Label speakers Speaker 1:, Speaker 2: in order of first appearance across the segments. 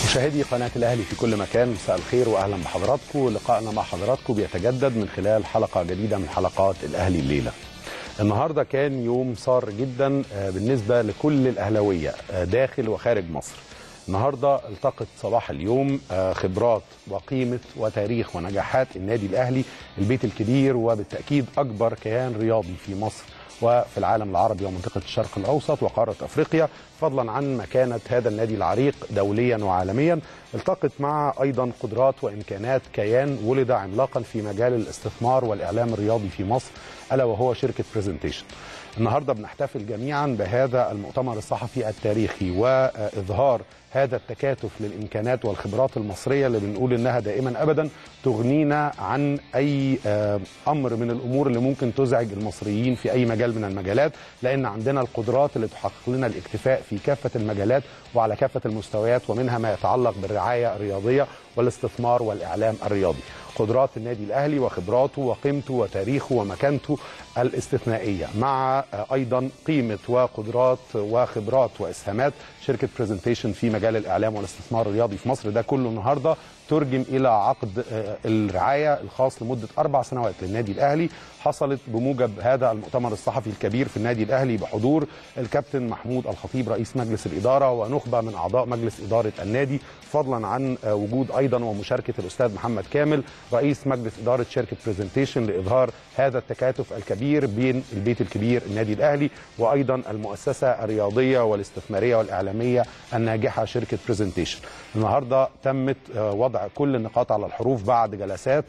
Speaker 1: مشاهدي قناة الأهلي في كل مكان مساء الخير وأهلا بحضراتكم لقائنا مع حضراتكم بيتجدد من خلال حلقة جديدة من حلقات الأهلي الليلة النهاردة كان يوم صار جدا بالنسبة لكل الأهلاوية داخل وخارج مصر النهاردة التقط صباح اليوم خبرات وقيمة وتاريخ ونجاحات النادي الأهلي البيت الكبير وبالتأكيد أكبر كيان رياضي في مصر وفي العالم العربي ومنطقة الشرق الأوسط وقارة أفريقيا فضلا عن مكانة هذا النادي العريق دوليا وعالميا التقط مع أيضا قدرات وإمكانات كيان ولد عملاقا في مجال الاستثمار والإعلام الرياضي في مصر ألا وهو شركة برزنتيشن النهارده بنحتفل جميعا بهذا المؤتمر الصحفي التاريخي واظهار هذا التكاتف للامكانات والخبرات المصريه اللي بنقول انها دائما ابدا تغنينا عن اي امر من الامور اللي ممكن تزعج المصريين في اي مجال من المجالات لان عندنا القدرات اللي تحقق لنا الاكتفاء في كافه المجالات وعلى كافه المستويات ومنها ما يتعلق بالرعايه الرياضيه والاستثمار والاعلام الرياضي قدرات النادي الاهلي وخبراته وقيمته وتاريخه ومكانته الاستثنائيه مع ايضا قيمه وقدرات وخبرات واسهامات شركه برزنتيشن في مجال الاعلام والاستثمار الرياضي في مصر ده كله النهارده ترجم الى عقد الرعايه الخاص لمده اربع سنوات للنادي الاهلي حصلت بموجب هذا المؤتمر الصحفي الكبير في النادي الاهلي بحضور الكابتن محمود الخطيب رئيس مجلس الاداره ونخبه من اعضاء مجلس اداره النادي فضلا عن وجود ايضا ومشاركه الاستاذ محمد كامل رئيس مجلس اداره شركه برزنتيشن لاظهار هذا التكاتف الكبير بين البيت الكبير النادي الاهلي وايضا المؤسسه الرياضيه والاستثماريه والاعلاميه الناجحه شركه برزنتيشن النهارده تمت وضع كل النقاط على الحروف بعد جلسات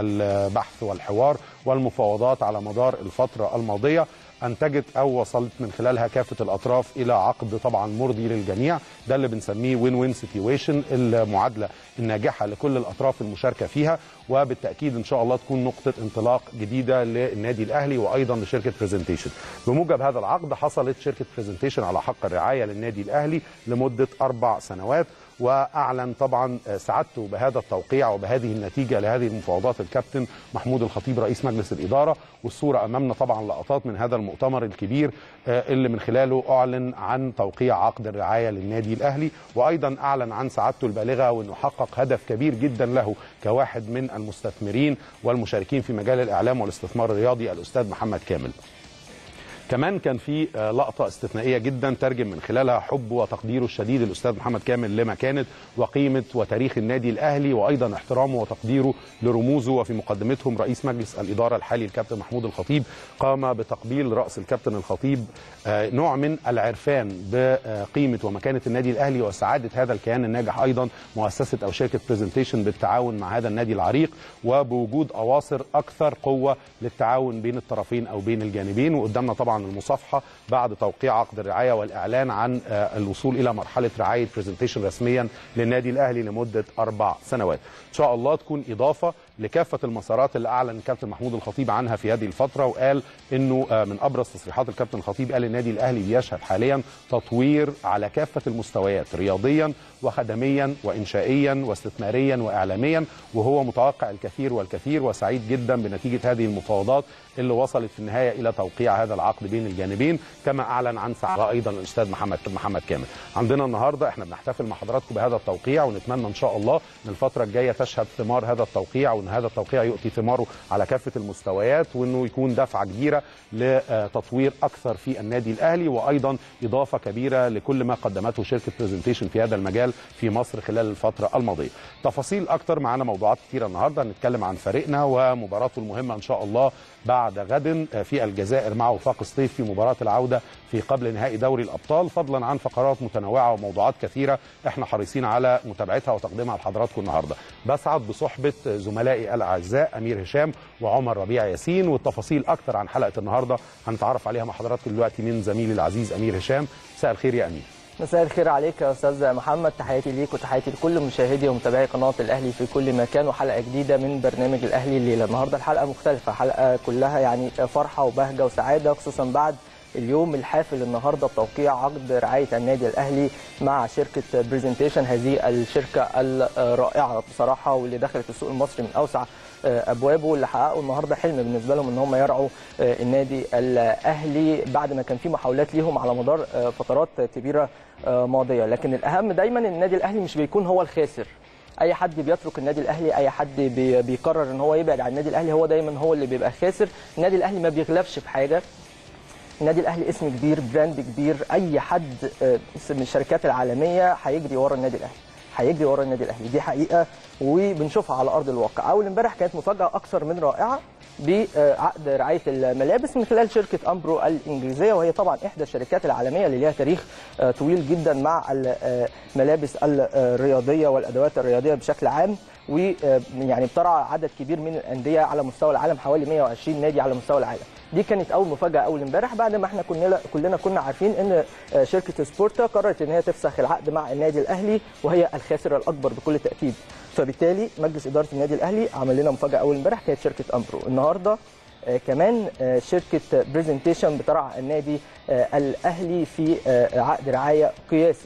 Speaker 1: للبحث والحوار والمفاوضات على مدار الفتره الماضيه انتجت او وصلت من خلالها كافه الاطراف الى عقد طبعا مرضي للجميع ده اللي بنسميه وين وين سيتويشن المعادله الناجحه لكل الاطراف المشاركه فيها وبالتاكيد ان شاء الله تكون نقطه انطلاق جديده للنادي الاهلي وايضا لشركه برزنتيشن بموجب هذا العقد حصلت شركه برزنتيشن على حق الرعايه للنادي الاهلي لمده اربع سنوات واعلن طبعا سعادته بهذا التوقيع وبهذه النتيجه لهذه المفاوضات الكابتن محمود الخطيب رئيس مجلس الاداره والصوره امامنا طبعا لقطات من هذا المؤتمر الكبير اللي من خلاله اعلن عن توقيع عقد الرعايه للنادي الاهلي وايضا اعلن عن سعادته البالغه وانه حقق هدف كبير جدا له كواحد من المستثمرين والمشاركين في مجال الاعلام والاستثمار الرياضي الاستاذ محمد كامل. كمان كان في لقطة استثنائية جدا ترجم من خلالها حبه وتقديره الشديد الأستاذ محمد كامل لمكانة وقيمة وتاريخ النادي الأهلي وأيضا احترامه وتقديره لرموزه وفي مقدمتهم رئيس مجلس الإدارة الحالي الكابتن محمود الخطيب قام بتقبيل رأس الكابتن الخطيب نوع من العرفان بقيمة ومكانة النادي الأهلي وسعادة هذا الكيان الناجح أيضا مؤسسة أو شركة برزنتيشن بالتعاون مع هذا النادي العريق وبوجود أواصر أكثر قوة للتعاون بين الطرفين أو بين الجانبين وقدامنا طبعا المصافحه بعد توقيع عقد الرعايه والاعلان عن الوصول الى مرحله رعايه برزنتيشن رسميا للنادي الاهلي لمده اربع سنوات. ان شاء الله تكون اضافه لكافه المسارات اللي اعلن الكابتن محمود الخطيب عنها في هذه الفتره وقال انه من ابرز تصريحات الكابتن الخطيب قال النادي الاهلي بيشهد حاليا تطوير على كافه المستويات رياضيا وخدميا وانشائيا واستثماريا واعلاميا وهو متوقع الكثير والكثير وسعيد جدا بنتيجه هذه المفاوضات اللي وصلت في النهايه الى توقيع هذا العقد بين الجانبين كما اعلن عن سعادة ايضا الاستاذ محمد محمد كامل. عندنا النهارده احنا بنحتفل مع حضراتكم بهذا التوقيع ونتمنى ان شاء الله ان الفتره الجايه تشهد ثمار هذا التوقيع وان هذا التوقيع يؤتي ثماره على كافه المستويات وانه يكون دفعه كبيره لتطوير اكثر في النادي الاهلي وايضا اضافه كبيره لكل ما قدمته شركه برزنتيشن في هذا المجال في مصر خلال الفتره الماضيه. تفاصيل اكثر معانا موضوعات كثيره النهارده هنتكلم عن فريقنا ومباراته المهمه ان شاء الله بعد غد في الجزائر مع وفاق الصيف في مباراه العوده في قبل نهائي دوري الابطال فضلا عن فقرات متنوعه وموضوعات كثيره احنا حريصين على متابعتها وتقديمها لحضراتكم النهارده. بسعد بصحبه زملائي الاعزاء امير هشام وعمر ربيع ياسين والتفاصيل اكثر عن حلقه النهارده هنتعرف عليها مع حضراتكم دلوقتي من زميلي العزيز امير هشام. مساء الخير يا امير.
Speaker 2: مساء الخير عليك يا استاذ محمد تحياتي ليك وتحياتي لكل مشاهدي ومتابعي قناه الاهلي في كل مكان وحلقه جديده من برنامج الاهلي الليله النهارده الحلقه مختلفه حلقه كلها يعني فرحه وبهجه وسعاده خصوصا بعد اليوم الحافل النهارده بتوقيع عقد رعايه النادي الاهلي مع شركه برزنتيشن هذه الشركه الرائعه بصراحه واللي دخلت السوق المصري من اوسع ابوابه واللي حققوا النهارده حلم بالنسبه لهم ان هم يرعوا النادي الاهلي بعد ما كان في محاولات ليهم على مدار فترات كبيره ماضيه لكن الاهم دايما ان النادي الاهلي مش بيكون هو الخاسر اي حد بيترك النادي الاهلي اي حد بي بيقرر ان هو يبعد عن النادي الاهلي هو دايما هو اللي بيبقى خاسر النادي الاهلي ما بيغلبش في حاجه النادي الاهلي اسم كبير براند كبير اي حد من الشركات العالميه هيجري ورا النادي الاهلي هيجري ورا النادي الاهلي دي حقيقه وبنشوفها على ارض الواقع اول امبارح كانت مفاجاه اكثر من رائعه بعقد رعايه الملابس من خلال شركه امبرو الانجليزيه وهي طبعا احدى الشركات العالميه اللي ليها تاريخ طويل جدا مع الملابس الرياضيه والادوات الرياضيه بشكل عام ويعني بترعى عدد كبير من الانديه على مستوى العالم حوالي 120 نادي على مستوى العالم دي كانت اول مفاجاه اول امبارح بعد ما احنا كنا كلنا كنا عارفين ان شركه سبورتا قررت ان هي تفسخ العقد مع النادي الاهلي وهي الخاسر الاكبر بكل تاكيد فبالتالي مجلس اداره النادي الاهلي عمل لنا مفاجاه اول امبارح كانت شركه امبرو النهارده كمان شركه برزنتيشن بترعى النادي الاهلي في عقد رعايه قياسي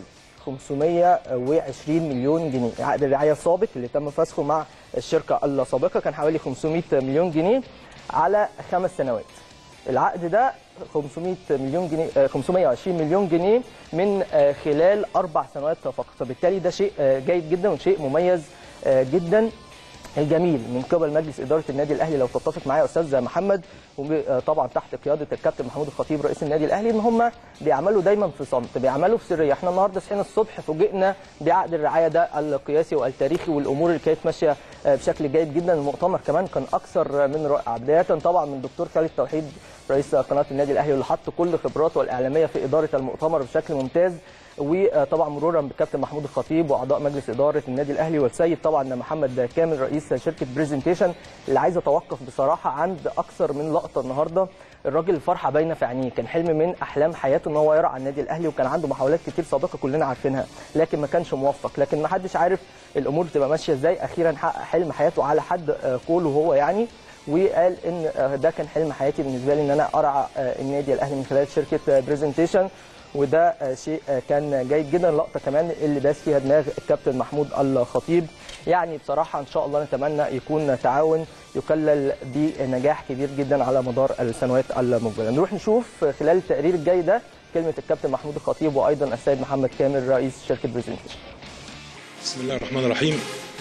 Speaker 2: 520 مليون جنيه عقد الرعايه السابق اللي تم فسخه مع الشركه السابقه كان حوالي 500 مليون جنيه على خمس سنوات العقد ده 500 مليون جنيه 520 مليون جنيه من خلال اربع سنوات فقط فبالتالي ده شيء جيد جدا وشيء مميز جدا الجميل من قبل مجلس اداره النادي الاهلي لو تتفق معايا يا استاذ محمد وطبعا تحت قياده الكابتن محمود الخطيب رئيس النادي الاهلي ان هم بيعملوا دايما في صمت بيعملوا في سريه احنا النهارده صحينا الصبح فوجئنا بعقد الرعايه ده القياسي والتاريخي والامور اللي كانت ماشيه بشكل جيد جدا المؤتمر كمان كان اكثر من رائع بدايه طبعا من دكتور خالد توحيد رئيس قناه النادي الاهلي واللي حط كل خبراته الاعلاميه في اداره المؤتمر بشكل ممتاز وطبعا مرورا بالكابتن محمود الخطيب واعضاء مجلس اداره النادي الاهلي والسيد طبعا محمد كامل رئيس شركه برزنتيشن اللي عايز اتوقف بصراحه عند اكثر من لقطه النهارده الراجل الفرحه باينه في عينيه كان حلم من احلام حياته ان هو يرعى النادي الاهلي وكان عنده محاولات كتير سابقه كلنا عارفينها لكن ما كانش موفق لكن ما حدش عارف الامور تبقى ماشيه ازاي اخيرا حقق حلم حياته على حد قوله هو يعني وقال ان ده كان حلم حياتي بالنسبه لي ان انا ارعى النادي الاهلي من خلال شركه برزنتيشن وده شيء كان جيد جدا لقطه كمان اللي داس فيها دماغ الكابتن محمود الخطيب يعني بصراحه ان شاء الله نتمنى يكون تعاون يكلل بنجاح كبير جدا على مدار السنوات المقبله نروح نشوف خلال التقرير الجاي ده كلمه الكابتن محمود الخطيب وايضا السيد محمد كامل رئيس شركه برزنتيشن
Speaker 3: بسم الله الرحمن الرحيم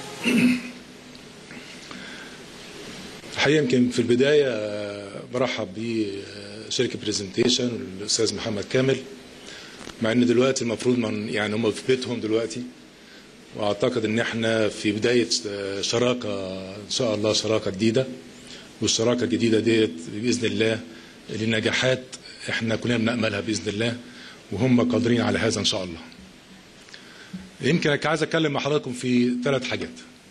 Speaker 3: الحقيقه يمكن في البدايه برحب بشركه برزنتيشن والاستاذ محمد كامل مع ان دلوقتي المفروض من يعني هم في بيتهم دلوقتي واعتقد ان احنا في بدايه شراكه ان شاء الله شراكه جديده والشراكه الجديده ديت باذن الله لنجاحات احنا كلنا بناملها باذن الله وهم قادرين على هذا ان شاء الله. يمكن انا عايز اتكلم مع حضراتكم في ثلاث حاجات.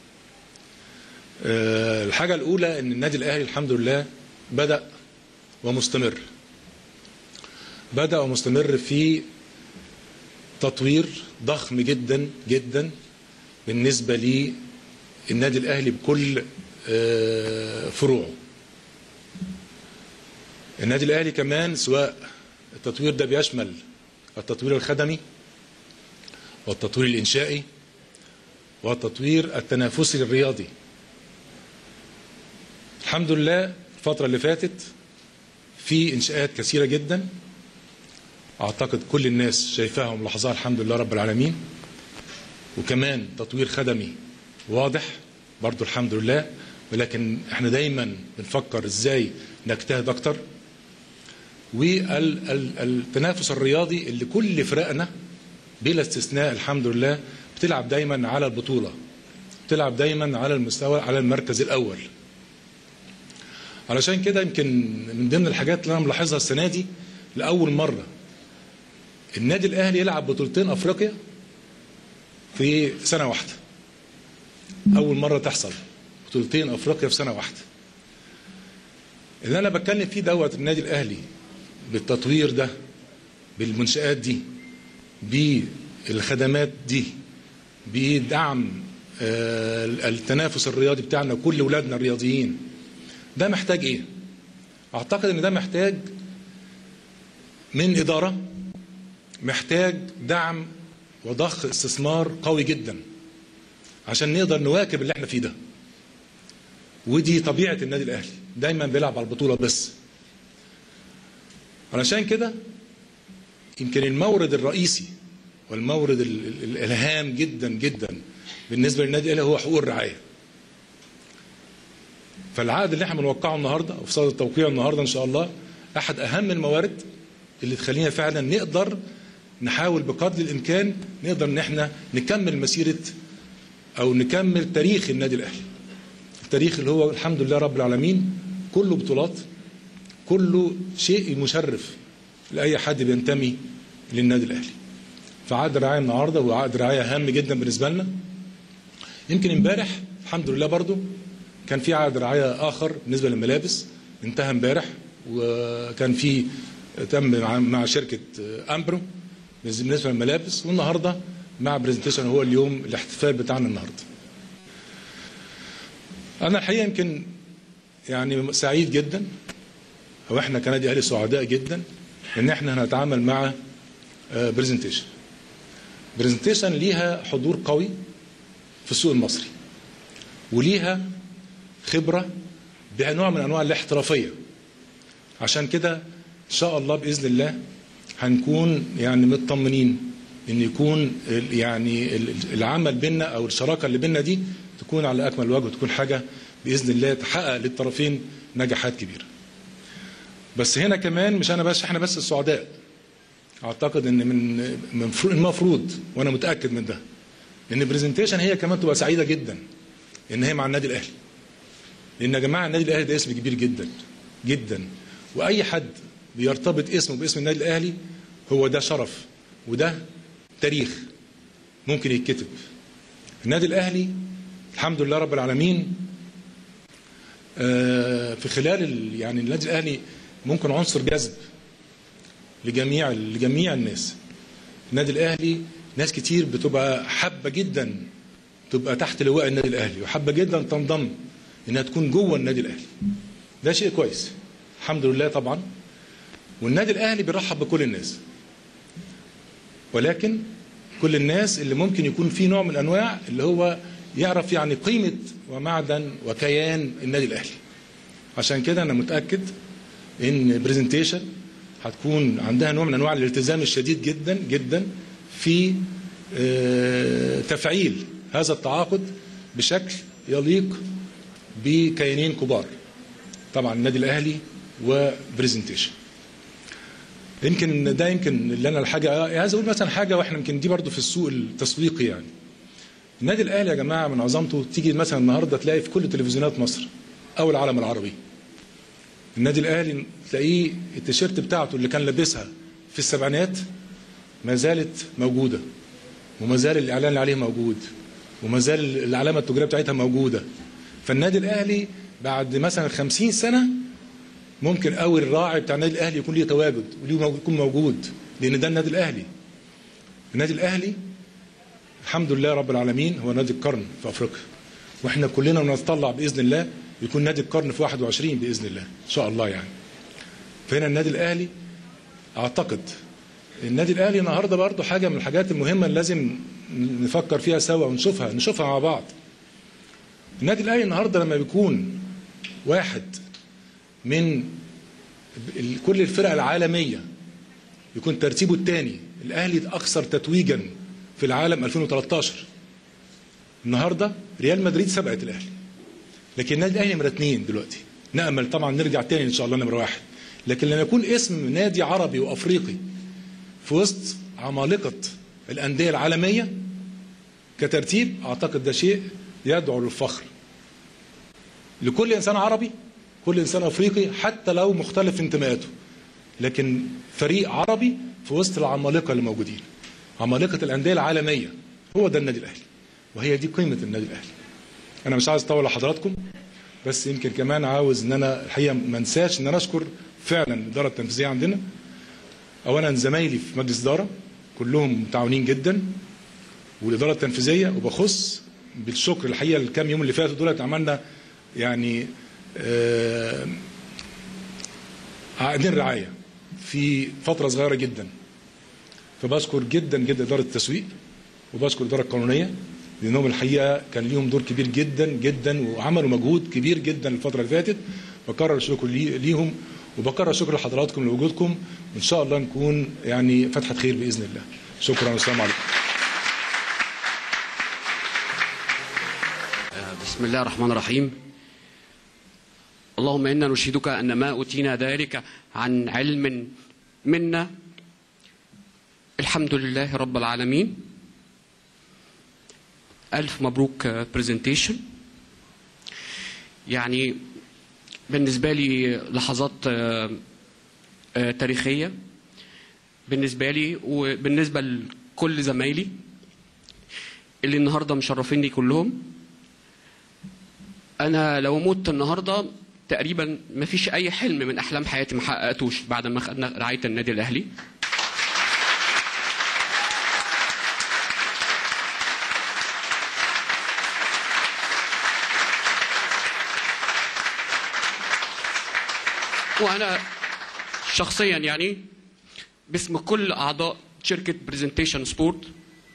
Speaker 3: الحاجه الاولى ان النادي الاهلي الحمد لله بدا ومستمر. بدا ومستمر في تطوير ضخم جدا جدا بالنسبة للنادي الأهلي بكل فروعه النادي الأهلي كمان سواء التطوير ده بيشمل التطوير الخدمي والتطوير الإنشائي والتطوير التنافسي الرياضي الحمد لله الفترة اللي فاتت في إنشاءات كثيرة جدا اعتقد كل الناس شايفاها وملاحظاها الحمد لله رب العالمين وكمان تطوير خدمي واضح برضو الحمد لله ولكن احنا دايما بنفكر ازاي نجتهد اكتر والتنافس الرياضي اللي كل فرقنا بلا استثناء الحمد لله بتلعب دايما على البطوله بتلعب دايما على المستوى على المركز الاول علشان كده يمكن من ضمن الحاجات اللي انا ملاحظها السنه دي لاول مره النادي الاهلي يلعب بطولتين افريقيا في سنه واحده اول مره تحصل بطولتين افريقيا في سنه واحده اللي انا بتكلم فيه دوت النادي الاهلي بالتطوير ده بالمنشات دي بالخدمات دي بدعم التنافس الرياضي بتاعنا كل اولادنا الرياضيين ده محتاج ايه اعتقد ان ده محتاج من اداره محتاج دعم وضخ استثمار قوي جدا عشان نقدر نواكب اللي احنا فيه ده ودي طبيعه النادي الاهلي دايما بيلعب على البطوله بس علشان كده يمكن المورد الرئيسي والمورد ال- ال- الالهام جدا جدا بالنسبه للنادي الاهلي هو حقوق الرعايه فالعقد اللي احنا بنوقعه النهارده وفي صدد التوقيع النهارده ان شاء الله احد اهم الموارد اللي تخلينا فعلا نقدر نحاول بقدر الامكان نقدر ان احنا نكمل مسيره او نكمل تاريخ النادي الاهلي التاريخ اللي هو الحمد لله رب العالمين كله بطولات كله شيء مشرف لاي حد بينتمي للنادي الاهلي فعقد رعايه النهارده هو عقد رعايه هام جدا بالنسبه لنا يمكن امبارح الحمد لله برضو كان في عقد رعايه اخر بالنسبه للملابس انتهى امبارح وكان في تم مع- مع شركه امبرو بالنسبه للملابس والنهارده مع برزنتيشن هو اليوم الاحتفال بتاعنا النهارده انا الحقيقه يمكن يعني سعيد جدا او احنا كنادي اهلي سعداء جدا ان احنا هنتعامل مع برزنتيشن برزنتيشن ليها حضور قوي في السوق المصري وليها خبره بنوع من انواع الاحترافيه عشان كده ان شاء الله باذن الله هنكون يعني مطمنين ان يكون ال- يعني ال- العمل بينا او الشراكه اللي بينا دي تكون على اكمل وجه وتكون حاجه باذن الله تحقق للطرفين نجاحات كبيره. بس هنا كمان مش انا بس احنا بس السعداء. اعتقد ان من من فر- المفروض وانا متاكد من ده ان برزنتيشن هي كمان تبقى سعيده جدا ان هي مع النادي الاهلي. لان يا جماعه النادي الاهلي ده اسم كبير جدا جدا واي حد بيرتبط اسمه باسم النادي الاهلي هو ده شرف وده تاريخ ممكن يتكتب النادي الاهلي الحمد لله رب العالمين آه، في خلال ال- يعني النادي الاهلي ممكن عنصر جذب لجميع لجميع الناس النادي الاهلي ناس كتير بتبقى حابه جدا تبقى تحت لواء النادي الاهلي وحابه جدا تنضم انها تكون جوه النادي الاهلي ده شيء كويس الحمد لله طبعا والنادي الاهلي بيرحب بكل الناس ولكن كل الناس اللي ممكن يكون في نوع من انواع اللي هو يعرف يعني قيمه ومعدن وكيان النادي الاهلي عشان كده انا متاكد ان برزنتيشن هتكون عندها نوع من انواع الالتزام الشديد جدا جدا في آه، تفعيل هذا التعاقد بشكل يليق بكيانين كبار طبعا النادي الاهلي وبرزنتيشن يمكن ده يمكن اللي انا الحاجه عايز اقول مثلا حاجه واحنا يمكن دي برضو في السوق التسويقي يعني النادي الاهلي يا جماعه من عظمته تيجي مثلا النهارده تلاقي في كل تلفزيونات مصر او العالم العربي النادي الاهلي تلاقيه التيشيرت بتاعته اللي كان لابسها في السبعينات ما زالت موجوده وما زال الاعلان اللي عليه موجود وما زال العلامه التجاريه بتاعتها موجوده فالنادي الاهلي بعد مثلا 50 سنه ممكن قوي الراعي بتاع النادي الاهلي يكون ليه تواجد وليه مو- يكون موجود لان ده النادي الاهلي النادي الاهلي الحمد لله رب العالمين هو نادي القرن في افريقيا واحنا كلنا بنتطلع باذن الله يكون نادي القرن في 21 باذن الله ان شاء الله يعني فهنا النادي الاهلي اعتقد النادي الاهلي النهارده برضه حاجه من الحاجات المهمه اللي لازم نفكر فيها سوا ونشوفها نشوفها مع بعض النادي الاهلي النهارده لما بيكون واحد من ال- كل الفرق العالميه يكون ترتيبه الثاني الاهلي الاكثر تتويجا في العالم 2013 النهارده ريال مدريد سبقت الاهلي لكن النادي الاهلي نمره اثنين دلوقتي نامل طبعا نرجع تاني ان شاء الله نمره واحد لكن لما يكون اسم نادي عربي وافريقي في وسط عمالقه الانديه العالميه كترتيب اعتقد ده شيء يدعو للفخر لكل انسان عربي كل انسان افريقي حتى لو مختلف انتماءاته لكن فريق عربي في وسط العمالقه اللي موجودين عمالقه الانديه العالميه هو ده النادي الاهلي وهي دي قيمه النادي الاهلي انا مش عايز اطول على حضراتكم بس يمكن كمان عاوز ان انا الحقيقه ما انساش ان انا اشكر فعلا الاداره التنفيذيه عندنا اولا زمايلي في مجلس اداره كلهم متعاونين جدا والاداره التنفيذيه وبخص بالشكر الحقيقه الكام يوم اللي فاتوا دولت عملنا يعني آه، عقدين رعايه في فتره صغيره جدا فبشكر جدا جدا اداره التسويق وبشكر الاداره القانونيه لانهم الحقيقه كان ليهم دور كبير جدا جدا وعملوا مجهود كبير جدا الفتره اللي فاتت بكرر الشكر لي- ليهم وبكرر الشكر لحضراتكم لوجودكم وان شاء الله نكون يعني فتحه خير باذن الله شكرا والسلام عليكم
Speaker 4: بسم الله الرحمن الرحيم اللهم انا نشهدك ان ما اوتينا ذلك عن علم منا الحمد لله رب العالمين الف مبروك برزنتيشن يعني بالنسبه لي لحظات آه، آه، تاريخيه بالنسبه لي وبالنسبه لكل زمايلي اللي النهارده مشرفيني كلهم انا لو مت النهارده تقريبا ما فيش اي حلم من احلام حياتي ما حققتوش بعد ما خدنا رعايه النادي الاهلي وانا شخصيا يعني باسم كل اعضاء شركه برزنتيشن سبورت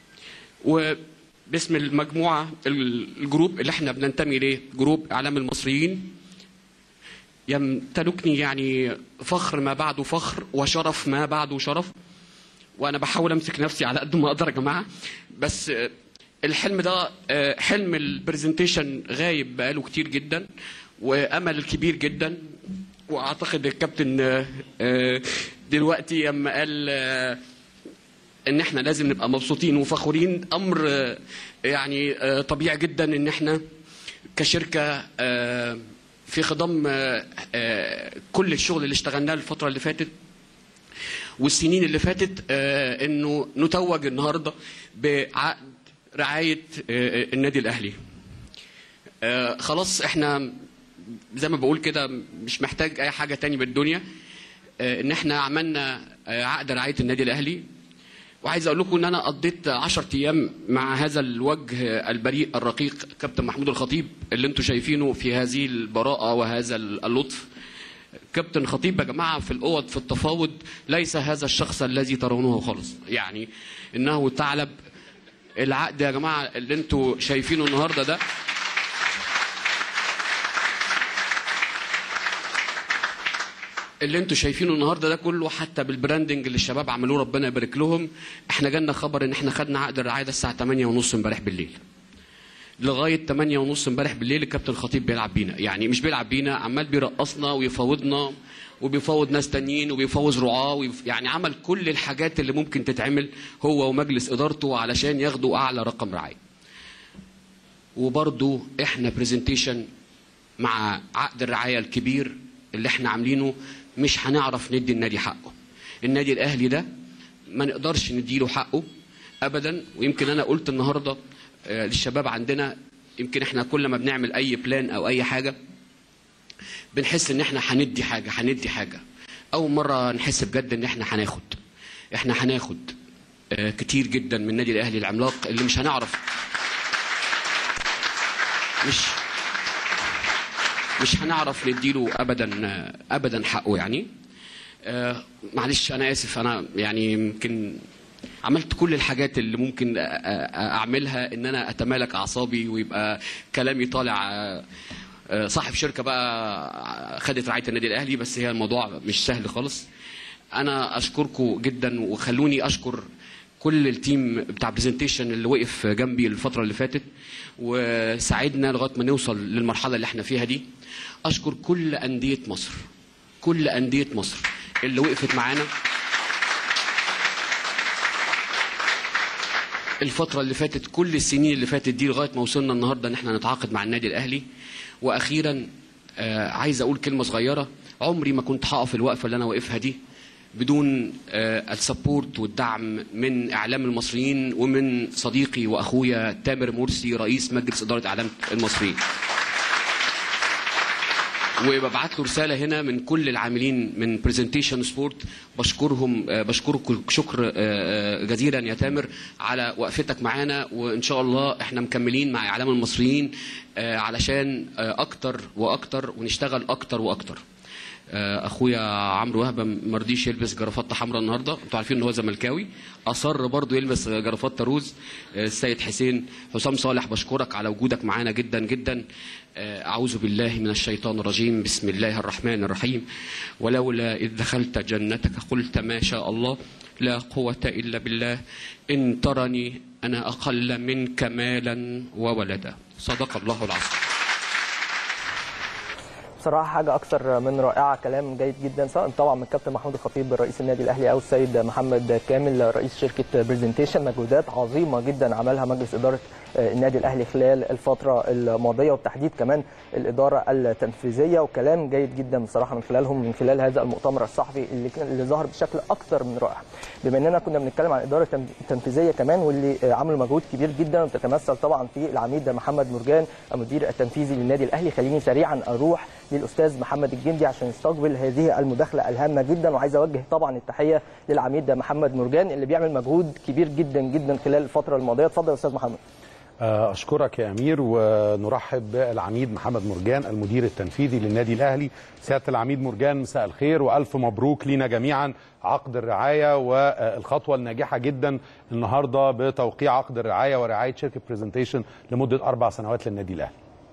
Speaker 4: وباسم المجموعه الجروب اللي احنا بننتمي اليه جروب اعلام المصريين يمتلكني يعني فخر ما بعده فخر وشرف ما بعده شرف وانا بحاول امسك نفسي على قد ما اقدر يا جماعه بس آه، الحلم ده آه، حلم البرزنتيشن غايب بقاله كتير جدا وامل كبير جدا واعتقد الكابتن آه، آه، دلوقتي لما قال آه، ان احنا لازم نبقى مبسوطين وفخورين امر آه، يعني آه، طبيعي جدا ان احنا كشركه آه، في خضم آه، آه، كل الشغل اللي اشتغلناه الفتره اللي فاتت والسنين اللي فاتت آه، انه نتوج النهارده بعقد رعايه آه، النادي الاهلي آه، خلاص احنا زي ما بقول كده مش محتاج اي حاجه تاني بالدنيا آه، ان احنا عملنا آه، عقد رعايه النادي الاهلي وعايز اقول لكم ان انا قضيت 10 ايام مع هذا الوجه البريء الرقيق كابتن محمود الخطيب اللي انتم شايفينه في هذه البراءه وهذا اللطف كابتن خطيب يا جماعه في الاوض في التفاوض ليس هذا الشخص الذي ترونه خالص يعني انه ثعلب العقد يا جماعه اللي انتم شايفينه النهارده ده اللي انتوا شايفينه النهارده ده كله حتى بالبراندنج اللي الشباب عملوه ربنا يبارك لهم احنا جالنا خبر ان احنا خدنا عقد الرعايه ده الساعه 8 ونص امبارح بالليل لغايه 8 ونص امبارح بالليل الكابتن خطيب بيلعب بينا يعني مش بيلعب بينا عمال بيرقصنا ويفاوضنا وبيفاوض ناس تانيين وبيفاوض رعاه ويف... يعني عمل كل الحاجات اللي ممكن تتعمل هو ومجلس ادارته علشان ياخدوا اعلى رقم رعايه وبرضو احنا برزنتيشن مع عقد الرعايه الكبير اللي احنا عاملينه مش هنعرف ندي النادي حقه النادي الاهلي ده ما نقدرش نديله حقه ابدا ويمكن انا قلت النهارده آه، للشباب عندنا يمكن احنا كل ما بنعمل اي بلان او اي حاجه بنحس ان احنا هندي حاجه هندي حاجه اول مره نحس بجد ان احنا هناخد احنا هناخد آه، كتير جدا من النادي الاهلي العملاق اللي مش هنعرف مش مش هنعرف نديله ابدا ابدا حقه يعني آه، معلش انا اسف انا يعني يمكن عملت كل الحاجات اللي ممكن أ- أ- اعملها ان انا اتمالك اعصابي ويبقى كلامي طالع آه، آه، صاحب شركه بقى خدت رعايه النادي الاهلي بس هي الموضوع مش سهل خالص انا اشكركم جدا وخلوني اشكر كل التيم بتاع برزنتيشن اللي وقف جنبي الفتره اللي فاتت وساعدنا لغايه ما نوصل للمرحله اللي احنا فيها دي اشكر كل انديه مصر كل انديه مصر اللي وقفت معانا الفترة اللي فاتت كل السنين اللي فاتت دي لغاية ما وصلنا النهاردة ان احنا نتعاقد مع النادي الاهلي واخيرا آه عايز اقول كلمة صغيرة عمري ما كنت هقف الوقفة اللي انا واقفها دي بدون آه السبورت والدعم من اعلام المصريين ومن صديقي واخويا تامر مرسي رئيس مجلس ادارة اعلام المصريين وببعت له رساله هنا من كل العاملين من برزنتيشن سبورت بشكرهم آه، بشكركم شكر آه، آه، جزيلا يا تامر على وقفتك معانا وان شاء الله احنا مكملين مع اعلام المصريين آه، علشان آه، اكتر واكتر ونشتغل اكتر واكتر آه، اخويا عمرو وهبه ما رضيش يلبس جرافطه حمراء النهارده انتوا عارفين ان هو زملكاوي اصر برضه يلبس جرافطه روز آه، السيد حسين حسام صالح بشكرك على وجودك معانا جدا جدا آه، اعوذ بالله من الشيطان الرجيم بسم الله الرحمن الرحيم ولولا اذ دخلت جنتك قلت ما شاء الله لا قوه الا بالله ان ترني انا اقل منك مالا وولدا صدق الله العظيم
Speaker 2: بصراحه حاجه اكثر من رائعه كلام جيد جدا سواء طبعا من الكابتن محمود الخطيب رئيس النادي الاهلي او السيد محمد كامل رئيس شركه برزنتيشن مجهودات عظيمه جدا عملها مجلس اداره النادي الاهلي خلال الفتره الماضيه وبتحديد كمان الاداره التنفيذيه وكلام جيد جدا بصراحه من خلالهم من خلال هذا المؤتمر الصحفي اللي كان- اللي ظهر بشكل اكثر من رائع بما اننا كنا بنتكلم عن الاداره التن- التنفيذيه كمان واللي عملوا مجهود كبير جدا وتتمثل طبعا في العميد محمد مرجان المدير التنفيذي للنادي الاهلي خليني سريعا اروح للاستاذ محمد الجندي عشان يستقبل هذه المداخله الهامه جدا وعايز اوجه طبعا التحيه للعميد محمد مرجان اللي بيعمل مجهود كبير جدا جدا خلال الفتره الماضيه اتفضل يا استاذ محمد
Speaker 1: آه، أشكرك يا أمير ونرحب بالعميد محمد مرجان المدير التنفيذي للنادي الأهلي سيادة العميد مرجان مساء الخير وألف مبروك لينا جميعا عقد الرعاية والخطوة الناجحة جدا النهاردة بتوقيع عقد الرعاية ورعاية شركة برزنتيشن لمدة أربع سنوات للنادي الأهلي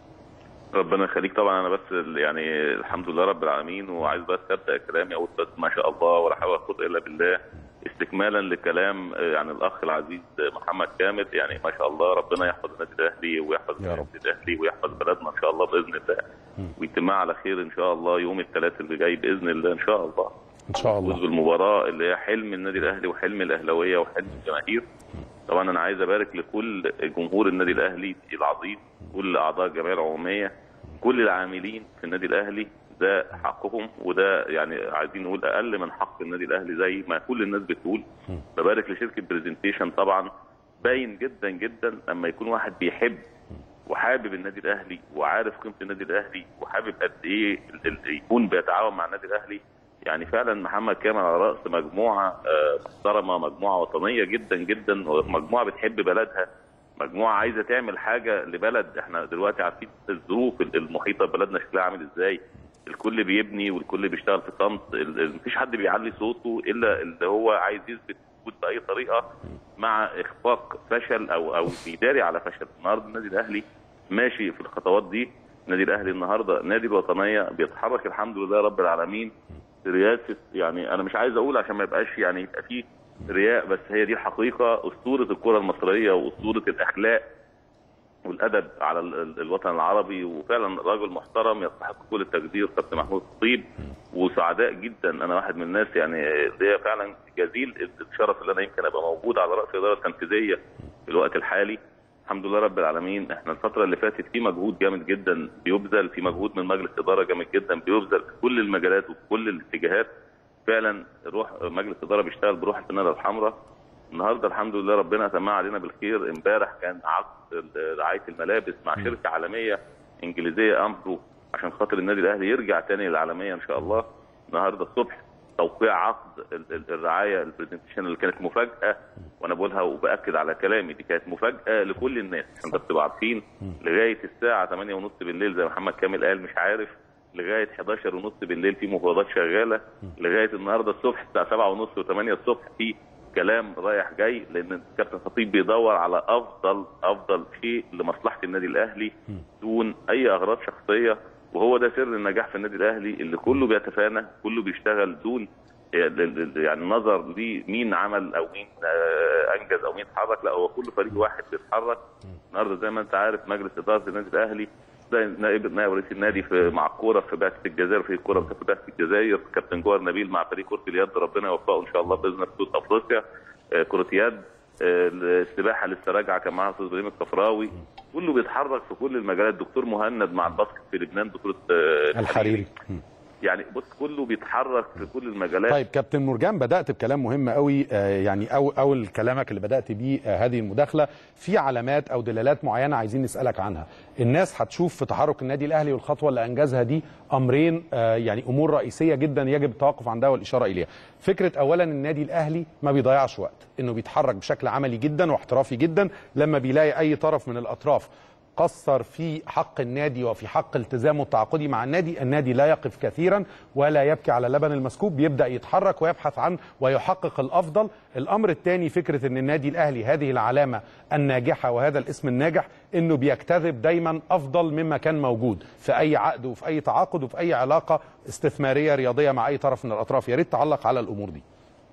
Speaker 5: ربنا يخليك طبعا انا بس ال- يعني الحمد لله رب العالمين وعايز بس ابدا كلامي اقول بس ما شاء الله ولا حول ولا قوه الا بالله استكمالا لكلام آه، يعني الاخ العزيز محمد كامل يعني ما شاء الله ربنا يحفظ النادي الاهلي ويحفظ
Speaker 1: يا رب.
Speaker 5: النادي الاهلي ويحفظ بلدنا ان شاء الله باذن الله ويتمها على خير ان شاء الله يوم الثلاث اللي جاي باذن الله ان شاء الله
Speaker 1: إن شاء
Speaker 5: الفوز
Speaker 1: الله
Speaker 5: بالمباراه اللي هي حلم النادي الاهلي وحلم الاهلاويه وحلم الجماهير طبعا انا عايز ابارك لكل جمهور النادي الاهلي العظيم كل اعضاء الجمعيه العموميه كل العاملين في النادي الاهلي ده حقهم وده يعني عايزين نقول اقل من حق النادي الاهلي زي ما كل الناس بتقول ببارك لشركه برزنتيشن طبعا باين جدا جدا لما يكون واحد بيحب وحابب النادي الاهلي وعارف قيمه النادي الاهلي وحابب قد ايه ال- ال- يكون بيتعاون مع النادي الاهلي يعني فعلا محمد كامل على راس مجموعه آه، محترمه مجموعه وطنيه جدا جدا مجموعه بتحب بلدها مجموعه عايزه تعمل حاجه لبلد احنا دلوقتي عارفين الظروف المحيطه ببلدنا شكلها عامل ازاي الكل بيبني والكل بيشتغل في صمت ال- ال- مفيش حد بيعلي صوته الا اللي هو عايز يثبت وجود باي طريقه مع اخفاق فشل او او بيداري على فشل النهارده النادي الاهلي ماشي في الخطوات دي النادي الاهلي النهارده نادي الوطنيه بيتحرك الحمد لله رب العالمين رئاسه يعني انا مش عايز اقول عشان ما يبقاش يعني يبقى فيه رياء بس هي دي الحقيقه اسطوره الكره المصريه واسطوره الاخلاق والادب على ال- ال- الوطن العربي وفعلا راجل محترم يستحق كل التقدير كابتن محمود الخطيب وسعداء جدا انا واحد من الناس يعني ليا فعلا جزيل الشرف اللي انا يمكن ابقى موجود على راس الاداره التنفيذيه في الوقت الحالي الحمد لله رب العالمين احنا الفتره اللي فاتت في مجهود جامد جدا بيبذل في مجهود من مجلس اداره جامد جدا بيبذل في كل المجالات وفي كل الاتجاهات فعلا روح مجلس اداره بيشتغل بروح الفانيله الحمراء النهارده الحمد لله ربنا سمع علينا بالخير امبارح كان عقد رعايه الملابس مع شركه عالميه انجليزيه امبرو عشان خاطر النادي الاهلي يرجع تاني للعالميه ان شاء الله النهارده الصبح توقيع عقد ال- ال- الرعايه البرزنتيشن اللي كانت مفاجاه وانا بقولها وباكد على كلامي دي كانت مفاجاه لكل الناس عشان بس تبقوا عارفين لغايه الساعه 8:30 بالليل زي ما محمد كامل قال مش عارف لغايه 11 ونص بالليل في مفاوضات شغاله لغايه النهارده الصبح الساعه 7 ونص و8 الصبح في كلام رايح جاي لان الكابتن خطيب بيدور على افضل افضل شيء لمصلحه النادي الاهلي دون اي اغراض شخصيه وهو ده سر النجاح في النادي الاهلي اللي كله بيتفانى كله بيشتغل دون يعني نظر لمين عمل او مين آه، انجز او مين اتحرك لا هو كل فريق واحد بيتحرك النهارده زي ما انت عارف مجلس اداره النادي الاهلي زي نائب نائب رئيس النادي في مع الكوره في بعثه الجزائر في الكوره في بعثه الجزائر كابتن جوهر نبيل مع فريق كره اليد ربنا يوفقه ان شاء الله باذن الله في بطوله افريقيا آه، كره يد آه، السباحه لسه راجعه كان معاها استاذ ابراهيم الصفراوي كله بيتحرك في كل المجالات دكتور مهند مع الباسكت في لبنان بطوله آه،
Speaker 1: الحريري مم.
Speaker 5: يعني بص كله بيتحرك في كل المجالات
Speaker 1: طيب كابتن مرجان بدات بكلام مهم قوي آه، يعني أو اول كلامك اللي بدات بيه آه، هذه المداخله في علامات او دلالات معينه عايزين نسالك عنها الناس هتشوف في تحرك النادي الاهلي والخطوه اللي انجزها دي امرين آه، يعني امور رئيسيه جدا يجب التوقف عندها والاشاره اليها فكره اولا النادي الاهلي ما بيضيعش وقت انه بيتحرك بشكل عملي جدا واحترافي جدا لما بيلاقي اي طرف من الاطراف قصر في حق النادي وفي حق التزامه التعاقدي مع النادي النادي لا يقف كثيرا ولا يبكي على اللبن المسكوب بيبدا يتحرك ويبحث عن ويحقق الافضل الامر الثاني فكره ان النادي الاهلي هذه العلامه الناجحه وهذا الاسم الناجح انه بيجتذب دايما افضل مما كان موجود في اي عقد وفي اي تعاقد وفي اي علاقه استثماريه رياضيه مع اي طرف من الاطراف يا ريت تعلق على الامور دي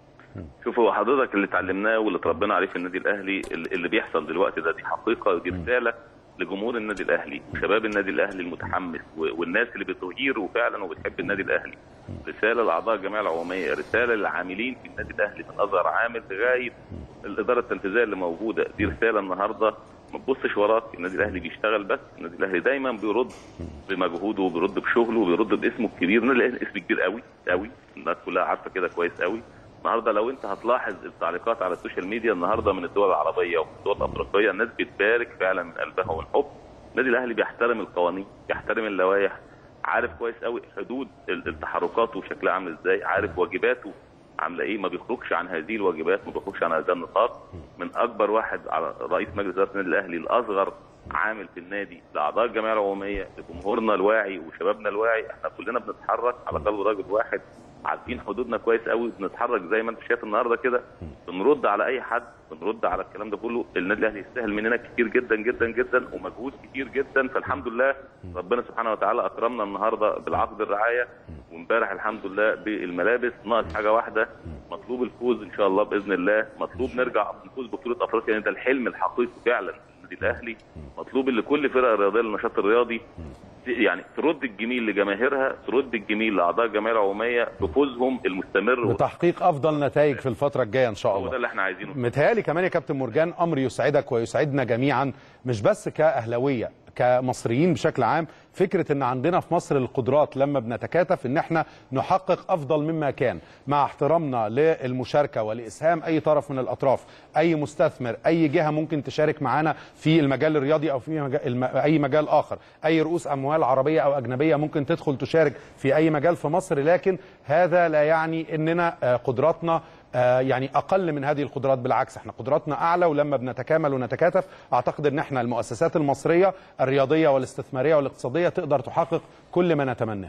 Speaker 5: شوفوا حضرتك اللي اتعلمناه واللي اتربينا عليه في النادي الاهلي اللي بيحصل دلوقتي ده دي حقيقه ودي رساله لجمهور النادي الاهلي وشباب النادي الاهلي المتحمس و- والناس اللي بتغير فعلا وبتحب النادي الاهلي رساله لاعضاء الجمعيه العموميه رساله للعاملين في النادي الاهلي من اصغر عامل لغايه الاداره التنفيذيه اللي موجوده دي رساله النهارده ما تبصش وراك النادي الاهلي بيشتغل بس النادي الاهلي دايما بيرد بمجهوده وبيرد بشغله وبيرد باسمه الكبير النادي الاهلي اسم كبير قوي قوي الناس كلها عارفه كده كويس قوي النهارده لو انت هتلاحظ التعليقات على السوشيال ميديا النهارده من الدول العربيه ومن الدول الافريقيه الناس بتبارك فعلا من قلبها ومن حب النادي الاهلي بيحترم القوانين بيحترم اللوائح عارف كويس قوي حدود ال- التحركات وشكلها عامل ازاي عارف واجباته عامله ايه ما بيخرجش عن هذه الواجبات ما بيخرجش عن هذا النطاق من اكبر واحد على رئيس مجلس اداره النادي الاهلي الاصغر عامل في النادي لاعضاء الجمعيه العموميه لجمهورنا الواعي وشبابنا الواعي احنا كلنا بنتحرك على قلب رجل واحد عارفين حدودنا كويس قوي بنتحرك زي ما انت شايف النهارده كده بنرد على اي حد بنرد على الكلام ده كله النادي الاهلي يستاهل مننا كتير جدا جدا جدا ومجهود كتير جدا فالحمد لله ربنا سبحانه وتعالى اكرمنا النهارده بالعقد الرعايه وامبارح الحمد لله بالملابس ناقص حاجه واحده مطلوب الفوز ان شاء الله باذن الله مطلوب نرجع نفوز ببطوله افريقيا لأن ده الحلم الحقيقي فعلا النادي الاهلي مطلوب اللي كل فرق الرياضيه للنشاط الرياضي يعني ترد الجميل لجماهيرها ترد الجميل لاعضاء الجمعيه العموميه بفوزهم المستمر
Speaker 1: بتحقيق افضل نتائج في الفتره الجايه ان شاء
Speaker 5: هو
Speaker 1: الله
Speaker 5: ده اللي احنا عايزينه
Speaker 1: متهيألي كمان يا كابتن مرجان امر يسعدك ويسعدنا جميعا مش بس كاهلاويه كمصريين بشكل عام فكره ان عندنا في مصر القدرات لما بنتكاتف ان احنا نحقق افضل مما كان مع احترامنا للمشاركه ولاسهام اي طرف من الاطراف اي مستثمر اي جهه ممكن تشارك معانا في المجال الرياضي او في مجال الم- اي مجال اخر اي رؤوس اموال عربيه او اجنبيه ممكن تدخل تشارك في اي مجال في مصر لكن هذا لا يعني اننا آه، قدراتنا آه، يعني اقل من هذه القدرات بالعكس احنا قدراتنا اعلى ولما بنتكامل ونتكاتف اعتقد ان احنا المؤسسات المصريه الرياضيه والاستثماريه والاقتصاديه تقدر تحقق كل ما نتمناه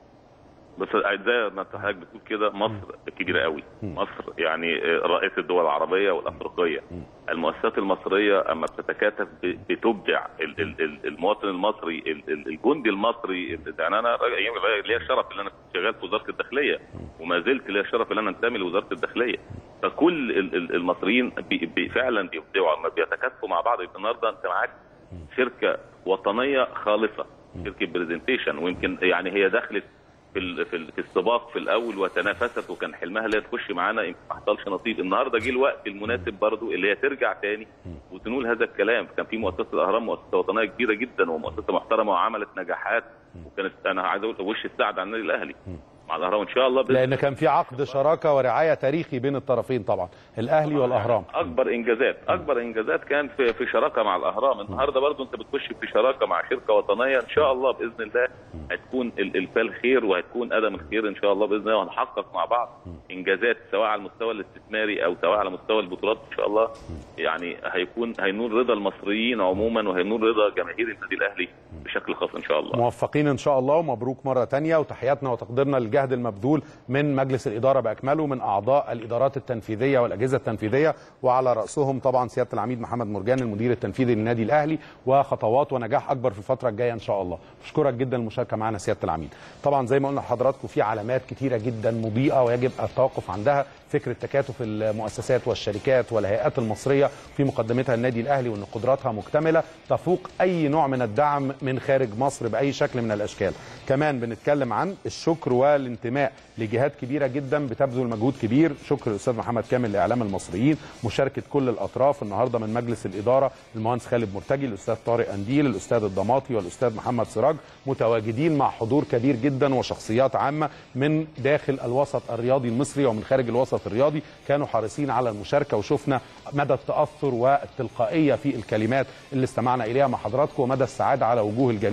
Speaker 5: بس زي ما انت حضرتك بتقول كده مصر كبيره قوي مصر يعني رئيس الدول العربيه والافريقيه المؤسسات المصريه اما بتتكاتف ب- بتبدع ال- ال- ال- المواطن المصري ال- ال- الجندي المصري ال- يعني انا راجل- يعني ليا الشرف ان انا كنت شغال في وزاره الداخليه وما زلت ليا الشرف ان انا انتمي لوزاره الداخليه فكل ال- ال- المصريين بي- بي- فعلا بيبدعوا اما بيتكاتفوا مع بعض يبقى النهارده انت معاك شركه وطنيه خالصه شركه برزنتيشن ويمكن يعني هي دخلت في ال- في ال- في السباق في الاول وتنافست وكان حلمها اللي هي تخش معانا يمكن ما حصلش نصيب النهارده جه الوقت المناسب برضو اللي هي ترجع تاني وتنول هذا الكلام كان في مؤسسه الاهرام مؤسسه وطنيه كبيره جدا ومؤسسه محترمه وعملت نجاحات وكانت انا عايز اقول وش السعد على النادي الاهلي مع الاهرام ان شاء الله بإذن
Speaker 1: لان كان في عقد شراكه ورعايه تاريخي بين الطرفين طبعا الاهلي والاهرام
Speaker 5: اكبر انجازات اكبر انجازات كان في في شراكه مع الاهرام النهارده برضو انت بتخش في شراكه مع شركه وطنيه ان شاء الله باذن الله هتكون ال- الفال خير وهتكون قدم الخير ان شاء الله باذن الله وهنحقق مع بعض انجازات سواء على المستوى الاستثماري او سواء على مستوى البطولات ان شاء الله يعني هيكون هينول رضا المصريين عموما وهينول رضا جماهير النادي الاهلي بشكل خاص ان شاء الله
Speaker 1: موفقين ان شاء الله ومبروك مره تانية وتحياتنا وتقديرنا للجهد المبذول من مجلس الاداره باكمله من اعضاء الادارات التنفيذيه والاجهزه التنفيذيه وعلى راسهم طبعا سياده العميد محمد مرجان المدير التنفيذي للنادي الاهلي وخطوات ونجاح اكبر في الفتره الجايه ان شاء الله اشكرك جدا المشاركه معنا سياده العميد طبعا زي ما قلنا لحضراتكم في علامات كتيره جدا مضيئه ويجب التوقف عندها فكره تكاتف المؤسسات والشركات والهيئات المصريه في مقدمتها النادي الاهلي وان قدراتها مكتمله تفوق اي نوع من الدعم من خارج مصر باي شكل من الاشكال كمان بنتكلم عن الشكر والانتماء لجهات كبيره جدا بتبذل مجهود كبير شكر الاستاذ محمد كامل لاعلام المصريين مشاركه كل الاطراف النهارده من مجلس الاداره المهندس خالد مرتجي الاستاذ طارق انديل الاستاذ الضماطي والاستاذ محمد سراج متواجدين مع حضور كبير جدا وشخصيات عامه من داخل الوسط الرياضي المصري ومن خارج الوسط الرياضي كانوا حريصين على المشاركه وشفنا مدى التاثر والتلقائيه في الكلمات اللي استمعنا اليها مع حضراتكم ومدى السعاده على وجوه الجميع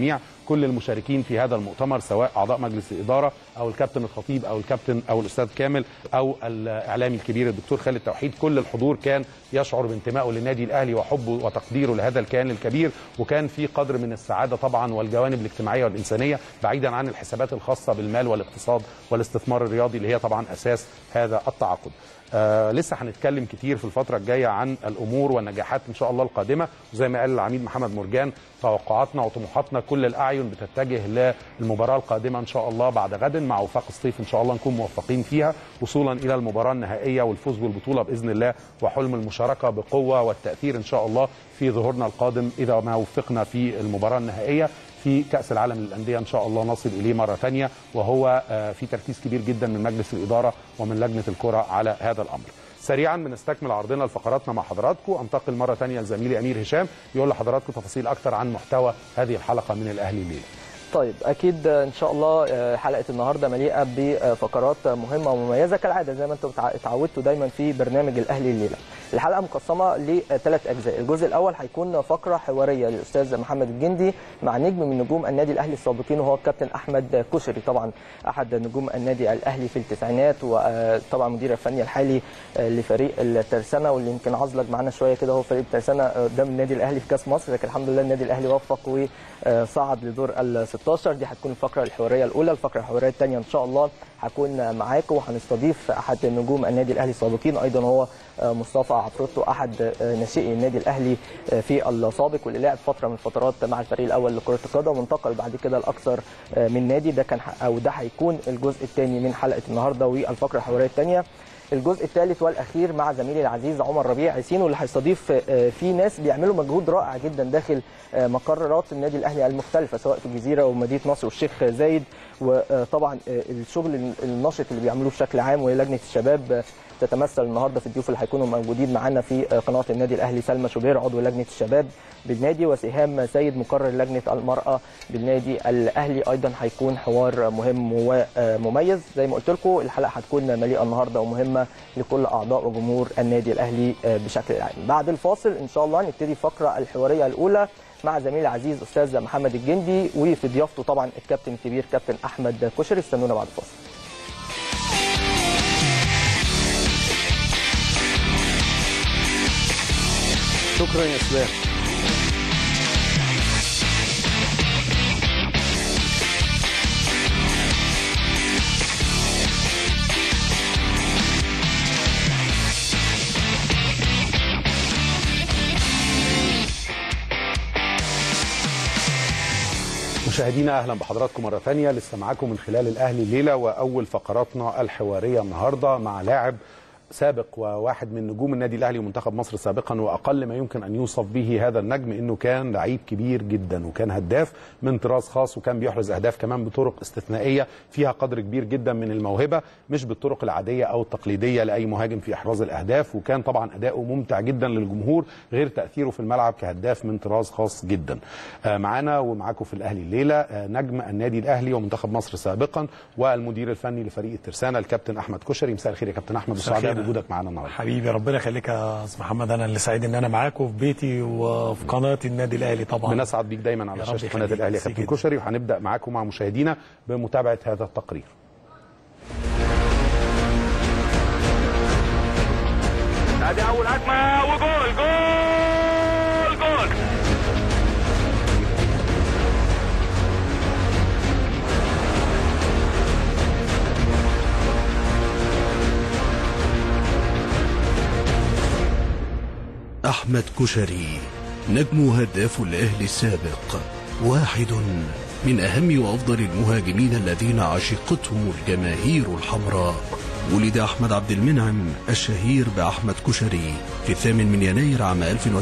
Speaker 1: كل المشاركين في هذا المؤتمر سواء اعضاء مجلس الاداره او الكابتن الخطيب او الكابتن او الاستاذ كامل او الاعلامي الكبير الدكتور خالد توحيد كل الحضور كان يشعر بانتمائه للنادي الاهلي وحبه وتقديره لهذا الكيان الكبير وكان في قدر من السعاده طبعا والجوانب الاجتماعيه والانسانيه بعيدا عن الحسابات الخاصه بالمال والاقتصاد والاستثمار الرياضي اللي هي طبعا اساس هذا التعاقد. آه لسه هنتكلم كتير في الفتره الجايه عن الامور والنجاحات ان شاء الله القادمه وزي ما قال العميد محمد مرجان توقعاتنا وطموحاتنا كل الاعين بتتجه للمباراه القادمه ان شاء الله بعد غد مع وفاق الصيف ان شاء الله نكون موفقين فيها وصولا الى المباراه النهائيه والفوز بالبطوله باذن الله وحلم المشاركه بقوه والتاثير ان شاء الله في ظهورنا القادم اذا ما وفقنا في المباراه النهائيه في كاس العالم للانديه ان شاء الله نصل اليه مره ثانيه وهو في تركيز كبير جدا من مجلس الاداره ومن لجنه الكره على هذا الامر. سريعا بنستكمل عرضنا لفقراتنا مع حضراتكم انتقل مره ثانيه لزميلي امير هشام يقول لحضراتكم تفاصيل اكثر عن محتوى هذه الحلقه من الاهلي الليله.
Speaker 2: طيب اكيد ان شاء الله حلقه النهارده مليئه بفقرات مهمه ومميزه كالعاده زي ما انتم اتعودتوا دايما في برنامج الاهلي الليله الحلقه مقسمه لثلاث اجزاء الجزء الاول هيكون فقره حواريه للاستاذ محمد الجندي مع نجم من نجوم النادي الاهلي السابقين وهو الكابتن احمد كشري طبعا احد نجوم النادي الاهلي في التسعينات وطبعا مدير الفني الحالي لفريق الترسانه واللي يمكن عزلك معانا شويه كده هو فريق الترسانه قدام النادي الاهلي في كاس مصر لكن الحمد لله النادي الاهلي وفق وصعد لدور ال 16 دي هتكون الفقره الحواريه الاولى الفقره الحواريه الثانيه ان شاء الله هكون معاكم وهنستضيف احد نجوم النادي الاهلي السابقين ايضا هو مصطفى عفروتو احد ناشئي النادي الاهلي في السابق واللي لعب فتره من الفترات مع الفريق الاول لكره القدم وانتقل بعد كده لاكثر من نادي ده كان او ده هيكون الجزء الثاني من حلقه النهارده والفقره الحواريه الثانيه الجزء الثالث والاخير مع زميلي العزيز عمر ربيع ياسين واللي هيستضيف في ناس بيعملوا مجهود رائع جدا داخل مقرات النادي الاهلي المختلفه سواء في الجزيره ومدينه نصر والشيخ زايد وطبعا الشغل النشط اللي بيعملوه بشكل عام وهي لجنه الشباب تتمثل النهارده في الضيوف اللي هيكونوا موجودين معانا في قناه النادي الاهلي سلمى شوبير عضو لجنه الشباب بالنادي وسهام سيد مقرر لجنه المراه بالنادي الاهلي ايضا هيكون حوار مهم ومميز زي ما قلت لكم الحلقه هتكون مليئه النهارده ومهمه لكل اعضاء وجمهور النادي الاهلي بشكل عام بعد الفاصل ان شاء الله نبتدي الفقره الحواريه الاولى مع زميلي العزيز استاذ محمد الجندي وفي ضيافته طبعا الكابتن الكبير كابتن احمد كشري استنونا بعد الفاصل
Speaker 1: شكرا يا اسلام مشاهدينا اهلا بحضراتكم مره ثانيه لسه معاكم من خلال الاهلي الليله واول فقراتنا الحواريه النهارده مع لاعب سابق وواحد من نجوم النادي الاهلي ومنتخب مصر سابقا واقل ما يمكن ان يوصف به هذا النجم انه كان لعيب كبير جدا وكان هداف من طراز خاص وكان بيحرز اهداف كمان بطرق استثنائيه فيها قدر كبير جدا من الموهبه مش بالطرق العاديه او التقليديه لاي مهاجم في احراز الاهداف وكان طبعا اداؤه ممتع جدا للجمهور غير تاثيره في الملعب كهداف من طراز خاص جدا معانا ومعاكم في الاهلي الليله نجم النادي الاهلي ومنتخب مصر سابقا والمدير الفني لفريق الترسانه الكابتن احمد كشري مساء الخير يا كابتن احمد وسعداء بوجودك معانا النهارده
Speaker 6: حبيبي ربنا يخليك يا استاذ محمد انا اللي سعيد ان انا معاكم في بيتي وفي قناه النادي الاهلي طبعا
Speaker 1: بنسعد بيك دايما على
Speaker 6: يا رب
Speaker 1: شاشه قناه
Speaker 6: يخليك.
Speaker 1: الاهلي يا
Speaker 6: ميرسي
Speaker 1: كابتن
Speaker 6: جدا.
Speaker 1: كشري وهنبدا معاكم مع مشاهدينا بمتابعه هذا التقرير
Speaker 7: ادي اول هجمه وجول جول جول
Speaker 8: أحمد كشري نجم هداف الأهلي السابق واحد من أهم وأفضل المهاجمين الذين عشقتهم الجماهير الحمراء ولد أحمد عبد المنعم الشهير بأحمد كشري في الثامن من يناير عام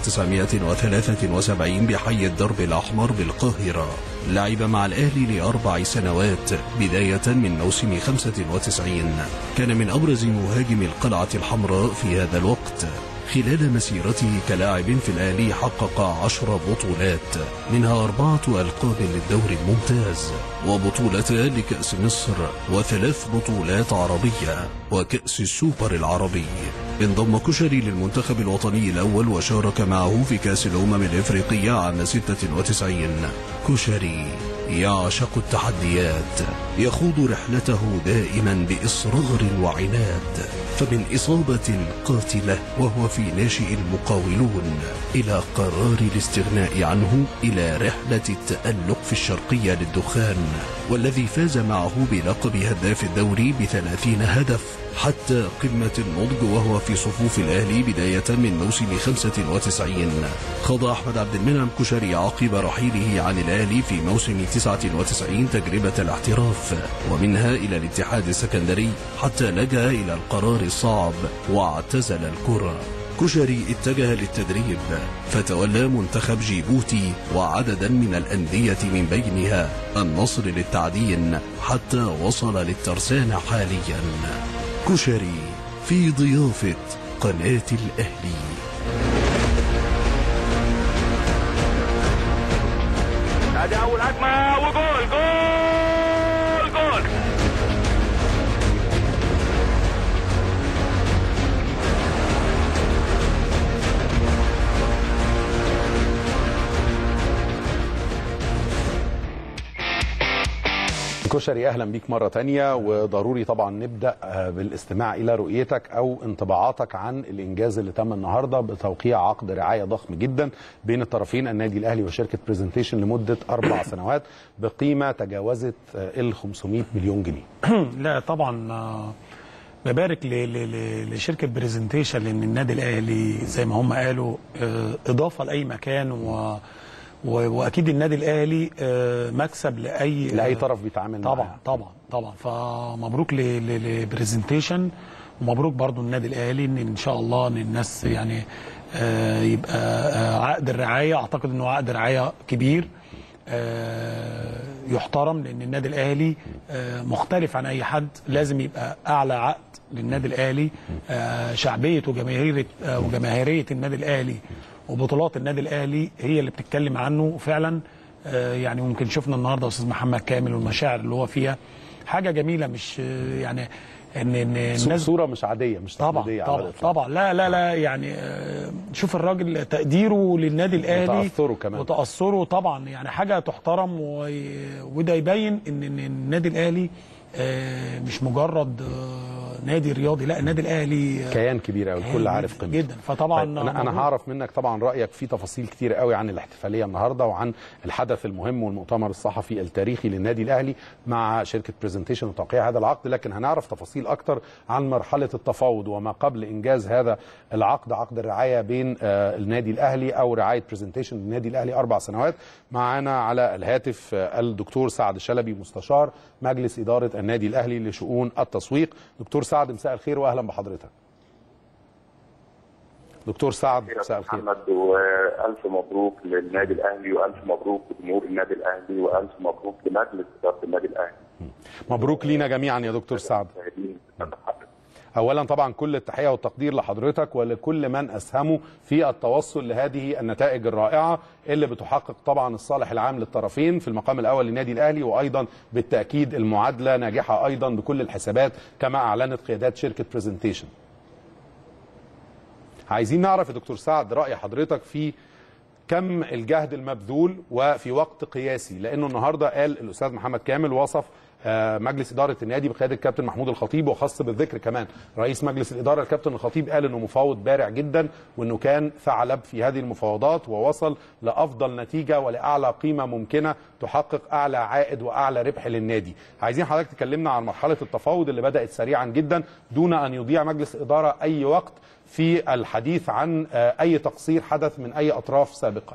Speaker 8: 1973 بحي الدرب الأحمر بالقاهرة لعب مع الأهلي لأربع سنوات بداية من موسم 95 كان من أبرز مهاجم القلعة الحمراء في هذا الوقت خلال مسيرته كلاعب في الأهلي حقق عشر بطولات منها أربعة ألقاب للدوري الممتاز وبطولتان لكأس مصر وثلاث بطولات عربية وكأس السوبر العربي انضم كشري للمنتخب الوطني الأول وشارك معه في كأس الأمم الإفريقية عام 96 كشري يعشق التحديات يخوض رحلته دائما بإصرار وعناد فمن إصابة قاتلة وهو في ناشئ المقاولون إلى قرار الاستغناء عنه إلى رحلة التألق في الشرقية للدخان والذي فاز معه بلقب هداف الدوري بثلاثين هدف حتى قمة النضج وهو في صفوف الأهلي بداية من موسم 95 خاض أحمد عبد المنعم كشري عقب رحيله عن الأهلي في موسم 99 تجربة الاحتراف ومنها إلى الاتحاد السكندري حتى لجأ إلى القرار الصعب واعتزل الكرة كشري اتجه للتدريب فتولى منتخب جيبوتي وعددا من الأندية من بينها النصر للتعدين حتى وصل للترسانة حاليا كشري في ضيافة قناة الأهلي
Speaker 7: ادي اول هجمه وجول جول جول
Speaker 1: كشري اهلا بيك مره تانية وضروري طبعا نبدا آه، بالاستماع الى رؤيتك او انطباعاتك عن الانجاز اللي تم النهارده بتوقيع عقد رعايه ضخم جدا بين الطرفين النادي الاهلي وشركه برزنتيشن لمده اربع سنوات بقيمه تجاوزت آه، ال 500 مليون جنيه
Speaker 6: لا طبعا آه، ببارك ل- ل- ل- لشركه برزنتيشن لان النادي الاهلي زي ما هم قالوا آه، اضافه لاي مكان و و- واكيد النادي الاهلي آه، مكسب لاي
Speaker 1: لاي طرف بيتعامل
Speaker 6: طبعا
Speaker 1: معاه.
Speaker 6: طبعا طبعا فمبروك لبرزنتيشن ومبروك برضو النادي الاهلي ان ان شاء الله ان الناس يعني آه، يبقى آه، عقد الرعايه اعتقد انه عقد رعايه كبير آه، يحترم لان النادي الاهلي آه، مختلف عن اي حد لازم يبقى اعلى عقد للنادي الاهلي آه، شعبيه وجماهيريه آه، وجماهيريه النادي الاهلي وبطولات النادي الاهلي هي اللي بتتكلم عنه فعلا آه، يعني ممكن شفنا النهارده استاذ محمد كامل والمشاعر اللي هو فيها حاجه جميله مش آه، يعني ان ان
Speaker 1: صو- صوره مش عاديه مش
Speaker 6: طبعا
Speaker 1: تقليديه على
Speaker 6: طبعا
Speaker 1: الإطلاق.
Speaker 6: طبعا لا لا لا يعني آه، شوف الراجل تقديره للنادي الاهلي
Speaker 1: وتأثره كمان.
Speaker 6: وتاثره طبعا يعني حاجه تحترم و... وده يبين ان إن النادي الاهلي آه، مش مجرد آه، نادي رياضي لا النادي الاهلي آه،
Speaker 1: كيان كبير قوي الكل
Speaker 6: جدا-
Speaker 1: عارف قيمته
Speaker 6: جدا فطبعا
Speaker 1: طيب انا انا
Speaker 6: مبروك.
Speaker 1: هعرف منك طبعا رايك في تفاصيل كتير قوي عن الاحتفاليه النهارده وعن الحدث المهم والمؤتمر الصحفي التاريخي للنادي الاهلي مع شركه برزنتيشن وتوقيع هذا العقد لكن هنعرف تفاصيل اكتر عن مرحله التفاوض وما قبل انجاز هذا العقد عقد الرعايه بين آه، النادي الاهلي او رعايه برزنتيشن للنادي الاهلي اربع سنوات معانا على الهاتف آه، الدكتور سعد الشلبي مستشار مجلس اداره النادي الاهلي لشؤون التسويق دكتور سعد مساء الخير واهلا بحضرتك دكتور سعد مساء الخير
Speaker 9: محمد والف مبروك للنادي الاهلي والف مبروك لجمهور النادي الاهلي والف مبروك لمجلس اداره النادي الاهلي
Speaker 1: مبروك لينا جميعا يا دكتور سعد
Speaker 9: المشاهدين.
Speaker 1: اولا طبعا كل التحيه والتقدير لحضرتك ولكل من اسهموا في التوصل لهذه النتائج الرائعه اللي بتحقق طبعا الصالح العام للطرفين في المقام الاول للنادي الاهلي وايضا بالتاكيد المعادله ناجحه ايضا بكل الحسابات كما اعلنت قيادات شركه برزنتيشن عايزين نعرف يا دكتور سعد راي حضرتك في كم الجهد المبذول وفي وقت قياسي لانه النهارده قال الاستاذ محمد كامل وصف آه، مجلس اداره النادي بقياده الكابتن محمود الخطيب وخاص بالذكر كمان رئيس مجلس الاداره الكابتن الخطيب قال انه مفاوض بارع جدا وانه كان ثعلب في هذه المفاوضات ووصل لافضل نتيجه ولاعلى قيمه ممكنه تحقق اعلى عائد واعلى ربح للنادي عايزين حضرتك تكلمنا عن مرحله التفاوض اللي بدات سريعا جدا دون ان يضيع مجلس الاداره اي وقت في الحديث عن آه، اي تقصير حدث من اي اطراف سابقه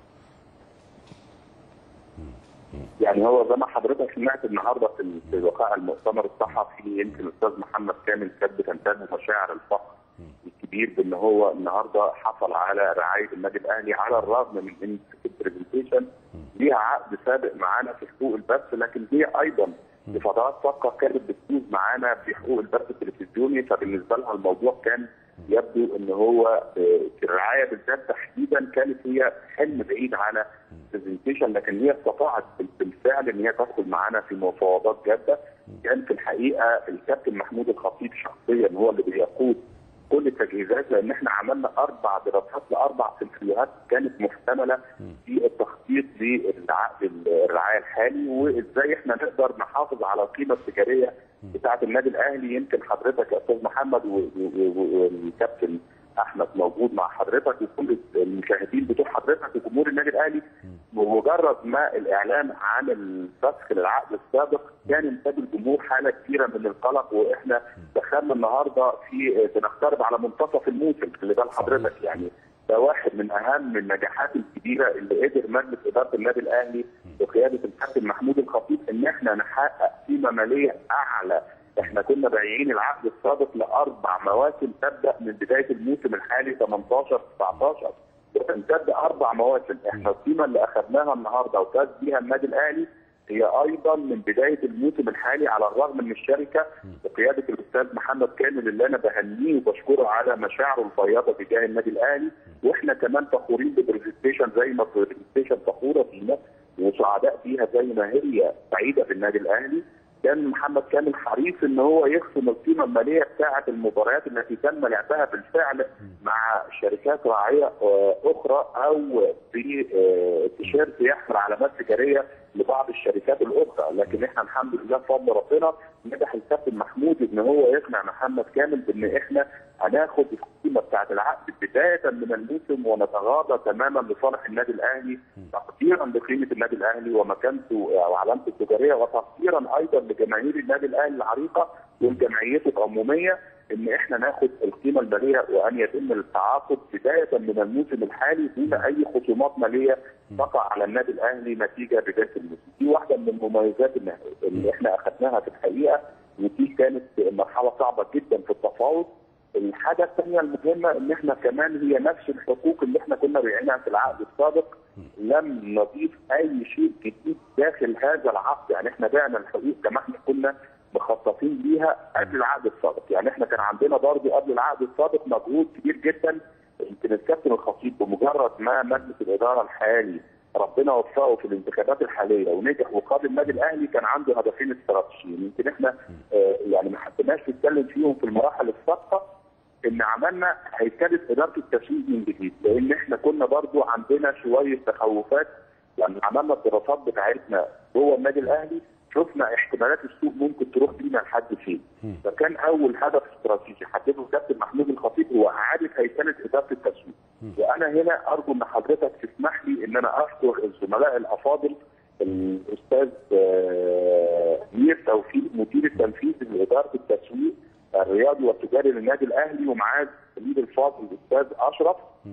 Speaker 9: يعني هو زي ما حضرتك سمعت النهارده في في وقائع المؤتمر الصحفي يمكن الاستاذ محمد كامل كانت بتنتابه مشاعر الفخر الكبير بان هو النهارده حصل على رعايه النادي الاهلي على الرغم من ان برزنتيشن ليها عقد سابق معانا في حقوق البث لكن هي ايضا لفترات سابقه كانت بتفوز معانا في حقوق البث التلفزيوني فبالنسبه لها الموضوع كان يبدو ان هو آه، في الرعايه بالذات تحديدا كانت هي حلم بعيد على برزنتيشن لكن هي استطاعت بال- بالفعل ان هي تدخل معانا في مفاوضات جاده كان في الحقيقه الكابتن محمود الخطيب شخصيا هو اللي بيقود كل التجهيزات لان احنا عملنا اربع دراسات لاربع سيناريوهات كانت محتمله في التخطيط للعقد الرعايه الحالي وازاي احنا نقدر نحافظ على القيمه التجاريه بتاعه النادي الاهلي يمكن حضرتك يا استاذ محمد و- و- و- والكابتن احمد موجود مع حضرتك وكل المشاهدين بتوع حضرتك وجمهور النادي الاهلي بمجرد ما الاعلان عن الفسخ للعقد السابق كان ينتاب الجمهور حاله كبيره من القلق واحنا دخلنا النهارده في بنقترب على منتصف الموسم خلي بال حضرتك يعني ده واحد من اهم النجاحات الكبيره اللي قدر مجلس اداره النادي الاهلي بقياده الكابتن محمود الخطيب ان احنا نحقق قيمه ماليه اعلى احنا كنا بايعين العقد السابق لاربع مواسم تبدا من بدايه الموسم الحالي 18 19 وتمتد اربع مواسم احنا القيمه اللي اخذناها النهارده وفاز بيها النادي الاهلي هي ايضا من بدايه الموسم الحالي على الرغم ان الشركه بقياده الاستاذ محمد كامل اللي انا بهنيه وبشكره على مشاعره الفياضه تجاه النادي الاهلي واحنا كمان فخورين ببرزنتيشن زي ما برزنتيشن فخوره بينا وسعداء بيها زي ما هي سعيده بالنادي الاهلي كان محمد كامل حريص ان هو يخصم القيمه الماليه بتاعه المباريات التي تم لعبها بالفعل مع شركات راعيه آه، اخرى او بتيشيرت يحمل علامات تجاريه لبعض الشركات الاخرى لكن احنا الحمد لله بفضل ربنا نجح الكابتن محمود ان هو يقنع محمد كامل بان احنا هناخد القيمه بتاعه العقد بدايه من الموسم ونتغاضى تماما لصالح النادي الاهلي تقديرا لقيمه النادي الاهلي ومكانته وعلامته التجاريه وتقديرا ايضا لجماهير النادي الاهلي العريقه وجمعيته العموميه ان احنا ناخد القيمه الماليه وان يتم التعاقد بدايه من الموسم الحالي دون اي خصومات ماليه تقع على النادي الاهلي نتيجه بدايه الموسم. دي واحده من المميزات اللي- اللي احنا اخذناها في الحقيقه ودي كانت مرحله صعبه جدا في التفاوض. الحاجه الثانيه المهمه ان احنا كمان هي نفس الحقوق اللي احنا كنا بايعينها في العقد السابق لم نضيف اي شيء جديد داخل هذا العقد يعني احنا بعنا الحقوق كما احنا كنا مخططين ليها قبل العقد السابق يعني احنا كان عندنا برضه قبل العقد السابق مجهود كبير جدا يمكن الكابتن الخطيب بمجرد ما مجلس الاداره الحالي ربنا وفقه في الانتخابات الحاليه ونجح وقاد النادي الاهلي كان عنده هدفين استراتيجيين يمكن احنا آه، يعني ما حبيناش نتكلم فيهم في المراحل السابقه ان عملنا هيكله اداره التسويق من جديد لان احنا كنا برضو عندنا شويه تخوفات لما عملنا الدراسات بتاعتنا جوه النادي الاهلي شفنا احتمالات السوق ممكن تروح بينا لحد فين فكان اول هدف استراتيجي حدده الكابتن محمود الخطيب هو اعاده هيكله اداره التسويق وانا هنا ارجو ان حضرتك تسمح لي ان انا اشكر الزملاء الافاضل الاستاذ آه، مير توفيق مدير التنفيذي لاداره التسويق الرياضي والتجاري للنادي الاهلي ومعاه الزميل الفاضل الاستاذ اشرف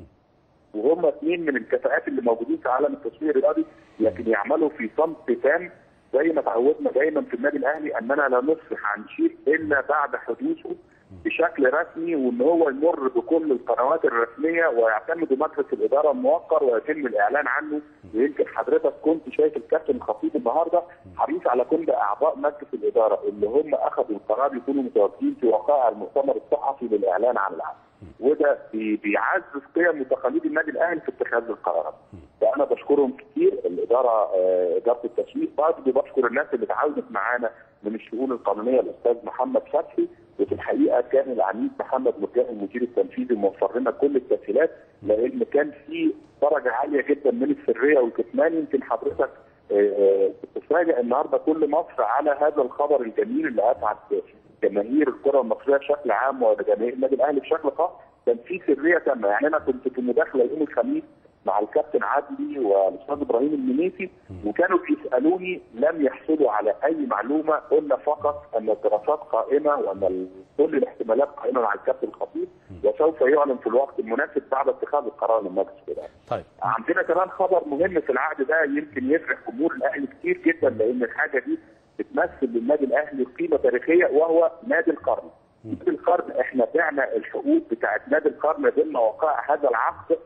Speaker 9: وهم اثنين من الكفاءات اللي موجودين في عالم التسويق الرياضي لكن يعملوا في صمت تام زي ما تعودنا دايما في النادي الاهلي اننا لا نصلح عن شيء الا بعد حدوثه بشكل رسمي وان هو يمر بكل القنوات الرسميه ويعتمد مجلس الاداره الموقر ويتم الاعلان عنه ويمكن حضرتك كنت شايف الكابتن الخطيب النهارده حريص على كل اعضاء مجلس الاداره اللي هم اخذوا القرار يكونوا متواجدين في وقائع المؤتمر الصحفي للاعلان عن العقد وده بي- بيعزز قيم وتقاليد النادي الاهلي في اتخاذ القرارات. فانا بشكرهم كتير الاداره آه، اداره التسويق برضه بشكر الناس اللي تعاونت معانا من الشؤون القانونيه الاستاذ محمد فتحي وفي الحقيقه كان العميد محمد مرجان المدير التنفيذي موفر لنا كل التسهيلات لان كان في درجه عاليه جدا من السريه والكتمان يمكن حضرتك آه، آه، تتفاجئ النهارده كل مصر على هذا الخبر الجميل اللي اسعد جماهير الكره المصريه بشكل عام وجماهير النادي الاهلي بشكل خاص كان في سريه تامه يعني انا كنت في مداخله يوم الخميس مع الكابتن عدلي والاستاذ ابراهيم المنيسي وكانوا بيسالوني لم يحصلوا على اي معلومه قلنا فقط ان الدراسات قائمه وان ال- كل الاحتمالات قائمه مع الكابتن الخطيب وسوف يعلن في الوقت المناسب بعد اتخاذ القرار من مجلس الاداره.
Speaker 1: طيب
Speaker 9: عندنا كمان خبر مهم في العقد ده يمكن يفرح جمهور الاهلي كتير جدا لان الحاجه دي بتمثل للنادي الاهلي قيمه تاريخيه وهو نادي القرن. نادي القرن احنا بعنا الحقوق بتاعت نادي القرن ضمن وقائع هذا العقد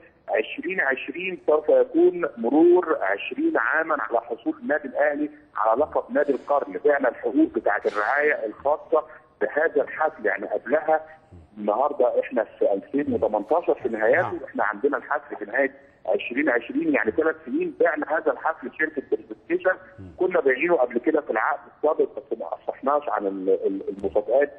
Speaker 9: 2020 سوف يكون مرور 20 عاما على حصول النادي الاهلي على لقب نادي القرن، بعنا الحقوق بتاعت الرعايه الخاصه بهذا الحفل يعني قبلها النهارده احنا في 2018 في نهاياته احنا عندنا الحفل في نهايه 2020 يعني ثلاث سنين بعنا هذا الحفل لشركه برزنتيشن كنا بايعينه قبل كده في العقد السابق بس ما افصحناش عن ال- ال- المفاجات دي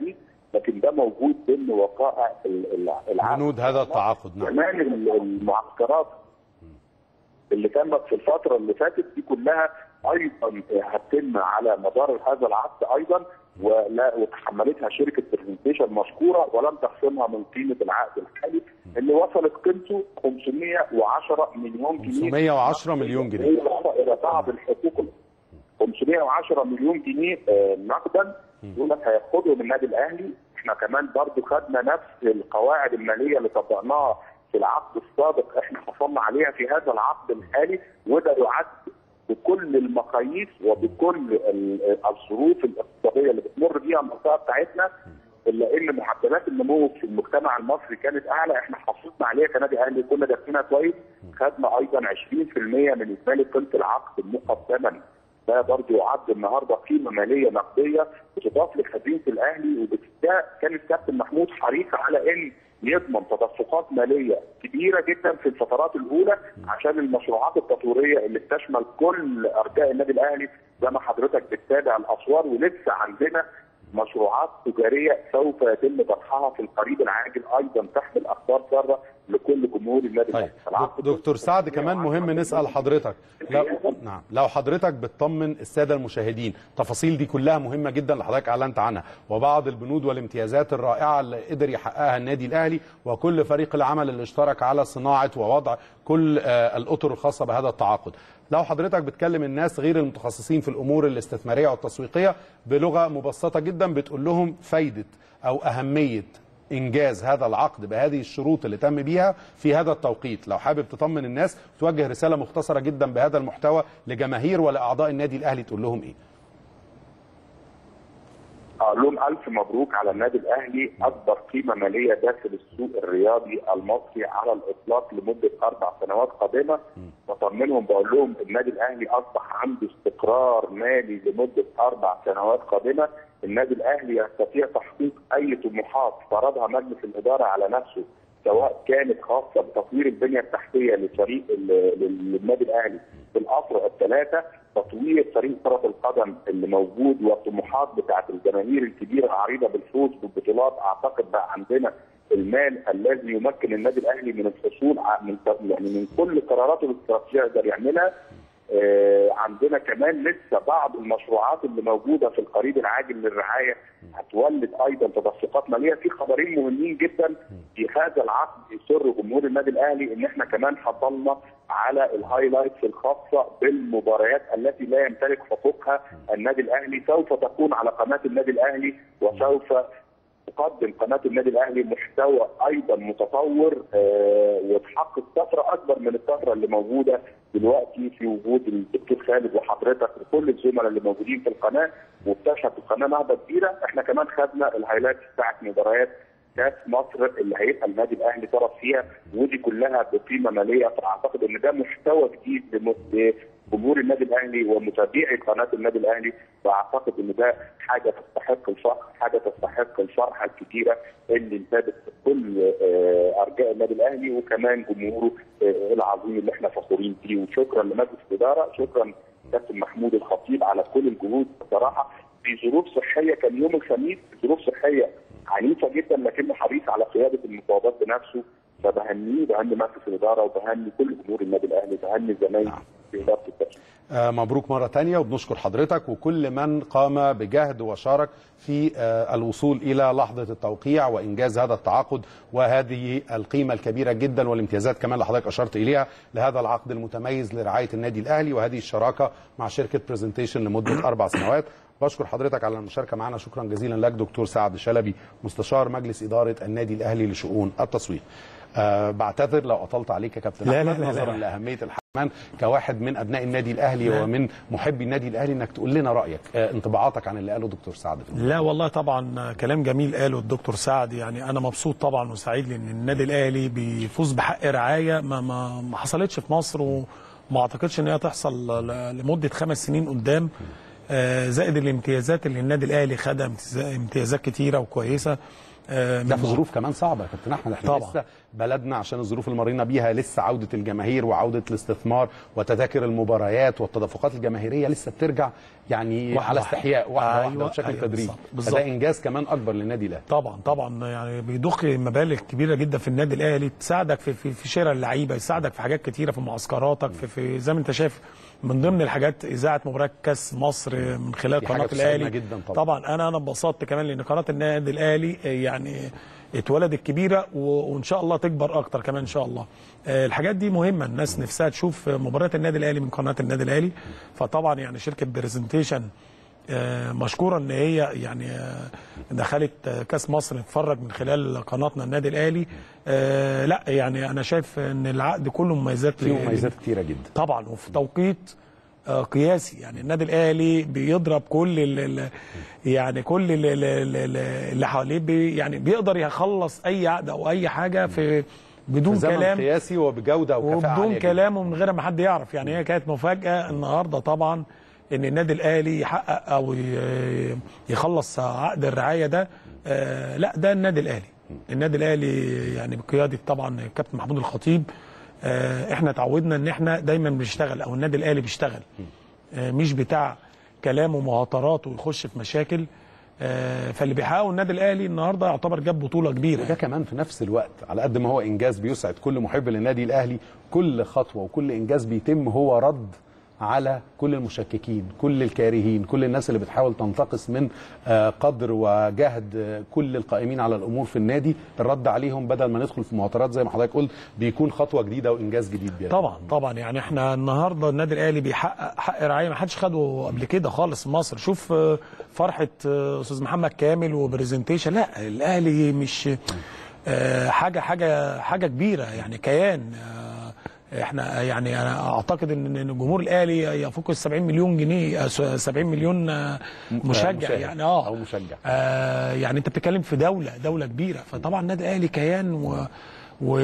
Speaker 9: لكن ده موجود ضمن وقائع ال- ال- العقد
Speaker 1: بنود هذا التعاقد نعم
Speaker 9: كمان ال- المعسكرات اللي تمت في الفتره اللي فاتت دي كلها ايضا هتتم على مدار هذا العقد ايضا ولا وتحملتها شركه برزنتيشن مشكوره ولم تخصمها من قيمه العقد الحالي اللي وصلت قيمته 510 مليون جنيه
Speaker 1: 510 مليون جنيه
Speaker 9: إضافة الى بعض الحقوق 510 مليون جنيه آه، نقدا دول هياخدهم النادي الاهلي احنا كمان برضو خدنا نفس القواعد الماليه اللي طبقناها في العقد السابق احنا حصلنا عليها في هذا العقد الحالي وده يعد بكل المقاييس وبكل ال- الظروف الاقتصاديه اللي بتمر بيها المنطقه بتاعتنا الا ان معدلات النمو في المجتمع المصري كانت اعلى احنا حافظنا عليها كنادي اهلي كنا دارسينها كويس خدنا ايضا 20% من اجمالي قيمه العقد مقدما ده برضه يعد النهارده قيمه ماليه نقديه بتضاف لخزينه الاهلي وبالتالي كان الكابتن محمود حريص على ان يضمن تدفقات ماليه كبيره جدا في الفترات الاولى عشان المشروعات التطويريه اللي بتشمل كل ارجاء النادي الاهلي زي ما حضرتك بتتابع الاسوار ولسه عندنا مشروعات تجاريه سوف يتم طرحها في القريب العاجل ايضا تحمل اخبار ساره لكل جمهور النادي
Speaker 1: طيب
Speaker 9: الاهلي. العقد
Speaker 1: دك- دكتور سعد كمان مهم نسال حضرتك لو نعم لو حضرتك بتطمن الساده المشاهدين التفاصيل دي كلها مهمه جدا اللي حضرتك اعلنت عنها وبعض البنود والامتيازات الرائعه اللي قدر يحققها النادي الاهلي وكل فريق العمل اللي اشترك على صناعه ووضع كل آه، الاطر الخاصه بهذا التعاقد لو حضرتك بتكلم الناس غير المتخصصين في الامور الاستثماريه والتسويقيه بلغه مبسطه جدا بتقول لهم فايده او اهميه انجاز هذا العقد بهذه الشروط اللي تم بيها في هذا التوقيت لو حابب تطمن الناس توجه رساله مختصره جدا بهذا المحتوى لجماهير ولاعضاء النادي الاهلي تقول لهم ايه
Speaker 9: اقول لهم الف مبروك على النادي الاهلي اكبر قيمه ماليه داخل السوق الرياضي المصري على الاطلاق لمده اربع سنوات قادمه بطمنهم بقول لهم النادي الاهلي اصبح عنده استقرار مالي لمده اربع سنوات قادمه النادي الاهلي يستطيع تحقيق اي طموحات فرضها مجلس الاداره على نفسه سواء كانت خاصه بتطوير البنيه التحتيه لفريق ال- لل- للنادي الاهلي في الافرع الثلاثه تطوير فريق كره القدم اللي موجود والطموحات بتاعت الجماهير الكبيره العريضه بالفوز بالبطولات اعتقد بقى عندنا المال الذي يمكن النادي الاهلي من الحصول ع- من يعني من كل قراراته الاستراتيجيه يقدر يعملها آه، عندنا كمان لسه بعض المشروعات اللي موجوده في القريب العاجل للرعايه هتولد ايضا تدفقات ماليه في خبرين مهمين جدا في هذا العقد يسر جمهور النادي الاهلي ان احنا كمان حصلنا على الهايلايتس الخاصه بالمباريات التي لا يمتلك حقوقها النادي الاهلي سوف تكون على قناه النادي الاهلي وسوف تقدم قناه النادي الاهلي محتوى ايضا متطور آه، وتحقق طفره اكبر من الطفره اللي موجوده دلوقتي في وجود الدكتور خالد وحضرتك وكل الزملاء اللي موجودين في القناه وبتشهد القناه نهضه كبيره احنا كمان خدنا الهايلايت بتاعت مباريات كاس مصر اللي هيبقى النادي الاهلي طرف فيها ودي كلها بقيمه ماليه فاعتقد ان ده محتوى جديد لم- لجمهور النادي الاهلي ومتابعي قناه النادي الاهلي واعتقد ان ده حاجه تستحق الفخر، حاجه تستحق الفرحه الكبيره اللي انتابت كل آه، ارجاء النادي الاهلي وكمان جمهوره آه، العظيم اللي احنا فخورين بيه وشكرا لمجلس الاداره، شكرا كابتن محمود الخطيب على كل الجهود بصراحه في ظروف صحيه كان يوم الخميس ظروف صحيه عنيفه جدا لكنه حريص على قياده المفاوضات بنفسه فبهنيه بهني مجلس الاداره وبهني كل جمهور النادي الاهلي بهني زمايلي في اداره التسويق
Speaker 1: آه، مبروك مرة تانية وبنشكر حضرتك وكل من قام بجهد وشارك في آه، الوصول إلى لحظة التوقيع وإنجاز هذا التعاقد وهذه القيمة الكبيرة جدا والامتيازات كمان اللي حضرتك أشرت إليها لهذا العقد المتميز لرعاية النادي الأهلي وهذه الشراكة مع شركة برزنتيشن لمدة أربع سنوات بشكر حضرتك على المشاركة معنا شكرا جزيلا لك دكتور سعد شلبي مستشار مجلس إدارة النادي الأهلي لشؤون التسويق أه بعتذر لو أطلت عليك يا كابتن
Speaker 6: لا، لا،
Speaker 1: أحمد
Speaker 6: لا،
Speaker 1: نظرا
Speaker 6: لا.
Speaker 1: لأهمية الحرمان كواحد من أبناء النادي الأهلي
Speaker 6: لا.
Speaker 1: ومن محبي النادي الأهلي إنك تقول لنا رأيك أه انطباعاتك عن اللي قاله دكتور سعد في
Speaker 6: لا والله طبعا كلام جميل قاله الدكتور سعد يعني انا مبسوط طبعا وسعيد لان النادي الاهلي بيفوز بحق رعايه ما ما, ما حصلتش في مصر وما اعتقدش ان هي تحصل ل- لمده خمس سنين قدام آه، زائد الامتيازات اللي النادي الاهلي خدها امتياز- امتيازات كتيره وكويسه آه،
Speaker 1: ده
Speaker 6: من
Speaker 1: في ظروف كمان صعبه يا كابتن احمد احنا
Speaker 6: طبعا.
Speaker 1: لسه بلدنا عشان الظروف اللي مرينا بيها لسه عوده الجماهير وعوده الاستثمار وتذاكر المباريات والتدفقات الجماهيريه لسه بترجع يعني
Speaker 6: واحدة
Speaker 1: على
Speaker 6: واحدة.
Speaker 1: استحياء واحده
Speaker 6: أيوة،
Speaker 1: واحده وبشكل
Speaker 6: أيوة،
Speaker 1: تدريجي
Speaker 6: بالظبط، بالظبط.
Speaker 1: فده انجاز كمان اكبر للنادي الاهلي
Speaker 6: طبعا طبعا يعني بيضخ مبالغ كبيره جدا في النادي الاهلي تساعدك في في, في شراء اللعيبه يساعدك في حاجات كتيره في معسكراتك في, في زي ما انت شايف من ضمن الحاجات اذاعه مباريات كاس مصر من خلال
Speaker 1: دي حاجة
Speaker 6: قناه
Speaker 1: بتسعدنا
Speaker 6: الاهلي
Speaker 1: جدا طبعا.
Speaker 6: طبعا انا انا انبسطت كمان لان قناه النادي الاهلي يعني اتولدت كبيره و- وان شاء الله تكبر اكتر كمان ان شاء الله آه، الحاجات دي مهمه الناس نفسها تشوف مباريات النادي الاهلي من قناه النادي الاهلي فطبعا يعني شركه برزنتيشن آه، مشكوره ان هي يعني آه، دخلت آه، كاس مصر نتفرج من خلال قناتنا النادي الاهلي آه، لا يعني انا شايف ان العقد كله مميزات
Speaker 1: فيه
Speaker 6: ل-
Speaker 1: مميزات كتيره جدا
Speaker 6: طبعا وفي توقيت آه، قياسي يعني النادي الاهلي بيضرب كل ال ال يعني كل ال- ال- ال- اللي حواليه بي يعني بيقدر يخلص اي عقد او اي حاجه في بدون
Speaker 1: في زمن
Speaker 6: كلام
Speaker 1: قياسي وبجوده وكفاءه
Speaker 6: وبدون
Speaker 1: عاليه جداً.
Speaker 6: كلام ومن غير ما حد يعرف يعني هي كانت مفاجاه النهارده طبعا ان النادي الاهلي يحقق او ي- يخلص عقد الرعايه ده آه، لا ده النادي الاهلي النادي الاهلي يعني بقياده طبعا الكابتن محمود الخطيب آه، احنا تعودنا ان احنا دايما بنشتغل او النادي الاهلي بيشتغل آه، مش بتاع كلام ومهاترات ويخش في مشاكل آه، فاللي بيحققه النادي الاهلي النهارده يعتبر جاب بطوله كبيره
Speaker 1: وده كمان في نفس الوقت على قد ما هو انجاز بيسعد كل محب للنادي الاهلي كل خطوه وكل انجاز بيتم هو رد على كل المشككين كل الكارهين كل الناس اللي بتحاول تنتقص من آه، قدر وجهد آه، كل القائمين على الامور في النادي الرد عليهم بدل ما ندخل في مهاترات زي ما حضرتك قلت بيكون خطوه جديده وانجاز جديد بيتم.
Speaker 6: طبعا طبعا يعني احنا النهارده النادي الاهلي بيحقق حق رعايه ما حدش خده قبل كده خالص في مصر شوف آه، فرحه آه، استاذ محمد كامل وبرزنتيشن لا الاهلي مش آه، حاجه حاجه حاجه كبيره يعني كيان آه، احنا يعني انا اعتقد ان إن جمهور الاهلي يفوق ال 70 مليون جنيه آه، 70 مليون آه، مشجع
Speaker 1: مشاهد
Speaker 6: يعني اه
Speaker 1: او مشجع
Speaker 6: آه يعني انت بتتكلم في دوله دوله كبيره فطبعا النادي الاهلي كيان و و...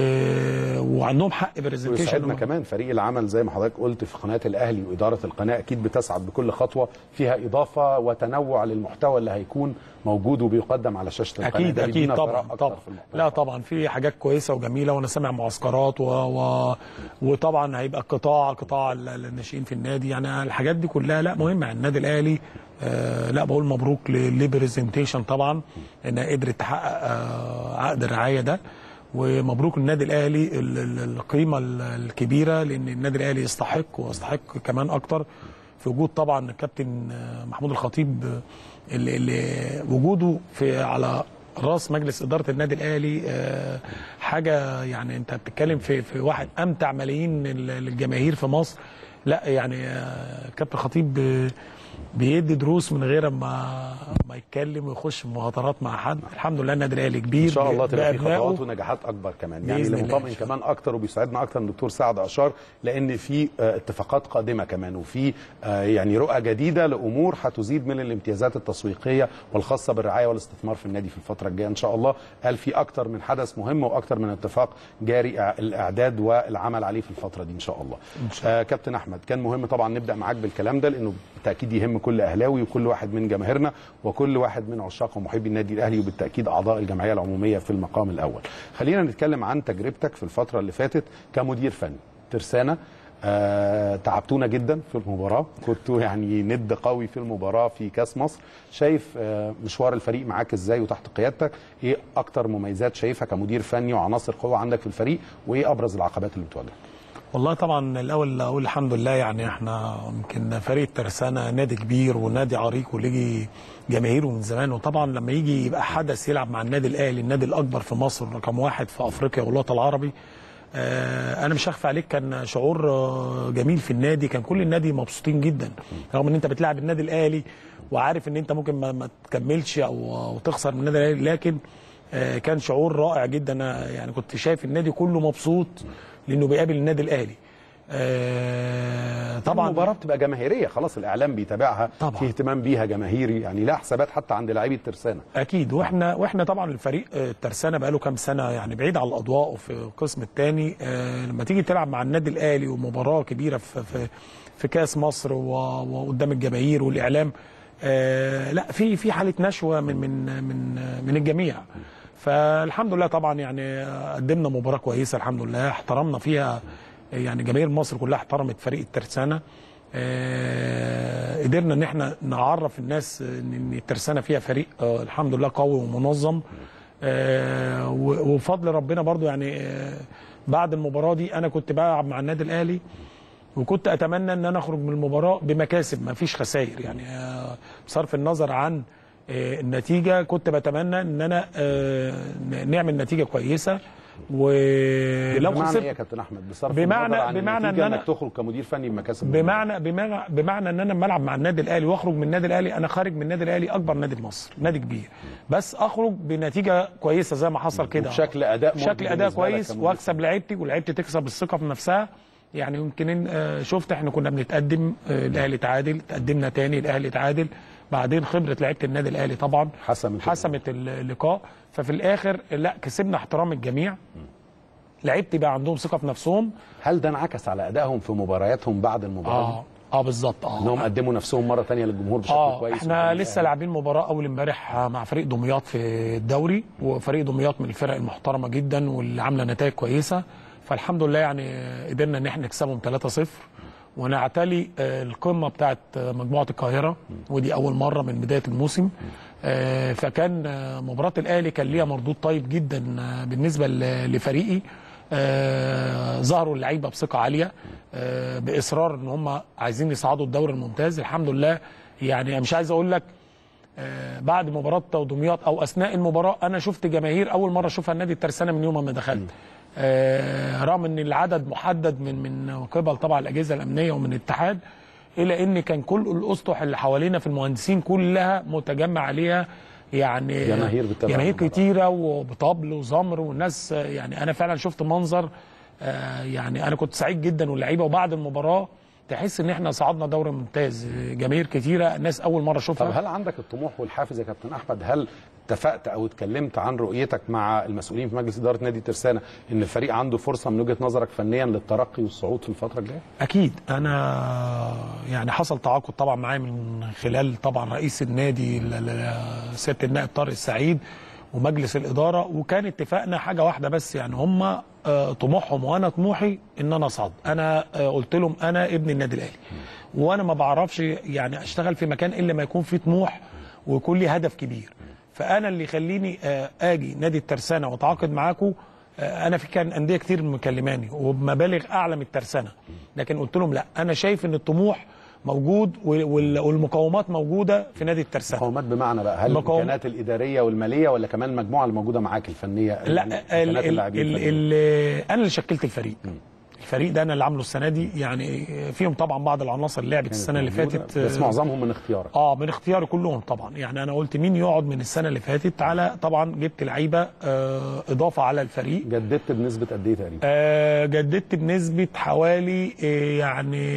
Speaker 6: وعندهم حق برزنتيشن
Speaker 1: ويسعدنا كمان فريق العمل زي ما حضرتك قلت في قناه الاهلي واداره القناه اكيد بتسعد بكل خطوه فيها اضافه وتنوع للمحتوى اللي هيكون موجود وبيقدم على شاشه القناه
Speaker 6: اكيد
Speaker 1: ده
Speaker 6: اكيد
Speaker 1: بيدينا
Speaker 6: طبعا
Speaker 1: ثراء أكتر
Speaker 6: طبعا
Speaker 1: في المحتوى.
Speaker 6: لا طبعا في حاجات كويسه وجميله وانا سامع معسكرات و... و... وطبعا هيبقى قطاع قطاع ال- الناشئين في النادي يعني الحاجات دي كلها لا مهمه يعني النادي الاهلي آه لا بقول مبروك للبرزنتيشن طبعا انها قدرت تحقق آه عقد الرعايه ده ومبروك للنادي الاهلي ال- ال- القيمه ال- الكبيره لان النادي الاهلي يستحق ويستحق كمان اكتر في وجود طبعا الكابتن آه، محمود الخطيب آه، اللي, اللي وجوده في على راس مجلس اداره النادي الاهلي آه، حاجه يعني انت بتتكلم في في واحد امتع ملايين ال- الجماهير في مصر لا يعني آه، كابتن خطيب آه، بيدي دروس من غير ما ما يتكلم ويخش في مهاترات مع حد الحمد لله النادي الاهلي كبير
Speaker 1: ان شاء الله تبقى في
Speaker 6: بأبنائه.
Speaker 1: خطوات ونجاحات اكبر كمان يعني
Speaker 6: بإذن
Speaker 1: اللي
Speaker 6: الله
Speaker 1: مطمئن
Speaker 6: إن شاء
Speaker 1: كمان اكتر وبيساعدنا اكتر ان الدكتور سعد اشار لان في آه، اتفاقات قادمه كمان وفي آه، يعني رؤى جديده لامور هتزيد من الامتيازات التسويقيه والخاصه بالرعايه والاستثمار في النادي في الفتره الجايه ان شاء الله قال في اكتر من حدث مهم واكتر من اتفاق جاري إع- الاعداد والعمل عليه في الفتره دي ان شاء الله
Speaker 6: إن شاء الله.
Speaker 1: آه كابتن احمد كان مهم طبعا نبدا معاك بالكلام ده لانه بالتاكيد يهم كل اهلاوي وكل واحد من جماهيرنا وكل واحد من عشاق ومحبي النادي الاهلي وبالتاكيد اعضاء الجمعيه العموميه في المقام الاول. خلينا نتكلم عن تجربتك في الفتره اللي فاتت كمدير فني ترسانه آه تعبتونا جدا في المباراه كنتوا يعني ند قوي في المباراه في كاس مصر شايف آه مشوار الفريق معاك ازاي وتحت قيادتك ايه اكتر مميزات شايفها كمدير فني وعناصر قوه عندك في الفريق وايه ابرز العقبات اللي بتواجهك
Speaker 6: والله طبعا الاول اقول الحمد لله يعني احنا يمكن فريق ترسانة نادي كبير ونادي عريق وليه جماهيره من زمان وطبعا لما يجي يبقى حدث يلعب مع النادي الاهلي النادي الاكبر في مصر رقم واحد في افريقيا والوطن العربي آه، انا مش هخفى عليك كان شعور آه، جميل في النادي كان كل النادي مبسوطين جدا رغم ان انت بتلعب النادي الاهلي وعارف ان انت ممكن ما, ما تكملش او او تخسر من النادي الاهلي لكن آه، كان شعور رائع جدا أنا يعني كنت شايف النادي كله مبسوط لانه بيقابل النادي الاهلي آه،
Speaker 1: طبعا
Speaker 6: طبعا
Speaker 1: المباراه بتبقى جماهيريه خلاص الاعلام بيتابعها
Speaker 6: طبعا.
Speaker 1: في اهتمام بيها جماهيري يعني لها حسابات حتى عند لاعبي الترسانه
Speaker 6: اكيد واحنا واحنا طبعا الفريق آه، الترسانه بقاله كام سنه يعني بعيد عن الاضواء وفي القسم الثاني لما تيجي تلعب مع النادي الاهلي ومباراه كبيره في في, في كاس مصر و- وقدام الجماهير والاعلام آه، لا في في حاله نشوه من من من من الجميع فالحمد لله طبعا يعني قدمنا مباراه كويسه الحمد لله احترمنا فيها يعني جماهير مصر كلها احترمت فريق الترسانه آه، قدرنا ان احنا نعرف الناس ان إن الترسانه فيها فريق آه، الحمد لله قوي ومنظم آه، و- وبفضل ربنا برضو يعني آه، بعد المباراه دي انا كنت بلعب مع النادي الاهلي وكنت اتمنى ان انا اخرج من المباراه بمكاسب ما فيش خسائر يعني آه، بصرف النظر عن آه، النتيجه كنت بتمنى ان انا آه، ن- نعمل نتيجه كويسه ولو
Speaker 1: بمعنى ايه يا
Speaker 6: خسرت
Speaker 1: كابتن احمد بصرف
Speaker 6: بمعنى-
Speaker 1: النظر عن
Speaker 6: بمعنى
Speaker 1: النتيجة
Speaker 6: إن أنا-
Speaker 1: انك تخرج كمدير فني بمكاسب
Speaker 6: بمعنى بمعنى بمعنى ان انا لما العب مع النادي الاهلي واخرج من النادي الاهلي انا خارج من النادي الاهلي اكبر نادي في مصر نادي كبير بس اخرج بنتيجه كويسه زي ما حصل كده
Speaker 1: وبشكل أداء مرضي
Speaker 6: شكل اداء
Speaker 1: بالنسبة لك
Speaker 6: كويس
Speaker 1: كمدير
Speaker 6: واكسب لعيبتي ولعيبتي تكسب الثقه في نفسها يعني يمكن آه، شفت احنا كنا بنتقدم آه، الاهلي تعادل تقدمنا تاني الاهلي تعادل بعدين خبره لعيبه النادي الاهلي طبعا
Speaker 1: حسمت
Speaker 6: حسمت اللقاء ففي الاخر لا كسبنا احترام الجميع لعيبتي بقى عندهم ثقه في نفسهم
Speaker 1: هل ده انعكس على ادائهم في مبارياتهم بعد المباراه
Speaker 6: اه اه بالظبط اه
Speaker 1: انهم قدموا نفسهم مره تانية للجمهور بشكل
Speaker 6: اه
Speaker 1: كويس
Speaker 6: احنا
Speaker 1: وكان
Speaker 6: لسه
Speaker 1: الأهلي-
Speaker 6: لاعبين مباراه اول امبارح مع فريق دمياط في الدوري وفريق دمياط من الفرق المحترمه جدا واللي عامله نتائج كويسه فالحمد لله يعني قدرنا ان احنا نكسبهم 3-0 ونعتلي آه، القمه بتاعت آه، مجموعه القاهره ودي اول مره من بدايه الموسم آه، فكان آه، مباراه الاهلي كان ليها مردود طيب جدا آه، بالنسبه ل- لفريقي آه، ظهروا اللعيبه بثقه عاليه آه، باصرار ان هم عايزين يصعدوا الدوري الممتاز الحمد لله يعني أنا مش عايز اقول لك آه، بعد مباراه دمياط او اثناء المباراه انا شفت جماهير اول مره اشوفها النادي الترسانه من يوم ما دخلت آه، رغم ان العدد محدد من من قبل طبعا الاجهزه الامنيه ومن الاتحاد الا ان كان كل الاسطح اللي حوالينا في المهندسين كلها متجمع عليها يعني
Speaker 1: جماهير بتتابع
Speaker 6: جماهير
Speaker 1: المباراة.
Speaker 6: كتيره وبطبل وزمر والناس آه، يعني انا فعلا شفت منظر آه، يعني انا كنت سعيد جدا واللعيبه وبعد المباراه تحس ان احنا صعدنا دوري ممتاز آه، جماهير كتيره الناس اول مره
Speaker 1: طب
Speaker 6: اشوفها
Speaker 1: هل عندك الطموح والحافز يا كابتن احمد هل اتفقت او اتكلمت عن رؤيتك مع المسؤولين في مجلس اداره نادي ترسانه ان الفريق عنده فرصه من وجهه نظرك فنيا للترقي والصعود في الفتره الجايه؟
Speaker 6: اكيد انا يعني حصل تعاقد طبعا معايا من خلال طبعا رئيس النادي ل- ل- سياده النائب طارق السعيد ومجلس الاداره وكان اتفاقنا حاجه واحده بس يعني هم آه، طموحهم وانا طموحي ان انا اصعد انا آه، قلت لهم انا ابن النادي الاهلي وانا ما بعرفش يعني اشتغل في مكان الا ما يكون فيه طموح ويكون لي هدف كبير فانا اللي يخليني آه، اجي نادي الترسانه واتعاقد معاكم آه، انا في كان انديه كتير مكلماني وبمبالغ اعلى من الترسانه لكن قلت لهم لا انا شايف ان الطموح موجود وال- وال- والمقومات موجوده في نادي الترسانه
Speaker 1: مقومات بمعنى بقى هل
Speaker 6: مقاوم-
Speaker 1: الامكانيات الاداريه والماليه ولا كمان المجموعه اللي موجوده معاك الفنيه
Speaker 6: لا ال
Speaker 1: امكانيات
Speaker 6: ال
Speaker 1: اللاعبين
Speaker 6: ال
Speaker 1: الفنية؟
Speaker 6: ال انا اللي شكلت الفريق الفريق ده انا اللي عامله السنه دي يعني فيهم طبعا بعض العناصر اللي لعبت السنه اللي
Speaker 1: موجودة،
Speaker 6: فاتت
Speaker 1: بس
Speaker 6: آه،
Speaker 1: معظمهم من اختيارك
Speaker 6: اه من اختياري كلهم طبعا يعني انا قلت مين يقعد من السنه اللي فاتت على طبعا جبت لعيبه آه اضافه على الفريق
Speaker 1: جددت بنسبه قد ايه تقريبا؟
Speaker 6: آه جددت بنسبه حوالي آه يعني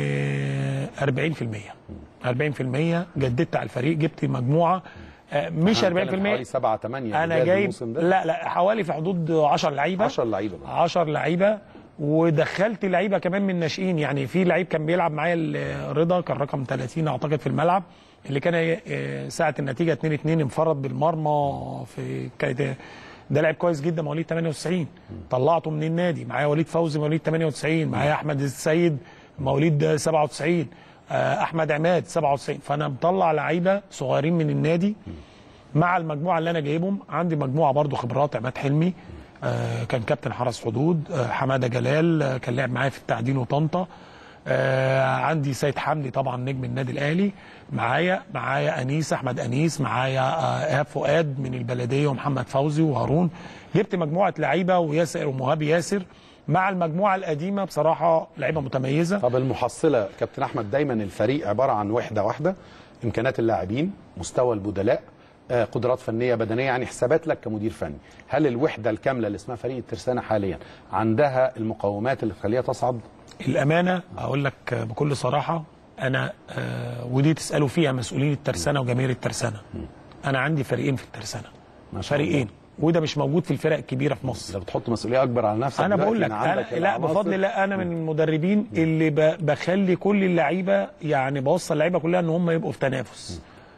Speaker 6: 40% 40% جددت على الفريق جبت مجموعه آه مش 40%
Speaker 1: حوالي 7 8
Speaker 6: انا جايب لا لا حوالي في حدود 10 لعيبه
Speaker 1: 10 لعيبه
Speaker 6: 10 لعيبه ودخلت لعيبه كمان من الناشئين يعني في لعيب كان بيلعب معايا ال- رضا كان رقم 30 اعتقد في الملعب اللي كان آه، ساعه النتيجه 2 2 انفرد بالمرمى في كانت ده لعيب كويس جدا مواليد 98 طلعته من النادي معايا وليد فوزي مواليد 98 معايا احمد السيد مواليد 97 آه، احمد عماد 97 فانا مطلع لعيبه صغيرين من النادي مع المجموعه اللي انا جايبهم عندي مجموعه برضو خبرات عماد حلمي آه كان كابتن حرس حدود آه حماده جلال آه كان لعب معايا في التعدين وطنطا آه عندي سيد حمدي طبعا نجم النادي الاهلي معايا معايا انيس احمد انيس معايا آه ايهاب فؤاد من البلديه ومحمد فوزي وهارون جبت مجموعه لعيبه وياسر ومهاب ياسر مع المجموعه القديمه بصراحه لعيبه متميزه
Speaker 1: طب المحصله كابتن احمد دايما الفريق عباره عن وحده واحده امكانيات اللاعبين مستوى البدلاء آه، قدرات فنيه بدنيه يعني حسابات لك كمدير فني هل الوحده الكامله اللي اسمها فريق الترسانه حاليا عندها المقومات اللي تخليها تصعد
Speaker 6: الامانه اقول لك بكل صراحه انا آه ودي تسالوا فيها مسؤولين الترسانه وجماهير الترسانه انا عندي فريقين في الترسانه
Speaker 1: ما شاء الله.
Speaker 6: فريقين وده مش موجود في الفرق الكبيره في مصر
Speaker 1: ده بتحط مسؤوليه اكبر على نفسك
Speaker 6: انا
Speaker 1: دلوقتي
Speaker 6: بقول لك
Speaker 1: إن عندك
Speaker 6: أنا لا
Speaker 1: العناصر.
Speaker 6: بفضل الله انا من المدربين اللي ب- بخلي كل اللعيبه يعني بوصل اللعيبه كلها ان هم يبقوا في تنافس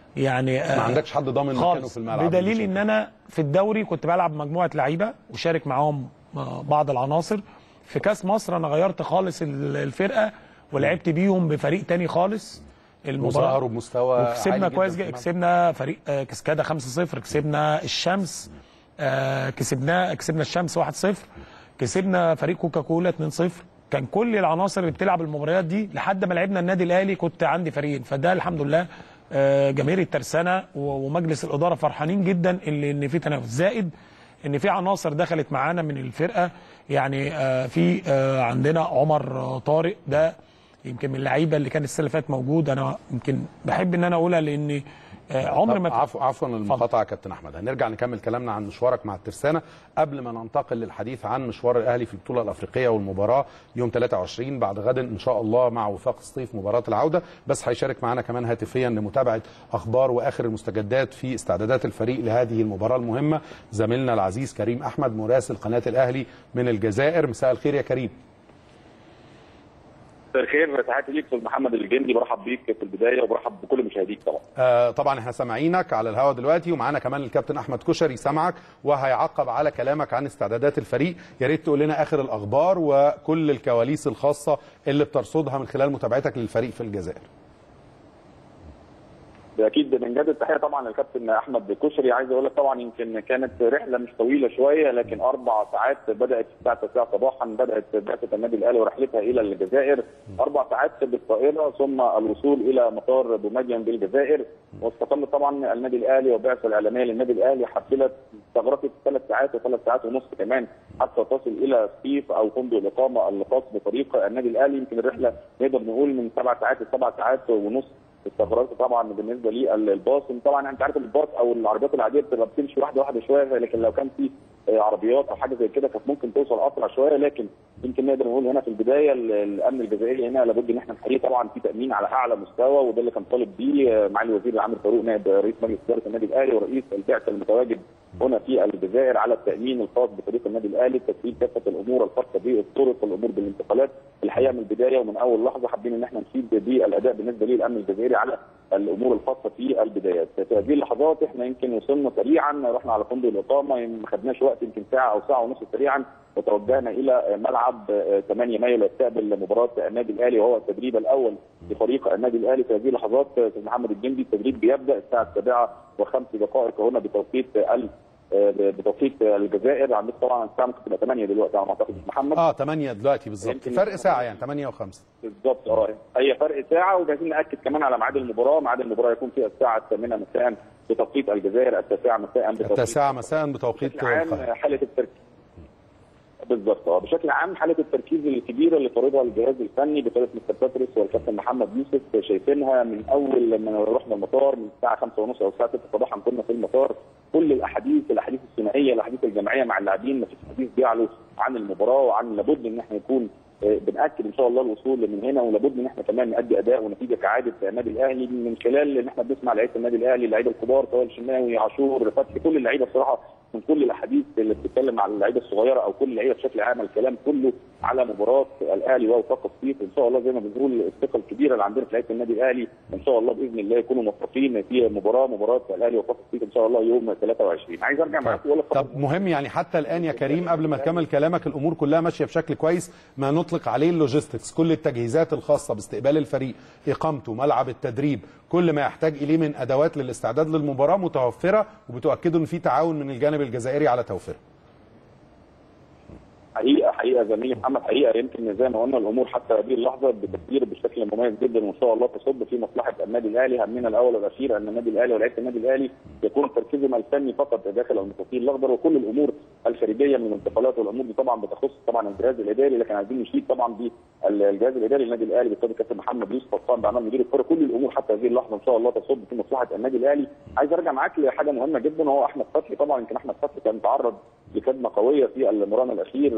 Speaker 6: يعني
Speaker 1: ما عندكش حد ضامن مكانه
Speaker 6: خالص
Speaker 1: في الملعب
Speaker 6: بدليل ان انا في الدوري كنت بلعب مجموعه لعيبه وشارك معاهم آه، بعض العناصر في كاس مصر انا غيرت خالص ال- الفرقه ولعبت بيهم بفريق تاني خالص
Speaker 1: وظهروا بمستوى
Speaker 6: وكسبنا
Speaker 1: عالي جداً
Speaker 6: كويس
Speaker 1: في
Speaker 6: جدا
Speaker 1: الملعب.
Speaker 6: كسبنا فريق آه، كسكادا 5-0 كسبنا الشمس آه، كسبنا كسبنا الشمس 1-0 كسبنا فريق كوكاكولا 2-0 كان كل العناصر اللي بتلعب المباريات دي لحد ما لعبنا النادي الاهلي كنت عندي فريقين فده الحمد لله آه، جماهير الترسانه و- ومجلس الاداره فرحانين جدا اللي ان في تنافس زائد ان في عناصر دخلت معانا من الفرقه يعني آه، في آه، عندنا عمر آه، طارق ده يمكن من اللعيبه اللي كان السنه اللي فاتت موجود انا يمكن بحب ان انا اقولها لان آه، عمر
Speaker 1: طب
Speaker 6: ما
Speaker 1: عفوا عفوا المقاطعه يا كابتن احمد هنرجع نكمل كلامنا عن مشوارك مع الترسانه قبل ما ننتقل للحديث عن مشوار الاهلي في البطوله الافريقيه والمباراه يوم 23 بعد غد ان شاء الله مع وفاق الصيف مباراه العوده بس هيشارك معنا كمان هاتفيا لمتابعه اخبار واخر المستجدات في استعدادات الفريق لهذه المباراه المهمه زميلنا العزيز كريم احمد مراسل قناه الاهلي من الجزائر مساء الخير يا كريم
Speaker 9: مساء الخير تحياتي ليك استاذ محمد الجندي برحب بيك في البدايه وبرحب بكل مشاهديك طبعا
Speaker 1: آه طبعا احنا سامعينك على الهواء دلوقتي ومعانا كمان الكابتن احمد كشري سامعك وهيعقب على كلامك عن استعدادات الفريق يا ريت تقول لنا اخر الاخبار وكل الكواليس الخاصه اللي بترصدها من خلال متابعتك للفريق في الجزائر
Speaker 9: اكيد بنجدد التحيه طبعا للكابتن احمد كشري عايز اقول لك طبعا يمكن كانت رحله مش طويله شويه لكن اربع ساعات بدات الساعه 9 صباحا بدات بعثه النادي الاهلي ورحلتها الى الجزائر اربع ساعات بالطائره ثم الوصول الى مطار بومدين بالجزائر واستقل طبعا النادي الاهلي والبعثه الاعلاميه للنادي الاهلي حفلت استغرقت ثلاث ساعات وثلاث ساعات ونص كمان حتى تصل الى سقيف او فندق الاقامه الخاص بفريق النادي الاهلي يمكن الرحله نقدر نقول من سبع ساعات لسبع ساعات ونص استغرقت طبعا بالنسبه للباص طبعا انت عارف الباص او العربيات العاديه بتبقى بتمشي واحده واحده شويه لكن لو كان في آه، عربيات او حاجه زي كده كانت ممكن توصل اسرع شويه لكن يمكن نقدر نقول هنا في البدايه ال- الامن الجزائري هنا لابد ان احنا نحييه طبعا في تامين على اعلى مستوى وده اللي كان طالب بيه آه، معالي الوزير العام فاروق نائب رئيس مجلس اداره النادي الاهلي ورئيس البعثه المتواجد هنا في الجزائر على التامين الخاص بفريق النادي الاهلي تسهيل كافه الامور الخاصه بالطرق والامور بالانتقالات الحقيقه من البدايه ومن اول لحظه حابين ان احنا نشيد بالاداء بالنسبه للامن الجزائري على الامور الخاصه في البدايات في هذه اللحظات احنا يمكن وصلنا سريعا رحنا على فندق الاقامه ما خدناش وقت يمكن ساعه او ساعه ونص سريعا وتوجهنا الى ملعب آه، 8 مايو ليستقبل مباراه النادي الاهلي وهو التدريب الاول لفريق النادي الاهلي في هذه اللحظات آه، استاذ محمد الجندي التدريب بيبدا الساعه 7 وخمس دقائق هنا بتوقيت ال آه، بتوقيت الجزائر عندك طبعا الساعه ممكن تبقى 8 دلوقتي على ما اعتقد محمد
Speaker 1: اه 8 دلوقتي بالظبط
Speaker 9: يمكن-
Speaker 1: فرق ساعه يعني 8 و5
Speaker 9: بالظبط اه هي فرق ساعه وعايزين ناكد كمان على ميعاد المباراه ميعاد المباراه يكون فيها الساعه 8 مساء بتوقيت الجزائر التاسعه مساء بتوقيت
Speaker 1: التاسعه مساء بتوقيت
Speaker 9: بشكل عام
Speaker 1: القاهره
Speaker 9: حاله التركيز بالظبط اه بشكل عام حاله التركيز الكبيره اللي فرضها الجهاز الفني بقياده مستر باتريس والكابتن محمد يوسف شايفينها من اول لما رحنا المطار من الساعه 5 ونص او الساعه 6 صباحا كنا في المطار كل الاحاديث الاحاديث الثنائيه الاحاديث الجماعيه مع اللاعبين ما فيش حديث بيعلو عن المباراه وعن لابد ان احنا نكون آه، بناكد ان شاء الله الوصول من هنا ولابد ان احنا كمان نادي اداء ونتيجه كعاده النادي الاهلي من خلال ان احنا بنسمع لعيبه النادي الاهلي اللعيبه الكبار سواء الشناوي عاشور فتحي كل اللعيبه الصراحه من كل الاحاديث اللي بتتكلم على اللعيبه الصغيره او كل اللعيبه بشكل عام الكلام كله على مباراه الاهلي ووفاق الصيف ان شاء الله زي ما بنقول الثقه الكبيره اللي عندنا في لعيبه النادي الاهلي ان شاء الله باذن الله يكونوا موفقين في مباراه مباراه الاهلي ووفاق الصيف ان شاء الله يوم 23 عايز ارجع معاك واقول لك
Speaker 1: طب مهم يعني حتى الان يا كريم قبل ما تكمل كلامك الامور كلها ماشيه بشكل كويس ما نطلق عليه اللوجيستكس كل التجهيزات الخاصه باستقبال الفريق اقامته ملعب التدريب كل ما يحتاج اليه من ادوات للاستعداد للمباراه متوفره وبتؤكدوا ان في تعاون من الجانب الجزائري على توفيرها
Speaker 9: حقيقه حقيقه زميلي محمد حقيقه يمكن زي ما قلنا الامور حتى هذه اللحظه بتسير بشكل مميز جدا وان شاء الله تصب في مصلحه النادي الاهلي همنا الاول والاخير ان النادي الاهلي ولاعيبه النادي الاهلي يكون تركيزهم الفني فقط داخل المستطيل الاخضر وكل الامور الخارجيه من الانتقالات والامور دي طبعا بتخص طبعا الجهاز الاداري لكن عايزين نشيد طبعا بالجهاز الاداري للنادي الاهلي بالقياده الكابتن محمد يوسف قطان بعمل مدير الكره كل الامور حتى هذه اللحظه ان شاء الله تصب في مصلحه النادي الاهلي عايز ارجع معاك لحاجه مهمه جدا وهو احمد فتحي طبعا يمكن احمد فتحي كان تعرض لكدمه قويه في المران الاخير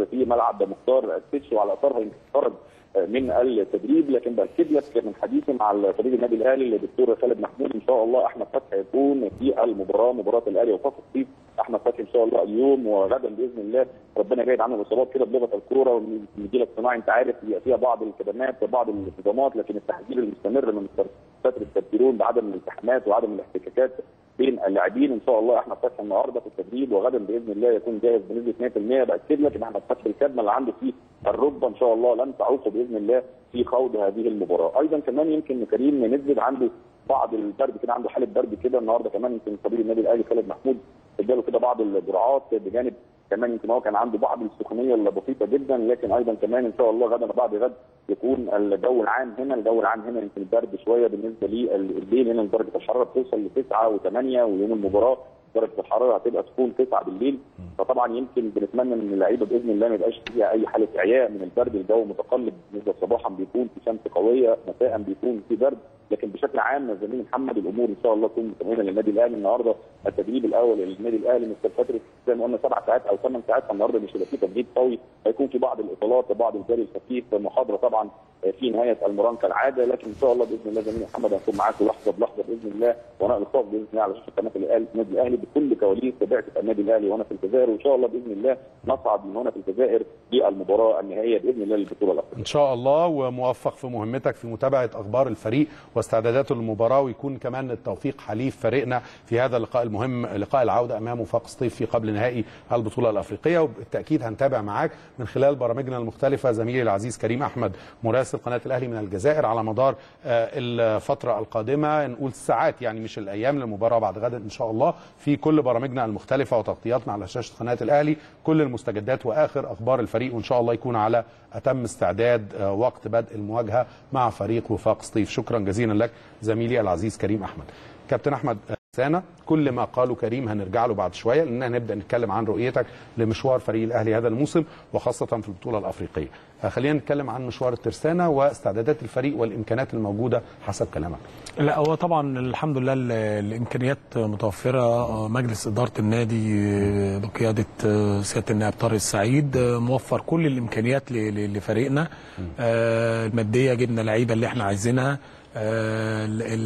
Speaker 9: مستمر في ملعب مختار السيتش وعلى اثرها يمكن خرج من التدريب لكن باكد لك من حديثي مع فريق النادي الاهلي الدكتور خالد محمود ان شاء الله احمد فتحي يكون في المباراه مباراه الاهلي وفاق الصيف احمد فتحي ان شاء الله اليوم وغدا باذن الله ربنا يبعد عنه الاصابات كده بلغه الكوره والجيل الصناعي انت عارف بيبقى فيها بعض الكدمات وبعض الانتظامات لكن التحذير المستمر من فتره التدبيرون بعدم الالتحامات وعدم الاحتكاكات بين اللاعبين ان شاء الله احمد فتحي النهارده في التدريب وغدا باذن الله يكون جاهز بنسبه 100% باكد لك ان احمد فتحي الكدمه اللي عنده في الركبه ان شاء الله لن تعوقه باذن الله في خوض هذه المباراه، ايضا كمان يمكن كريم نزل عنده بعض البرد كده عنده حاله برد كده النهارده كمان يمكن طبيب النادي الاهلي خالد محمود اداله كده بعض الجرعات بجانب كمان يمكن هو كان عنده بعض السخونيه البسيطه جدا لكن ايضا كمان ان شاء الله غدا بعد غد يكون الجو العام هنا الجو العام هنا يمكن برد شويه بالنسبه لليل هنا درجه الحراره بتوصل ل 9 و8 ويوم المباراه درجه الحراره هتبقى تكون 9 بالليل فطبعا يمكن بنتمنى ان اللعيبه باذن الله ما يبقاش فيها اي حاله اعياء من البرد الجو متقلب بالنسبه صباحا بيكون في شمس قويه مساء بيكون في برد لكن بشكل عام زميلي محمد الامور ان شاء الله تكون مطمئنه للنادي الاهلي النهارده التدريب الاول للنادي الاهلي مستر فتره زي ما قلنا سبع ساعات او ثمان ساعات النهارده مش هيبقى في تدريب قوي هيكون في بعض الاطالات وبعض الجري الخفيف محاضره طبعا في نهايه المران كالعاده لكن ان شاء الله باذن الله زميلي محمد هنكون معاكم لحظه بلحظه باذن الله وانا القاء باذن الله على شاشه قناه الاهلي النادي الاهلي بكل كواليس بعثه النادي الاهلي وانا في الجزائر وان شاء الله باذن الله نصعد من هنا في الجزائر للمباراه النهائيه باذن الله للبطوله الافريقيه.
Speaker 1: ان شاء الله وموفق في مهمتك في متابعه اخبار الفريق واستعداداته للمباراه ويكون كمان التوفيق حليف فريقنا في هذا اللقاء المهم لقاء العوده امام وفاق سطيف في قبل نهائي البطوله الافريقيه وبالتاكيد هنتابع معاك من خلال برامجنا المختلفه زميلي العزيز كريم احمد مراسل قناه الاهلي من الجزائر على مدار الفتره القادمه نقول ساعات يعني مش الايام للمباراه بعد غد ان شاء الله في كل برامجنا المختلفه وتغطياتنا على شاشه قناه الاهلي كل المستجدات واخر اخبار الفريق وان شاء الله يكون على اتم استعداد وقت بدء المواجهه مع فريق وفاق سطيف شكرا جزيلا لك زميلي العزيز كريم احمد كابتن احمد سنة كل ما قاله كريم هنرجع له بعد شويه لان هنبدا نتكلم عن رؤيتك لمشوار فريق الاهلي هذا الموسم وخاصه في البطوله الافريقيه. خلينا نتكلم عن مشوار الترسانه واستعدادات الفريق والامكانيات الموجوده حسب كلامك.
Speaker 6: لا هو طبعا الحمد لله الامكانيات متوفره مجلس اداره النادي بقياده سياده النائب طارق السعيد موفر كل الامكانيات لفريقنا الماديه جبنا اللعيبه اللي احنا عايزينها
Speaker 1: آه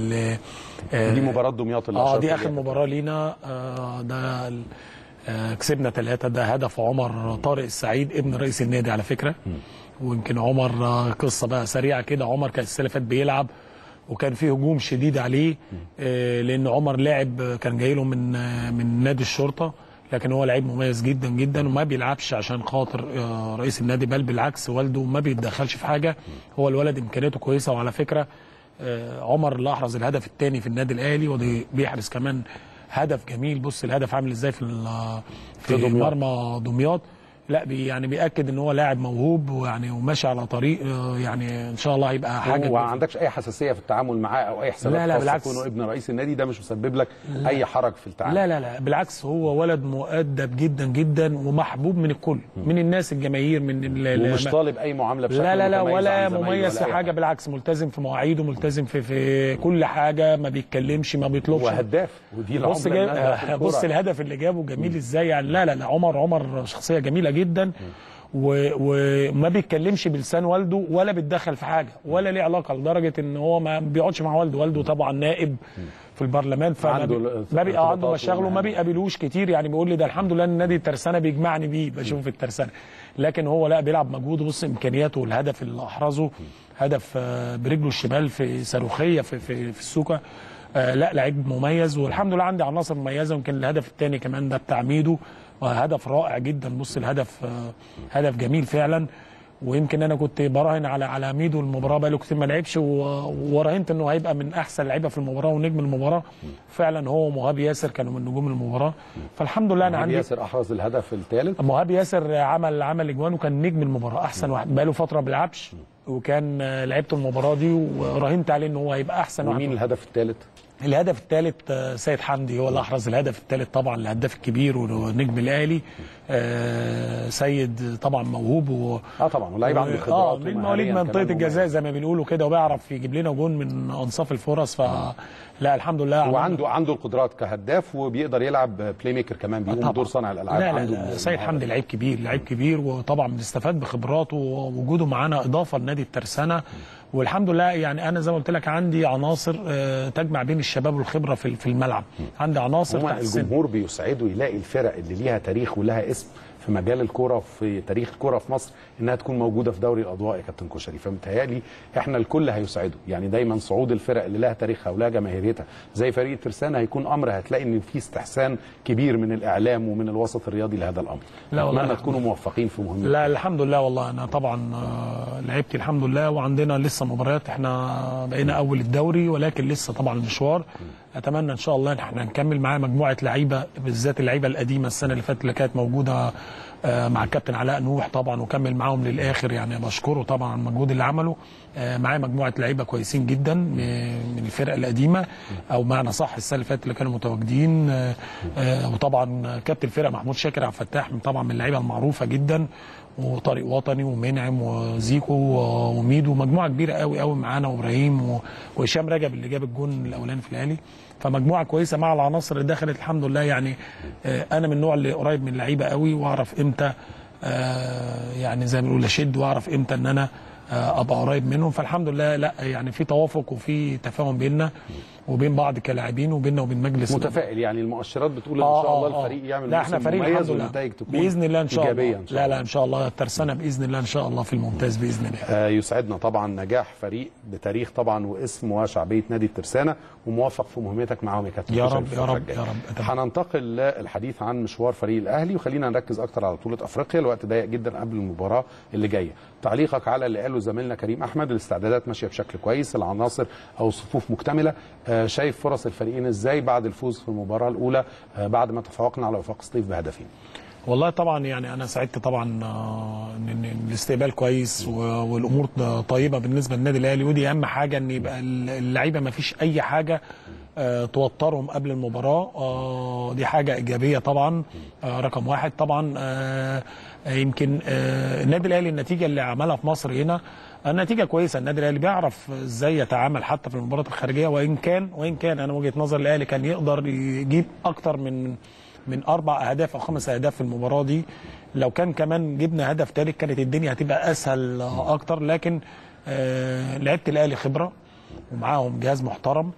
Speaker 1: دي مباراه دمياط اللي
Speaker 6: اه دي اخر مباراه لينا آه ده آه كسبنا ثلاثه ده هدف عمر طارق السعيد ابن رئيس النادي على فكره ويمكن عمر قصه بقى سريعه كده عمر كان السنه اللي فاتت بيلعب وكان في هجوم شديد عليه آه لان عمر لاعب كان جاي له من من نادي الشرطه لكن هو لعيب مميز جدا جدا وما بيلعبش عشان خاطر رئيس النادي بل بالعكس والده ما بيتدخلش في حاجه هو الولد امكانياته كويسه وعلى فكره عمر اللي احرز الهدف الثاني في النادي الاهلي وبيحرز كمان هدف جميل بص الهدف عامل ازاي في في, في مرمى دمياط لا بي يعني بياكد ان هو لاعب موهوب ويعني وماشي على طريق يعني ان شاء الله هيبقى حاجه
Speaker 1: وما عندكش اي حساسيه في التعامل معاه او اي حسابات
Speaker 6: لا لا بالعكس
Speaker 1: كونه ابن رئيس النادي ده مش مسبب لك
Speaker 6: لا
Speaker 1: اي حرج في التعامل
Speaker 6: لا لا لا بالعكس هو ولد مؤدب جدا جدا ومحبوب من الكل من الناس الجماهير من
Speaker 1: ومش طالب اي معامله بشكل
Speaker 6: لا لا لا
Speaker 1: متميز
Speaker 6: ولا
Speaker 1: عن زمايله
Speaker 6: مميز
Speaker 1: ولا
Speaker 6: في
Speaker 1: أي
Speaker 6: حاجه بالعكس ملتزم في مواعيده ملتزم في في كل حاجه ما بيتكلمش ما بيطلبش
Speaker 1: وهداف ودي
Speaker 6: بص
Speaker 1: العملة
Speaker 6: جاي...
Speaker 1: النادرة في الكرة.
Speaker 6: بص الهدف اللي جابه جميل ازاي يعني لا لا لا عمر عمر شخصيه جميله جدا و- وما بيتكلمش بلسان والده ولا بيتدخل في حاجه ولا ليه علاقه لدرجه ان هو ما بيقعدش مع والده والده طبعا نائب في البرلمان فما
Speaker 1: عنده
Speaker 6: بي...
Speaker 1: ال-
Speaker 6: ما بي... آه، عنده
Speaker 1: ارتباطات
Speaker 6: مشاغله ما
Speaker 1: ومهام.
Speaker 6: بيقابلوش كتير يعني بيقول لي ده الحمد لله ان نادي الترسانه بيجمعني بيه بشوف في الترسانه لكن هو لا بيلعب مجهوده بص امكانياته والهدف اللي احرزه هدف آه، برجله الشمال في صاروخيه في في, في السوكه آه لا لعيب مميز والحمد لله عندي عناصر مميزه يمكن الهدف الثاني كمان ده بتاع ميدو هدف رائع جدا بص الهدف آه هدف جميل فعلا ويمكن انا كنت براهن على على ميدو المباراه بقاله كتير ما لعبش و- وراهنت انه هيبقى من احسن لعيبه في المباراه ونجم المباراه فعلا هو ومهاب ياسر كانوا من نجوم المباراه فالحمد لله انا
Speaker 1: مهاب
Speaker 6: عندي
Speaker 1: ياسر احرز الهدف الثالث
Speaker 6: مهاب ياسر عمل عمل اجوان وكان نجم المباراه احسن واحد بقاله فتره ما بيلعبش وكان آه، لعبت المباراه دي وراهنت عليه ان هو هيبقى احسن واحد
Speaker 1: ومين الهدف الثالث
Speaker 6: الهدف الثالث سيد حمدي هو اللي احرز الهدف الثالث طبعا الهداف الكبير ونجم الاهلي آه، سيد طبعا موهوب و
Speaker 1: اه طبعا ولاعيب عنده
Speaker 6: اه
Speaker 1: خبرات
Speaker 6: من
Speaker 1: ومهارياً
Speaker 6: مواليد منطقه
Speaker 1: كمان
Speaker 6: الجزاء زي ما بنقولوا كده وبيعرف يجيب لنا جون من انصاف الفرص فلا الحمد لله عملنا-
Speaker 1: وعنده عنده القدرات كهداف وبيقدر يلعب بلاي ميكر كمان بيقوم
Speaker 6: طبعاً.
Speaker 1: بدور صانع الالعاب
Speaker 6: لا لا,
Speaker 1: عنده
Speaker 6: لا سيد حمدي لعيب كبير لعيب كبير وطبعا بنستفاد بخبراته ووجوده معانا اضافه لنادي الترسانه والحمد لله يعني انا زي ما قلت لك عندي عناصر آه، تجمع بين الشباب والخبره في في الملعب عندي عناصر
Speaker 1: هما
Speaker 6: تحسن
Speaker 1: الجمهور بيسعده يلاقي الفرق اللي ليها تاريخ ولها اسم في مجال الكرة في تاريخ الكرة في مصر انها تكون موجوده في دوري الاضواء يا كابتن كشري فمتهيألي احنا الكل هيسعده يعني دايما صعود الفرق اللي لها تاريخها ولها جماهيريتها زي فريق ترسانة هيكون امر هتلاقي ان في استحسان كبير من الاعلام ومن الوسط الرياضي لهذا الامر
Speaker 6: لا والله
Speaker 1: اتمنى
Speaker 6: الحمد
Speaker 1: تكونوا موفقين في مهمتكم
Speaker 6: لا الحمد لله والله انا طبعا آه، لعبت الحمد لله وعندنا لسه مباريات احنا بقينا اول الدوري ولكن لسه طبعا المشوار اتمنى ان شاء الله ان احنا نكمل معاه مجموعه لعيبه بالذات اللعيبه القديمه السنه اللي فاتت اللي كانت موجوده آه، مع الكابتن علاء نوح طبعا وكمل معاهم للاخر يعني بشكره طبعا على المجهود اللي عمله آه، معاه مجموعه لعيبه كويسين جدا م- من الفرق القديمه او معنى صح السنه اللي فاتت اللي كانوا متواجدين آه، آه، وطبعا كابتن الفرقه محمود شاكر عبد الفتاح طبعا من اللعيبه المعروفه جدا وطارق وطني ومنعم وزيكو وميدو مجموعه كبيره قوي قوي معانا وابراهيم و- وهشام رجب اللي جاب الجون الاولاني في الاهلي فمجموعه كويسه مع العناصر اللي دخلت الحمد لله يعني آه، انا من النوع اللي قريب من اللعيبه قوي واعرف امتى آه، يعني زي ما بنقول اشد واعرف امتى ان انا آه، ابقى قريب منهم فالحمد لله لا يعني في توافق وفي تفاهم بيننا وبين بعض كلاعبين وبيننا وبين مجلس
Speaker 1: متفائل يعني المؤشرات بتقول ان
Speaker 6: آه،
Speaker 1: شاء الله
Speaker 6: آه، آه.
Speaker 1: الفريق يعمل
Speaker 6: لا احنا
Speaker 1: موسم
Speaker 6: فريق
Speaker 1: مميز
Speaker 6: الحمد لله
Speaker 1: والنتائج تكون
Speaker 6: باذن الله ان شاء الله
Speaker 1: إيجابية إن شاء
Speaker 6: لا لا ان شاء الله الترسانه باذن الله ان شاء الله في الممتاز باذن الله
Speaker 1: آه، يسعدنا طبعا نجاح فريق بتاريخ طبعا واسم وشعبيه نادي الترسانه وموفق في مهمتك معاهم يا كابتن
Speaker 6: يا
Speaker 1: كشري
Speaker 6: رب،
Speaker 1: في
Speaker 6: يا
Speaker 1: الفترة
Speaker 6: رب،
Speaker 1: الجاية.
Speaker 6: يا رب. أتمنى.
Speaker 1: هننتقل للحديث عن مشوار فريق الاهلي وخلينا نركز اكتر على بطوله افريقيا الوقت ضيق جدا قبل المباراه اللي جايه تعليقك على اللي قاله زميلنا كريم احمد الاستعدادات ماشيه بشكل كويس العناصر او الصفوف مكتمله آه، شايف فرص الفريقين ازاي بعد الفوز في المباراه الاولى آه، بعد ما تفوقنا على وفاق سطيف بهدفين
Speaker 6: والله طبعا يعني انا سعدت طبعا آه، ان إن الاستقبال كويس و- والامور طيبه بالنسبه للنادي الاهلي ودي اهم حاجه ان يبقى اللعيبه ما فيش اي حاجه آه، توترهم قبل المباراه آه، دي حاجه ايجابيه طبعا آه، رقم واحد طبعا آه، يمكن آه، النادي الاهلي النتيجه اللي عملها في مصر هنا النتيجه كويسه النادي الاهلي بيعرف ازاي يتعامل حتى في المباريات الخارجيه وان كان وان كان انا وجهه نظر الاهلي كان يقدر يجيب اكتر من من اربع اهداف او خمس اهداف في المباراه دي لو كان كمان جبنا هدف ثالث كانت الدنيا هتبقى اسهل آه، اكتر لكن آه لعيبه الاهلي خبره ومعاهم جهاز محترم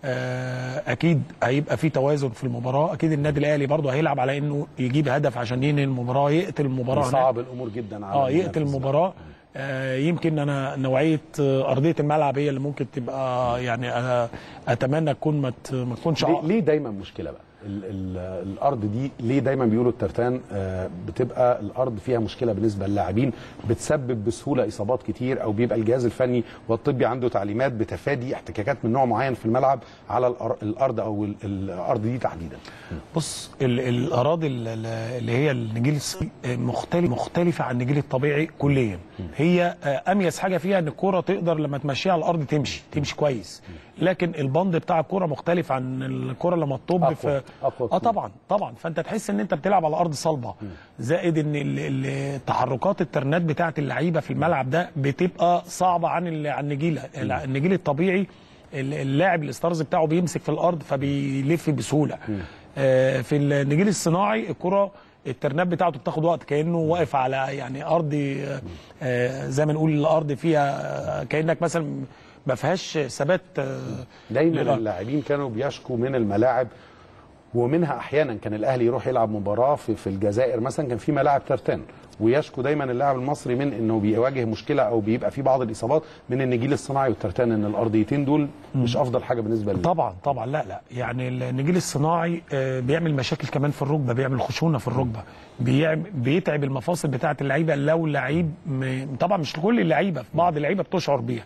Speaker 6: آه اكيد هيبقى في توازن في المباراه اكيد النادي الاهلي برضه هيلعب على انه يجيب هدف عشان ينهي المباراه يقتل المباراه هناك.
Speaker 1: صعب الامور جدا على
Speaker 6: اه يقتل
Speaker 1: المنافس.
Speaker 6: المباراه آه يمكن انا نوعيه آه، ارضيه الملعب هي اللي ممكن تبقى يعني آه اتمنى تكون ما ت- ما تكونش
Speaker 1: ليه,
Speaker 6: عائق.
Speaker 1: ليه دايما مشكله بقى ال ال الارض دي ليه دايما بيقولوا الترتان آه، بتبقى الارض فيها مشكله بالنسبه للاعبين بتسبب بسهوله اصابات كتير او بيبقى الجهاز الفني والطبي عنده تعليمات بتفادي احتكاكات من نوع معين في الملعب على الأر- الارض او ال- الارض دي تحديدا
Speaker 6: بص ال- الاراضي ال- ال- اللي هي النجيل الصيني مختلف مختلفه عن النجيل الطبيعي كليا هي آه، اميز حاجه فيها ان الكوره تقدر لما تمشيها على الارض تمشي تمشي كويس لكن البند بتاع الكوره مختلف عن الكوره لما تطب
Speaker 1: أقوى.
Speaker 6: في
Speaker 1: أقوى
Speaker 6: اه
Speaker 1: كتير.
Speaker 6: طبعا طبعا فانت تحس ان انت بتلعب على ارض صلبه زائد ان ال- ال- تحركات الترنات بتاعه اللعيبه في الملعب ده بتبقى صعبه عن ال- عن النجيل النجيل الطبيعي ال- اللاعب الاسترز بتاعه بيمسك في الارض فبيلف بسهوله آه، في النجيل الصناعي الكره الترنات بتاعته بتاخد وقت كانه واقف على يعني ارض آه، آه، زي ما نقول الارض فيها آه، كانك مثلا ما فيهاش ثبات آه،
Speaker 1: دايما
Speaker 6: للأرض.
Speaker 1: اللاعبين كانوا بيشكوا من الملاعب ومنها احيانا كان الاهلي يروح يلعب مباراه في, في الجزائر مثلا كان في ملاعب ترتان ويشكو دايما اللاعب المصري من انه بيواجه مشكله او بيبقى في بعض الاصابات من النجيل الصناعي والترتان ان الارضيتين دول مش افضل حاجه بالنسبه لل
Speaker 6: طبعا طبعا لا لا يعني النجيل الصناعي آه، بيعمل مشاكل كمان في الركبه بيعمل خشونه في الركبه بيعم- بيتعب المفاصل بتاعه اللعيبه لو لعيب م- طبعا مش كل اللعيبه في بعض اللعيبه بتشعر بيها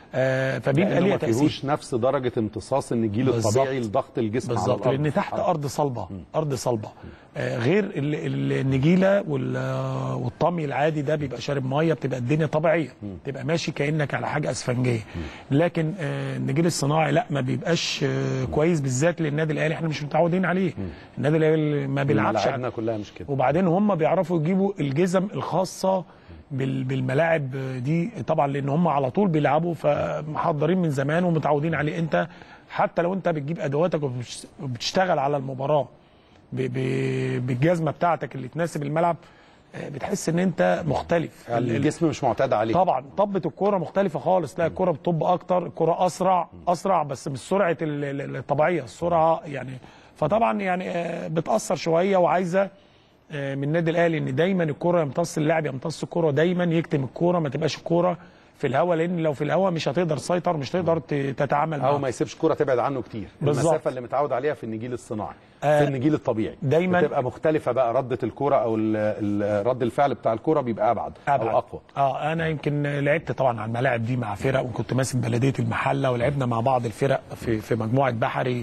Speaker 6: آه فبيبقى
Speaker 1: لأنه
Speaker 6: ليها
Speaker 1: ما
Speaker 6: تاثير
Speaker 1: فيهوش نفس درجه امتصاص النجيل
Speaker 6: بالظبط.
Speaker 1: الطبيعي لضغط الجسم على
Speaker 6: بالظبط
Speaker 1: الارض
Speaker 6: لان تحت ارض صلبه ارض صلبه آه غير ال- ال- النجيله وال- والطمي العادي ده بيبقى شارب ميه بتبقى الدنيا طبيعيه تبقى ماشي كانك على حاجه اسفنجيه لكن آه النجيل الصناعي لا ما بيبقاش آه كويس بالذات للنادي الاهلي احنا مش متعودين عليه النادي الاهلي ما بيلعبش على-
Speaker 1: ملاعبنا كلها مش كده
Speaker 6: وبعدين هم بيعرفوا يجيبوا الجزم الخاصه بال- بالملاعب دي طبعا لان هم على طول بيلعبوا فمحضرين من زمان ومتعودين عليه انت حتى لو انت بتجيب ادواتك وبتش- وبتشتغل على المباراه ب- ب- بالجزمه بتاعتك اللي تناسب الملعب آه، بتحس ان انت مختلف ال- ال-
Speaker 1: الجسم مش معتاد عليه
Speaker 6: طبعا طبة الكرة مختلفة خالص لا الكرة بتطب اكتر الكرة اسرع اسرع بس مش سرعة ال- ال- الطبيعية السرعة يعني فطبعا يعني آه، بتأثر شوية وعايزة آه، من النادي الاهلي ان دايما الكرة يمتص اللاعب يمتص الكرة دايما يكتم الكرة ما تبقاش الكرة في الهواء لان لو في الهواء مش هتقدر تسيطر مش تقدر ت- تتعامل
Speaker 1: او
Speaker 6: معاه
Speaker 1: ما يسيبش كرة تبعد عنه كتير
Speaker 6: بالظبط.
Speaker 1: المسافه اللي متعود عليها في النجيل الصناعي
Speaker 6: آه،
Speaker 1: في النجيل الطبيعي
Speaker 6: دايماً-
Speaker 1: بتبقى مختلفه بقى رده الكرة او ال- ال- رد الفعل بتاع الكرة بيبقى ابعد,
Speaker 6: أبعد.
Speaker 1: او اقوى
Speaker 6: اه انا يمكن لعبت طبعا على الملاعب دي مع فرق وكنت ماسك بلديه المحله ولعبنا مع بعض الفرق في في مجموعه بحري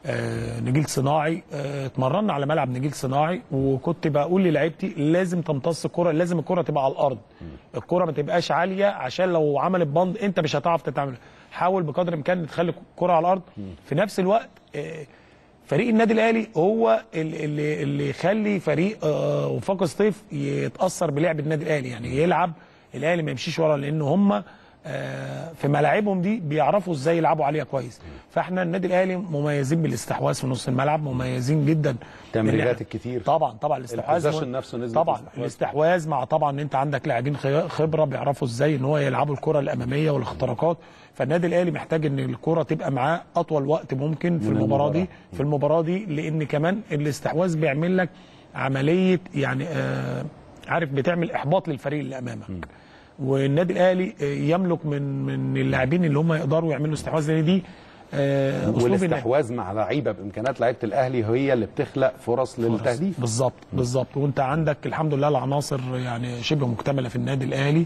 Speaker 6: آه نجيل صناعي آه اتمرنا على ملعب نجيل صناعي وكنت بقول للعيبتي لازم تمتص الكره لازم الكره تبقى على الارض الكره ما تبقاش عاليه عشان لو عملت بند انت مش هتعرف تتعامل حاول بقدر الامكان تخلي الكره على الارض في نفس الوقت آه فريق النادي الاهلي هو ال- اللي اللي يخلي فريق آه، وفاق سطيف يتاثر بلعب النادي الاهلي يعني يلعب الاهلي ما يمشيش ورا لان هم آه، في ملاعبهم دي بيعرفوا ازاي يلعبوا عليها كويس فاحنا النادي الاهلي مميزين بالاستحواذ في نص الملعب مميزين جدا
Speaker 1: التمريرات
Speaker 6: إن إحنا-
Speaker 1: الكتير.
Speaker 6: طبعا طبعا الاستحواذ
Speaker 1: البوزيشن نفسه نسبة
Speaker 6: طبعا
Speaker 1: الاستحواذ.
Speaker 6: الاستحواذ مع طبعا ان انت عندك لاعبين خي- خبره بيعرفوا ازاي ان هو يلعبوا الكره الاماميه والاختراقات فالنادي الاهلي محتاج ان الكره تبقى معاه اطول وقت ممكن في
Speaker 1: من
Speaker 6: المباراه دي
Speaker 1: المباراة.
Speaker 6: في المباراه دي لان كمان الاستحواذ بيعمل لك عمليه يعني آه عارف بتعمل احباط للفريق اللي امامك والنادي الاهلي آه، يملك من من اللاعبين اللي هم يقدروا يعملوا استحواذ لان دي آه أسلوب النادي.
Speaker 1: والاستحواذ مع لعيبه بامكانيات لعيبه الاهلي هي اللي بتخلق فرص للتهديف
Speaker 6: بالظبط بالظبط وانت عندك الحمد لله العناصر يعني شبه مكتمله في النادي الاهلي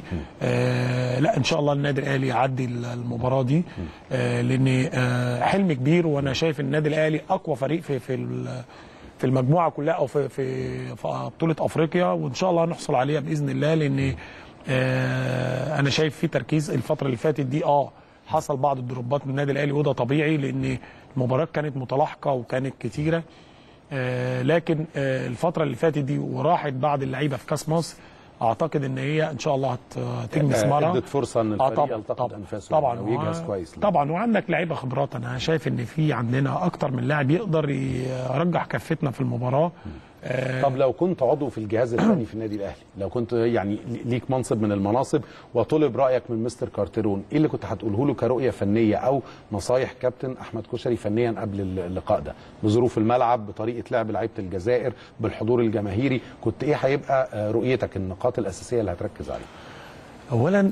Speaker 6: آه لا ان شاء الله النادي الاهلي يعدي المباراه دي آه لان آه حلم كبير وانا شايف النادي الاهلي اقوى فريق في في ال- في المجموعه كلها او في في في بطوله افريقيا وان شاء الله هنحصل عليها باذن الله لان آه انا شايف في تركيز الفتره اللي فاتت دي اه حصل بعض الدروبات من النادي الاهلي وده طبيعي لان المباريات كانت متلاحقه وكانت كتيره آه لكن آه الفتره اللي فاتت دي وراحت بعض اللعيبه في كاس مصر اعتقد ان هي ان شاء الله هت- هتجني
Speaker 1: آه،
Speaker 6: ثمارها
Speaker 1: ادت فرصه ان
Speaker 6: آه
Speaker 1: الفريق
Speaker 6: طبعا
Speaker 1: يلتقط
Speaker 6: طبعا
Speaker 1: انفاسه
Speaker 6: طبعا
Speaker 1: ويجهز
Speaker 6: و-
Speaker 1: كويس
Speaker 6: طبعا وعندك لعيبه خبرات انا شايف ان في عندنا اكتر من لاعب يقدر يرجح كفتنا في المباراه آه
Speaker 1: طب لو كنت عضو في الجهاز الفني في النادي الاهلي لو كنت يعني ليك منصب من المناصب وطلب رايك من مستر كارتيرون ايه اللي كنت هتقوله له كرؤيه فنيه او نصايح كابتن احمد كشري فنيا قبل اللقاء ده بظروف الملعب بطريقه لعب لعيبه الجزائر بالحضور الجماهيري كنت ايه هيبقى آه، رؤيتك النقاط الاساسيه اللي هتركز عليها
Speaker 6: اولا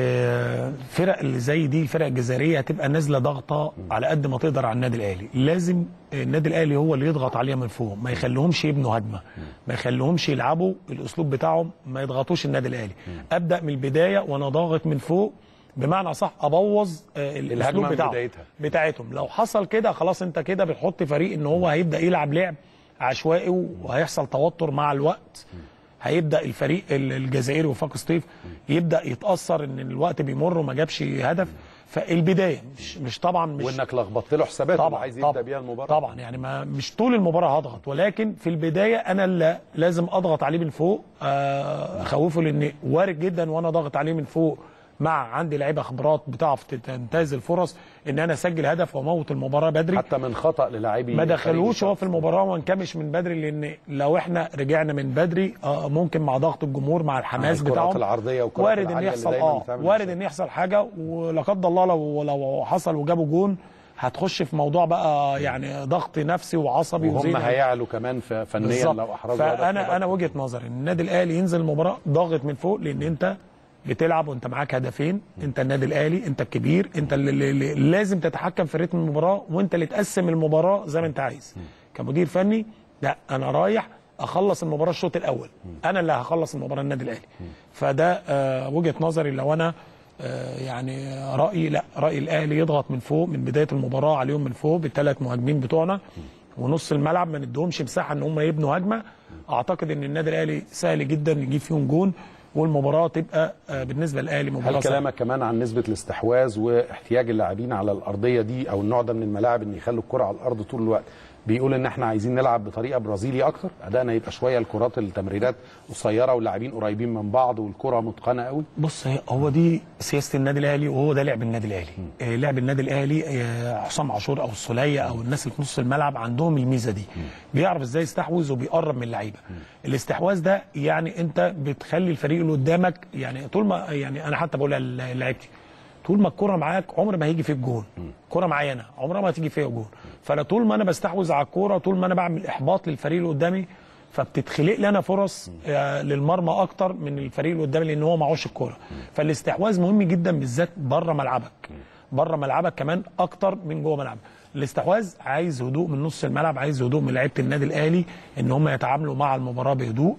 Speaker 6: آه، الفرق اللي زي دي الفرق الجزائريه هتبقى نازله ضغطه على قد ما تقدر على النادي الاهلي لازم النادي الاهلي هو اللي يضغط عليها من فوق ما يخليهمش يبنوا هجمه ما يخليهمش يلعبوا الاسلوب بتاعهم ما يضغطوش النادي الاهلي ابدا من البدايه وانا ضاغط من فوق بمعنى صح ابوظ آه، الاسلوب
Speaker 1: الهجمة من
Speaker 6: بتاعهم
Speaker 1: بدايتها.
Speaker 6: بتاعتهم لو حصل كده خلاص انت كده بتحط فريق ان هو هيبدا يلعب لعب عشوائي وهيحصل توتر مع الوقت هيبدا الفريق ال- الجزائري وفاق سطيف يبدا يتاثر ان الوقت بيمر وما جابش هدف فالبدايه مش مش طبعا مش
Speaker 1: وانك لخبطت له حساباته اللي
Speaker 6: طبعا
Speaker 1: عايز يبدا
Speaker 6: طبعا
Speaker 1: بيها المباراه
Speaker 6: طبعا يعني ما مش طول المباراه هضغط ولكن في البدايه انا اللي لازم اضغط عليه من فوق آه، اخوفه لان وارد جدا وانا ضاغط عليه من فوق مع عندي لعيبه خبرات بتعرف تنتهز الفرص ان انا اسجل هدف واموت المباراه بدري
Speaker 1: حتى من خطا للاعبي
Speaker 6: ما
Speaker 1: فريق
Speaker 6: دخلوش هو
Speaker 1: الشمس.
Speaker 6: في المباراه وما نكمش من بدري لان لو احنا رجعنا من بدري آه ممكن مع ضغط الجمهور مع الحماس
Speaker 1: الكرات
Speaker 6: بتاعهم
Speaker 1: العرضية والكرات
Speaker 6: وارد ان
Speaker 1: العالية اللي
Speaker 6: يحصل
Speaker 1: دايماً
Speaker 6: اه
Speaker 1: بتعمل
Speaker 6: وارد
Speaker 1: مشاكل.
Speaker 6: ان يحصل حاجه ولا قدر الله لو لو حصل وجابوا جون هتخش في موضوع بقى يعني ضغط نفسي وعصبي
Speaker 1: وهم
Speaker 6: وزي ما-
Speaker 1: هيعلوا كمان ف- فنيا
Speaker 6: بالظبط.
Speaker 1: لو احرزوا هدف
Speaker 6: فانا
Speaker 1: يبقى
Speaker 6: انا وجهه نظري ان النادي الاهلي ينزل المباراه ضاغط من فوق لان انت بتلعب وانت معاك هدفين انت النادي الاهلي انت الكبير انت اللي, اللي اللي لازم تتحكم في رتم المباراه وانت اللي تقسم المباراه زي ما انت عايز كمدير فني لا انا رايح اخلص المباراه الشوط الاول انا اللي هخلص المباراه النادي الاهلي فده آه وجهه نظري لو انا آه، يعني رايي لا راي الاهلي يضغط من فوق من بدايه المباراه عليهم من فوق بالثلاث مهاجمين بتوعنا ونص الملعب ما ندهمش مساحه ان هم يبنوا هجمه اعتقد ان النادي الاهلي سهل جدا يجيب فيهم جون والمباراه تبقى آه، بالنسبه للاهلي مباراه
Speaker 1: هل
Speaker 6: سهلة.
Speaker 1: كلامك كمان عن نسبه الاستحواذ واحتياج اللاعبين على الارضيه دي او النوع ده من الملاعب ان يخلوا الكره على الارض طول الوقت بيقول ان احنا عايزين نلعب بطريقه برازيلي اكتر ادائنا يبقى شويه الكرات التمريرات قصيره واللاعبين قريبين من بعض والكره متقنه قوي
Speaker 6: بص هي- هو دي سياسه النادي الاهلي وهو ده لعب النادي الاهلي آه، لعب النادي الاهلي آه، حسام عاشور او السوليه او الناس اللي في نص الملعب عندهم الميزه دي بيعرف ازاي يستحوذ وبيقرب من اللعيبه الاستحواذ ده يعني انت بتخلي الفريق اللي قدامك يعني طول ما يعني انا حتى بقول لعيبتي طول ما الكره معاك عمر ما هيجي فيك جون كره معايا انا عمرها ما هتيجي فيا جون فانا طول ما انا بستحوذ على الكوره طول ما انا بعمل احباط للفريق اللي قدامي فبتتخلق لي انا فرص آه، للمرمى اكتر من الفريق اللي قدامي لان هو معهوش الكوره فالاستحواذ مهم جدا بالذات بره ملعبك بره ملعبك كمان اكتر من جوه ملعبك الاستحواذ عايز هدوء من نص الملعب عايز هدوء من لعيبه النادي الاهلي ان هم يتعاملوا مع المباراه بهدوء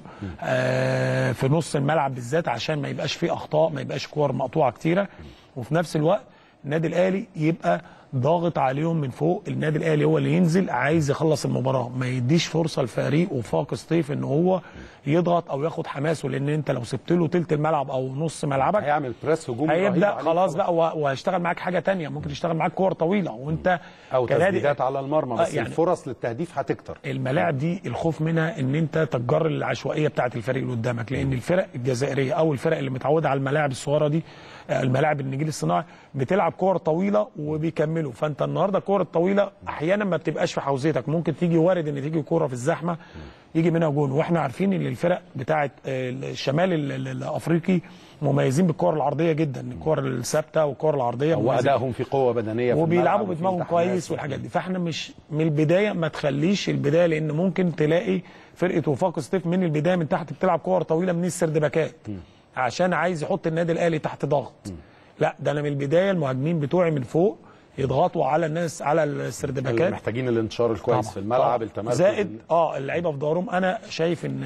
Speaker 6: آه في نص الملعب بالذات عشان ما يبقاش فيه اخطاء ما يبقاش كور مقطوعه كتيره وفي نفس الوقت النادي الاهلي يبقى ضاغط عليهم من فوق النادي الاهلي هو اللي ينزل عايز يخلص المباراه ما يديش فرصه لفريق وفاق سطيف ان هو يضغط او ياخد حماسه لان انت لو سبت له تلت الملعب او نص ملعبك
Speaker 1: هيعمل بريس هجومي رهيب
Speaker 6: هيبدا
Speaker 1: عليك
Speaker 6: خلاص
Speaker 1: طبعاً.
Speaker 6: بقى وه- وهيشتغل معاك حاجه تانية ممكن يشتغل معاك كور طويله وانت
Speaker 1: او
Speaker 6: كنادي-
Speaker 1: تسديدات على المرمى
Speaker 6: آه،
Speaker 1: بس
Speaker 6: يعني
Speaker 1: الفرص للتهديف هتكتر
Speaker 6: الملاعب دي الخوف منها ان انت تتجر العشوائيه بتاعه الفريق اللي قدامك لان الفرق الجزائريه او الفرق اللي متعوده على الملاعب الصغيره دي آه، الملاعب النجيل الصناعي بتلعب كور طويله وبيكملوا فانت النهارده الكور الطويله احيانا ما بتبقاش في حوزتك ممكن تيجي وارد ان تيجي كوره في الزحمه يجي منها جون واحنا عارفين ان الفرق بتاعه آه، الشمال ال- ال- الافريقي مميزين بالكور العرضيه جدا الكور الثابته والكور العرضيه مميزين.
Speaker 1: وادائهم في قوه بدنيه في
Speaker 6: وبيلعبوا
Speaker 1: الملعب وفي
Speaker 6: بدماغهم
Speaker 1: التحامات
Speaker 6: كويس والحاجات دي فاحنا مش من البدايه ما تخليش البدايه لان ممكن تلاقي فرقه وفاق سطيف من البدايه من تحت بتلعب كور طويله من السردباكات عشان عايز يحط النادي الاهلي تحت ضغط لا ده انا من البدايه المهاجمين بتوعي من فوق يضغطوا على الناس على السردباكات
Speaker 1: محتاجين الانتشار الكويس
Speaker 6: طبعاً.
Speaker 1: في الملعب
Speaker 6: طبعاً.
Speaker 1: التمركز
Speaker 6: زائد اه اللعيبه في ظهرهم انا شايف ان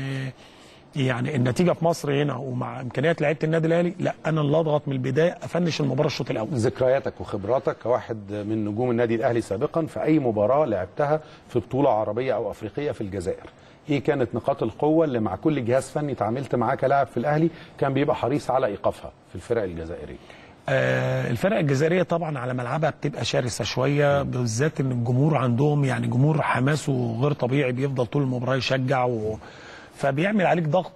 Speaker 6: يعني النتيجه في مصر هنا ومع امكانيات لعيبه النادي الاهلي لا انا اللي اضغط من البدايه افنش المباراه الشوط الاول
Speaker 1: ذكرياتك وخبراتك كواحد من نجوم النادي الاهلي سابقا في اي مباراه لعبتها في بطوله عربيه او افريقيه في الجزائر ايه كانت نقاط القوه اللي مع كل جهاز فني تعاملت معاه كلاعب في الاهلي كان بيبقى حريص على ايقافها في الفرق الجزائريه
Speaker 6: آه، الفرق الجزائريه طبعا على ملعبها بتبقى شرسه شويه بالذات ان الجمهور عندهم يعني جمهور حماسه غير طبيعي بيفضل طول المباراه يشجع و... فبيعمل عليك ضغط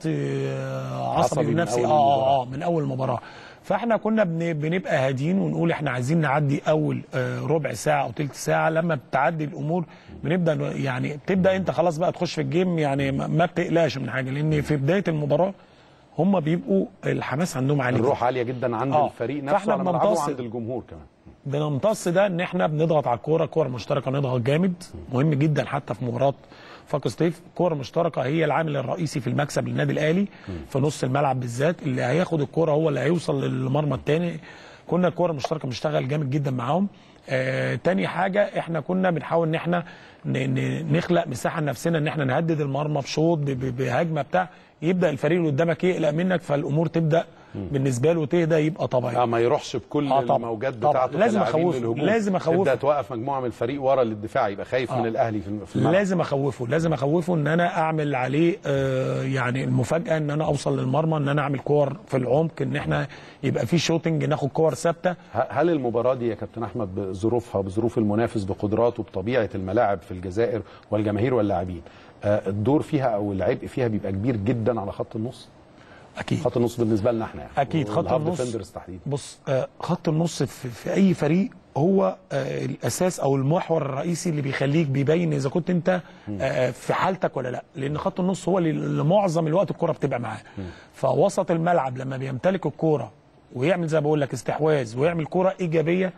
Speaker 6: آه،
Speaker 1: عصبي
Speaker 6: عصبي
Speaker 1: من
Speaker 6: ونفسي
Speaker 1: أول
Speaker 6: اه
Speaker 1: المباراة.
Speaker 6: اه اه من اول مباراه فاحنا كنا بن... بنبقى هاديين ونقول احنا عايزين نعدي اول آه، ربع ساعه او ثلث ساعه لما بتعدي الامور بنبدا ن- يعني بتبدا انت خلاص بقى تخش في الجيم يعني ما ما بتقلقش من حاجه لان في بدايه المباراه هم بيبقوا الحماس عندهم عالي
Speaker 1: الروح عاليه جدا عند
Speaker 6: آه.
Speaker 1: الفريق نفسه
Speaker 6: فإحنا
Speaker 1: على ملعبه
Speaker 6: بننتصر.
Speaker 1: وعند الجمهور كمان
Speaker 6: بنمتص ده ان احنا بنضغط على الكوره كوره مشتركه نضغط جامد مهم جدا حتى في مباراه فاق سطيف كوره مشتركه هي العامل الرئيسي في المكسب للنادي الاهلي في نص الملعب بالذات اللي هياخد الكوره هو اللي هيوصل للمرمى الثاني كنا الكوره المشتركه بنشتغل جامد جدا معاهم آه تاني حاجه احنا كنا بنحاول ان احنا ن- ن- نخلق مساحه لنفسنا ان احنا نهدد المرمى بشوط ب- ب- بهجمه بتاع يبدا الفريق اللي قدامك يقلق منك فالامور تبدا بالنسبه له تهدى يبقى طبيعي
Speaker 1: اه ما يروحش بكل
Speaker 6: آه طبعاً.
Speaker 1: الموجات
Speaker 6: طبعاً.
Speaker 1: بتاعته
Speaker 6: لازم
Speaker 1: كلاعبين
Speaker 6: أخوفه.
Speaker 1: للهجوم.
Speaker 6: لازم أخوفه.
Speaker 1: تبدا توقف مجموعه من الفريق ورا للدفاع يبقى خايف من الاهلي في في الملعب
Speaker 6: لازم اخوفه لازم اخوفه ان انا اعمل عليه آه يعني المفاجاه ان انا اوصل للمرمى ان انا اعمل كور في العمق ان احنا يبقى في شوتنج ناخد كور ثابته
Speaker 1: ه- هل المباراة دي يا كابتن أحمد بظروفها بظروف المنافس بقدراته بطبيعة الملاعب في الجزائر والجماهير واللاعبين آه، الدور فيها أو العبء فيها بيبقى كبير جدا على خط النص
Speaker 6: اكيد
Speaker 1: خط النص بالنسبة لنا احنا يعني
Speaker 6: اكيد خط
Speaker 1: والهاف
Speaker 6: النص
Speaker 1: ديفندرز تحديدا
Speaker 6: بص آه، خط النص في, في اي فريق هو آه، الاساس او المحور الرئيسي اللي بيخليك بيبين اذا كنت انت آه، في حالتك ولا لا لان خط النص هو اللي اللي معظم الوقت الكره بتبقى معاه فوسط الملعب لما بيمتلك الكوره ويعمل زي ما بقول لك استحواذ ويعمل كوره ايجابيه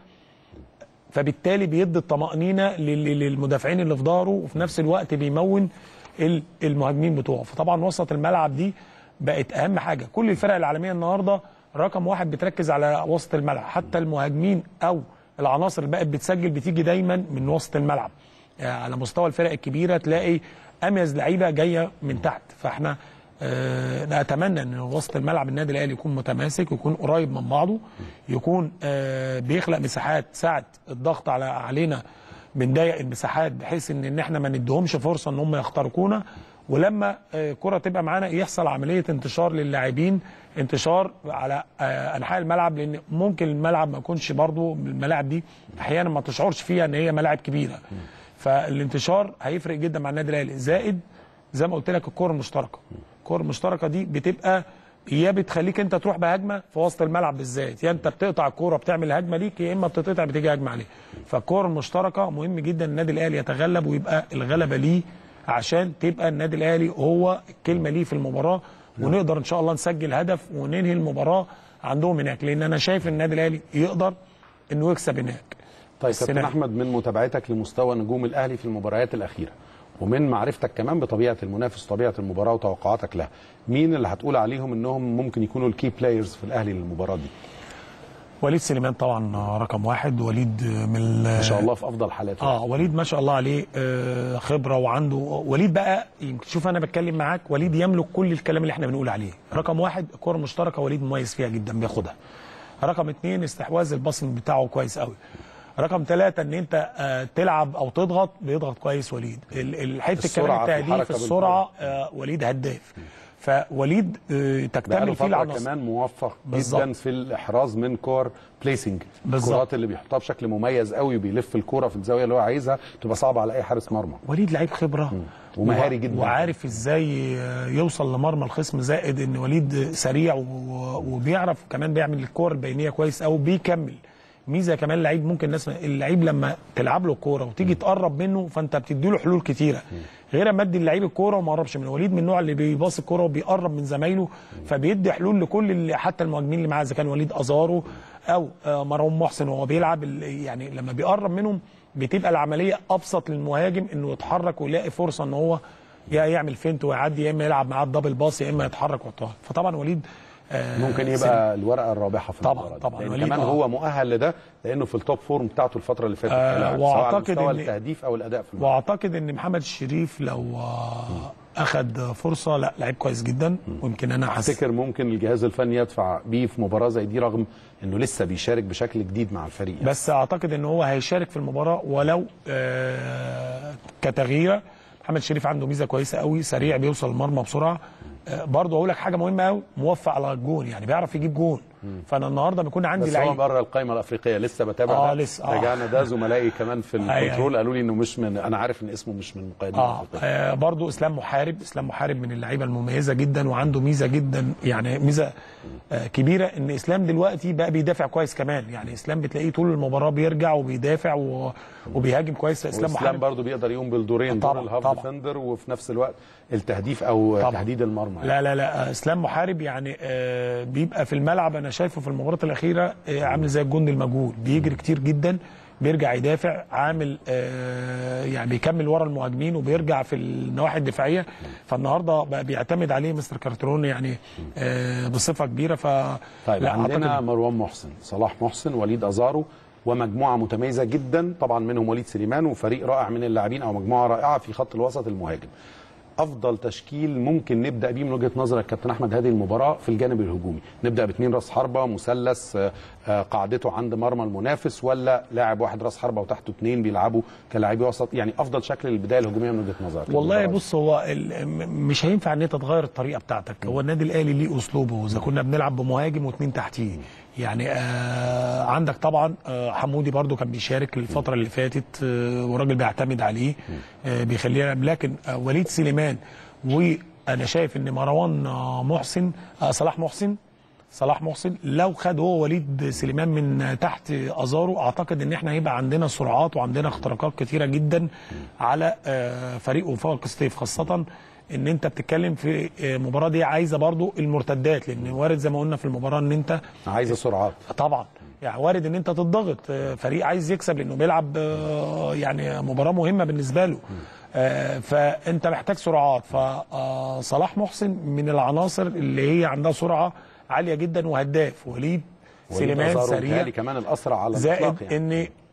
Speaker 6: فبالتالي بيدي الطمأنينة لل- للمدافعين اللي في ظهره وفي نفس الوقت بيمون ال- المهاجمين بتوعه فطبعا وسط الملعب دي بقت أهم حاجة كل الفرق العالمية النهاردة رقم واحد بتركز على وسط الملعب حتى المهاجمين أو العناصر اللي بقت بتسجل بتيجي دايما من وسط الملعب يعني على مستوى الفرق الكبيرة تلاقي أميز لعيبة جاية من تحت فاحنا آه، انا اتمنى ان وسط الملعب النادي الاهلي يكون متماسك ويكون قريب من بعضه يكون آه، بيخلق مساحات ساعه الضغط على علينا بنضيق المساحات بحيث ان ان احنا ما نديهمش فرصه ان هم يخترقونا ولما آه، الكره تبقى معانا يحصل عمليه انتشار للاعبين انتشار على آه، انحاء الملعب لان ممكن الملعب ما يكونش برضو الملاعب دي احيانا ما تشعرش فيها ان هي ملاعب كبيره فالانتشار هيفرق جدا مع النادي الاهلي زائد زي ما قلت لك الكره المشتركه الكره المشتركه دي بتبقى يا بتخليك انت تروح بهجمه في وسط الملعب بالذات يا انت بتقطع الكوره بتعمل هجمه ليك يا اما بتتقطع بتيجي هجمه عليك فالكوره المشتركه مهم جدا النادي الاهلي يتغلب ويبقى الغلبه ليه عشان تبقى النادي الاهلي هو الكلمه ليه في المباراه ونقدر ان شاء الله نسجل هدف وننهي المباراه عندهم هناك لان انا شايف ان النادي الاهلي يقدر انه يكسب هناك
Speaker 1: طيب
Speaker 6: السنة
Speaker 1: كابتن
Speaker 6: دي.
Speaker 1: احمد من متابعتك لمستوى نجوم الاهلي في المباريات الاخيره ومن معرفتك كمان بطبيعه المنافس طبيعه المباراه وتوقعاتك لها مين اللي هتقول عليهم انهم ممكن يكونوا الكي بلايرز في الاهلي للمباراه دي
Speaker 6: وليد سليمان طبعا رقم واحد وليد من
Speaker 1: ما شاء الله في افضل حالاته
Speaker 6: اه وليد ما شاء الله عليه آه خبره وعنده وليد بقى يمكن شوف انا بتكلم معاك وليد يملك كل الكلام اللي احنا بنقول عليه رقم واحد الكره المشتركه وليد مميز فيها جدا بياخدها رقم اتنين استحواذ الباصنج بتاعه كويس قوي رقم ثلاثة ان انت آه تلعب او تضغط بيضغط كويس وليد ال- ال- حته
Speaker 1: السرعة
Speaker 6: الكلام
Speaker 1: في
Speaker 6: بتاع دي في
Speaker 1: الحركة
Speaker 6: السرعه آه وليد هداف فوليد آه
Speaker 1: بقاله
Speaker 6: تكتمل فيه
Speaker 1: فتره
Speaker 6: العناصر
Speaker 1: كمان موفق
Speaker 6: بالظبط.
Speaker 1: جدا في الاحراز من كور بليسنج
Speaker 6: بالظبط.
Speaker 1: الكرات اللي بيحطها بشكل مميز قوي وبيلف الكوره في الزاويه اللي هو عايزها تبقى صعبه على اي حارس مرمى
Speaker 6: وليد لعيب خبره
Speaker 1: ومهاري
Speaker 6: و-
Speaker 1: جدا.
Speaker 6: وعارف ازاي يوصل لمرمى الخصم زائد ان وليد سريع و- وبيعرف كمان بيعمل الكور البينيه كويس قوي بيكمل ميزه كمان لعيب ممكن الناس اللعيب لما تلعب له الكوره وتيجي تقرب منه فانت بتدي له حلول كتيره غير اما ادي اللعيب الكوره وما قربش منه وليد من النوع اللي بيباص الكوره وبيقرب من زمايله فبيدي حلول لكل اللي حتى المهاجمين اللي معاه اذا كان وليد ازارو او آه، مروان محسن وهو بيلعب ال- يعني لما بيقرب منهم بتبقى العمليه ابسط للمهاجم انه يتحرك ويلاقي فرصه ان هو يا يعمل فينت ويعدي يا اما يلعب معاه الدبل باص يا اما يتحرك ويحطها فطبعا وليد آه،
Speaker 1: ممكن يبقى الورقه الرابحه في
Speaker 6: طبعاً،
Speaker 1: المباراه دي.
Speaker 6: طبعاً.
Speaker 1: لأن
Speaker 6: وليد
Speaker 1: كمان
Speaker 6: آه.
Speaker 1: هو مؤهل لده لانه في التوب فورم بتاعته الفتره اللي فاتت
Speaker 6: آه،
Speaker 1: كلاعب، سواء على
Speaker 6: وأعتقد
Speaker 1: مستوى
Speaker 6: إن-
Speaker 1: التهديف او الاداء في الملعب
Speaker 6: واعتقد ان محمد الشريف لو آه، اخد فرصه لا لعيب كويس جدا ويمكن انا حسيت
Speaker 1: تفتكر ممكن الجهاز الفني يدفع بيه في مباراه زي دي رغم انه لسه بيشارك بشكل جديد مع الفريق يعني.
Speaker 6: بس اعتقد ان هو هيشارك في المباراه ولو آه، كتغيير محمد شريف عنده ميزه كويسه قوي سريع بيوصل المرمى بسرعه آه، برضه اقول لك حاجه مهمه قوي موفق على الجون يعني بيعرف يجيب جون فانا النهارده بيكون عندي
Speaker 1: بس هو
Speaker 6: لعيب
Speaker 1: بره القائمه الافريقيه لسه بتابع
Speaker 6: آه،
Speaker 1: ده.
Speaker 6: لسه، آه.
Speaker 1: رجعنا ده زملائي كمان في
Speaker 6: أيوة.
Speaker 1: الكنترول قالوا لي انه مش من انا عارف ان اسمه مش من المقيدين
Speaker 6: اه,
Speaker 1: الافريقيه
Speaker 6: آه برضو اسلام محارب اسلام محارب من اللعيبه المميزه جدا وعنده ميزه جدا يعني ميزه آه كبيره ان اسلام دلوقتي بقى بيدافع كويس كمان يعني اسلام بتلاقيه طول المباراه بيرجع وبيدافع و... وبيهاجم كويس اسلام
Speaker 1: اسلام
Speaker 6: محارب
Speaker 1: برضه بيقدر يقوم بالدورين دور
Speaker 6: طبعاً،
Speaker 1: الهاف
Speaker 6: طبعاً.
Speaker 1: ديفندر وفي نفس الوقت التهديف او
Speaker 6: طبعاً.
Speaker 1: تهديد المرمى يعني.
Speaker 6: لا لا لا آه، اسلام محارب يعني آه بيبقى في الملعب انا شايفه في المباراه الاخيره آه عامل زي الجندي المجهول بيجري كتير جدا بيرجع يدافع عامل آه يعني بيكمل ورا المهاجمين وبيرجع في النواحي الدفاعيه فالنهارده بقى بيعتمد عليه مستر كارترون يعني آه بصفه كبيره ف
Speaker 1: طيب
Speaker 6: لا،
Speaker 1: عندنا
Speaker 6: أعتقد-
Speaker 1: مروان محسن صلاح محسن وليد ازارو ومجموعه متميزه جدا طبعا منهم وليد سليمان وفريق رائع من اللاعبين او مجموعه رائعه في خط الوسط المهاجم افضل تشكيل ممكن نبدا بيه من وجهه نظرك كابتن احمد هذه المباراه في الجانب الهجومي نبدا باثنين راس حربه مثلث آه، آه، قاعدته عند مرمى المنافس ولا لاعب واحد راس حربه وتحته اثنين بيلعبوا كلاعبي وسط يعني افضل شكل للبدايه الهجوميه من وجهه نظرك
Speaker 6: والله
Speaker 1: المباراة دي.
Speaker 6: بص هو ال- م- مش هينفع ان انت تغير الطريقه بتاعتك هو النادي الاهلي ليه اسلوبه اذا كنا بنلعب بمهاجم واثنين تحتيه يعني آه عندك طبعا آه حمودي برضو كان بيشارك الفتره اللي فاتت آه وراجل بيعتمد عليه آه بيخليه يلعب لكن آه وليد سليمان وانا شايف ان مروان آه محسن آه صلاح محسن صلاح محسن لو خد هو وليد سليمان من تحت ازارو اعتقد ان احنا هيبقى عندنا سرعات وعندنا اختراقات كتيره جدا على آه، فريق وفاق ستيف خاصه ان انت بتتكلم في آه، مباراه دي عايزه برضو المرتدات لان وارد زي ما قلنا في المباراه ان انت
Speaker 1: عايزه سرعات
Speaker 6: طبعا يعني وارد ان انت تضغط آه، فريق عايز يكسب لانه بيلعب آه، يعني مباراه مهمه بالنسبه له آه، فانت محتاج سرعات فصلاح محسن من العناصر اللي هي عندها سرعه عاليه جدا وهداف وليد
Speaker 1: وليد
Speaker 6: سليمان
Speaker 1: أزارو
Speaker 6: سريع
Speaker 1: متهيألي كمان الاسرع على
Speaker 6: زائد
Speaker 1: الاطلاق يعني.
Speaker 6: ان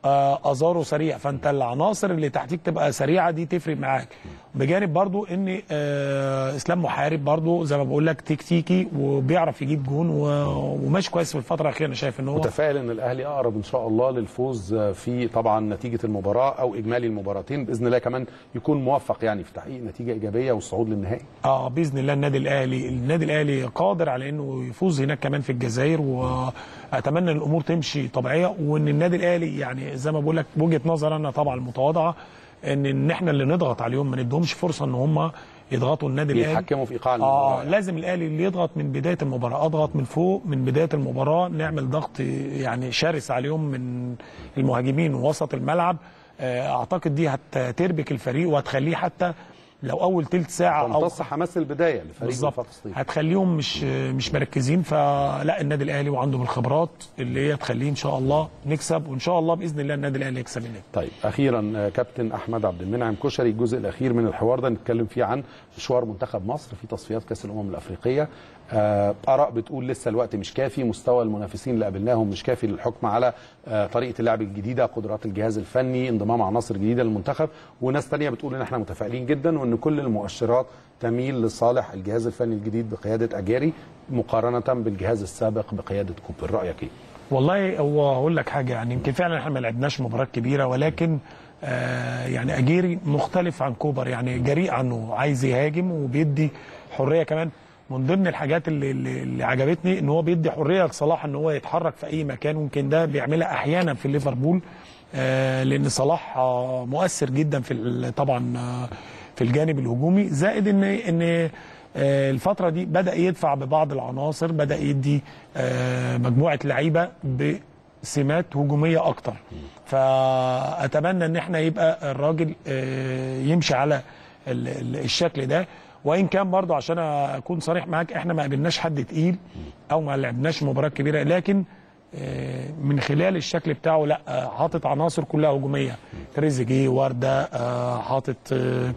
Speaker 6: آه، ازارو سريع فانت العناصر اللي تحتيك تبقى سريعه دي تفرق معاك بجانب برضو ان آه، اسلام محارب برضو زي ما بقول لك تكتيكي وبيعرف يجيب جون و- وماشي كويس في الفتره الاخيره انا شايف ان هو
Speaker 1: متفائل ان الاهلي اقرب ان شاء الله للفوز في طبعا نتيجه المباراه او اجمالي المباراتين باذن الله كمان يكون موفق يعني في تحقيق نتيجه ايجابيه والصعود للنهائي
Speaker 6: اه باذن الله النادي الاهلي النادي الاهلي قادر على انه يفوز هناك كمان في الجزائر واتمنى ان الامور تمشي طبيعيه وان النادي الاهلي يعني زي ما بقول لك وجهه نظر انا طبعا المتواضعه ان ان احنا اللي نضغط عليهم ما ندهمش فرصه ان هم يضغطوا النادي الاهلي
Speaker 1: يتحكموا في ايقاع
Speaker 6: اه
Speaker 1: المباراه
Speaker 6: لازم الاهلي اللي يضغط من بدايه المباراه اضغط من فوق من بدايه المباراه نعمل ضغط يعني شرس عليهم من المهاجمين ووسط الملعب آه، اعتقد دي هتربك الفريق وهتخليه حتى لو اول تلت ساعه او
Speaker 1: تمتص حماس البدايه لفريق
Speaker 6: بالظبط
Speaker 1: وفاق سطيف
Speaker 6: هتخليهم مش مش مركزين فلا النادي الاهلي وعندهم الخبرات اللي هي تخليه ان شاء الله نكسب وان شاء الله باذن الله النادي الاهلي يكسب النادي
Speaker 1: طيب اخيرا آه، كابتن احمد عبد المنعم كشري الجزء الاخير من الحوار ده نتكلم فيه عن مشوار منتخب مصر في تصفيات كاس الامم الافريقيه آه، اراء بتقول لسه الوقت مش كافي مستوى المنافسين اللي قابلناهم مش كافي للحكم على آه، طريقه اللعب الجديده قدرات الجهاز الفني انضمام عناصر جديده للمنتخب وناس تانية بتقول ان احنا متفائلين جدا وان كل المؤشرات تميل لصالح الجهاز الفني الجديد بقياده اجاري مقارنه بالجهاز السابق بقياده كوبر رايك ايه
Speaker 6: والله هو هقول لك حاجه يعني يمكن فعلا احنا ما لعبناش مباراه كبيره ولكن آه يعني اجيري مختلف عن كوبر يعني جريء عنه عايز يهاجم وبيدي حريه كمان من ضمن الحاجات اللي, اللي اللي عجبتني ان هو بيدي حريه لصلاح ان هو يتحرك في اي مكان ممكن ده بيعملها احيانا في ليفربول آه لان صلاح آه مؤثر جدا في ال- طبعا آه في الجانب الهجومي زائد ان ان آه، الفترة دي بدأ يدفع ببعض العناصر بدأ يدي آه، مجموعة لعيبة بسمات هجومية أكتر فأتمنى إن احنا يبقى الراجل آه، يمشي على ال- ال- الشكل ده وإن كان برضو عشان أكون صريح معاك احنا ما قابلناش حد تقيل أو ما لعبناش مباراة كبيرة لكن آه، من خلال الشكل بتاعه لا آه، حاطط عناصر كلها هجوميه تريزيجيه ورده آه، حاطط آه،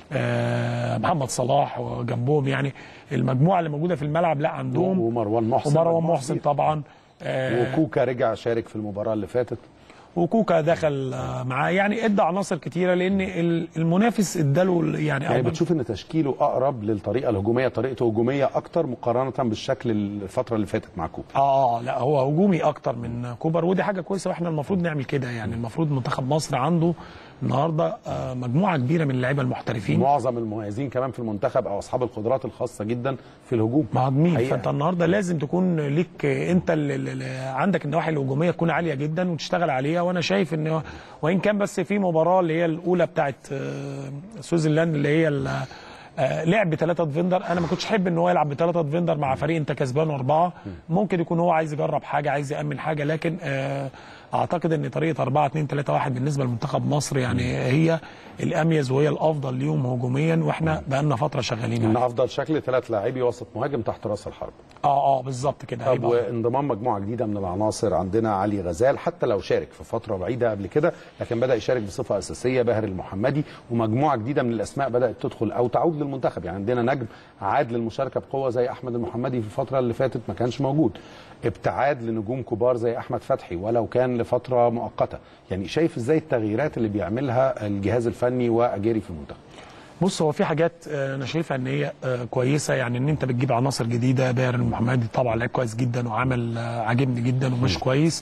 Speaker 6: آه، محمد صلاح وجنبهم يعني المجموعه اللي موجوده في الملعب لا عندهم
Speaker 1: ومروان محسن
Speaker 6: ومروان محسن طبعا آه،
Speaker 1: وكوكا رجع شارك في المباراه اللي فاتت
Speaker 6: وكوكا دخل آه، معاه يعني ادى عناصر كتيره لان ال- المنافس اداله ال- يعني,
Speaker 1: يعني
Speaker 6: أو-
Speaker 1: بتشوف ان تشكيله اقرب للطريقه الهجوميه طريقته هجوميه اكتر مقارنه بالشكل الفتره اللي فاتت مع كوبا
Speaker 6: اه لا هو هجومي اكتر من كوبر ودي حاجه كويسه واحنا المفروض نعمل كده يعني المفروض منتخب مصر عنده النهارده آه، مجموعه كبيره من اللعيبه المحترفين
Speaker 1: معظم المميزين كمان في المنتخب او اصحاب القدرات الخاصه جدا في الهجوم
Speaker 6: مهاجمين
Speaker 1: حقيقة.
Speaker 6: فانت النهارده لازم تكون ليك انت اللي اللي عندك النواحي الهجوميه تكون عاليه جدا وتشتغل عليها وانا شايف ان وان كان بس في مباراه اللي هي الاولى بتاعت آه، سويسرلاند اللي هي ال- آه، لعب بثلاثه ديفندر انا ما كنتش احب ان هو يلعب بثلاثه ديفندر مع فريق انت كسبان اربعه ممكن يكون هو عايز يجرب حاجه عايز يامن حاجه لكن آه، اعتقد ان طريقه 4 2 3 1 بالنسبه لمنتخب مصر يعني هي الاميز وهي الافضل ليهم هجوميا واحنا بقالنا فتره شغالين
Speaker 1: ان
Speaker 6: عليها.
Speaker 1: افضل شكل ثلاث لاعبي وسط مهاجم تحت راس الحرب
Speaker 6: اه اه بالظبط كده
Speaker 1: طب
Speaker 6: هيبقى
Speaker 1: وانضمام مجموعه جديده من العناصر عندنا علي غزال حتى لو شارك في فتره بعيده قبل كده لكن بدا يشارك بصفه اساسيه باهر المحمدي ومجموعه جديده من الاسماء بدات تدخل او تعود للمنتخب يعني عندنا نجم عاد للمشاركه بقوه زي احمد المحمدي في الفتره اللي فاتت ما كانش موجود ابتعاد لنجوم كبار زي احمد فتحي ولو كان لفتره مؤقته يعني شايف ازاي التغييرات اللي بيعملها الجهاز الفني واجيري في المنتخب
Speaker 6: بص هو في حاجات آه، انا شايفها ان هي آه، كويسه يعني ان انت بتجيب عناصر جديده باهر المحمدي طبعا لعيب كويس جدا وعمل آه، عاجبني جدا ومش كويس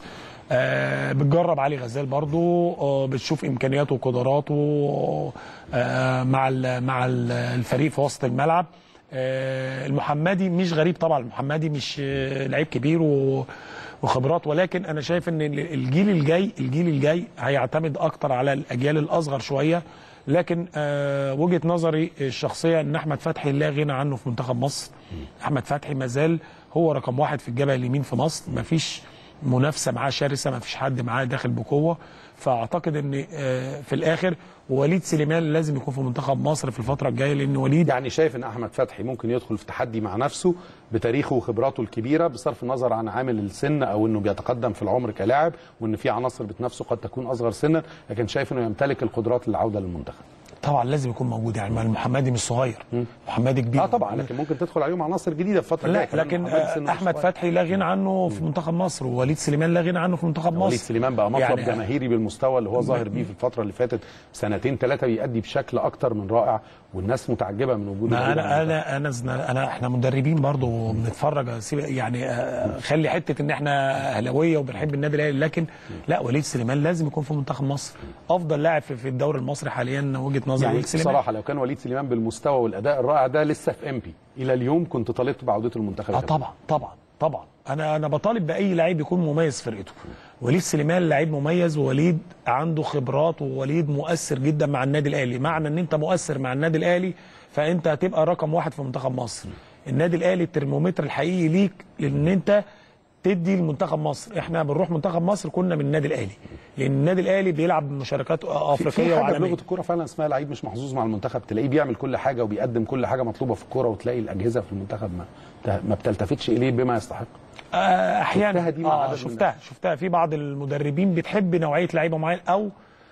Speaker 6: آه، بتجرب علي غزال برضو آه، بتشوف امكانياته وقدراته آه، مع ال- مع ال- الفريق في وسط الملعب آه، المحمدي مش غريب طبعا المحمدي مش آه، لعيب كبير و وخبرات ولكن انا شايف ان ال- الجيل الجاي الجيل الجاي هيعتمد اكتر على الاجيال الاصغر شويه لكن آه وجهه نظري الشخصيه ان احمد فتحي لا غنى عنه في منتخب مصر احمد فتحي مازال هو رقم واحد في الجبهه اليمين في مصر مفيش منافسه معاه شرسه مفيش حد معاه داخل بقوه فاعتقد ان آه في الاخر وليد سليمان لازم يكون في منتخب مصر في الفتره الجايه لان وليد
Speaker 1: يعني شايف ان احمد فتحي ممكن يدخل في تحدي مع نفسه بتاريخه وخبراته الكبيره بصرف النظر عن عامل السن او انه بيتقدم في العمر كلاعب وان في عناصر بتنافسه قد تكون اصغر سنا لكن شايف انه يمتلك القدرات للعوده للمنتخب
Speaker 6: طبعا لازم يكون موجود يعني ما المحمدي مش صغير محمدي كبير
Speaker 1: اه طبعا لكن ممكن تدخل عليهم عناصر جديده في الفتره
Speaker 6: لا
Speaker 1: الجايه كمان
Speaker 6: لكن
Speaker 1: محمد سنه
Speaker 6: آه، احمد
Speaker 1: صغير.
Speaker 6: فتحي لا غنى عنه في منتخب مصر ووليد سليمان لا غنى عنه في منتخب مصر
Speaker 1: وليد سليمان بقى مطلب
Speaker 6: يعني
Speaker 1: يعني جماهيري بالمستوى اللي هو ظاهر بيه في الفتره اللي فاتت سنتين ثلاثه بيأدي بشكل اكتر من رائع والناس متعجبه من وجوده
Speaker 6: ما
Speaker 1: موجود
Speaker 6: انا
Speaker 1: على
Speaker 6: انا انا زنا- انا احنا مدربين برضو بنتفرج سيب- يعني آه، خلي حته ان احنا اهلاويه وبنحب النادي الاهلي لكن لا وليد سليمان لازم يكون في منتخب مصر افضل لاعب في في الدوري المصري حاليا وجهه نظري
Speaker 1: يعني
Speaker 6: وليد سليمان
Speaker 1: بصراحه لو كان وليد سليمان بالمستوى والاداء الرائع ده لسه في ام بي الى اليوم كنت طالبت بعودته المنتخب
Speaker 6: اه طبعا طبعا طبعا انا انا بطالب باي لعيب يكون مميز في فرقته وليد سليمان لعيب مميز ووليد عنده خبرات ووليد مؤثر جدا مع النادي الاهلي معنى ان انت مؤثر مع النادي الاهلي فانت هتبقى رقم واحد في منتخب مصر النادي الاهلي الترمومتر الحقيقي ليك لان انت تدي لمنتخب مصر احنا بنروح منتخب مصر كنا من النادي الاهلي لان النادي الاهلي بيلعب مشاركات
Speaker 1: في
Speaker 6: افريقيه
Speaker 1: في حاجه
Speaker 6: وعالميه
Speaker 1: بلغه الكوره فعلا اسمها لعيب مش محظوظ مع المنتخب تلاقيه بيعمل كل حاجه وبيقدم كل حاجه مطلوبه في الكوره وتلاقي الاجهزه في المنتخب ما ما بتلتفتش اليه بما يستحق
Speaker 6: آه، احيانا
Speaker 1: شفتها دي مع عدد
Speaker 6: آه
Speaker 1: من
Speaker 6: شفتها شفتها في بعض المدربين بتحب نوعيه لعيبه معينه او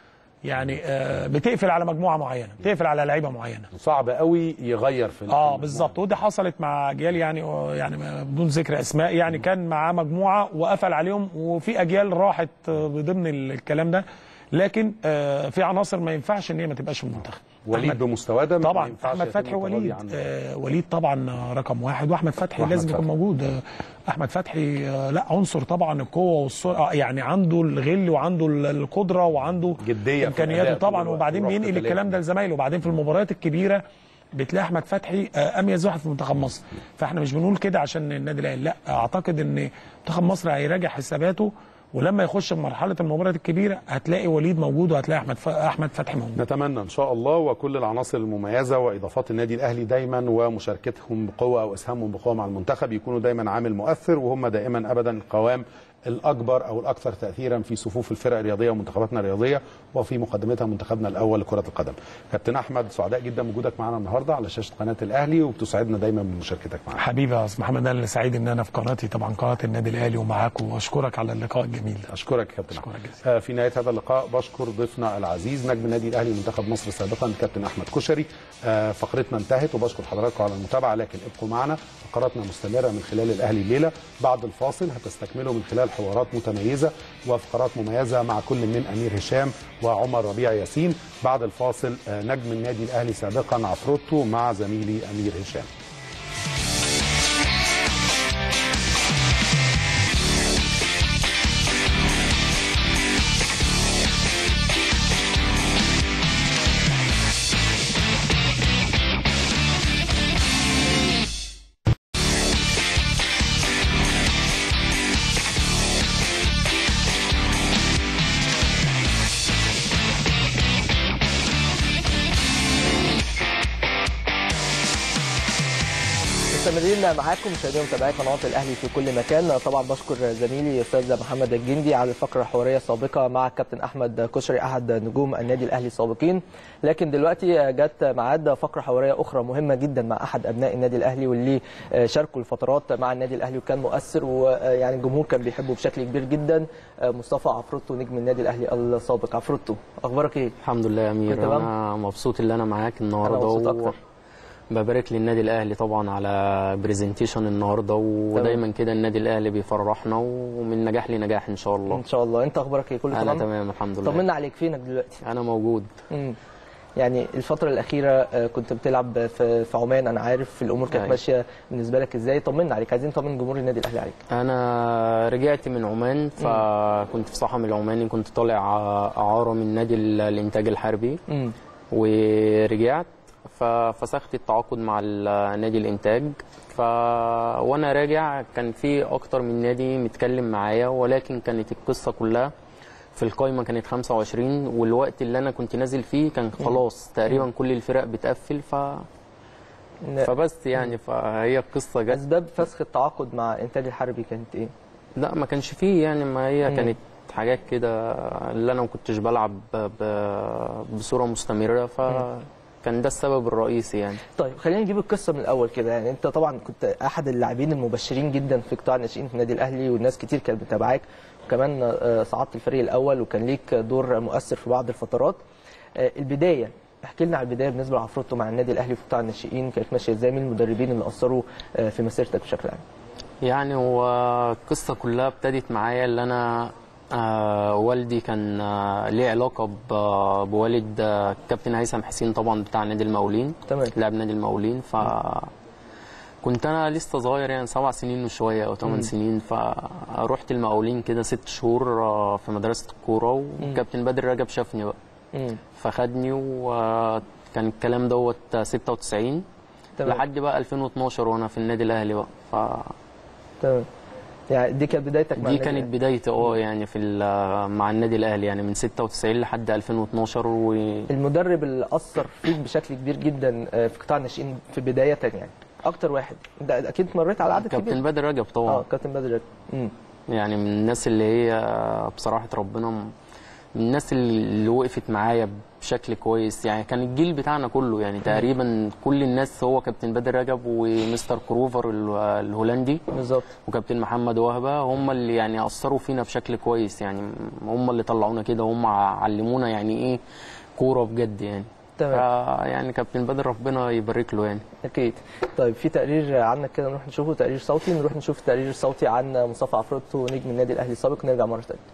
Speaker 6: يعني آه بتقفل على مجموعه معينه بتقفل على لعيبه معينه
Speaker 1: صعب قوي يغير في
Speaker 6: اه بالظبط ودي حصلت مع اجيال يعني يعني بدون ذكر اسماء يعني كان معاه مجموعه وقفل عليهم وفي اجيال راحت آه، ضمن الكلام ده لكن آه في عناصر ما ينفعش ان هي ما تبقاش في المنتخب
Speaker 1: وليد
Speaker 6: أحمد-
Speaker 1: بمستواه ده ما
Speaker 6: طبعا
Speaker 1: ينفعش
Speaker 6: احمد
Speaker 1: يتم
Speaker 6: فتحي
Speaker 1: التغاضي
Speaker 6: وليد
Speaker 1: عنه.
Speaker 6: آه وليد طبعا رقم واحد واحمد فتحي
Speaker 1: وأحمد
Speaker 6: لازم يكون
Speaker 1: فتحي.
Speaker 6: موجود آه، احمد فتحي آه لا عنصر طبعا القوه والسرعه يعني عنده الغل وعنده ال- القدره وعنده
Speaker 1: جدية في
Speaker 6: امكانياته
Speaker 1: الأداء طول
Speaker 6: طبعا
Speaker 1: الوقت
Speaker 6: وبعدين
Speaker 1: وروح
Speaker 6: بينقل
Speaker 1: قتالية.
Speaker 6: الكلام ده لزمايله وبعدين في المباريات الكبيره بتلاقي احمد فتحي آه، اميز واحد في منتخب مصر فاحنا مش بنقول كده عشان النادي الاهلي لا اعتقد ان منتخب مصر هيراجع حساباته ولما يخش في مرحله المباريات الكبيره هتلاقي وليد موجود وهتلاقي احمد ف... احمد فتحي موجود
Speaker 1: نتمنى ان شاء الله وكل العناصر المميزه واضافات النادي الاهلي دايما ومشاركتهم بقوه او اسهامهم بقوه مع المنتخب يكونوا دايما عامل مؤثر وهم دائما ابدا القوام الاكبر او الاكثر تاثيرا في صفوف الفرق الرياضيه ومنتخباتنا الرياضيه وفي مقدمتها منتخبنا الاول لكره القدم. كابتن احمد سعداء جدا بوجودك معنا النهارده على شاشه قناه الاهلي وبتسعدنا دايما بمشاركتك معنا.
Speaker 6: حبيبي يا استاذ محمد انا سعيد ان انا في قناتي طبعا قناه النادي الاهلي ومعاكم واشكرك على اللقاء الجميل ده
Speaker 1: اشكرك يا كابتن
Speaker 6: أشكرك
Speaker 1: احمد آه، في نهايه هذا اللقاء بشكر ضيفنا العزيز نجم النادي الاهلي ومنتخب مصر سابقا الكابتن احمد كشري آه، فقرتنا انتهت وبشكر حضراتكم على المتابعه لكن ابقوا معنا فقراتنا مستمره من خلال الاهلي الليله بعد الفاصل هتستكملوا من خلال حوارات متميزه وفقرات مميزه مع كل من امير هشام وعمر ربيع ياسين بعد الفاصل آه، نجم النادي الاهلي سابقا عفروتو مع زميلي امير هشام
Speaker 2: مستمرين معاكم مشاهدينا ومتابعي قناه الاهلي في كل مكان طبعا بشكر زميلي استاذ محمد الجندي على الفقره الحواريه السابقه مع الكابتن احمد كشري احد نجوم النادي الاهلي السابقين لكن دلوقتي جت ميعاد فقره حواريه اخرى مهمه جدا مع احد ابناء النادي الاهلي واللي شاركوا الفترات مع النادي الاهلي وكان مؤثر ويعني الجمهور كان بيحبه بشكل كبير جدا مصطفى عفروتو نجم النادي الاهلي السابق عفروتو اخبارك ايه
Speaker 10: الحمد لله يا امير
Speaker 2: تمام؟
Speaker 10: انا مبسوط ان انا معاك
Speaker 2: أنا
Speaker 10: النهارده
Speaker 2: مبسوط أكتر.
Speaker 10: ببارك للنادي الاهلي طبعا على برزنتيشن النهارده ودايما كده النادي الاهلي بيفرحنا ومن نجاح لنجاح ان شاء الله
Speaker 2: ان شاء الله انت اخبارك ايه كله
Speaker 10: انا
Speaker 2: تمام
Speaker 10: تمام الحمد لله
Speaker 2: طمنا عليك فينك دلوقتي
Speaker 10: انا موجود
Speaker 2: مم. يعني الفترة الأخيرة آه، كنت بتلعب في في عمان أنا عارف الأمور كانت
Speaker 10: أيوة.
Speaker 2: ماشية بالنسبة لك إزاي طمنا عليك عايزين نطمن جمهور النادي الأهلي عليك
Speaker 10: انا رجعت من عمان فكنت في صحم العماني كنت طالع اعاره من نادي ال- الانتاج الحربي
Speaker 2: مم.
Speaker 10: ورجعت ففسخت التعاقد مع ال- نادي الانتاج ف وانا راجع كان في اكتر من نادي متكلم معايا ولكن كانت القصه كلها في القايمه كانت 25 والوقت اللي انا كنت نازل فيه كان خلاص تقريبا كل الفرق بتقفل ف فبس يعني فهي القصه جت
Speaker 2: أسباب فسخ التعاقد مع إنتاج الحربي كانت إيه؟
Speaker 10: لا ما كانش فيه يعني ما هي
Speaker 2: مم.
Speaker 10: كانت حاجات كده اللي انا ما كنتش بلعب ب- ب- بصوره مستمره فكان ده السبب الرئيسي يعني
Speaker 2: طيب خلينا نجيب القصة من الأول كده يعني أنت طبعا كنت أحد اللاعبين المبشرين جدا في قطاع الناشئين في النادي الأهلي والناس كتير كانت متابعاك وكمان آه، صعدت الفريق الأول وكان ليك دور مؤثر في بعض الفترات آه، البداية احكي لنا على البدايه بالنسبه لعفروتو مع النادي الاهلي في قطاع الناشئين كانت ماشيه ازاي مين المدربين اللي اثروا آه، في مسيرتك بشكل عام
Speaker 10: يعني هو القصة كلها ابتدت معايا اللي أنا آه والدي كان آه ليه علاقة ب- بوالد آه كابتن هيثم حسين طبعا بتاع نادي المقاولين
Speaker 2: تمام
Speaker 10: لاعب نادي المقاولين ف كنت انا لسه صغير يعني سبع سنين وشويه او ثمان سنين فروحت المقاولين كده ست شهور آه، في مدرسه الكوره وكابتن بدر رجب شافني بقى
Speaker 2: مم.
Speaker 10: فخدني وكان الكلام دوت 96
Speaker 2: تمام
Speaker 10: لحد بقى 2012 وانا في النادي الاهلي بقى ف
Speaker 2: تمام يعني دي كانت بدايتك مع
Speaker 10: دي
Speaker 2: النادي
Speaker 10: كانت
Speaker 2: الأهلي.
Speaker 10: بدايتي اه يعني في ال- مع النادي الاهلي يعني من 96 لحد 2012 و
Speaker 2: المدرب اللي اثر فيك بشكل كبير جدا آه، في قطاع الناشئين في بدايه يعني اكتر واحد ده اكيد مريت على عدد
Speaker 10: كابتن
Speaker 2: كبير
Speaker 10: بدر رجب طبعا
Speaker 2: اه كابتن بدر امم
Speaker 10: يعني من الناس اللي هي بصراحة ربنا م- من الناس اللي وقفت معايا بشكل كويس يعني كان الجيل بتاعنا كله يعني تقريبا كل الناس هو كابتن بدر رجب ومستر كروفر ال- الهولندي
Speaker 2: بالظبط
Speaker 10: وكابتن محمد وهبة هم اللي يعني أثروا فينا بشكل كويس يعني هم اللي طلعونا كده هم علمونا يعني إيه كورة بجد يعني
Speaker 2: تمام
Speaker 10: فا يعني كابتن بدر ربنا يبارك له يعني
Speaker 2: اكيد طيب في تقرير عنك كده نروح نشوفه تقرير صوتي نروح نشوف التقرير الصوتي عن مصطفى عفروتو نجم النادي الاهلي السابق نرجع مره ثانيه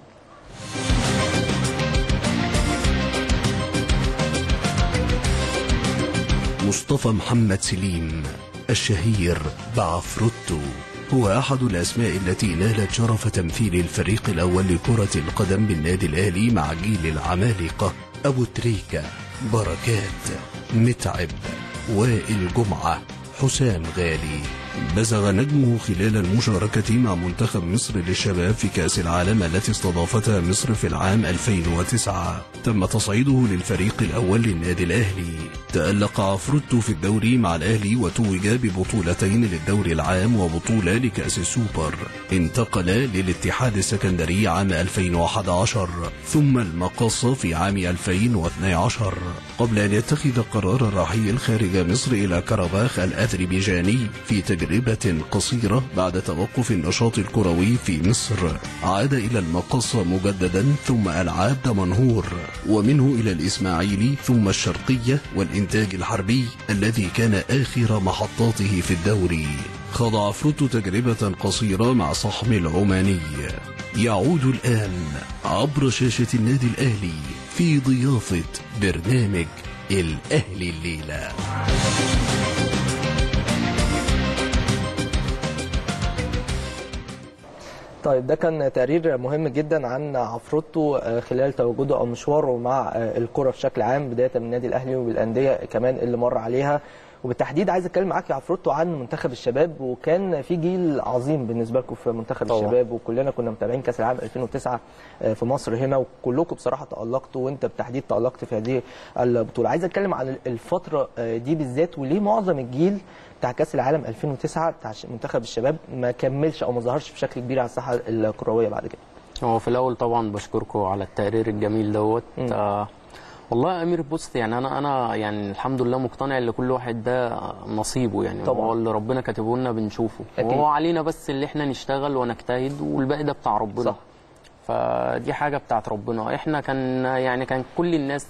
Speaker 8: مصطفى محمد سليم الشهير بعفروتو هو أحد الأسماء التي نالت شرف تمثيل الفريق الأول لكرة القدم بالنادي الأهلي مع جيل العمالقة أبو تريكة بركات متعب وائل جمعة حسام غالي بزغ نجمه خلال المشاركة مع منتخب مصر للشباب في كأس العالم التي استضافتها مصر في العام 2009 تم تصعيده للفريق الأول للنادي الأهلي تألق عفروتو في الدوري مع الأهلي وتوج ببطولتين للدوري العام وبطولة لكأس السوبر انتقل للاتحاد السكندري عام 2011 ثم المقصة في عام 2012 قبل أن يتخذ قرار الرحيل خارج مصر إلى كرباخ الأذربيجاني في تجربة قصيرة بعد توقف النشاط الكروي في مصر عاد إلى المقصة مجددا ثم ألعاب دمنهور ومنه إلى الإسماعيلي ثم الشرقية والإنتاج الحربي الذي كان آخر محطاته في الدوري خاض عفروتو تجربة قصيرة مع صحم العماني يعود الآن عبر شاشة النادي الأهلي في ضيافة برنامج الأهلي الليلة
Speaker 2: طيب ده كان تقرير مهم جدا عن عفروتو آه، خلال تواجده او مشواره مع آه، الكره بشكل عام بدايه من النادي الاهلي وبالانديه كمان اللي مر عليها وبالتحديد عايز اتكلم معاك يا عفروتو عن منتخب الشباب وكان في جيل عظيم بالنسبه لكم في منتخب
Speaker 10: طبعا.
Speaker 2: الشباب وكلنا كنا متابعين كاس العالم 2009 آه، في مصر هنا وكلكم بصراحه تالقتوا وانت بالتحديد تالقت في هذه البطوله عايز اتكلم عن الفتره آه، دي بالذات وليه معظم الجيل بتاع كاس العالم 2009 بتاع ش- منتخب الشباب ما كملش او ما ظهرش بشكل كبير على الساحه الكرويه بعد كده
Speaker 10: هو في الاول طبعا بشكركم على التقرير الجميل دوت
Speaker 2: مم.
Speaker 10: آه والله يا امير بص يعني انا انا يعني الحمد لله مقتنع ان كل واحد ده نصيبه يعني
Speaker 2: طبعا.
Speaker 10: هو اللي ربنا كاتبه لنا بنشوفه
Speaker 2: أكيد.
Speaker 10: وهو علينا بس اللي احنا نشتغل ونجتهد والباقي ده بتاع ربنا
Speaker 2: صح.
Speaker 10: فدي حاجه بتاعت ربنا احنا كان يعني كان كل الناس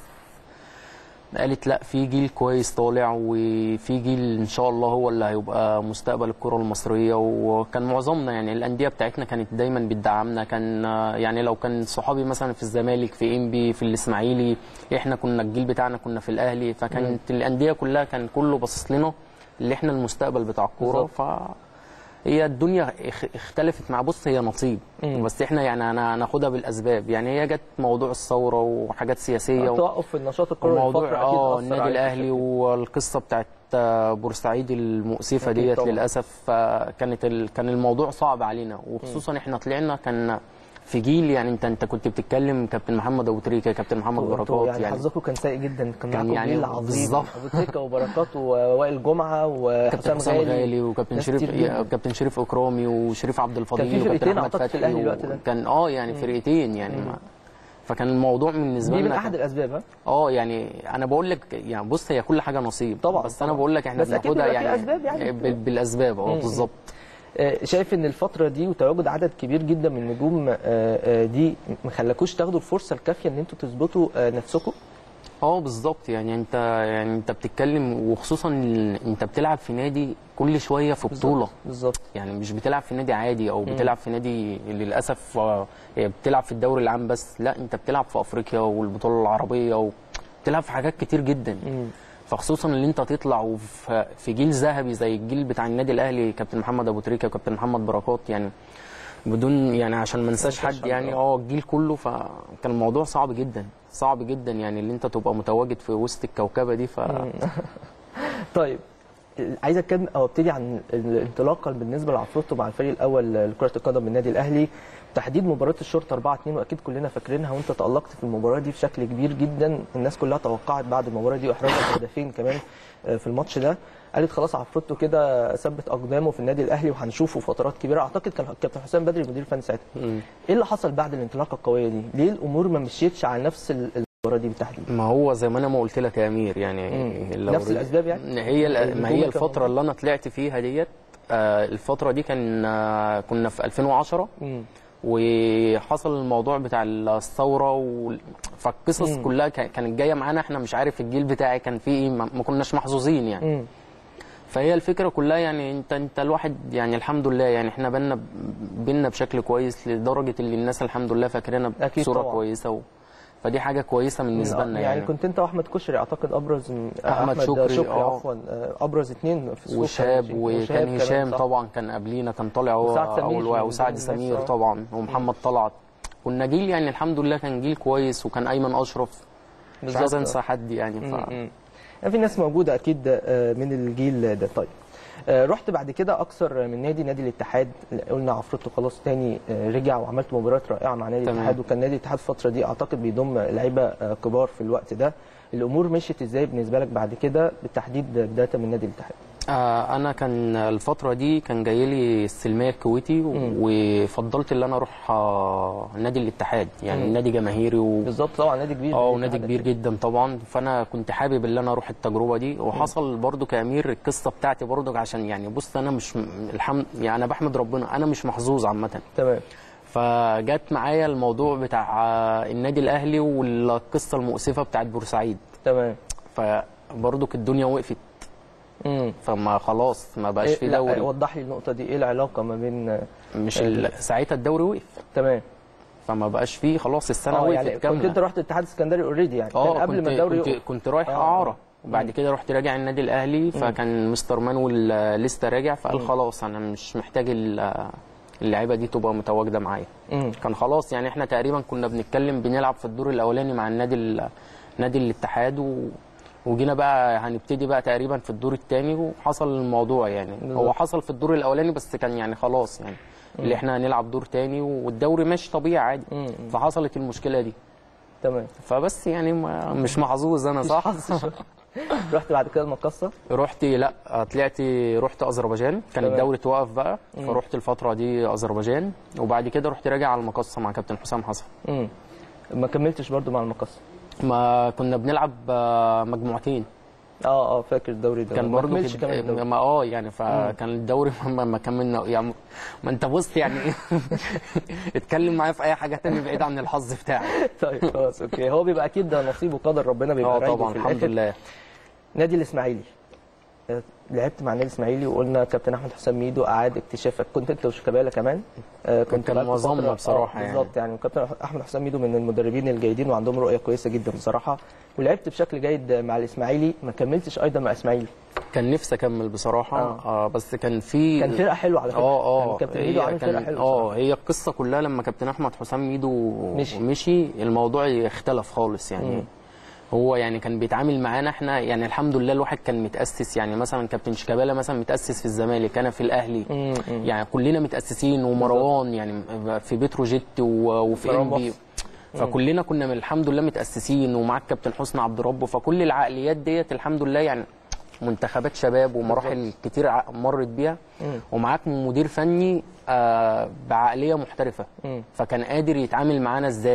Speaker 10: قالت لا في جيل كويس طالع وفي جيل ان شاء الله هو اللي هيبقى مستقبل الكره المصريه وكان معظمنا يعني الانديه بتاعتنا كانت دايما بتدعمنا كان يعني لو كان صحابي مثلا في الزمالك في انبي في الاسماعيلي احنا كنا الجيل بتاعنا كنا في الاهلي فكانت الانديه كلها كان كله باصص لنا اللي احنا المستقبل بتاع الكوره
Speaker 2: بالظبط.
Speaker 10: ف هي الدنيا اخ- اختلفت مع بص هي نصيب
Speaker 2: مم.
Speaker 10: بس احنا يعني انا ناخدها بالاسباب يعني هي جت موضوع الثوره وحاجات سياسيه و...
Speaker 2: توقف في النشاط الكروي
Speaker 10: وموضوع
Speaker 2: الفترة أكيد
Speaker 10: اه
Speaker 2: أثر
Speaker 10: النادي
Speaker 2: عليك
Speaker 10: الاهلي
Speaker 2: بشكل
Speaker 10: والقصه بتاعت آه، بورسعيد المؤسفه
Speaker 2: أكيد
Speaker 10: ديت
Speaker 2: طبعاً.
Speaker 10: للاسف آه، كانت ال... كان الموضوع صعب علينا وخصوصا احنا طلعنا كان في جيل يعني انت انت كنت بتتكلم كابتن محمد ابو تريكه كابتن محمد
Speaker 2: وأنتوا
Speaker 10: بركات
Speaker 2: يعني,
Speaker 10: يعني
Speaker 2: حظكم كان سيء جدا كان
Speaker 10: كان
Speaker 2: معاكم
Speaker 10: يعني
Speaker 2: جيل عظيم
Speaker 10: بالظبط.
Speaker 2: ابو تريكه وبركات ووائل جمعه
Speaker 10: كابتن
Speaker 2: وحسام
Speaker 10: حسام
Speaker 2: غالي,
Speaker 10: غالي وكابتن
Speaker 2: ناس
Speaker 10: شريف
Speaker 2: كتير جداً.
Speaker 10: كابتن شريف اكرامي وشريف عبد
Speaker 2: كان
Speaker 10: الفضيل
Speaker 2: في
Speaker 10: وكابتن
Speaker 2: فرقتين
Speaker 10: احمد
Speaker 2: أعتقد في
Speaker 10: فتحي
Speaker 2: الأهلي الوقت ده.
Speaker 10: كان اه يعني فرقتين يعني ما فكان الموضوع بالنسبه
Speaker 2: دي
Speaker 10: لنا
Speaker 2: من
Speaker 10: كان-
Speaker 2: احد الاسباب ها
Speaker 10: اه يعني انا بقول لك يعني بص هي كل حاجه نصيب
Speaker 2: طبعاً،
Speaker 10: بس
Speaker 2: طبعاً.
Speaker 10: انا بقول لك احنا
Speaker 2: بس أكيد
Speaker 10: بناخدها
Speaker 2: بيبقى في
Speaker 10: يعني
Speaker 2: أسباب يعني.
Speaker 10: بال- بالاسباب اه
Speaker 2: مم.
Speaker 10: بالظبط
Speaker 2: آه، شايف ان الفتره دي وتواجد عدد كبير جدا من النجوم آه، آه، دي ما خلاكوش تاخدوا الفرصه الكافيه ان انتوا تثبتوا آه، نفسكم
Speaker 10: اه بالظبط يعني انت يعني انت بتتكلم وخصوصا ال- انت بتلعب في نادي كل شويه في بطوله
Speaker 2: بالظبط
Speaker 10: يعني مش بتلعب في نادي عادي او بتلعب في نادي للاسف آه، هي بتلعب في الدوري العام بس لا انت بتلعب في افريقيا والبطوله العربيه وبتلعب في حاجات كتير جدا فخصوصا ان انت تطلع وفي في جيل ذهبي زي الجيل بتاع النادي الاهلي كابتن محمد ابو تريكه وكابتن محمد بركات يعني بدون يعني عشان ما ننساش حد يعني اه الجيل كله فكان الموضوع صعب جدا صعب جدا يعني اللي انت تبقى متواجد في وسط الكوكبه دي ف
Speaker 2: طيب عايز اتكلم او ابتدي عن الانطلاقه بالنسبه لعفروتو مع الفريق الاول لكره القدم بالنادي الاهلي تحديد مباراه الشرطه 4 2 واكيد كلنا فاكرينها وانت تالقت في المباراه دي بشكل كبير جدا الناس كلها توقعت بعد المباراه دي واحراز هدفين كمان في الماتش ده قالت خلاص عفروتو كده ثبت اقدامه في النادي الاهلي وهنشوفه فترات كبيره اعتقد كان كابتن حسام بدري المدير الفني ساعتها ايه اللي حصل بعد الانطلاقه القويه دي ليه الامور ما مشيتش على نفس المباراه دي بالتحديد
Speaker 10: ما هو زي ما انا ما قلت لك يا امير يعني
Speaker 2: مم.
Speaker 10: لو
Speaker 2: نفس
Speaker 10: رجع-
Speaker 2: الأسباب يعني؟
Speaker 10: هي ال- ما
Speaker 2: الهجوم
Speaker 10: هي
Speaker 2: كان
Speaker 10: الفتره
Speaker 2: موجود.
Speaker 10: اللي انا طلعت فيها ديت آه، الفتره دي كان آه، كنا في 2010
Speaker 2: مم.
Speaker 10: وحصل الموضوع بتاع الثوره و... فالقصص
Speaker 2: مم.
Speaker 10: كلها كا- كانت جايه معانا احنا مش عارف الجيل بتاعي كان فيه ايه ما ما كناش محظوظين يعني
Speaker 2: مم.
Speaker 10: فهي الفكره كلها يعني انت انت الواحد يعني الحمد لله يعني احنا بينا بينا بشكل كويس لدرجه اللي الناس الحمد لله فاكرانا
Speaker 2: أكيد
Speaker 10: بصوره
Speaker 2: طبعا.
Speaker 10: كويسه و... فدي حاجه كويسه بالنسبه لنا
Speaker 2: يعني,
Speaker 10: يعني,
Speaker 2: كنت انت واحمد كشري اعتقد ابرز من
Speaker 10: أحمد شكري، آه.
Speaker 2: عفوا آه، ابرز اثنين في السوق
Speaker 10: وشاب
Speaker 2: كان-
Speaker 10: وكان
Speaker 2: كمان،
Speaker 10: هشام
Speaker 2: صح؟
Speaker 10: طبعا كان قبلينا كان طالع هو
Speaker 2: وسعد سمير
Speaker 10: اول واحد
Speaker 2: من
Speaker 10: وسعد
Speaker 2: ضمن الناس،
Speaker 10: سمير
Speaker 2: آه.
Speaker 10: طبعا ومحمد طلعت كنا جيل يعني الحمد لله كان جيل كويس وكان ايمن اشرف مش
Speaker 2: بالظبط،
Speaker 10: عايز
Speaker 2: آه.
Speaker 10: انسى حد يعني ف...
Speaker 2: مم. يعني في ناس موجوده اكيد آه، من الجيل ده طيب آه، رحت بعد كده اكثر من نادي نادي الاتحاد قلنا عفروتو خلاص تاني آه، رجع وعملت مباريات رائعه مع نادي
Speaker 10: تمام.
Speaker 2: الاتحاد وكان نادي الاتحاد الفتره دي اعتقد بيضم لعيبه آه، كبار في الوقت ده الامور مشيت ازاي بالنسبه لك بعد كده بالتحديد بدايه من نادي الاتحاد
Speaker 10: آه انا كان الفتره دي كان جاي لي السلميه الكويتي و-
Speaker 2: مم.
Speaker 10: وفضلت ان انا اروح آه نادي الاتحاد يعني
Speaker 2: مم.
Speaker 10: نادي جماهيري و...
Speaker 2: بالظبط طبعا نادي كبير
Speaker 10: اه
Speaker 2: نادي
Speaker 10: ونادي
Speaker 2: الاتحاد
Speaker 10: كبير
Speaker 2: أكيد.
Speaker 10: جدا طبعا فانا كنت حابب ان انا اروح التجربه دي وحصل برضو كامير القصه بتاعتي برضو عشان يعني بص انا مش الحمد يعني انا بحمد ربنا انا مش محظوظ عامه
Speaker 2: تمام
Speaker 10: فجت معايا الموضوع بتاع آه، النادي الاهلي والقصه المؤسفه بتاعت بورسعيد
Speaker 2: تمام
Speaker 10: فبرضك الدنيا وقفت
Speaker 2: امم
Speaker 10: فما خلاص ما بقاش في
Speaker 2: لا
Speaker 10: دوري
Speaker 2: وضح لي النقطه دي ايه العلاقه ما بين آه،
Speaker 10: مش ال... ساعتها الدوري وقف
Speaker 2: تمام
Speaker 10: فما بقاش فيه خلاص السنه
Speaker 2: اه
Speaker 10: وقفت
Speaker 2: يعني كنت
Speaker 10: كامله
Speaker 2: انت رحت الاتحاد السكندري اوريدي يعني كان
Speaker 10: اه
Speaker 2: قبل
Speaker 10: كنت
Speaker 2: ما الدوري
Speaker 10: كنت,
Speaker 2: يقف
Speaker 10: كنت رايح
Speaker 2: آه،
Speaker 10: اعاره
Speaker 2: آه.
Speaker 10: وبعد كده رحت راجع النادي الاهلي فكان مستر مانويل لسه راجع فقال خلاص انا مش محتاج ال- اللعيبه دي تبقى متواجده معايا
Speaker 2: مم.
Speaker 10: كان خلاص يعني احنا تقريبا كنا بنتكلم بنلعب في الدور الاولاني مع النادي ال- نادي الاتحاد و... وجينا بقى هنبتدي بقى تقريبا في الدور الثاني وحصل الموضوع يعني هو حصل في الدور الاولاني بس كان يعني خلاص يعني اللي احنا هنلعب دور تاني والدوري ماشي طبيعي عادي
Speaker 2: مم.
Speaker 10: فحصلت المشكله دي
Speaker 2: تمام
Speaker 10: فبس يعني ما مش محظوظ انا صح
Speaker 2: رحت بعد كده المقصه
Speaker 10: رحت لا طلعت رحت اذربيجان كان
Speaker 2: تمام.
Speaker 10: الدوري توقف بقى فرحت الفتره دي اذربيجان وبعد كده رحت راجع على المقصه مع كابتن حسام حسن
Speaker 2: امم ما كملتش برضو مع المقصه
Speaker 10: ما كنا بنلعب آه، مجموعتين
Speaker 2: اه اه فاكر الدوري ده
Speaker 10: كان
Speaker 2: ما
Speaker 10: برضه
Speaker 2: كملش كمان الدوري
Speaker 10: ما اه يعني فكان الدوري ما, ما كملنا يعني ما انت بص يعني ايه اتكلم معايا في اي حاجه تانية بعيد عن الحظ بتاعي
Speaker 2: طيب خلاص اوكي هو بيبقى اكيد ده نصيب وقدر ربنا بيبقى
Speaker 10: اه
Speaker 2: رايده
Speaker 10: طبعا
Speaker 2: في
Speaker 10: الحمد
Speaker 2: الآخر.
Speaker 10: لله
Speaker 2: نادي الاسماعيلي آه، لعبت مع النادي الاسماعيلي وقلنا كابتن احمد حسام ميدو اعاد اكتشافك كنت انت وشيكابالا كمان آه، كنت
Speaker 10: كان
Speaker 2: بقالكوا
Speaker 10: معظمنا
Speaker 2: فترة-
Speaker 10: بصراحة
Speaker 2: آه،
Speaker 10: يعني.
Speaker 2: بالظبط يعني كابتن احمد حسام ميدو من المدربين الجيدين وعندهم رؤيه كويسه جدا بصراحه ولعبت بشكل جيد مع الاسماعيلي ما كملتش ايضا مع الاسماعيلي
Speaker 10: كان نفسي اكمل بصراحه
Speaker 2: آه.
Speaker 10: اه, بس كان في
Speaker 2: كان فرقه حلوه على فكره
Speaker 10: اه
Speaker 2: يعني
Speaker 10: اه
Speaker 2: كابتن ميدو
Speaker 10: هي
Speaker 2: عامل فرقه
Speaker 10: كان
Speaker 2: حلوه
Speaker 10: اه
Speaker 2: بصراحة.
Speaker 10: هي القصه كلها لما كابتن احمد حسام ميدو
Speaker 2: مشي.
Speaker 10: مشي الموضوع اختلف خالص يعني
Speaker 2: مم.
Speaker 10: هو يعني كان بيتعامل معانا احنا يعني الحمد لله الواحد كان متاسس يعني مثلا كابتن شيكابالا مثلا متاسس في الزمالك انا في الاهلي
Speaker 2: مم، مم.
Speaker 10: يعني كلنا متاسسين ومروان يعني في بتروجيت و- وفي
Speaker 2: مروان
Speaker 10: انبي
Speaker 2: محسن.
Speaker 10: فكلنا كنا من الحمد لله متاسسين ومعاك كابتن حسني عبد ربه فكل العقليات ديت الحمد لله يعني منتخبات شباب ومراحل كتير ع- مرت بيها ومعاك مدير فني آه، بعقليه محترفه
Speaker 2: مم.
Speaker 10: فكان قادر يتعامل معانا ازاي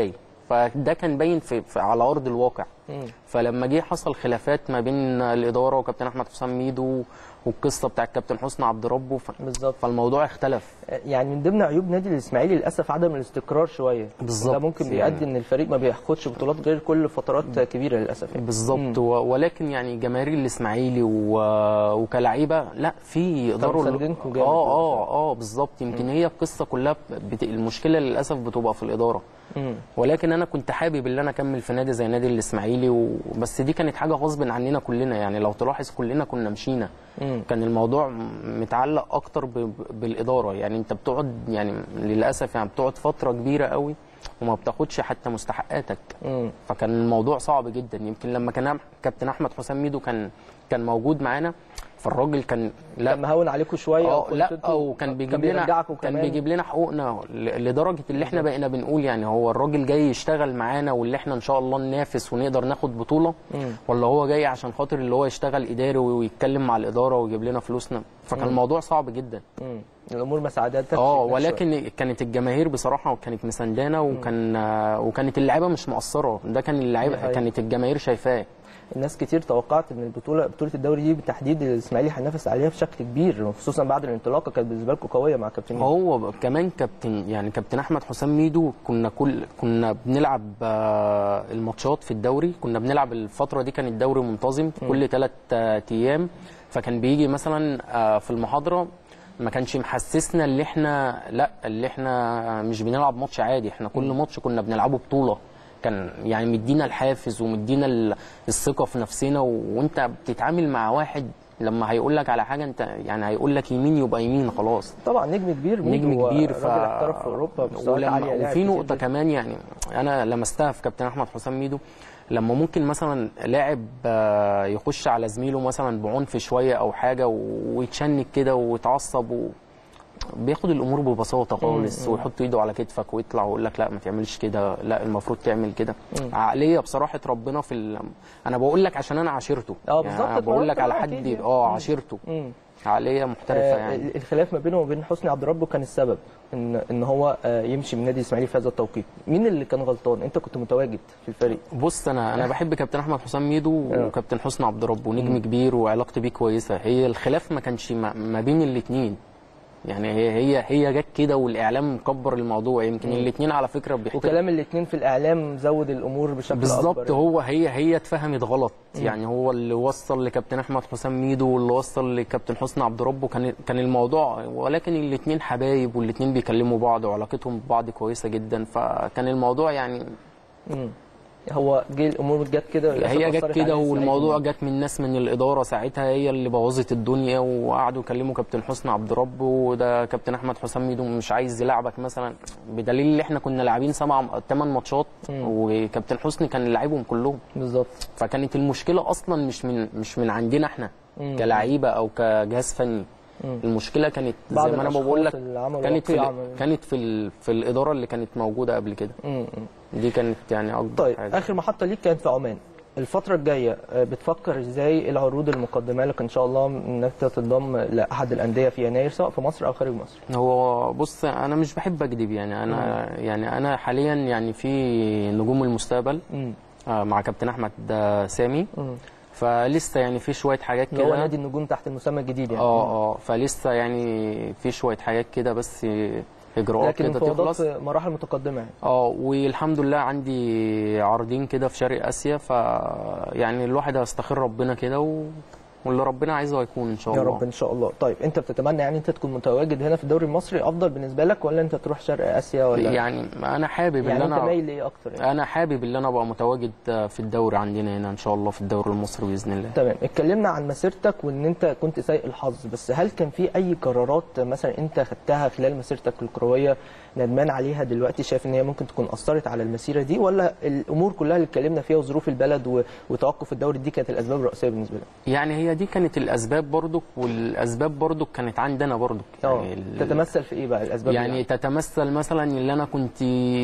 Speaker 10: فده كان باين في, في على ارض الواقع
Speaker 2: مم.
Speaker 10: فلما جه حصل خلافات ما بين الاداره وكابتن احمد حسام ميدو والقصه بتاعت كابتن حسني عبد ربه ف...
Speaker 2: بالظبط
Speaker 10: فالموضوع اختلف
Speaker 2: يعني من ضمن عيوب نادي الاسماعيلي للاسف عدم الاستقرار شويه
Speaker 10: بالظبط.
Speaker 2: ده ممكن بيؤدي ان الفريق ما بياخدش بطولات غير كل فترات كبيره للاسف يعني.
Speaker 10: بالظبط و... ولكن يعني جماهير الاسماعيلي و... وكلعيبه لا في يقدروا
Speaker 2: مساندينكم جامد.
Speaker 10: اه اه اه بالظبط يمكن هي القصه كلها بت... المشكله للاسف بتبقى في الاداره
Speaker 2: مم.
Speaker 10: ولكن انا كنت حابب ان انا اكمل في نادي زي نادي الاسماعيلي و... بس دي كانت حاجه غصب عننا كلنا يعني لو تلاحظ كلنا كنا مشينا
Speaker 2: مم.
Speaker 10: كان الموضوع متعلق اكتر ب... بالاداره يعني انت بتقعد يعني للاسف يعني بتقعد فتره كبيره قوي وما بتاخدش حتى مستحقاتك
Speaker 2: مم.
Speaker 10: فكان الموضوع صعب جدا يمكن لما كان كابتن احمد حسام ميدو كان كان موجود معانا فالراجل كان لا
Speaker 2: كان مهون عليكم شويه
Speaker 10: اه
Speaker 2: وكنتوا
Speaker 10: لا
Speaker 2: انتوا-
Speaker 10: وكان بيجيب لنا
Speaker 2: بيرجعكم
Speaker 10: كان
Speaker 2: كمان.
Speaker 10: بيجيب لنا حقوقنا ل- لدرجه اللي احنا بقينا بنقول يعني هو الراجل جاي يشتغل معانا واللي احنا ان شاء الله ننافس ونقدر ناخد بطوله
Speaker 2: مم.
Speaker 10: ولا هو جاي عشان خاطر اللي هو يشتغل اداري ويتكلم مع الاداره ويجيب لنا فلوسنا فكان
Speaker 2: مم.
Speaker 10: الموضوع صعب جدا
Speaker 2: مم. الامور ما ساعدتكش
Speaker 10: اه
Speaker 2: هناك شوية.
Speaker 10: ولكن كانت الجماهير بصراحه كانت مساندانا وكان آه، وكانت اللعيبه مش مقصره ده كان
Speaker 2: دي
Speaker 10: اللعيبه
Speaker 2: حقيقة.
Speaker 10: كانت الجماهير شايفاه
Speaker 2: الناس كتير توقعت ان البطوله بطوله الدوري دي بالتحديد الاسماعيلي هينافس عليها بشكل كبير خصوصا بعد الانطلاقه كانت بالنسبه لكم قويه مع كابتن ميدو.
Speaker 10: هو ب- كمان كابتن يعني كابتن احمد حسام ميدو كنا كل كنا بنلعب آه، الماتشات في الدوري كنا بنلعب الفتره دي كان الدوري منتظم كل ثلاث ايام فكان بيجي مثلا آه، في المحاضره ما كانش محسسنا اللي احنا لا اللي احنا مش بنلعب ماتش عادي احنا كل ماتش كنا بنلعبه بطوله كان يعني مدينا الحافز ومدينا ال- الثقه في نفسنا و- وانت بتتعامل مع واحد لما هيقول لك على حاجه انت يعني هيقول لك يمين يبقى يمين خلاص
Speaker 2: طبعا نجم كبير ميدو
Speaker 10: نجم كبير
Speaker 2: راجل احترف في اوروبا بمستويات
Speaker 10: ولما
Speaker 2: عاليه لاعب
Speaker 10: وفي
Speaker 2: كتير
Speaker 10: نقطه
Speaker 2: جدا.
Speaker 10: كمان يعني انا لمستها في كابتن احمد حسام ميدو لما ممكن مثلا لاعب آه، يخش على زميله مثلا بعنف شويه او حاجه و- ويتشنك كده ويتعصب و... بياخد الامور ببساطه خالص ويحط ايده على كتفك ويطلع ويقول لك لا ما تعملش كده لا المفروض تعمل كده عقليه بصراحه ربنا في ال... انا بقول لك عشان انا عاشرته
Speaker 2: اه بالظبط،
Speaker 10: يعني بقول لك
Speaker 2: اتفرجت
Speaker 10: على
Speaker 2: معاه
Speaker 10: حد
Speaker 2: أكيد يعني.
Speaker 10: اه عاشرته
Speaker 2: مم.
Speaker 10: عقليه محترفه
Speaker 2: آه،
Speaker 10: يعني
Speaker 2: الخلاف ما بينه وبين حسني عبد ربه كان السبب ان ان هو آه، يمشي من نادي الاسماعيلي في هذا التوقيت مين اللي كان غلطان انت كنت متواجد في الفريق
Speaker 10: بص انا انا بحب كابتن احمد حسام ميدو
Speaker 2: آه.
Speaker 10: وكابتن حسني عبد رب ونجم كبير وعلاقتي بيه كويسه هي الخلاف ما كانش ما ما بين الاثنين يعني هي هي هي جت كده والاعلام مكبر الموضوع يمكن الاثنين على فكره بيحتاجوا
Speaker 2: وكلام الاثنين في الاعلام زود الامور بشكل
Speaker 10: بالظبط
Speaker 2: اكبر
Speaker 10: هو هي هي اتفهمت غلط يعني هو اللي وصل لكابتن احمد حسام ميدو واللي وصل لكابتن حسني عبد ربه كان كان الموضوع ولكن الاثنين حبايب والاثنين بيكلموا بعض وعلاقتهم ببعض كويسه جدا فكان الموضوع يعني
Speaker 2: مم. هو جه الامور جت كده للأسف
Speaker 10: هي
Speaker 2: أثرت
Speaker 10: جت
Speaker 2: على
Speaker 10: كده
Speaker 2: الإسماعيلي.
Speaker 10: والموضوع جت من ناس من الاداره ساعتها هي اللي بوظت الدنيا وقعدوا يكلموا كابتن حسني عبد رب وده كابتن احمد حسام ميدو مش عايز يلعبك مثلا بدليل ان احنا كنا لاعبين سبع ثمان ماتشات وكابتن حسني كان لاعبهم كلهم
Speaker 2: بالظبط
Speaker 10: فكانت المشكله اصلا مش من مش من عندنا احنا كلعيبه او كجهاز فني المشكله كانت
Speaker 2: بعض
Speaker 10: زي ما انا
Speaker 2: الأشخاص
Speaker 10: بقول لك
Speaker 2: اللي عملوا
Speaker 10: كانت في
Speaker 2: وقيعة
Speaker 10: ال-
Speaker 2: من-
Speaker 10: كانت في ال- في الاداره اللي كانت موجوده قبل كده
Speaker 2: مم.
Speaker 10: دي كانت يعني اكبر
Speaker 2: طيب
Speaker 10: حاجه
Speaker 2: اخر محطه ليك كانت في عمان الفترة الجاية آه، بتفكر ازاي إيه العروض المقدمة لك ان شاء الله انك تنضم لاحد الاندية في يناير سواء في مصر او خارج مصر؟
Speaker 10: هو بص انا مش بحب اكذب يعني انا يعني انا حاليا يعني في نجوم المستقبل
Speaker 2: مم.
Speaker 10: آه، مع كابتن احمد آه، سامي
Speaker 2: مم.
Speaker 10: فلسه يعني في شويه حاجات
Speaker 2: اللي هو
Speaker 10: كده
Speaker 2: نادي النجوم تحت المسمى الجديد يعني
Speaker 10: اه اه فلسه يعني في شويه حاجات كده بس اجراءات
Speaker 2: لكن
Speaker 10: كده
Speaker 2: المفاوضات
Speaker 10: تخلص
Speaker 2: في مراحل متقدمة يعني
Speaker 10: اه والحمد لله عندي عارضين كده في شرق اسيا ف يعني الواحد هيستخير ربنا كده و... واللي ربنا عايزه هيكون ان شاء
Speaker 2: يا
Speaker 10: الله
Speaker 2: رب ان شاء الله طيب انت بتتمنى يعني انت تكون متواجد هنا في الدوري المصري افضل بالنسبة لك ولا انت تروح شرق اسيا ولا
Speaker 10: يعني انا حابب
Speaker 2: يعني
Speaker 10: ان
Speaker 2: انت
Speaker 10: انا
Speaker 2: مايل ايه اكتر يعني
Speaker 10: انا حابب ان انا ابقى متواجد في الدوري عندنا هنا ان شاء الله في الدوري المصري باذن الله
Speaker 2: تمام اتكلمنا عن مسيرتك وان انت كنت سيء الحظ بس هل كان في اي قرارات مثلا انت خدتها خلال مسيرتك الكرويه ندمان عليها دلوقتي شايف ان هي ممكن تكون اثرت على المسيره دي ولا الامور كلها اللي اتكلمنا فيها وظروف البلد و- وتوقف الدوري دي كانت الاسباب الرئيسيه بالنسبه لك؟
Speaker 10: يعني هي دي كانت الاسباب برضك والاسباب برضك كانت عندنا برضك
Speaker 2: اه
Speaker 10: يعني ال-
Speaker 2: تتمثل في ايه بقى الاسباب
Speaker 10: يعني
Speaker 2: اللي
Speaker 10: تتمثل مثلا ان انا كنت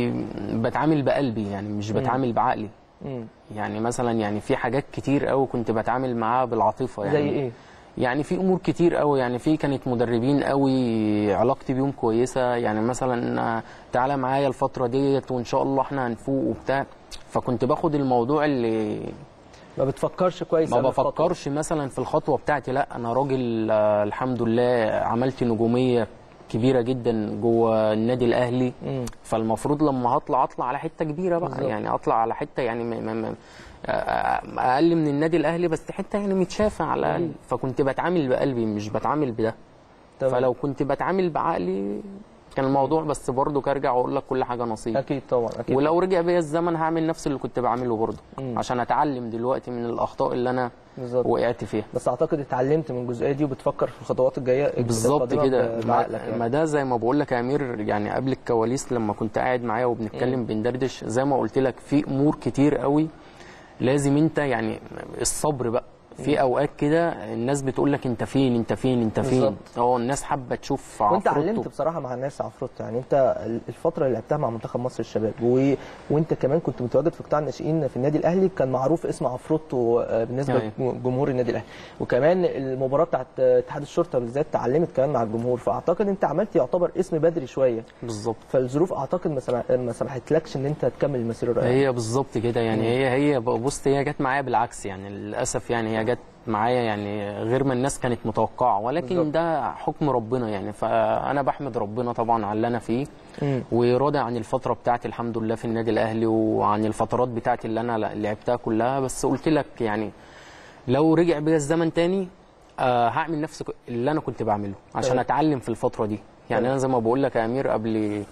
Speaker 10: بتعامل بقلبي يعني مش بتعامل بعقلي
Speaker 2: مم.
Speaker 10: يعني مثلا يعني في حاجات كتير قوي كنت بتعامل معاها بالعاطفه يعني
Speaker 2: زي ايه؟
Speaker 10: يعني في امور كتير قوي يعني في كانت مدربين قوي علاقتي بيهم كويسه يعني مثلا آه، تعالى معايا الفتره ديت وان شاء الله احنا هنفوق وبتاع فكنت باخد الموضوع اللي
Speaker 2: ما بتفكرش كويس
Speaker 10: ما
Speaker 2: قبل الخطوة.
Speaker 10: بفكرش مثلا في الخطوه بتاعتي لا انا راجل آه، الحمد لله عملت نجوميه كبيره جدا جوه النادي الاهلي
Speaker 2: مم.
Speaker 10: فالمفروض لما هطلع اطلع على حته كبيره بقى
Speaker 2: بالظبط.
Speaker 10: يعني اطلع على حته يعني م- م- م- آه، اقل من النادي الاهلي بس حته يعني متشافه على الاقل فكنت بتعامل بقلبي مش بتعامل بده
Speaker 2: تمام.
Speaker 10: فلو كنت بتعامل بعقلي كان الموضوع بس برضه ارجع واقول لك كل حاجه نصيب
Speaker 2: اكيد طبعا اكيد
Speaker 10: ولو رجع بيا الزمن هعمل نفس اللي كنت بعمله برضه
Speaker 2: مم.
Speaker 10: عشان اتعلم دلوقتي من الاخطاء اللي انا
Speaker 2: بالظبط
Speaker 10: وقعت فيها
Speaker 2: بس اعتقد اتعلمت من الجزئيه دي وبتفكر في الخطوات الجايه
Speaker 10: بالظبط
Speaker 2: القادمة
Speaker 10: كده
Speaker 2: ب-
Speaker 10: ما,
Speaker 2: بعقلك يعني.
Speaker 10: ما ده زي ما بقول لك يا امير يعني قبل الكواليس لما كنت قاعد معايا وبنتكلم بندردش زي ما قلت لك في امور كتير قوي لازم انت يعني الصبر بقى في اوقات كده الناس بتقول لك انت فين انت فين انت فين
Speaker 2: بالظبط.
Speaker 10: اه الناس حابه تشوف
Speaker 2: وانت
Speaker 10: عفروتو.
Speaker 2: علمت بصراحه مع الناس عفروتو يعني انت الفتره اللي لعبتها مع منتخب مصر الشباب و... وانت كمان كنت متواجد في قطاع الناشئين في النادي الاهلي كان معروف اسم عفروتو آه، بالنسبه
Speaker 10: أيوة.
Speaker 2: لجمهور النادي الاهلي وكمان المباراه بتاعت اتحاد الشرطه بالذات اتعلمت كمان مع الجمهور فاعتقد انت عملت يعتبر اسم بدري شويه
Speaker 10: بالظبط
Speaker 2: فالظروف اعتقد ما سمح- ما سمحتلكش ان انت تكمل المسيره الرائعه
Speaker 10: هي بالظبط كده يعني هي هي بص هي جت معايا بالعكس يعني للاسف يعني هي جت معايا يعني غير ما الناس كانت متوقعه ولكن
Speaker 2: بالظبط.
Speaker 10: ده حكم ربنا يعني فانا بحمد ربنا طبعا على اللي انا فيه
Speaker 2: مم.
Speaker 10: وراضي عن الفتره بتاعتي الحمد لله في النادي الاهلي وعن الفترات بتاعتي اللي انا لعبتها كلها بس قلت لك يعني لو رجع بيا الزمن تاني آه هعمل نفس اللي انا كنت بعمله عشان
Speaker 2: تمام.
Speaker 10: اتعلم في الفتره دي يعني
Speaker 2: تمام.
Speaker 10: انا زي ما بقول لك يا امير قبل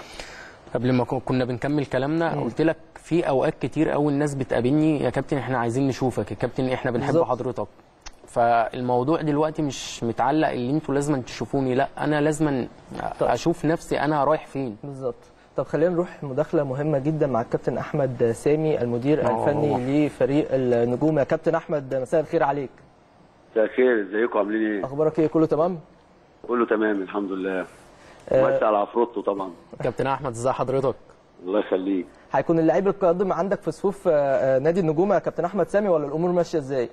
Speaker 10: قبل ما كن- كنا بنكمل كلامنا قلت لك في اوقات كتير قوي الناس بتقابلني يا كابتن احنا عايزين نشوفك يا كابتن احنا بنحب
Speaker 2: بالظبط.
Speaker 10: حضرتك فالموضوع دلوقتي مش متعلق اللي انتوا لازم تشوفوني لا انا لازم اشوف نفسي انا رايح فين
Speaker 2: بالظبط طب خلينا نروح مداخله مهمه جدا مع الكابتن احمد سامي المدير
Speaker 10: آه.
Speaker 2: الفني لفريق النجوم يا كابتن احمد مساء الخير عليك
Speaker 11: مساء الخير ازيكم عاملين ايه؟
Speaker 2: اخبارك ايه كله تمام
Speaker 11: كله تمام الحمد لله
Speaker 2: آه.
Speaker 11: ومسي على عفروتو طبعا
Speaker 10: كابتن احمد ازي حضرتك
Speaker 11: الله يخليك
Speaker 2: هيكون اللعيب القادم عندك في صفوف آه، آه، نادي النجوم يا كابتن احمد سامي ولا الامور ماشيه ازاي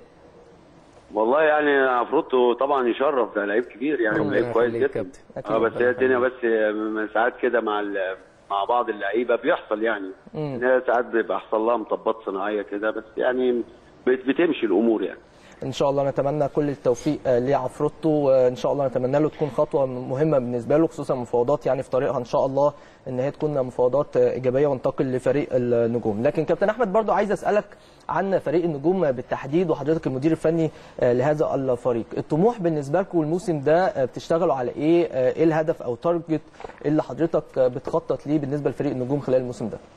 Speaker 11: والله يعني عفروتو طبعا يشرف ده لعيب كبير يعني
Speaker 10: ربنا
Speaker 11: لعيب كويس
Speaker 10: يخليك
Speaker 11: جدا
Speaker 10: كابتن.
Speaker 2: أكيد.
Speaker 11: اه بس هي الدنيا بس من ساعات كده مع ال- مع بعض اللعيبه بيحصل يعني
Speaker 2: مم.
Speaker 11: ان هي ساعات بيبقى حصل لها مطبات صناعيه كده بس يعني بت- بتمشي الامور يعني
Speaker 2: ان شاء الله نتمنى كل التوفيق آه، لعفروتو وان شاء الله نتمنى له تكون خطوه مهمه بالنسبه له خصوصا مفاوضات يعني في طريقها ان شاء الله ان هي تكون مفاوضات آه، ايجابيه وانتقل لفريق النجوم لكن كابتن احمد برضو عايز اسالك عن فريق النجوم بالتحديد وحضرتك المدير الفني آه، لهذا الفريق الطموح بالنسبه لكم الموسم ده آه، بتشتغلوا على ايه آه، ايه الهدف او تارجت اللي حضرتك آه، بتخطط ليه بالنسبه لفريق النجوم خلال الموسم ده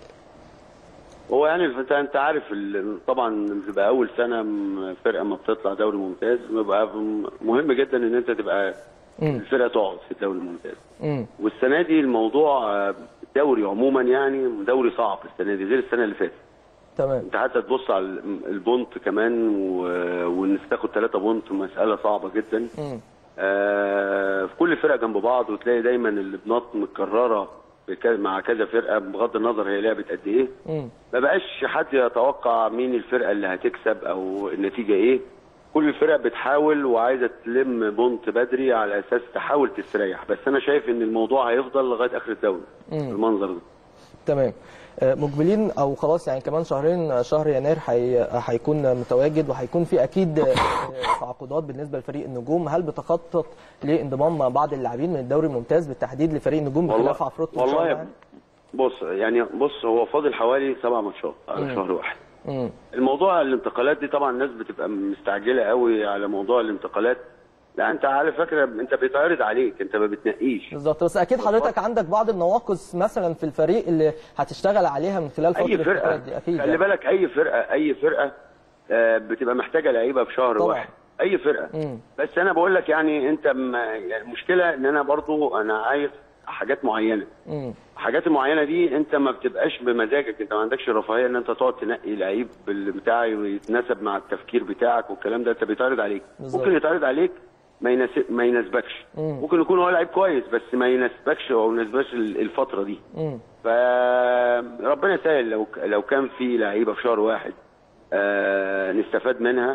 Speaker 11: هو يعني انت انت عارف ال- طبعا بتبقى اول سنه م- فرقه ما بتطلع دوري ممتاز بيبقى مهم جدا ان انت تبقى
Speaker 2: مم.
Speaker 11: الفرقه تقعد في الدوري الممتاز
Speaker 2: امم
Speaker 11: والسنه دي الموضوع آه، الدوري عموما يعني دوري صعب السنه دي غير السنه اللي فاتت
Speaker 2: تمام
Speaker 11: انت حتى تبص على ال- البونت كمان و- وانك تاخد ثلاثة بونت مساله صعبه جدا
Speaker 2: امم
Speaker 11: آه، في كل فرقه جنب بعض وتلاقي دايما البنات متكرره بك- مع كذا فرقه بغض النظر هي لعبت قد ايه
Speaker 2: امم
Speaker 11: ما بقاش حد يتوقع مين الفرقه اللي هتكسب او النتيجه ايه كل الفرق بتحاول وعايزه تلم بونت بدري على اساس تحاول تستريح بس انا شايف ان الموضوع هيفضل لغايه اخر الدوري المنظر ده
Speaker 2: تمام آه، مقبلين او خلاص يعني كمان شهرين آه، شهر يناير هي- هيكون متواجد وهيكون في اكيد آه، تعاقدات بالنسبه لفريق النجوم هل بتخطط لانضمام بعض اللاعبين من الدوري الممتاز بالتحديد لفريق النجوم بخلاف عفروتو إن شاء الله
Speaker 11: والله
Speaker 2: يعني؟
Speaker 11: بص يعني بص هو فاضل حوالي سبع ماتشات على شهر واحد
Speaker 2: مم.
Speaker 11: الموضوع الانتقالات دي طبعا الناس بتبقى مستعجله قوي على موضوع الانتقالات لا انت على فكره انت بيتعرض عليك انت ما بتنقيش
Speaker 2: بالظبط بس اكيد حضرتك عندك بعض النواقص مثلا في الفريق اللي هتشتغل عليها من خلال فتره
Speaker 11: اي فرقه
Speaker 2: الانتقالات دي اكيد
Speaker 11: خلي
Speaker 2: يعني.
Speaker 11: بالك اي فرقه اي فرقه آه، بتبقى محتاجه لعيبه في شهر
Speaker 2: طبعا.
Speaker 11: واحد اي فرقه
Speaker 2: مم.
Speaker 11: بس انا بقول لك يعني انت ما يعني المشكله ان انا برضو انا عايز حاجات معينه
Speaker 2: مم.
Speaker 11: الحاجات المعينه دي انت ما بتبقاش بمزاجك انت ما عندكش الرفاهيه ان انت تقعد تنقي لعيب بال- بتاعي ويتناسب مع التفكير بتاعك والكلام ده انت بيتعرض عليك
Speaker 2: بالظبط.
Speaker 11: ممكن يتعرض عليك ما يناسب ما يناسبكش
Speaker 2: مم.
Speaker 11: ممكن يكون هو لعيب كويس بس ما يناسبكش او ما يناسبكش ال- الفتره دي
Speaker 2: مم.
Speaker 11: فربنا يسهل لو لو كان في لعيبه في شهر واحد آه نستفاد منها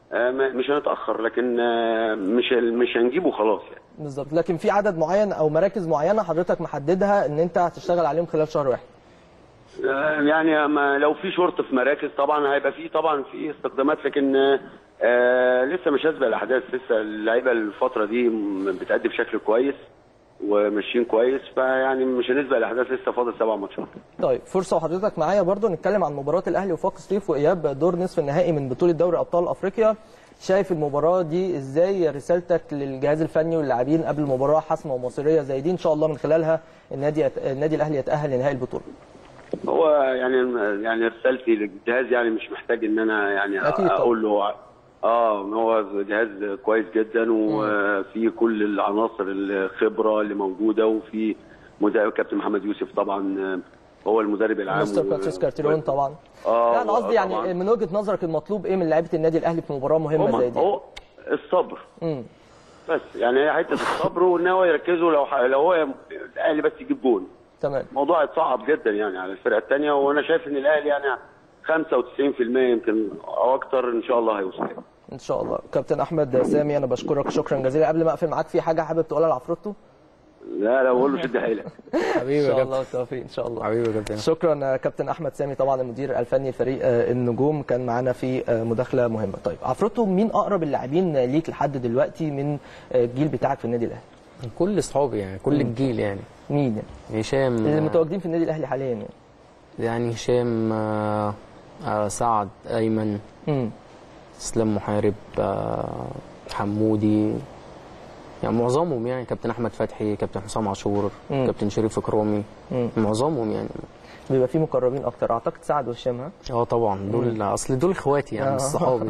Speaker 11: آه، ما- مش هنتاخر لكن آه، مش مش هنجيبه خلاص يعني
Speaker 2: بالظبط لكن في عدد معين او مراكز معينه حضرتك محددها ان انت هتشتغل عليهم خلال شهر واحد
Speaker 11: آه، يعني ما لو في شرط في مراكز طبعا هيبقى في طبعا في استخدامات لكن آه، آه، لسه مش هسبق الاحداث لسه اللعيبه الفتره دي م- بتأدي بشكل كويس وماشيين كويس فيعني مش هنسبق الاحداث لسه فاضل سبع ماتشات
Speaker 2: طيب فرصه وحضرتك معايا برضو نتكلم عن مباراه الاهلي وفاق سطيف واياب دور نصف النهائي من بطوله دوري ابطال افريقيا شايف المباراه دي ازاي رسالتك للجهاز الفني واللاعبين قبل مباراه حاسمه ومصيريه زي دي ان شاء الله من خلالها النادي يت... النادي الاهلي يتاهل لنهائي البطوله
Speaker 11: هو يعني يعني رسالتي للجهاز يعني مش محتاج ان انا يعني
Speaker 2: أكيد طبعا.
Speaker 11: اقول له اه هو جهاز كويس جدا وفي كل العناصر الخبره اللي موجوده وفي مدرب كابتن محمد يوسف طبعا آه، هو المدرب العام
Speaker 2: مستر
Speaker 11: و-
Speaker 2: باتريس كارتيرون طبعا
Speaker 11: اه
Speaker 2: لا انا قصدي يعني
Speaker 11: طبعاً.
Speaker 2: من وجهه نظرك المطلوب ايه من لعيبه النادي الاهلي في مباراه مهمه
Speaker 11: هما-
Speaker 2: زي دي
Speaker 11: هو الصبر
Speaker 2: مم.
Speaker 11: بس يعني هي حته الصبر وان هو يركزوا لو ح- لو هو الاهلي بس يجيب جون
Speaker 2: تمام
Speaker 11: الموضوع هيتصعب جدا يعني على الفرقه الثانيه وانا شايف ان الاهلي يعني 95% يمكن او اكتر ان شاء الله هيوصل
Speaker 2: ان شاء الله كابتن احمد سامي انا بشكرك شكرا جزيلا قبل ما اقفل معاك في حاجه حابب تقولها لعفروتو
Speaker 11: لا لا بقول له شد حيلك
Speaker 2: حبيبي ان شاء الله بالتوفيق ان شاء الله
Speaker 10: حبيبي يا كابتن
Speaker 2: شكرا كابتن احمد سامي طبعا المدير الفني لفريق آه، النجوم كان معانا في آه، مداخله مهمه طيب عفروتو مين اقرب اللاعبين ليك لحد دلوقتي من آه، الجيل بتاعك في النادي الاهلي
Speaker 10: كل اصحابي يعني كل الجيل يعني
Speaker 2: مين يعني
Speaker 10: هشام
Speaker 2: اللي متواجدين في النادي الاهلي حاليا يعني
Speaker 10: يعني هشام آه، آه، سعد ايمن
Speaker 2: مم.
Speaker 10: اسلام محارب آه، حمودي يعني معظمهم يعني كابتن احمد فتحي كابتن حسام عاشور
Speaker 2: مم.
Speaker 10: كابتن شريف اكرامي
Speaker 2: مم.
Speaker 10: معظمهم يعني
Speaker 2: بيبقى في مقربين اكتر اعتقد سعد وهشام ها
Speaker 10: اه طبعا دول اصل دول اخواتي يعني
Speaker 2: آه.
Speaker 10: مش صحابي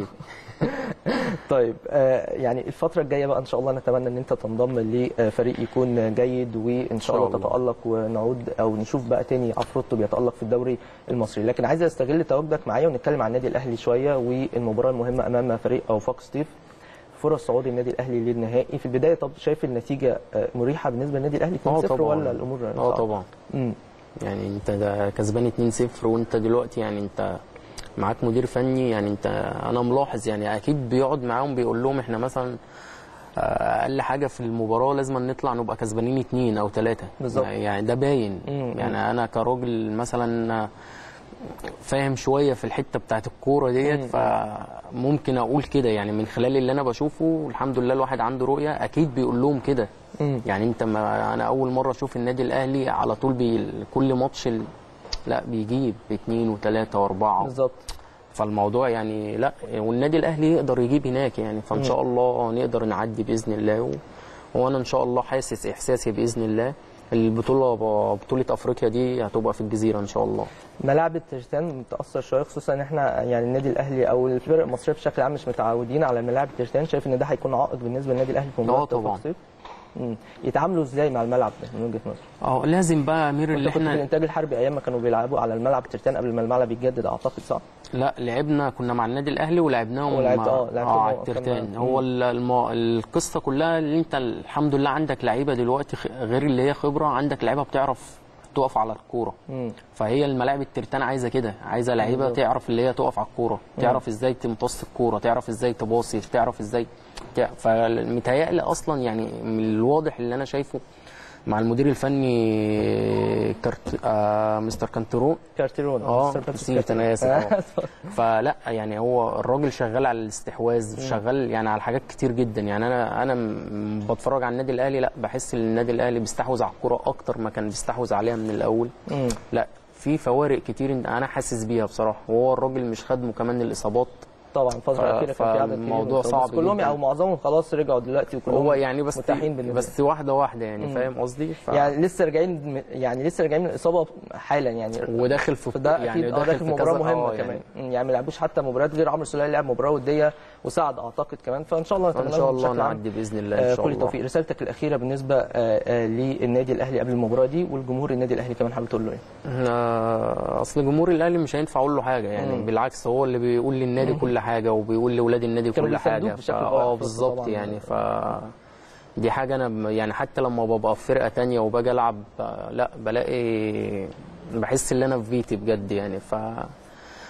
Speaker 2: طيب آه يعني الفترة الجاية بقى إن شاء الله نتمنى إن أنت تنضم لفريق يكون جيد وإن شاء الله
Speaker 10: الله.
Speaker 2: تتألق ونعود أو نشوف بقى تاني عفروتو بيتألق في الدوري المصري، لكن عايز أستغل تواجدك معايا ونتكلم عن النادي الأهلي شوية والمباراة المهمة أمام فريق أوفاق ستيف فرص صعود النادي الأهلي للنهائي في البداية طب شايف النتيجة آه، مريحة بالنسبة للنادي الأهلي 2-0
Speaker 10: اه طبعا
Speaker 2: ولا الأمور
Speaker 10: اه
Speaker 2: صعبة؟
Speaker 10: طبعا
Speaker 2: مم.
Speaker 10: يعني انت ده كسبان 2-0 وانت دلوقتي يعني انت معاك مدير فني يعني انت انا ملاحظ يعني اكيد بيقعد معاهم بيقول لهم احنا مثلا آه، اقل حاجه في المباراه لازم نطلع نبقى كسبانين اتنين او ثلاثه
Speaker 2: بالظبط.
Speaker 10: يعني ده باين
Speaker 2: مم.
Speaker 10: يعني انا كراجل مثلا فاهم شويه في الحته بتاعت الكوره ديت فممكن اقول كده يعني من خلال اللي انا بشوفه الحمد لله الواحد عنده رؤيه اكيد بيقول لهم كده
Speaker 2: مم.
Speaker 10: يعني انت ما انا اول مره اشوف النادي الاهلي على طول بي كل ماتش ال... لا بيجيب باثنين وثلاثه واربعه
Speaker 2: بالظبط
Speaker 10: فالموضوع يعني لا والنادي الاهلي يقدر يجيب هناك يعني فان شاء الله نقدر نعدي باذن الله و... وانا ان شاء الله حاسس احساسي باذن الله البطوله بطوله افريقيا دي هتبقى في الجزيره ان شاء الله
Speaker 2: ملاعب الترتان متاثر شويه خصوصا ان احنا يعني النادي الاهلي او الفرق المصريه بشكل عام مش متعودين على ملاعب الترتان شايف ان ده هيكون عائق بالنسبه للنادي الاهلي في مباراه
Speaker 10: اه طبعا.
Speaker 2: التقصير؟ مم. يتعاملوا ازاي مع الملعب ده من وجهه نظرك؟
Speaker 10: اه لازم بقى يا امير
Speaker 2: انت
Speaker 10: اللي
Speaker 2: كنت في
Speaker 10: احنا
Speaker 2: الانتاج الحربي ايام ما كانوا بيلعبوا على الملعب الترتان قبل ما الملعب يتجدد اعتقد صح؟
Speaker 10: لا لعبنا كنا مع النادي الاهلي ولعبناهم
Speaker 2: ولعبت-
Speaker 10: مع-
Speaker 2: اه، لعبت
Speaker 10: اه
Speaker 2: هو
Speaker 10: على
Speaker 2: كان-
Speaker 10: الترتان
Speaker 2: مم.
Speaker 10: هو ال- الم... القصه كلها اللي انت الحمد لله عندك لعيبه دلوقتي خ- غير اللي هي خبره عندك لعيبه بتعرف تقف على الكوره
Speaker 2: مم.
Speaker 10: فهي الملاعب الترتان عايزه كده عايزه لعيبه
Speaker 2: بالظبط.
Speaker 10: تعرف اللي هي تقف على الكوره تعرف ازاي تمتص الكوره تعرف ازاي تباصي تعرف ازاي تع- فمتهيألي اصلا يعني من الواضح اللي انا شايفه مع المدير الفني كارت... آه مستر كانترون
Speaker 2: كارتيرون
Speaker 10: اه
Speaker 2: مستر باتريس
Speaker 10: نسيت انا اسف
Speaker 2: كارتيرون.
Speaker 10: اه. فلا يعني هو الراجل شغال على الاستحواذ شغال يعني على حاجات كتير جدا يعني انا انا م- بتفرج على النادي الاهلي لا بحس ان النادي الاهلي بيستحوذ على الكوره اكتر ما كان بيستحوذ عليها من الاول
Speaker 2: مم.
Speaker 10: لا في فوارق كتير إن- انا حاسس بيها بصراحه وهو الراجل مش خدمه كمان الاصابات
Speaker 2: طبعا الفتره
Speaker 10: ف-
Speaker 2: الاخيره كان في عدد كبير من
Speaker 10: فالموضوع
Speaker 2: الإصابات،
Speaker 10: صعب
Speaker 2: بس كلهم
Speaker 10: جداً.
Speaker 2: او معظمهم خلاص رجعوا دلوقتي وكلهم
Speaker 10: هو يعني بس
Speaker 2: متاحين بالنسبه
Speaker 10: بس واحده واحده يعني فاهم قصدي ف...
Speaker 2: يعني لسه راجعين يعني لسه راجعين من الاصابه حالا يعني
Speaker 10: وداخل في
Speaker 2: فده اكيد
Speaker 10: يعني
Speaker 2: يعني داخل في مباراه
Speaker 10: كذا-
Speaker 2: مهمه
Speaker 10: آه
Speaker 2: كمان
Speaker 10: يعني
Speaker 2: يعني, يعني ما لعبوش حتى مباريات غير عمرو سوليه لعب مباراه وديه وسعد اعتقد كمان فان شاء الله
Speaker 10: ان
Speaker 2: نتمنى
Speaker 10: شاء
Speaker 2: لهم
Speaker 10: الله
Speaker 2: بشكل عام
Speaker 10: نعدي باذن الله
Speaker 2: آه،
Speaker 10: ان شاء
Speaker 2: كل
Speaker 10: الله
Speaker 2: التوفيق رسالتك الاخيره بالنسبه آه، آه، للنادي الاهلي قبل المباراه دي والجمهور النادي الاهلي كمان حابب تقول له ايه؟
Speaker 10: احنا اصل جمهور الاهلي مش هينفع اقول له حاجه يعني
Speaker 2: مم.
Speaker 10: بالعكس هو اللي بيقول للنادي كل حاجه وبيقول لاولاد النادي
Speaker 2: كانوا
Speaker 10: كل
Speaker 2: بيساندوك
Speaker 10: حاجه
Speaker 2: بشكل
Speaker 10: فا-
Speaker 2: قوي
Speaker 10: اه
Speaker 2: على
Speaker 10: بالظبط
Speaker 2: طبعاً.
Speaker 10: يعني ف دي حاجه انا ب- يعني حتى لما ببقى في فرقه تانية وباجي العب آه، لا بلاقي بحس ان انا في بيتي بجد يعني ف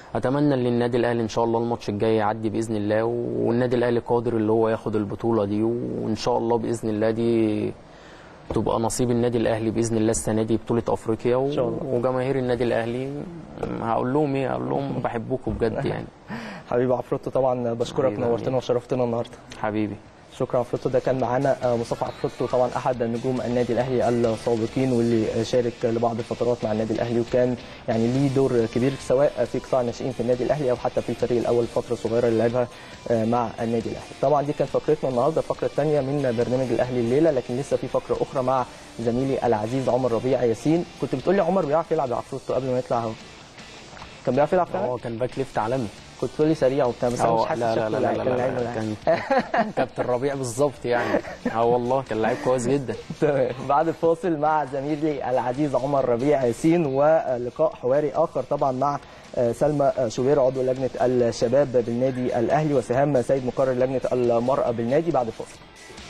Speaker 10: اتمنى ان النادي الاهلي ان شاء الله الماتش الجاي يعدي باذن الله والنادي الاهلي قادر اللي هو ياخد البطوله دي وان شاء الله باذن الله دي تبقى نصيب النادي الاهلي باذن الله السنه دي بطوله افريقيا و...
Speaker 2: شاء الله.
Speaker 10: وجماهير النادي الاهلي هقول لهم ايه هقول لهم بحبكم بجد يعني
Speaker 2: حبيبي عفروتو طبعا بشكرك
Speaker 10: حبيبي.
Speaker 2: نورتنا وشرفتنا النهارده
Speaker 10: حبيبي
Speaker 2: شكرا عفروتو ده كان معانا آه، مصطفى عفروتو طبعا احد نجوم النادي الاهلي السابقين واللي شارك لبعض الفترات مع النادي الاهلي وكان يعني ليه دور كبير سواء في قطاع الناشئين في النادي الاهلي او حتى في الفريق الاول الفتره الصغيره اللي لعبها آه، مع النادي الاهلي طبعا دي كانت فقرتنا النهارده الفقره الثانيه من برنامج الاهلي الليله لكن لسه في فقره اخرى مع زميلي العزيز عمر ربيع ياسين كنت بتقول لي عمر بيعرف يلعب يا عفروتو قبل ما يطلع اهو كان بيعرف يلعب فعلا
Speaker 10: هو كان باك ليفت عالمي
Speaker 2: كنت تقول لي سريع وبتاع بس انا
Speaker 10: هو-
Speaker 2: مش حاسس
Speaker 10: لا لا
Speaker 2: شكله
Speaker 10: لا لا,
Speaker 2: كان
Speaker 10: لا,
Speaker 2: لعيب
Speaker 10: لا,
Speaker 2: ولا
Speaker 10: كان كان كابتن ربيع بالظبط يعني اه والله كان لعيب كويس جدا
Speaker 2: تمام بعد الفاصل مع زميلي العزيز عمر ربيع ياسين ولقاء حواري اخر طبعا مع آه، سلمى آه، شوبير عضو لجنه الشباب بالنادي الاهلي وسهام سيد مقرر لجنه المراه بالنادي بعد الفاصل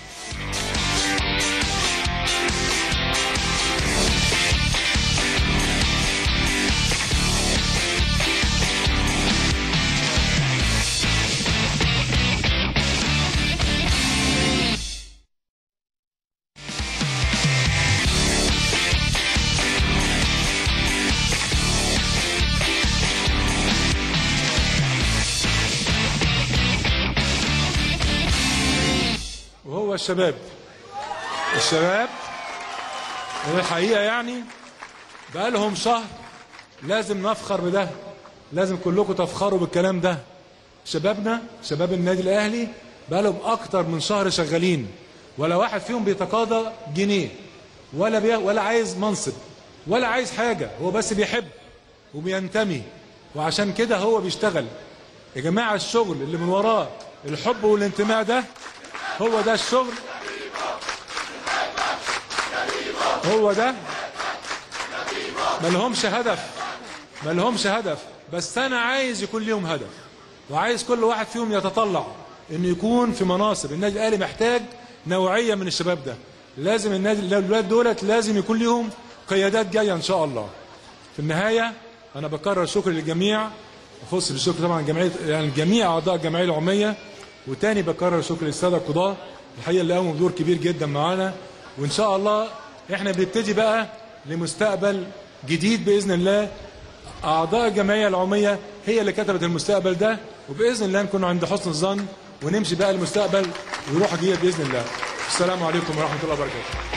Speaker 3: وهو الشباب الشباب الحقيقه يعني بقى لهم شهر لازم نفخر بده لازم كلكم تفخروا بالكلام ده شبابنا شباب النادي الاهلي بقى لهم اكتر من شهر شغالين ولا واحد فيهم بيتقاضى جنيه ولا بي ولا عايز منصب ولا عايز حاجه هو بس بيحب وبينتمي وعشان كده هو بيشتغل يا جماعه الشغل اللي من وراه الحب والانتماء ده هو ده الشغل هو ده ما لهمش هدف ما لهمش هدف بس انا عايز يكون ليهم هدف وعايز كل واحد فيهم يتطلع انه يكون في مناصب النادي الاهلي محتاج نوعيه من الشباب ده لازم النادي الولاد دولت لازم يكون ليهم قيادات جايه ان شاء الله في النهايه انا بكرر شكري للجميع اخص بالشكر طبعا جمعيه يعني جميع اعضاء الجمعيه العموميه وتاني بكرر شكر للساده القضاه الحقيقه اللي قاموا بدور كبير جدا معانا وان شاء الله احنا بنبتدي بقى لمستقبل جديد باذن الله اعضاء الجمعيه العموميه هي اللي كتبت المستقبل ده وباذن الله نكون عند حسن الظن ونمشي بقى المستقبل ويروح جايه باذن الله السلام عليكم ورحمه الله وبركاته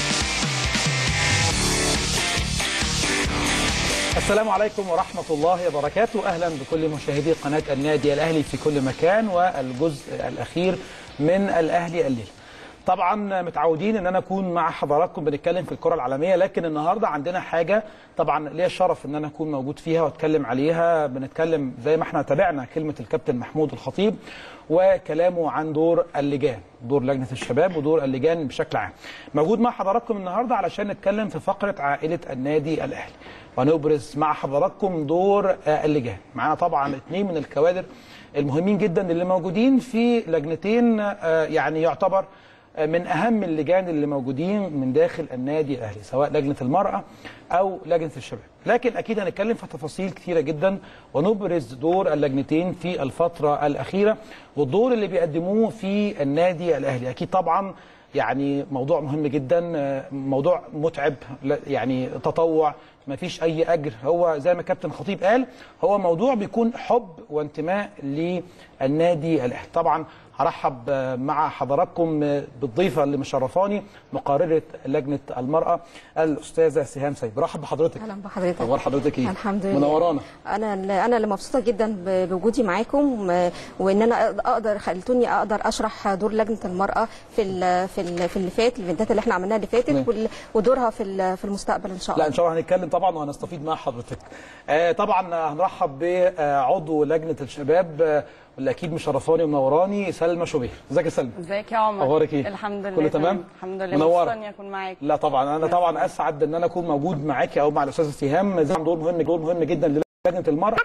Speaker 12: السلام عليكم ورحمة الله وبركاته أهلا بكل مشاهدي قناة النادي الأهلي في كل مكان والجزء الأخير من الأهلي الليل طبعا متعودين ان انا اكون مع حضراتكم بنتكلم في الكره العالميه لكن النهارده عندنا حاجه طبعا ليا الشرف ان انا اكون موجود فيها واتكلم عليها بنتكلم زي ما احنا تابعنا كلمه الكابتن محمود الخطيب وكلامه عن دور اللجان دور لجنه الشباب ودور اللجان بشكل عام موجود مع حضراتكم النهارده علشان نتكلم في فقره عائله النادي الاهلي ونبرز مع حضراتكم دور آه، اللجان معانا طبعا اثنين من الكوادر المهمين جدا اللي موجودين في لجنتين آه، يعني يعتبر من اهم اللجان اللي موجودين من داخل النادي الاهلي سواء لجنه المراه او لجنه الشباب لكن اكيد هنتكلم في تفاصيل كثيره جدا ونبرز دور اللجنتين في الفتره الاخيره والدور اللي بيقدموه في النادي الاهلي اكيد طبعا يعني موضوع مهم جدا آه، موضوع متعب لا- يعني تطوع ما فيش اي اجر هو زي ما كابتن خطيب قال هو موضوع بيكون حب وانتماء للنادي الاهلي طبعا هرحب آه، مع حضراتكم آه، بالضيفه اللي مشرفاني مقرره لجنه المراه الاستاذه سهام سيد برحب بحضرتك
Speaker 13: اهلا بحضرتك
Speaker 12: اخبار حضرتك ايه
Speaker 13: الحمد لله
Speaker 12: منورانا
Speaker 13: انا اللي انا اللي مبسوطه جدا ب- بوجودي معاكم آه، وان انا اقدر خلتوني اقدر اشرح دور لجنه المراه في ال في ال في اللي فات الايفنتات اللي احنا عملناها اللي
Speaker 12: نعم.
Speaker 13: فاتت وال- ودورها في ال- في المستقبل ان شاء الله
Speaker 12: لا ان شاء الله هنتكلم طبعا وهنستفيد مع حضرتك آه طبعا هنرحب بعضو لجنه الشباب آه، واللي اكيد مشرفاني ومنوراني سلمى شوبير ازيك يا سلمى
Speaker 14: ازيك يا عمر
Speaker 12: اخبارك ايه
Speaker 14: الحمد لله
Speaker 12: كله تمام
Speaker 14: الحمد لله
Speaker 12: منورة.
Speaker 14: مبسوطه اني اكون معاك
Speaker 12: لا طبعا انا طبعا اسعد ان انا اكون موجود معاكي او مع الاستاذه سهام زي دور مهم دور مهم جدا للجنه المراه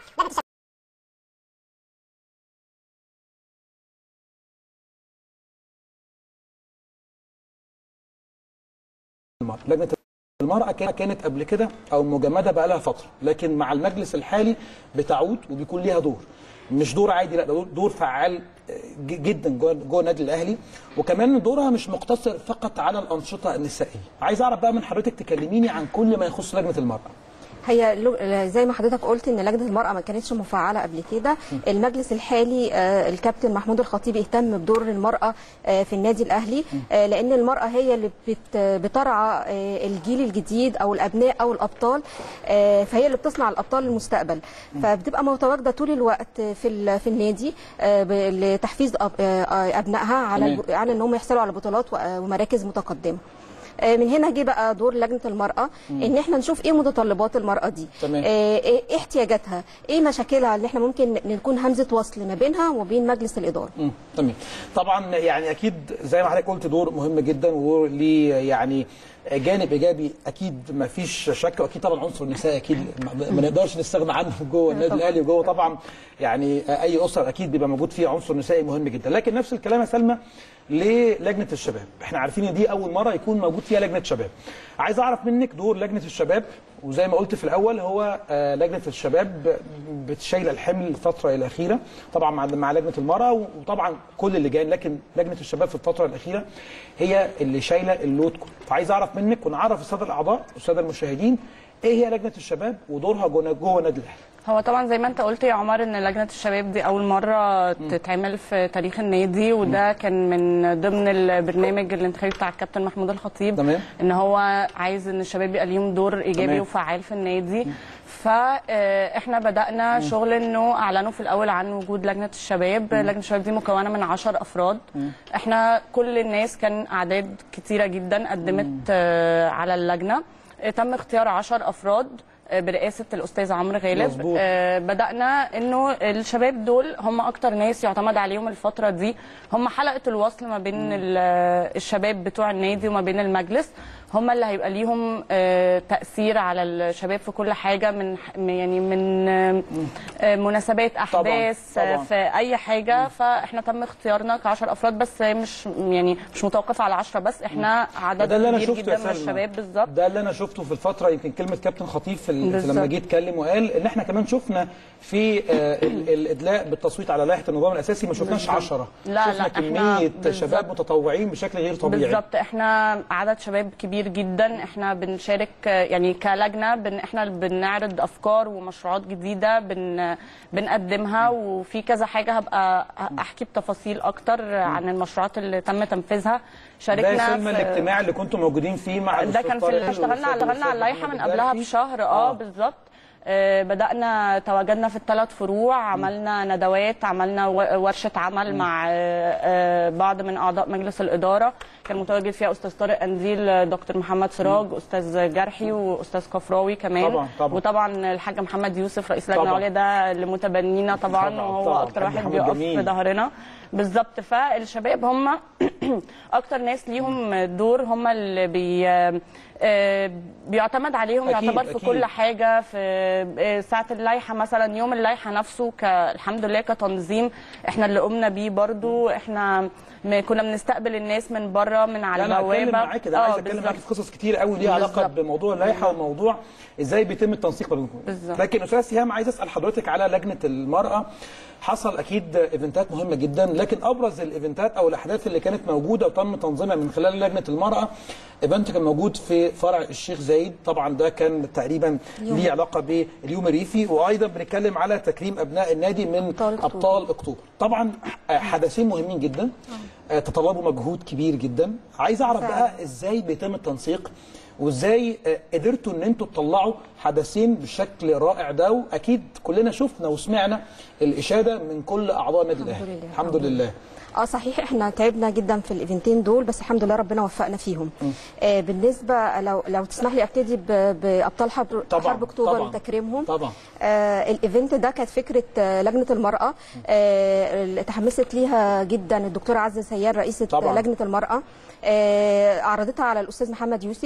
Speaker 12: المرأة. لجنه المرأة كان- كانت قبل كده أو مجمدة بقى لها فترة لكن مع المجلس الحالي بتعود وبيكون ليها دور مش دور عادي لا ده دور- دور فعال ج- جدا جوه جوه النادي الاهلي وكمان دورها مش مقتصر فقط على الانشطه النسائيه عايز اعرف بقى من حضرتك تكلميني عن كل ما يخص لجنه المراه
Speaker 13: هي لو- زي ما حضرتك قلت ان لجنه المراه ما كانتش مفعله قبل كده المجلس الحالي آه، الكابتن محمود الخطيب اهتم بدور المراه آه، في النادي الاهلي آه، لان المراه هي اللي بت- بترعى آه، الجيل الجديد او الابناء او الابطال آه، فهي اللي بتصنع الابطال المستقبل فبتبقى متواجده طول الوقت في ال- في النادي آه، ب- لتحفيز أب- آه، ابنائها على
Speaker 14: تمام.
Speaker 13: الب- على ان هم يحصلوا على بطولات و- ومراكز متقدمه آه، من هنا جه بقى دور لجنه المراه
Speaker 14: مم.
Speaker 13: ان احنا نشوف ايه متطلبات المراه دي
Speaker 12: تمام.
Speaker 13: آه، ايه إيه احتياجاتها ايه مشاكلها اللي احنا ممكن نكون همزه وصل ما بينها وبين مجلس الاداره
Speaker 12: مم، تمام طبعا يعني اكيد زي ما حضرتك قلت دور مهم جدا وليه يعني جانب ايجابي اكيد ما فيش شك واكيد طبعا عنصر النساء اكيد ما- ما نقدرش نستغنى عنه جوه النادي
Speaker 14: طبعاً.
Speaker 12: الاهلي وجوه طبعا يعني اي اسره اكيد بيبقى موجود فيه عنصر نسائي مهم جدا لكن نفس الكلام يا سلمى للجنه الشباب احنا عارفين ان دي اول مره يكون موجود فيها لجنه شباب عايز اعرف منك دور لجنه الشباب وزي ما قلت في الاول هو آه، لجنه الشباب بتشيل الحمل الفتره الاخيره طبعا مع مع لجنه المراه وطبعا كل اللجان لكن لجنه الشباب في الفتره الاخيره هي اللي شايله اللود كله فعايز اعرف منك ونعرف الساده الاعضاء والساده المشاهدين ايه هي لجنه الشباب ودورها جوه جوه النادي الاهلي
Speaker 15: هو طبعا زي ما انت قلت يا عمر ان لجنه الشباب دي اول مره تتعمل في تاريخ النادي وده كان من ضمن البرنامج الانتخابي بتاع الكابتن محمود الخطيب
Speaker 12: تمام.
Speaker 15: ان هو عايز ان الشباب يبقى ليهم دور ايجابي
Speaker 12: تمام.
Speaker 15: وفعال في النادي فاحنا بدانا شغل انه اعلنوا في الاول عن وجود لجنه الشباب لجنه الشباب دي مكونه من 10 افراد احنا كل الناس كان اعداد كتيره جدا قدمت آه، على اللجنه آه، تم اختيار 10 افراد آه، برئاسه الاستاذ عمرو غالب
Speaker 14: مظبوط.
Speaker 15: آه، بدانا انه الشباب دول هم اكتر ناس يعتمد عليهم الفتره دي هم حلقه الوصل ما بين ال- الشباب بتوع النادي وما بين المجلس هم اللي هيبقى ليهم آه، تاثير على الشباب في كل حاجه من ح- يعني من آه، آه، مناسبات احداث آه،
Speaker 12: طبعاً.
Speaker 15: في اي حاجه فاحنا تم اختيارنا ك10 افراد بس هي مش يعني مش متوقفه على 10 بس احنا عدد
Speaker 12: ده اللي انا
Speaker 15: كبير
Speaker 12: شفته
Speaker 15: جدا
Speaker 12: يا
Speaker 15: من
Speaker 12: سلمى.
Speaker 15: الشباب بالظبط
Speaker 12: ده اللي انا شفته في الفتره يمكن كلمه كابتن خطيب في ال- في
Speaker 15: بالظبط.
Speaker 12: لما جه يتكلم وقال ان احنا كمان شفنا في آه، ال- الادلاء بالتصويت على لائحه النظام الاساسي ما شفناش
Speaker 15: بالظبط.
Speaker 12: 10
Speaker 15: لا،
Speaker 12: شفنا
Speaker 15: لا، إحنا
Speaker 12: كميه
Speaker 15: بالظبط.
Speaker 12: شباب متطوعين بشكل غير طبيعي
Speaker 15: بالظبط احنا عدد شباب كبير جدا احنا بنشارك يعني كلجنه بن احنا اللي بنعرض افكار ومشروعات جديده بن بنقدمها وفي كذا حاجه هبقى احكي بتفاصيل اكتر عن المشروعات اللي تم تنفيذها
Speaker 12: ده
Speaker 15: شاركنا
Speaker 12: سلمى الاجتماع اللي كنتوا موجودين فيه مع
Speaker 15: ده كان في
Speaker 12: الأستاذ
Speaker 15: اشتغلنا
Speaker 12: طارق
Speaker 15: اشتغلنا
Speaker 12: والأستاذ
Speaker 15: على اللائحه
Speaker 12: محمد
Speaker 15: من قبلها
Speaker 12: الجرحي.
Speaker 15: بشهر اه بالظبط آه، بدأنا تواجدنا في الثلاث فروع عملنا ندوات عملنا و- ورشة عمل مع آه، آه، بعض من أعضاء مجلس الإدارة كان متواجد فيها أستاذ طارق أنديل آه، دكتور محمد سراج أستاذ جرحي وأستاذ كفراوي كمان
Speaker 12: طبعاً، طبعاً.
Speaker 15: وطبعا الحاج محمد يوسف رئيس اللجنة
Speaker 12: طبعاً.
Speaker 15: العليا ده اللي متبنينا طبعا
Speaker 12: طبعاً،
Speaker 15: وهو
Speaker 12: طبعاً.
Speaker 15: أكتر
Speaker 12: الحاج
Speaker 15: واحد
Speaker 12: محمد
Speaker 15: بيقف
Speaker 12: جميل.
Speaker 15: في ظهرنا بالظبط فالشباب هم اكتر ناس ليهم دور هم اللي بي آه، بيعتمد عليهم
Speaker 14: أكيد،
Speaker 15: يعتبر في
Speaker 14: أكيد.
Speaker 15: كل حاجه في آه، ساعه اللائحه مثلا يوم اللائحه نفسه ك- الحمد لله كتنظيم احنا اللي قمنا بيه برضو احنا م- كنا بنستقبل الناس من بره من على
Speaker 12: لا، انا
Speaker 15: البوابه
Speaker 12: اتكلم معاك ده
Speaker 15: آه،
Speaker 12: عايز اتكلم معاك
Speaker 15: بالظبط.
Speaker 12: في قصص كتير قوي ليها علاقه
Speaker 15: بالظبط.
Speaker 12: بموضوع اللائحه وموضوع ازاي بيتم التنسيق ما بينكم
Speaker 15: بالظبط.
Speaker 12: لكن استاذ سهام عايز اسال حضرتك على لجنه المراه حصل اكيد ايفنتات مهمه جدا لكن ابرز الايفنتات او الاحداث اللي كانت موجوده وتم تنظيمها من خلال لجنه المراه ايفنت كان موجود في فرع الشيخ زايد طبعا ده كان تقريبا
Speaker 13: يوم.
Speaker 12: ليه علاقه باليوم الريفي وايضا بنتكلم على تكريم ابناء النادي من ابطال اكتوبر طبعا حدثين مهمين جدا آه، تطلبوا مجهود كبير جدا عايز اعرف
Speaker 13: فعلا.
Speaker 12: بقى ازاي بيتم التنسيق وازاي آه، قدرتوا ان انتوا تطلعوا حدثين بالشكل الرائع ده واكيد كلنا شفنا وسمعنا الاشاده من كل اعضاء النادي الاهلي
Speaker 13: لله،
Speaker 12: الحمد لله
Speaker 13: اه صحيح احنا تعبنا جدا في الايفنتين دول بس الحمد لله ربنا وفقنا فيهم آه بالنسبه لو لو تسمح لي ابتدي ب- بابطال حرب
Speaker 12: طبعاً،
Speaker 13: حرب اكتوبر
Speaker 12: طبعاً.
Speaker 13: وتكريمهم
Speaker 12: طبعا
Speaker 13: آه الايفنت ده كانت فكره آه لجنه المراه آه اللي تحمست ليها جدا الدكتوره عزه سيار رئيسه
Speaker 14: طبعاً.
Speaker 13: لجنه المراه آه عرضتها على الاستاذ محمد يوسف آه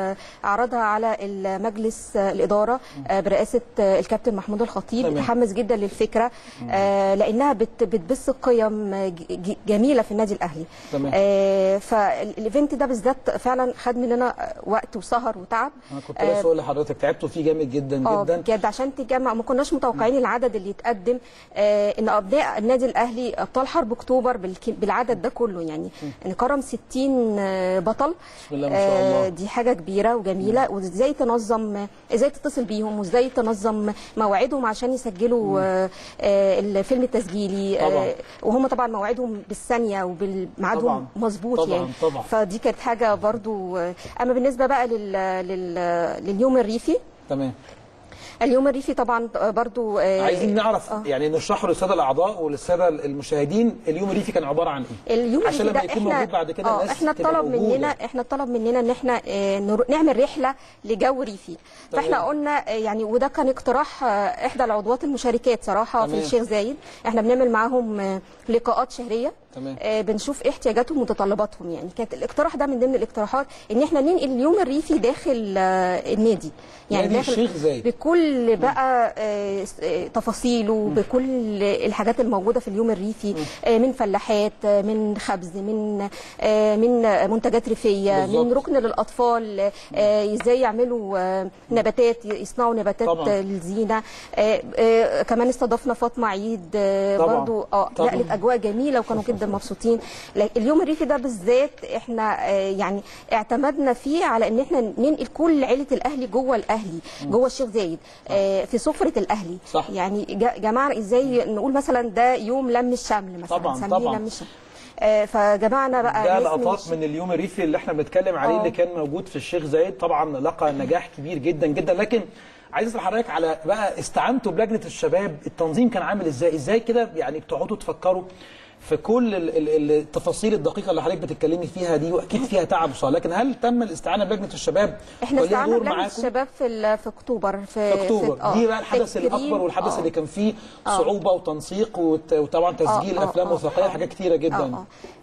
Speaker 13: آه، عرضها على المجلس آه، الاداره آه، برئاسه آه، الكابتن محمود الخطيب
Speaker 14: تمام.
Speaker 13: متحمس جدا للفكره آه، لانها بت- بتبث قيم ج- ج- جميله في النادي الاهلي
Speaker 12: تمام.
Speaker 13: آه، فالايفنت ده بالذات فعلا خد مننا وقت وسهر وتعب
Speaker 12: انا كنت لسه اقول لحضرتك تعبتوا فيه جامد جدا
Speaker 13: اه
Speaker 12: جدا
Speaker 13: بجد عشان تجمع ما كناش متوقعين العدد اللي يتقدم آه ان ابناء النادي الاهلي ابطال حرب اكتوبر بالك- بالعدد ده كله يعني نكرم 60 آه، بطل
Speaker 12: بسم الله ما شاء الله.
Speaker 13: آه دي حاجه كبيره وجميله وازاي تنظم ازاي تتصل بيهم وازاي تنظم مواعيدهم عشان يسجلوا آه آه الفيلم التسجيلي
Speaker 12: طبعاً.
Speaker 13: آه وهم طبعا مواعيدهم بالثانيه وبالميعادهم
Speaker 12: طبعاً.
Speaker 13: مظبوط
Speaker 12: طبعاً،
Speaker 13: يعني
Speaker 12: طبعاً.
Speaker 13: فدي كانت حاجه برضو آه، اما بالنسبه بقى لل لل لليوم الريفي
Speaker 12: تمام
Speaker 13: اليوم الريفي طبعا برضو آه،
Speaker 12: عايزين نعرف
Speaker 13: آه.
Speaker 12: يعني نشرحه للساده الاعضاء وللساده المشاهدين اليوم الريفي كان عباره عن ايه
Speaker 13: اليوم
Speaker 12: عشان
Speaker 13: الريفي
Speaker 12: لما
Speaker 13: ده
Speaker 12: يكون
Speaker 13: احنا
Speaker 12: موجود بعد كده
Speaker 13: اه
Speaker 12: الناس
Speaker 13: احنا
Speaker 12: تبقى
Speaker 13: طلب
Speaker 12: موجودة.
Speaker 13: مننا احنا طلب مننا ان احنا آه، نرو- نعمل رحله لجو ريفي فاحنا
Speaker 12: تمام.
Speaker 13: قلنا آه، يعني وده كان اقتراح آه، احدى العضوات المشاركات صراحه في
Speaker 12: تمام.
Speaker 13: الشيخ زايد احنا بنعمل معاهم آه، لقاءات شهريه
Speaker 12: تمام.
Speaker 13: آه، بنشوف ايه احتياجاتهم ومتطلباتهم يعني كانت الاقتراح ده من ضمن الاقتراحات ان احنا ننقل اليوم الريفي داخل آه، النادي
Speaker 12: نادي
Speaker 13: داخل
Speaker 12: الشيخ زايد.
Speaker 13: بكل بقى آه، س- آه، تفاصيله بكل الحاجات الموجوده في اليوم الريفي آه، من فلاحات آه، من خبز من آه، من منتجات ريفيه
Speaker 14: بالظبط.
Speaker 13: من ركن للاطفال آه، ازاي يعملوا آه، نباتات يصنعوا نباتات
Speaker 14: طبعاً.
Speaker 13: آه، للزينه آه، آه، كمان استضفنا فاطمه عيد آه،
Speaker 14: طبعاً.
Speaker 13: برضو اه
Speaker 14: طبعاً.
Speaker 13: نقلت اجواء جميله وكانوا جدا مبسوطين لا- اليوم الريفي ده بالذات احنا آه، يعني اعتمدنا فيه على ان احنا ننقل كل عيله الاهلي جوه الاهلي جوه الشيخ زايد آه، في سفره الاهلي
Speaker 12: صح.
Speaker 13: يعني جا- جماعه ازاي نقول مثلا ده يوم لم الشمل مثلا
Speaker 12: طبعاً،
Speaker 13: نسميه
Speaker 12: طبعاً.
Speaker 13: لم الشمل آه، فجمعنا بقى
Speaker 12: ده
Speaker 13: ناس من
Speaker 12: لقطات
Speaker 13: الش-
Speaker 12: من اليوم الريفي اللي احنا بنتكلم عليه
Speaker 13: آه.
Speaker 12: اللي كان موجود في الشيخ زايد طبعا لقى نجاح كبير جدا جدا لكن عايز اسال حضرتك على بقى استعنتوا بلجنه الشباب التنظيم كان عامل ازاي ازاي كده يعني بتقعدوا تفكروا في كل ال- ال- التفاصيل الدقيقه اللي حضرتك بتتكلمي فيها دي واكيد فيها تعب وصعب لكن هل تم الاستعانه بلجنه الشباب
Speaker 13: احنا
Speaker 12: وليها
Speaker 13: استعنا
Speaker 12: دور
Speaker 13: بلجنه
Speaker 12: معاكم؟
Speaker 13: الشباب في ال- في اكتوبر في
Speaker 12: في اكتوبر
Speaker 13: آه،
Speaker 12: دي بقى الحدث
Speaker 13: تكريم،
Speaker 12: الاكبر والحدث
Speaker 13: آه.
Speaker 12: اللي كان فيه
Speaker 13: آه.
Speaker 12: صعوبه وتنسيق وت- وطبعا تسجيل
Speaker 13: آه، آه،
Speaker 12: افلام
Speaker 13: آه،
Speaker 12: وثائقيه
Speaker 13: آه.
Speaker 12: حاجات كتيره جدا
Speaker 13: اه اه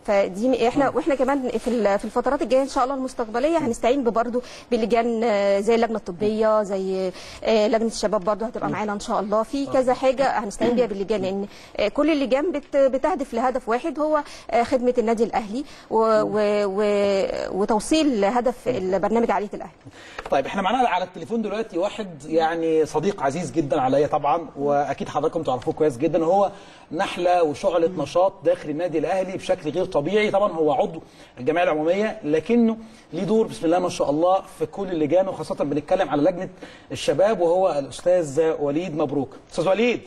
Speaker 13: فدي احنا واحنا كمان في ال- في الفترات الجايه ان شاء الله المستقبليه هنستعين برضه بلجان آه، زي اللجنه الطبيه زي آه، لجنه الشباب برضه هتبقى معانا ان شاء الله في كذا حاجه هنستعين بيها باللجان لان آه، كل اللجان بت- بتهدف لهدف واحد هو آه، خدمه النادي الاهلي و و و وتوصيل هدف البرنامج عاليه الاهلي
Speaker 12: طيب احنا معانا على التليفون دلوقتي واحد يعني صديق عزيز جدا عليا طبعا واكيد حضراتكم تعرفوه كويس جدا هو نحله وشعله نشاط داخل النادي الاهلي بشكل غير طبيعي طبعا هو عضو الجمعيه العموميه لكنه ليه دور بسم الله ما شاء الله في كل اللجان وخاصه بنتكلم على لجنه الشباب وهو الاستاذ وليد مبروك استاذ وليد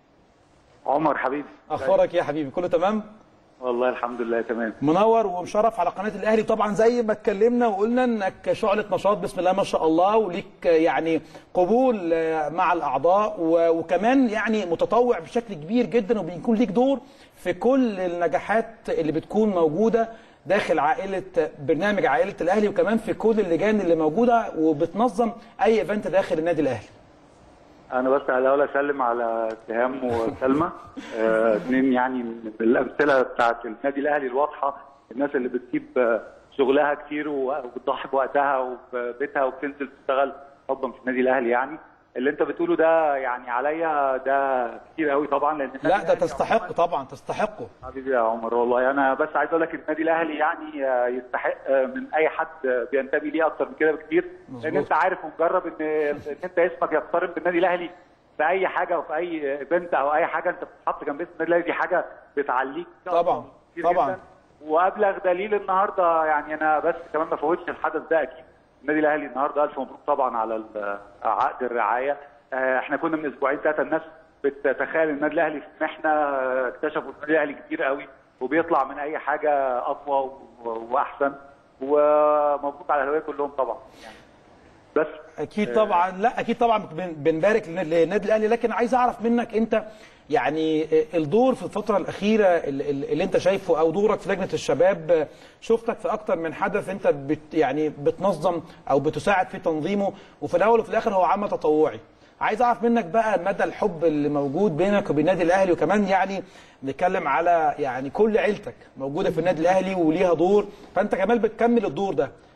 Speaker 16: عمر حبيبي
Speaker 12: اخبارك إيه يا حبيبي كله تمام
Speaker 16: والله الحمد لله تمام
Speaker 12: منور ومشرف على قناه الاهلي طبعا زي ما اتكلمنا وقلنا انك شعله نشاط بسم الله ما شاء الله وليك يعني قبول آه، مع الاعضاء و- وكمان يعني متطوع بشكل كبير جدا وبيكون ليك دور في كل النجاحات اللي بتكون موجوده داخل عائله برنامج عائله الاهلي وكمان في كل اللجان اللي موجوده وبتنظم اي ايفنت داخل النادي الاهلي
Speaker 16: انا بس الاول اسلم على اتهام وسلمى آه، اتنين يعني من الامثله بتاعت النادي الاهلي الواضحه الناس اللي بتسيب آه، شغلها كتير و- وبتضحي بوقتها وببيتها وبتنزل تشتغل حبا في النادي الاهلي يعني اللي انت بتقوله ده يعني عليا ده كتير قوي طبعا لان النادي
Speaker 12: لا ده
Speaker 16: الأهلي
Speaker 12: تستحق طبعا تستحقه
Speaker 16: حبيبي يا عمر والله انا بس عايز اقول لك النادي الاهلي يعني آه، يستحق آه، من اي حد آه، بينتمي ليه اكتر من كده بكتير لان
Speaker 12: مظبوط.
Speaker 16: انت عارف ومجرب ان ان انت اسمك يقترن بالنادي الاهلي في اي حاجه وفي اي ايفنت او اي حاجه انت بتتحط جنب اسم النادي الاهلي دي حاجه بتعليك
Speaker 12: طبعا
Speaker 16: كتير
Speaker 12: طبعا
Speaker 16: جداً. وابلغ دليل النهارده يعني انا بس كمان ما فوتش الحدث ده اكيد النادي الاهلي النهارده الف مبروك طبعا على ال- عقد الرعايه آه، احنا كنا من اسبوعين ثلاثه الناس بتتخيل النادي الاهلي في محنه آه، اكتشفوا النادي الاهلي كتير قوي وبيطلع من اي حاجه اقوى و- واحسن ومبروك على الهويه كلهم طبعا يعني بس
Speaker 12: اكيد طبعا لا اكيد طبعا بن- بنبارك للن- للنادي الاهلي لكن عايز اعرف منك انت يعني الدور في الفتره الاخيره اللي, اللي انت شايفه او دورك في لجنه الشباب شفتك في اكتر من حدث انت بت يعني بتنظم او بتساعد في تنظيمه وفي الاول وفي الاخر هو عمل تطوعي عايز اعرف منك بقى مدى الحب اللي موجود بينك وبين النادي الاهلي وكمان يعني نتكلم على يعني كل عيلتك موجوده في النادي الاهلي وليها دور فانت كمان بتكمل الدور ده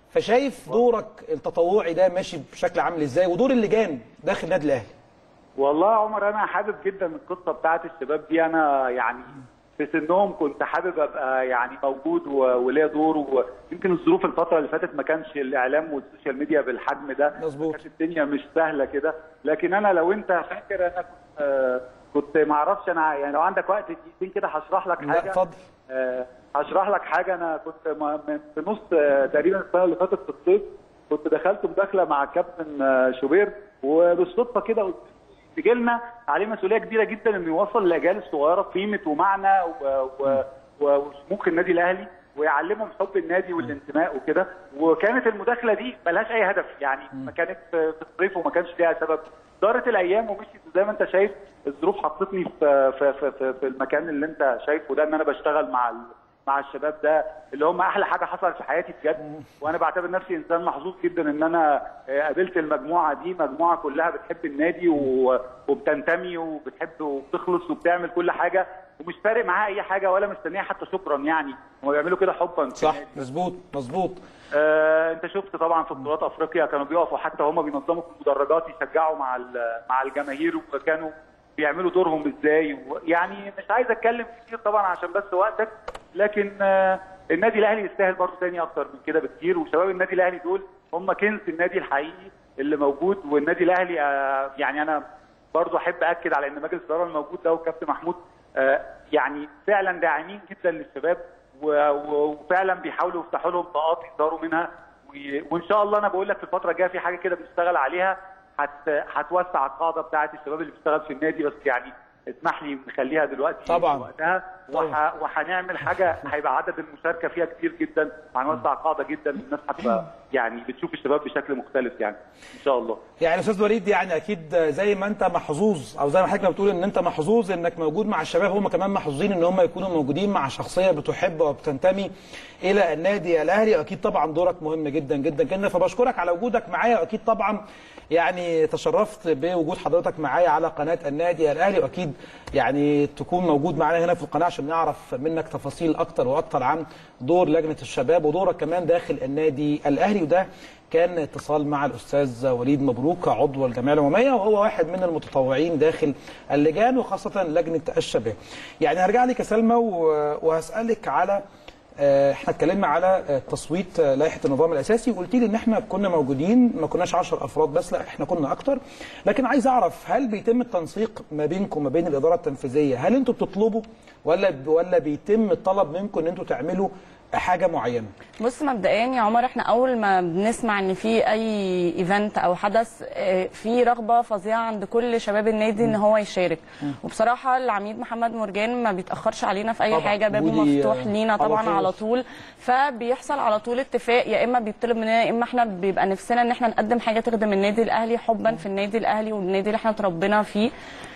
Speaker 12: فشايف دورك التطوعي ده ماشي بشكل عامل ازاي ودور اللجان داخل النادي الاهلي
Speaker 16: والله يا عمر انا حابب جدا القصه بتاعت الشباب دي انا يعني في سنهم كنت حابب ابقى يعني موجود و- وليا دور ويمكن الظروف الفتره اللي فاتت ما كانش الاعلام والسوشيال ميديا بالحجم ده
Speaker 12: مظبوط
Speaker 16: كانت الدنيا مش سهله كده لكن انا لو انت فاكر انا كنت آه، كنت ما اعرفش انا يعني لو عندك وقت دقيقتين كده هشرح لك
Speaker 12: لا
Speaker 16: حاجه
Speaker 12: اتفضل
Speaker 16: آه، هشرح لك حاجه انا كنت م- من في نص آه، تقريبا السنه اللي فاتت في الصيف كنت دخلت مداخله مع الكابتن آه، شوبير وبالصدفه كده قلت تجي لنا عليه مسؤوليه كبيره جدا انه يوصل للاجيال الصغيره قيمه ومعنى و- و- و- وسموك النادي الاهلي ويعلمهم حب النادي والانتماء وكده وكانت المداخله دي ملهاش اي هدف يعني ما كانت في في الصيف وما كانش ليها سبب دارت الايام ومشيت زي ما انت شايف الظروف حطتني في في في, في, في المكان اللي انت شايفه ده ان انا بشتغل مع ال- مع الشباب ده اللي هم احلى حاجه حصلت في حياتي بجد وانا بعتبر نفسي انسان محظوظ جدا ان انا آه، قابلت المجموعه دي مجموعه كلها بتحب النادي و- وبتنتمي وبتحب وبتخلص وبتعمل كل حاجه ومش فارق معاها اي حاجه ولا مستنيه حتى شكرا يعني هم بيعملوا كده حبا في
Speaker 12: صح
Speaker 16: النادي.
Speaker 12: مظبوط مظبوط
Speaker 16: آه، انت شفت طبعا في بطولات افريقيا كانوا بيقفوا حتى هم بينظموا في المدرجات يشجعوا مع ال- مع الجماهير وكانوا بيعملوا دورهم ازاي و- يعني مش عايز اتكلم كتير طبعا عشان بس وقتك لكن آه، النادي الاهلي يستاهل برضه تاني اكتر من كده بكتير وشباب النادي الاهلي دول هم كنز النادي الحقيقي اللي موجود والنادي الاهلي آه، يعني انا برضه احب اكد على ان مجلس الاداره الموجود ده والكابتن محمود آه، يعني فعلا داعمين جدا للشباب و- و- وفعلا بيحاولوا يفتحوا لهم طاقات يقدروا منها و- وان شاء الله انا بقول لك في الفتره الجايه في حاجه كده بنشتغل عليها هت- هتوسع القاعده بتاعه الشباب اللي بيشتغل في النادي بس يعني اسمح لي نخليها دلوقتي
Speaker 12: طبعاً.
Speaker 16: وقتها وح... وهنعمل حاجه هيبقى عدد المشاركه فيها كتير جدا وهنوسع القاعده جدا الناس هتبقى يعني بتشوف الشباب بشكل مختلف يعني ان شاء الله
Speaker 12: يعني استاذ وليد يعني اكيد زي ما انت محظوظ او زي ما حضرتك ما بتقول ان انت محظوظ انك موجود مع الشباب هم كمان محظوظين ان هم يكونوا موجودين مع شخصيه بتحب وبتنتمي الى النادي الاهلي واكيد طبعا دورك مهم جدا جدا جدا فبشكرك على وجودك معايا واكيد طبعا يعني تشرفت بوجود حضرتك معايا على قناه النادي الاهلي واكيد يعني تكون موجود معانا هنا في القناه عشان نعرف منك تفاصيل اكتر واكتر عن دور لجنه الشباب ودورك كمان داخل النادي الاهلي وده كان اتصال مع الاستاذ وليد مبروك عضو الجمعيه العموميه وهو واحد من المتطوعين داخل اللجان وخاصه لجنه الشباب. يعني هرجع لك يا سلمى و- وهسالك على آه، احنا اتكلمنا على آه، تصويت آه، لائحه النظام الاساسي وقلت لي ان احنا كنا موجودين ما كناش 10 افراد بس لا احنا كنا اكتر لكن عايز اعرف هل بيتم التنسيق ما بينكم وما بين الاداره التنفيذيه هل انتوا بتطلبوا ولا ولا بيتم الطلب منكم ان انتوا تعملوا حاجه معينه
Speaker 15: بص مبدئيا يا عمر احنا اول ما بنسمع ان في اي ايفنت او حدث اه، في رغبه فظيعه عند كل شباب النادي ان هو يشارك وبصراحه العميد محمد مرجان ما بيتاخرش علينا في اي
Speaker 14: طبعا.
Speaker 15: حاجه بابه
Speaker 14: ودي،
Speaker 15: مفتوح
Speaker 14: اه،
Speaker 15: لينا
Speaker 14: على
Speaker 15: طبعا
Speaker 14: طول.
Speaker 15: على طول فبيحصل على طول اتفاق يا اما بيطلب مننا يا اما احنا بيبقى نفسنا ان احنا نقدم حاجه تخدم النادي الاهلي حبا في النادي الاهلي والنادي اللي احنا اتربينا فيه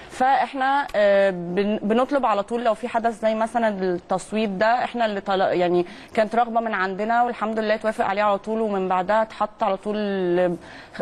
Speaker 15: فاحنا آه، بن- بنطلب على طول لو في حدث زي مثلا التصويت ده احنا اللي طل... يعني كانت رغبه من عندنا والحمد لله توافق عليه على طول ومن بعدها اتحط على طول آه،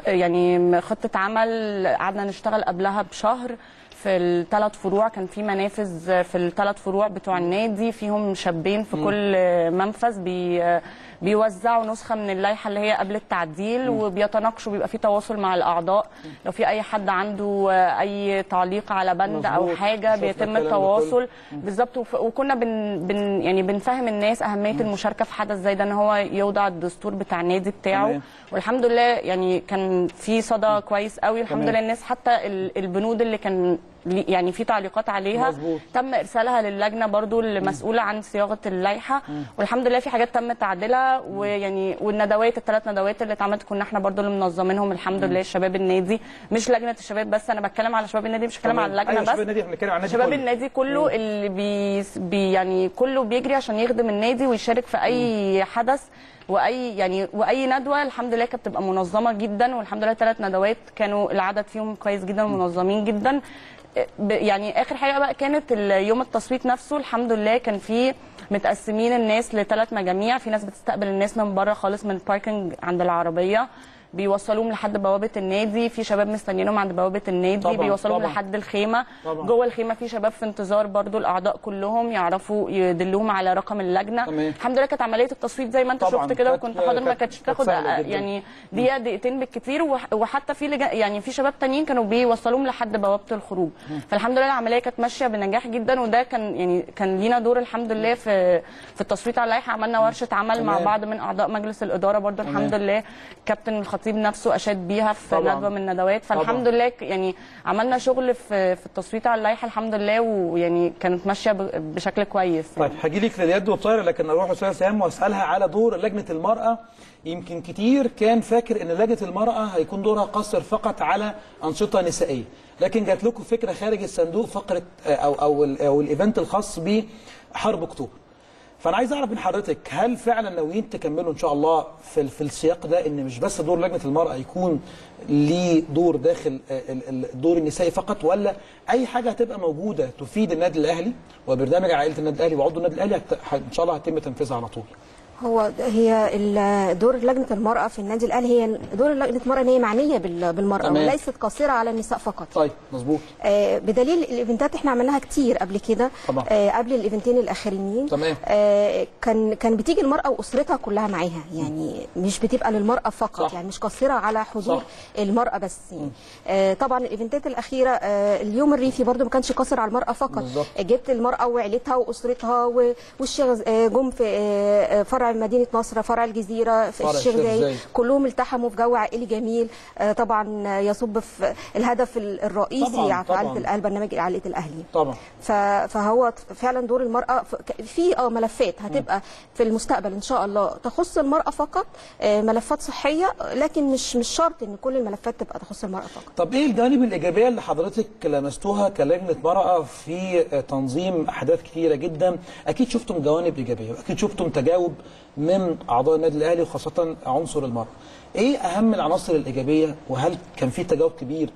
Speaker 15: يعني خطه عمل قعدنا نشتغل قبلها بشهر في الثلاث فروع كان في منافذ في الثلاث فروع بتوع النادي فيهم شابين في
Speaker 14: مم.
Speaker 15: كل منفذ بي بيوزعوا نسخه من اللائحه اللي هي قبل التعديل وبيتناقشوا بيبقى في تواصل مع الاعضاء لو في اي حد عنده اي تعليق على بند او
Speaker 14: مظبوط.
Speaker 15: حاجه
Speaker 14: شفنا
Speaker 15: بيتم
Speaker 14: الكلام ده
Speaker 15: التواصل
Speaker 14: كله.
Speaker 15: بالظبط وف- وكنا بن بن يعني بنفهم الناس اهميه المشاركه في حدث زي ده ان هو يوضع الدستور بتاع النادي بتاعه
Speaker 14: تمام.
Speaker 15: والحمد لله يعني كان في صدى كويس قوي الحمد
Speaker 14: تمام.
Speaker 15: لله الناس حتى ال- البنود اللي كان لي- يعني في تعليقات عليها
Speaker 14: مظبوط.
Speaker 15: تم ارسالها للجنه برضو اللي مسؤوله عن صياغه اللائحه
Speaker 14: مم.
Speaker 15: والحمد لله في حاجات تم تعديلها ويعني والندوات الثلاث ندوات اللي اتعملت كنا احنا برضو اللي منظمينهم الحمد لله شباب النادي مش لجنه الشباب بس انا بتكلم على شباب النادي مش بتكلم
Speaker 12: تمام.
Speaker 15: على اللجنه
Speaker 12: أيوة،
Speaker 15: بس
Speaker 12: شباب النادي احنا بنتكلم على النادي
Speaker 15: شباب
Speaker 12: كله.
Speaker 15: النادي كله اللي بي, بي يعني كله بيجري عشان يخدم النادي ويشارك في اي حدث واي يعني واي ندوه الحمد لله كانت بتبقى منظمه جدا والحمد لله ثلاث ندوات كانوا العدد فيهم كويس جدا ومنظمين جدا ب- يعني اخر حاجه بقى كانت ال- يوم التصويت نفسه الحمد لله كان في متقسمين الناس لثلاث مجاميع في ناس بتستقبل الناس من بره خالص من الباركنج عند العربيه بيوصلوهم لحد بوابه النادي في شباب مستنيينهم عند بوابه النادي
Speaker 12: طبعاً،
Speaker 15: بيوصلوهم
Speaker 12: طبعاً.
Speaker 15: لحد الخيمه
Speaker 12: طبعاً.
Speaker 15: جوه الخيمه في شباب في انتظار برضو الاعضاء كلهم يعرفوا يدلوهم على رقم اللجنه
Speaker 12: تمام.
Speaker 15: الحمد لله كانت عمليه التصويت زي ما انت
Speaker 12: طبعاً،
Speaker 15: شفت كده
Speaker 12: كانت-
Speaker 15: وكنت حاضر ما
Speaker 12: كانت-
Speaker 15: كانتش
Speaker 12: كانت
Speaker 15: تاخد
Speaker 12: سهلة جداً.
Speaker 15: يعني دقيقه دقيقتين بالكثير وح- وحتى في لجا يعني في شباب تانيين كانوا بيوصلوهم لحد بوابه الخروج فالحمد لله العمليه كانت ماشيه بنجاح جدا وده كان يعني كان لينا دور الحمد لله في في التصويت على اللائحه عملنا ورشه عمل مع
Speaker 12: تمام.
Speaker 15: بعض من اعضاء مجلس الاداره برضو
Speaker 12: تمام.
Speaker 15: الحمد لله كابتن الخطيب نفسه اشاد بيها في
Speaker 12: طبعاً.
Speaker 15: ندوه من الندوات
Speaker 12: طبعاً.
Speaker 15: فالحمد لله ك- يعني عملنا شغل في في التصويت على اللائحه الحمد لله ويعني كانت ماشيه ب- بشكل كويس
Speaker 12: طيب هاجي لك لليد والطايره لكن اروح لاستاذ سهام واسالها على دور لجنه المراه يمكن كتير كان فاكر ان لجنه المراه هيكون دورها قاصر فقط على انشطه نسائيه لكن جات لكم فكره خارج الصندوق فقره آه، او او ال- او الايفنت الخاص بحرب اكتوبر فانا عايز اعرف من حضرتك هل فعلا ناويين تكملوا ان شاء الله في ال- في السياق ده ان مش بس دور لجنه المراه يكون ليه دور داخل آه، ال- ال- الدور النسائي فقط ولا اي حاجه هتبقى موجوده تفيد النادي الاهلي وبرنامج عائله النادي الاهلي وعضو النادي الاهلي هت- ه- ان شاء الله هيتم تنفيذها على طول
Speaker 13: هو هي ال- دور لجنه المراه في النادي الاهلي هي دور لجنه المراه ان هي معنيه بال- بالمراه
Speaker 12: تمام.
Speaker 13: وليست قاصره على النساء فقط
Speaker 12: طيب مظبوط
Speaker 13: آه، بدليل الايفنتات احنا عملناها كتير قبل كده
Speaker 12: طبعا.
Speaker 13: آه، قبل الايفنتين الاخرين
Speaker 12: تمام.
Speaker 13: آه، كان كان بتيجي المراه واسرتها كلها معاها يعني مش بتبقى للمراه فقط
Speaker 12: صح.
Speaker 13: يعني مش قاصره على حضور
Speaker 12: صح.
Speaker 13: المراه بس يعني. آه، طبعا الايفنتات الاخيره آه، اليوم الريفي برضو ما كانش قاصر على المراه فقط
Speaker 12: بالظبط.
Speaker 13: جبت المراه وعيلتها واسرتها و- والشيخ آه، جم في آه، فرع مدينه نصر فرع الجزيره في
Speaker 12: فرع
Speaker 13: الشيخ
Speaker 12: الشيخ
Speaker 13: زايد
Speaker 12: زايد.
Speaker 13: كلهم التحموا في جو عائلي جميل آه، طبعا يصب في الهدف الرئيسي
Speaker 12: طبعاً،
Speaker 13: على فعاليه
Speaker 12: طبعاً.
Speaker 13: الأهل برنامج عائله الاهلي
Speaker 12: طبعا
Speaker 13: ف- فهو فعلا دور المراه ف- ك- في اه ملفات هتبقى في المستقبل ان شاء الله تخص المراه فقط آه، ملفات صحيه لكن مش مش شرط ان كل الملفات تبقى تخص المراه فقط
Speaker 12: طب ايه الجوانب الايجابيه اللي حضرتك لمستوها كلجنه مراه في تنظيم احداث كثيره جدا اكيد شفتم جوانب ايجابيه واكيد شفتم تجاوب من اعضاء النادي الاهلي وخاصه عنصر المراه ايه اهم العناصر الايجابيه وهل كان في تجاوب كبير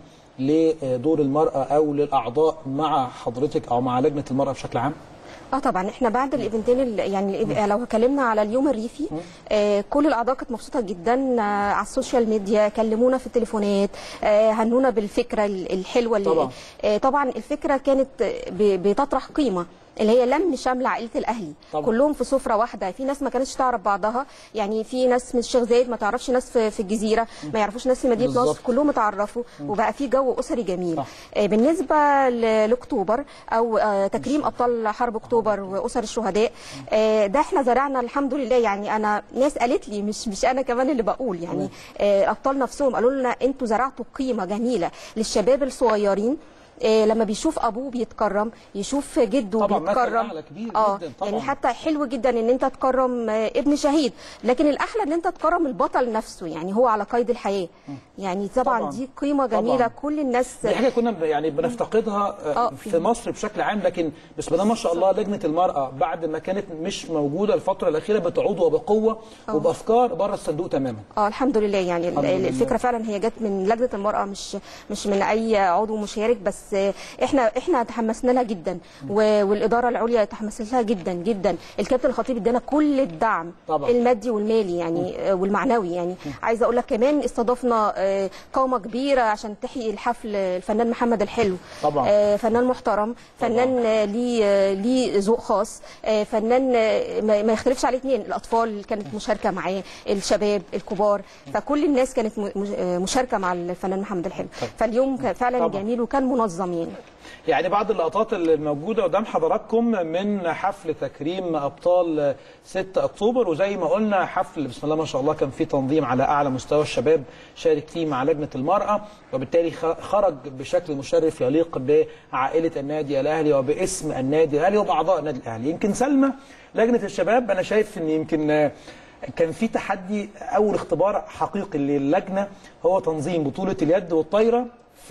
Speaker 12: لدور المراه او للاعضاء مع حضرتك او مع لجنه المراه بشكل عام
Speaker 13: اه طبعا احنا بعد الايفنتين ال- يعني الإيف- لو اتكلمنا على اليوم الريفي آه كل الاعضاء كانت مبسوطه جدا آه على السوشيال ميديا كلمونا في التليفونات آه هنونا بالفكره ال- الحلوه اللي
Speaker 12: طبعاً.
Speaker 13: آه طبعا الفكره كانت ب- بتطرح قيمه اللي هي لم شمل عائله الاهلي
Speaker 12: طبعاً.
Speaker 13: كلهم في سفره واحده في ناس ما كانتش تعرف بعضها يعني في ناس من الشيخ زايد ما تعرفش ناس في, في الجزيره ما يعرفوش ناس في مدينه
Speaker 12: بالظبط.
Speaker 13: نصر كلهم اتعرفوا وبقى في جو اسري جميل
Speaker 12: صح.
Speaker 13: آه، بالنسبه ل- لاكتوبر او آه، تكريم ابطال حرب اكتوبر واسر الشهداء آه، ده احنا زرعنا الحمد لله يعني انا ناس قالت لي مش مش انا كمان اللي بقول يعني آه، الابطال نفسهم قالوا لنا انتوا زرعتوا قيمه جميله للشباب الصغيرين آه، لما بيشوف ابوه بيتكرم يشوف جده
Speaker 12: طبعاً، مثل
Speaker 13: بيتكرم
Speaker 12: أعلى كبير
Speaker 13: اه
Speaker 12: جداً، طبعاً.
Speaker 13: يعني حتى حلو جدا ان انت تكرم آه، ابن شهيد لكن الاحلى ان انت تكرم البطل نفسه يعني هو على قيد الحياه يعني طبعا,
Speaker 12: طبعاً.
Speaker 13: دي قيمه جميله
Speaker 12: طبعاً.
Speaker 13: كل الناس
Speaker 12: دي حاجه كنا ب- يعني بنفتقدها آه،
Speaker 13: آه،
Speaker 12: في
Speaker 13: في-
Speaker 12: مصر بشكل عام لكن بسم الله ما شاء الله لجنه المراه بعد ما كانت مش موجوده الفتره الاخيره بتعود وبقوه
Speaker 13: آه.
Speaker 12: وبافكار بره الصندوق تماما
Speaker 13: اه الحمد لله يعني ال-
Speaker 12: الحمد لله.
Speaker 13: الفكره فعلا هي جت من لجنه المراه مش مش من اي عضو مشارك بس آه، احنا احنا تحمسنا لها جدا و- والاداره العليا تحمست لها جدا جدا الكابتن الخطيب ادانا كل الدعم
Speaker 12: طبعاً.
Speaker 13: المادي والمالي يعني آه، والمعنوي يعني عايزه اقول لك كمان استضفنا آه، قامه كبيره عشان تحيي الحفل الفنان محمد الحلو
Speaker 12: طبعاً.
Speaker 13: آه، فنان محترم فنان آه، ليه آه، ليه ذوق خاص آه، فنان آه، ما ما يختلفش عليه اثنين الاطفال كانت مشاركه معاه الشباب الكبار فكل الناس كانت م- مش- آه، مشاركه مع الفنان محمد الحلو فاليوم كان فعلا
Speaker 12: طبعاً.
Speaker 13: جميل وكان منظم يعني
Speaker 12: يعني بعض اللقطات اللي موجوده قدام حضراتكم من حفل تكريم ابطال 6 اكتوبر وزي ما قلنا حفل بسم الله ما شاء الله كان فيه تنظيم على اعلى مستوى الشباب شارك فيه مع لجنه المراه وبالتالي خ- خرج بشكل مشرف يليق بعائله النادي الاهلي وباسم النادي الاهلي وباعضاء النادي الاهلي يمكن سلمى لجنه الشباب انا شايف ان يمكن آه، كان في تحدي اول اختبار حقيقي للجنه هو تنظيم بطوله اليد والطايره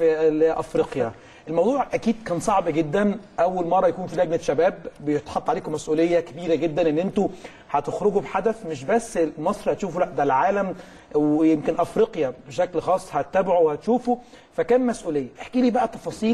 Speaker 12: في افريقيا الموضوع اكيد كان صعب جدا اول مره يكون في لجنه شباب بيتحط عليكم مسؤوليه كبيره جدا ان انتوا هتخرجوا بحدث مش بس مصر هتشوفوا لا ده العالم ويمكن افريقيا بشكل خاص هتتابعوا وهتشوفوا فكان مسؤوليه احكي لي بقى تفاصيل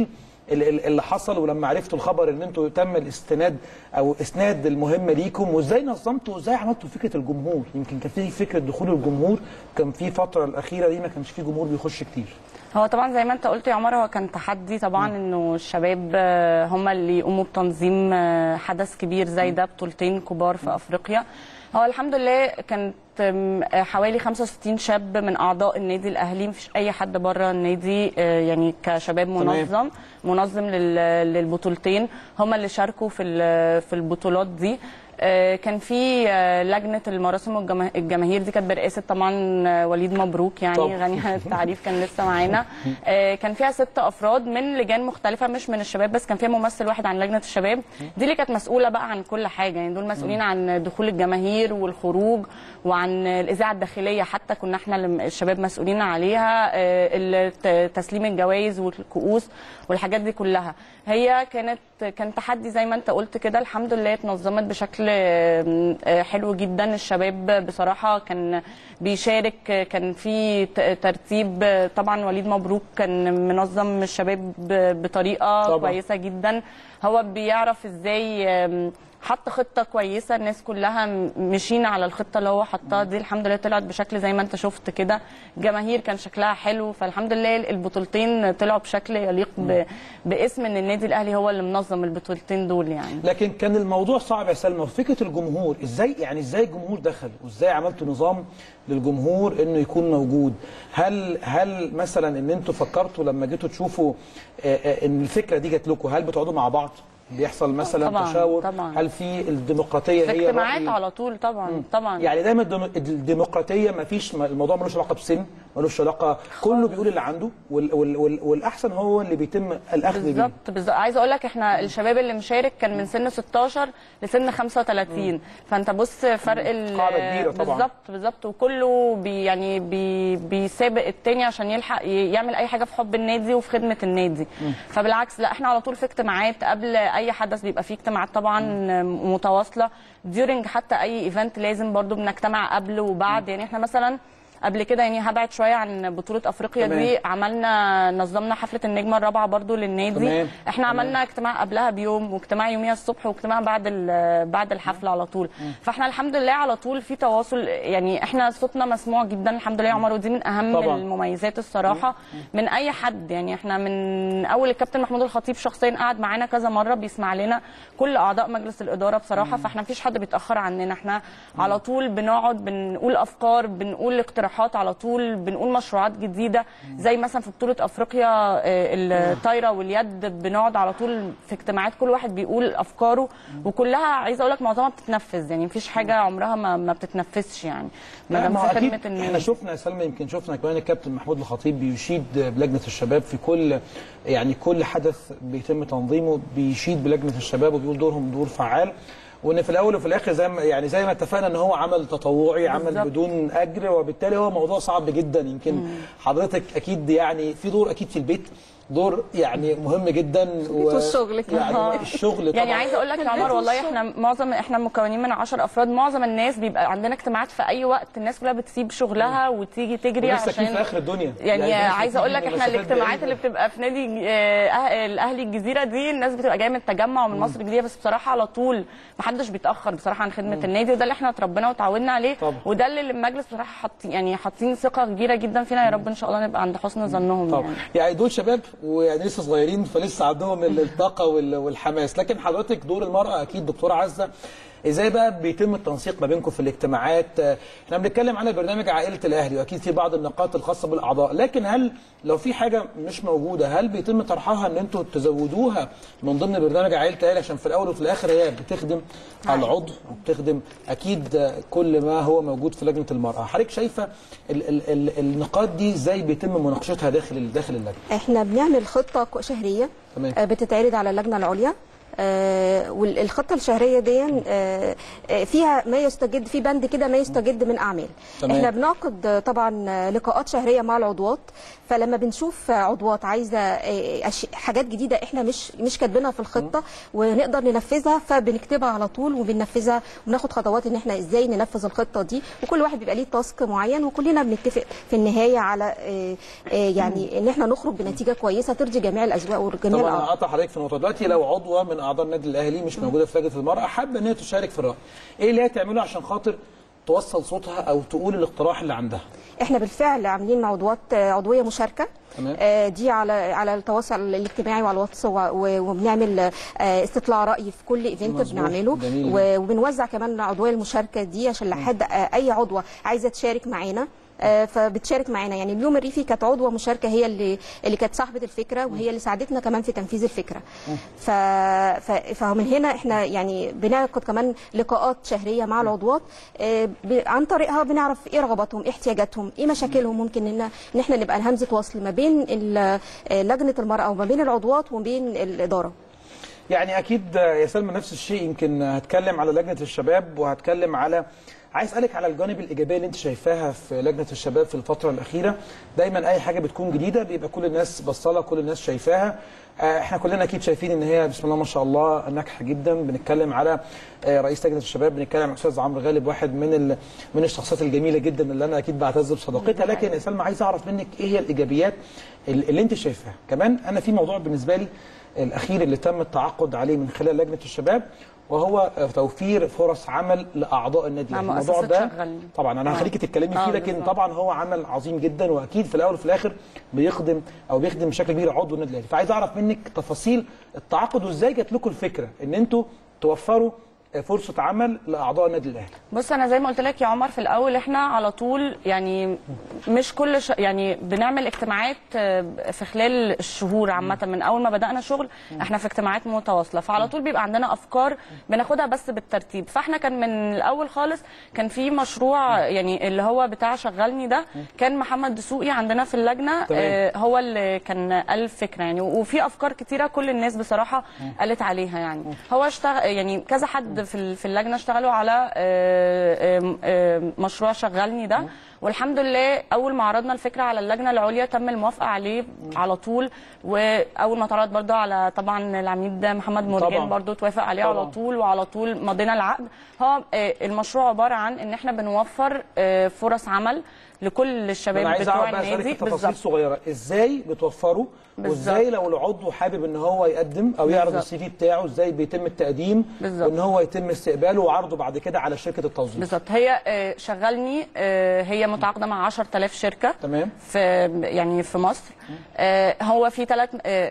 Speaker 12: ال- ال- اللي حصل ولما عرفتوا الخبر ان انتوا تم الاستناد او اسناد المهمه ليكم وازاي نظمتوا وازاي عملتوا فكره الجمهور يمكن كان في فكره دخول الجمهور كان في فتره الاخيره دي ما كانش في جمهور بيخش كتير
Speaker 15: هو طبعا زي ما انت قلت يا عمر هو كان تحدي طبعا انه الشباب آه، هم اللي يقوموا بتنظيم آه، حدث كبير زي ده بطولتين كبار في افريقيا هو الحمد لله كانت آم، آه، حوالي 65 شاب من اعضاء النادي الاهلي مفيش اي حد بره النادي آه، يعني كشباب
Speaker 14: تمام.
Speaker 15: منظم منظم لل- للبطولتين هم اللي شاركوا في ال- في البطولات دي آه، كان في آه، لجنه المراسم والجما- الجماهير دي كانت برئاسه طبعا آه، وليد مبروك يعني
Speaker 14: طبعا.
Speaker 15: غني عن التعريف كان لسه معانا آه، كان فيها ست افراد من لجان مختلفه مش من الشباب بس كان فيها ممثل واحد عن لجنه الشباب دي اللي كانت مسؤوله بقى عن كل حاجه يعني دول مسؤولين عن دخول الجماهير والخروج وعن الاذاعه الداخليه حتى كنا احنا اللي- الشباب مسؤولين عليها آه، ال- تسليم الجوائز والكؤوس والحاجات دي كلها هي كانت كان تحدي زي ما انت قلت كده الحمد لله اتنظمت بشكل آه، آه، حلو جدا الشباب بصراحه كان بيشارك آه، كان في ت- ترتيب آه، طبعا وليد مبروك كان منظم الشباب ب- بطريقه
Speaker 14: طبعا.
Speaker 15: كويسه جدا هو بيعرف ازاي آم، حط خطه كويسه الناس كلها م- مشيين على الخطه اللي هو حطها دي الحمد لله طلعت بشكل زي ما انت شفت كده جماهير كان شكلها حلو فالحمد لله البطولتين طلعوا بشكل يليق ب... باسم ان النادي الاهلي هو اللي منظم البطولتين دول يعني
Speaker 12: لكن كان الموضوع صعب يا سلمى وفكره الجمهور ازاي يعني ازاي الجمهور دخل وازاي عملتوا نظام للجمهور انه يكون موجود هل هل مثلا ان انتوا فكرتوا لما جيتوا تشوفوا آه، آه، ان الفكره دي جات لكم هل بتقعدوا مع بعض بيحصل مثلا
Speaker 15: طبعاً،
Speaker 12: تشاور
Speaker 15: طبعاً.
Speaker 12: هل في الديمقراطيه
Speaker 15: في
Speaker 12: هي
Speaker 15: اجتماعات
Speaker 12: الرأي؟
Speaker 15: على طول طبعا طبعا
Speaker 12: يعني دايما الديم- الديمقراطيه ما فيش الموضوع ملوش علاقه بسن ملوش علاقه كله بيقول اللي عنده وال وال وال والاحسن هو اللي بيتم الاخذ بيه
Speaker 15: بالظبط بالظبط عايزه اقول لك احنا الشباب اللي مشارك كان من سن 16 لسن 35 فانت بص فرق ال-
Speaker 12: قاعدة كبيرة طبعاً.
Speaker 15: بالظبط بالظبط وكله بي يعني بي بيسابق التاني عشان يلحق ي- يعمل اي حاجه في حب النادي وفي خدمه النادي فبالعكس لا احنا على طول في اجتماعات قبل اي حدث بيبقى فيه اجتماعات طبعا متواصله ديورنج حتى اي ايفنت لازم برضو بنجتمع قبل وبعد يعني احنا مثلا قبل كده يعني هبعد شويه عن بطوله افريقيا
Speaker 14: تمام.
Speaker 15: دي عملنا نظمنا حفله النجمه الرابعه برضو للنادي
Speaker 14: تمام.
Speaker 15: احنا عملنا اجتماع قبلها بيوم واجتماع يوميها الصبح واجتماع بعد ال- بعد الحفله على طول فاحنا الحمد لله على طول في تواصل يعني احنا صوتنا مسموع جدا الحمد لله يا عمر ودي من اهم
Speaker 14: طبعاً.
Speaker 15: المميزات الصراحه من اي حد يعني احنا من اول الكابتن محمود الخطيب شخصيا قعد معانا كذا مره بيسمع لنا كل اعضاء مجلس الاداره بصراحه فاحنا مفيش حد بيتاخر عننا احنا على طول بنقعد بنقول افكار بنقول اقتراحات على طول بنقول مشروعات جديده زي مثلا في بطوله افريقيا آه، الطايره واليد بنقعد على طول في اجتماعات كل واحد بيقول افكاره وكلها عايزه اقول لك معظمها بتتنفذ يعني مفيش حاجه عمرها ما, ما بتتنفذش يعني ما
Speaker 12: لا
Speaker 15: دام
Speaker 12: ما هو
Speaker 15: في
Speaker 12: اكيد
Speaker 15: خدمه
Speaker 12: احنا
Speaker 15: النادي
Speaker 12: شفنا يا سلمى يمكن شفنا كمان الكابتن محمود الخطيب بيشيد بلجنه الشباب في كل يعني كل حدث بيتم تنظيمه بيشيد بلجنه الشباب وبيقول دورهم دور فعال وان في الاول وفي الاخر زي ما يعني زي ما اتفقنا ان هو عمل تطوعي عمل
Speaker 14: بالظبط.
Speaker 12: بدون اجر وبالتالي هو موضوع صعب جدا يمكن حضرتك اكيد يعني في دور اكيد في البيت دور يعني مهم جدا و...
Speaker 13: والشغل كمان.
Speaker 12: يعني الشغل طبعا
Speaker 15: يعني عايزه اقول لك يا عمر والله احنا معظم احنا مكونين من 10 افراد معظم الناس بيبقى عندنا اجتماعات في اي وقت الناس كلها بتسيب شغلها وتيجي تجري
Speaker 12: ولسه
Speaker 15: عشان
Speaker 12: اكيد في اخر الدنيا
Speaker 15: يعني,
Speaker 12: ده مش
Speaker 15: عايزه اقول لك
Speaker 12: بتيجي
Speaker 15: احنا
Speaker 12: مسافات
Speaker 15: الاجتماعات
Speaker 12: بعيدة.
Speaker 15: اللي بتبقى في نادي آه، أه- الاهلي الجزيره دي الناس بتبقى جايه من التجمع ومن مصر الجديده بس بصراحه على طول محدش بيتاخر بصراحه عن خدمه النادي وده اللي احنا اتربينا وتعودنا عليه
Speaker 12: طبعا.
Speaker 15: وده اللي المجلس بصراحه حاطين يعني حاطين ثقه كبيره جدا فينا يا رب ان شاء الله نبقى عند حسن ظنهم
Speaker 12: طبعا
Speaker 15: يعني
Speaker 12: يعني دول شباب ويعني لسه صغيرين فلسه عندهم ال- الطاقه وال- والحماس لكن حضرتك دور المراه اكيد دكتوره عزه ازاي بقى بيتم التنسيق ما بينكم في الاجتماعات آه، احنا بنتكلم على برنامج عائله الاهلي واكيد في بعض النقاط الخاصه بالاعضاء لكن هل لو في حاجه مش موجوده هل بيتم طرحها ان انتوا تزودوها من ضمن برنامج عائله الاهلي عشان في الاول وفي الاخر هي بتخدم العضو وبتخدم اكيد آه، كل ما هو موجود في لجنه المراه حضرتك شايفه ال ال ال النقاط دي ازاي بيتم مناقشتها داخل داخل اللجنه
Speaker 13: احنا بنعمل خطه ك- شهريه
Speaker 12: تمام.
Speaker 13: آه، بتتعرض على اللجنه العليا آه، والخطه الشهريه دي آه، آه، فيها ما يستجد في بند كده ما يستجد من اعمال
Speaker 14: تمام.
Speaker 13: احنا بنعقد آه، طبعا آه، لقاءات شهريه مع العضوات فلما بنشوف آه، عضوات عايزه آه، أش- حاجات جديده احنا مش مش كاتبينها في الخطه ونقدر ننفذها فبنكتبها على طول وبننفذها وبناخد خطوات ان احنا ازاي ننفذ الخطه دي وكل واحد بيبقى ليه تاسك معين وكلنا بنتفق في النهايه على آه، آه، يعني ان احنا نخرج بنتيجه كويسه ترضي جميع الاذواق وجميع
Speaker 12: طبعا انا
Speaker 13: الاعضاء
Speaker 12: قاطع حضرتك في النقطه دلوقتي لو عضوه من اعضاء النادي الاهلي مش موجوده في لجنه المراه حابه ان هي تشارك في الراي ايه اللي هي تعمله عشان خاطر توصل صوتها او تقول الاقتراح اللي عندها
Speaker 13: احنا بالفعل عاملين عضوات آه، عضويه مشاركه
Speaker 12: تمام.
Speaker 13: آه، دي على على التواصل الاجتماعي وعلى الواتس و- و- وبنعمل آه، استطلاع راي في كل ايفنت
Speaker 14: مظبوط.
Speaker 13: بنعمله
Speaker 14: جميل.
Speaker 13: و- وبنوزع كمان العضويه المشاركه دي عشان لحد آه، اي عضوه عايزه تشارك معانا آه، فبتشارك معانا يعني اليوم الريفي كانت عضوه مشاركه هي اللي اللي كانت صاحبه الفكره وهي اللي ساعدتنا كمان في تنفيذ الفكره ف... ف... فمن هنا احنا يعني بنعقد كمان لقاءات شهريه مع العضوات آه، ب... عن طريقها بنعرف ايه رغباتهم ايه احتياجاتهم ايه مشاكلهم ممكن ان ان احنا نبقى همزه وصل ما بين ال- آه، لجنه المراه وما بين العضوات وما بين الاداره
Speaker 12: يعني اكيد يا سلمى نفس الشيء يمكن هتكلم على لجنه الشباب وهتكلم على عايز اسالك على الجانب الايجابيه اللي انت شايفاها في لجنه الشباب في الفتره الاخيره دايما اي حاجه بتكون جديده بيبقى كل الناس بصلها كل الناس شايفاها آه، احنا كلنا اكيد شايفين ان هي بسم الله ما شاء الله ناجحه جدا بنتكلم على آه، رئيس لجنه الشباب بنتكلم عن الاستاذ عمرو غالب واحد من ال... من الشخصيات الجميله جدا اللي انا اكيد بعتز بصداقتها لكن يا سلمى عايز اعرف منك ايه هي الايجابيات اللي اللي انت شايفاها كمان انا في موضوع بالنسبه لي الاخير اللي تم التعاقد عليه من خلال لجنه الشباب وهو توفير فرص عمل لاعضاء النادي
Speaker 15: مع
Speaker 12: الأهلي. الموضوع
Speaker 15: مؤسسة
Speaker 12: ده
Speaker 15: شغلني.
Speaker 12: طبعا انا
Speaker 15: آه.
Speaker 12: هخليكي تتكلمي
Speaker 15: آه،
Speaker 12: فيه لكن
Speaker 15: بالظبط.
Speaker 12: طبعا هو عمل عظيم جدا واكيد في الاول وفي الاخر بيخدم او بيخدم بشكل كبير عضو النادي الاهلي فعايز اعرف منك تفاصيل التعاقد وازاي جات لكم الفكره ان انتوا توفروا فرصه عمل لاعضاء النادي الاهلي
Speaker 15: بص انا زي ما قلت لك يا عمر في الاول احنا على طول يعني مش كل ش... يعني بنعمل اجتماعات آه، في خلال الشهور عامه من اول ما بدانا شغل احنا في اجتماعات متواصله فعلى طول بيبقى عندنا افكار بناخدها بس بالترتيب فاحنا كان من الاول خالص كان في مشروع يعني اللي هو بتاع شغلني ده كان محمد دسوقي عندنا في اللجنه
Speaker 14: تمام.
Speaker 15: آه، هو اللي كان قال الفكره يعني وفي افكار كتيره كل الناس بصراحه قالت عليها يعني هو اشتغل يعني كذا حد في ال- في اللجنه اشتغلوا على آه، آم، آم، مشروع شغلني ده والحمد لله اول ما عرضنا الفكره على اللجنه العليا تم الموافقه عليه على طول واول ما اتعرض برضه على طبعا العميد محمد
Speaker 14: طبعاً.
Speaker 15: مرجان برضه توافق عليه على
Speaker 14: طبعاً.
Speaker 15: طول وعلى طول مضينا العقد هو آه، المشروع عباره عن ان احنا بنوفر آه، فرص عمل لكل الشباب
Speaker 12: انا عايز
Speaker 15: بتوع
Speaker 12: اعرف بقى اسالك
Speaker 15: النادي
Speaker 12: في تفاصيل
Speaker 15: بالظبط
Speaker 12: صغيره ازاي بتوفروا
Speaker 15: بالظبط.
Speaker 12: وازاي لو العضو حابب ان هو يقدم او يعرض
Speaker 15: بالظبط.
Speaker 12: السي في بتاعه ازاي بيتم التقديم
Speaker 15: بالظبط.
Speaker 12: وان هو يتم استقباله وعرضه بعد كده على شركه التوظيف
Speaker 15: بالظبط هي آه، شغلني آه، هي متعاقده مع 10000 شركه
Speaker 12: تمام
Speaker 15: في يعني في مصر آه، هو في ثلاث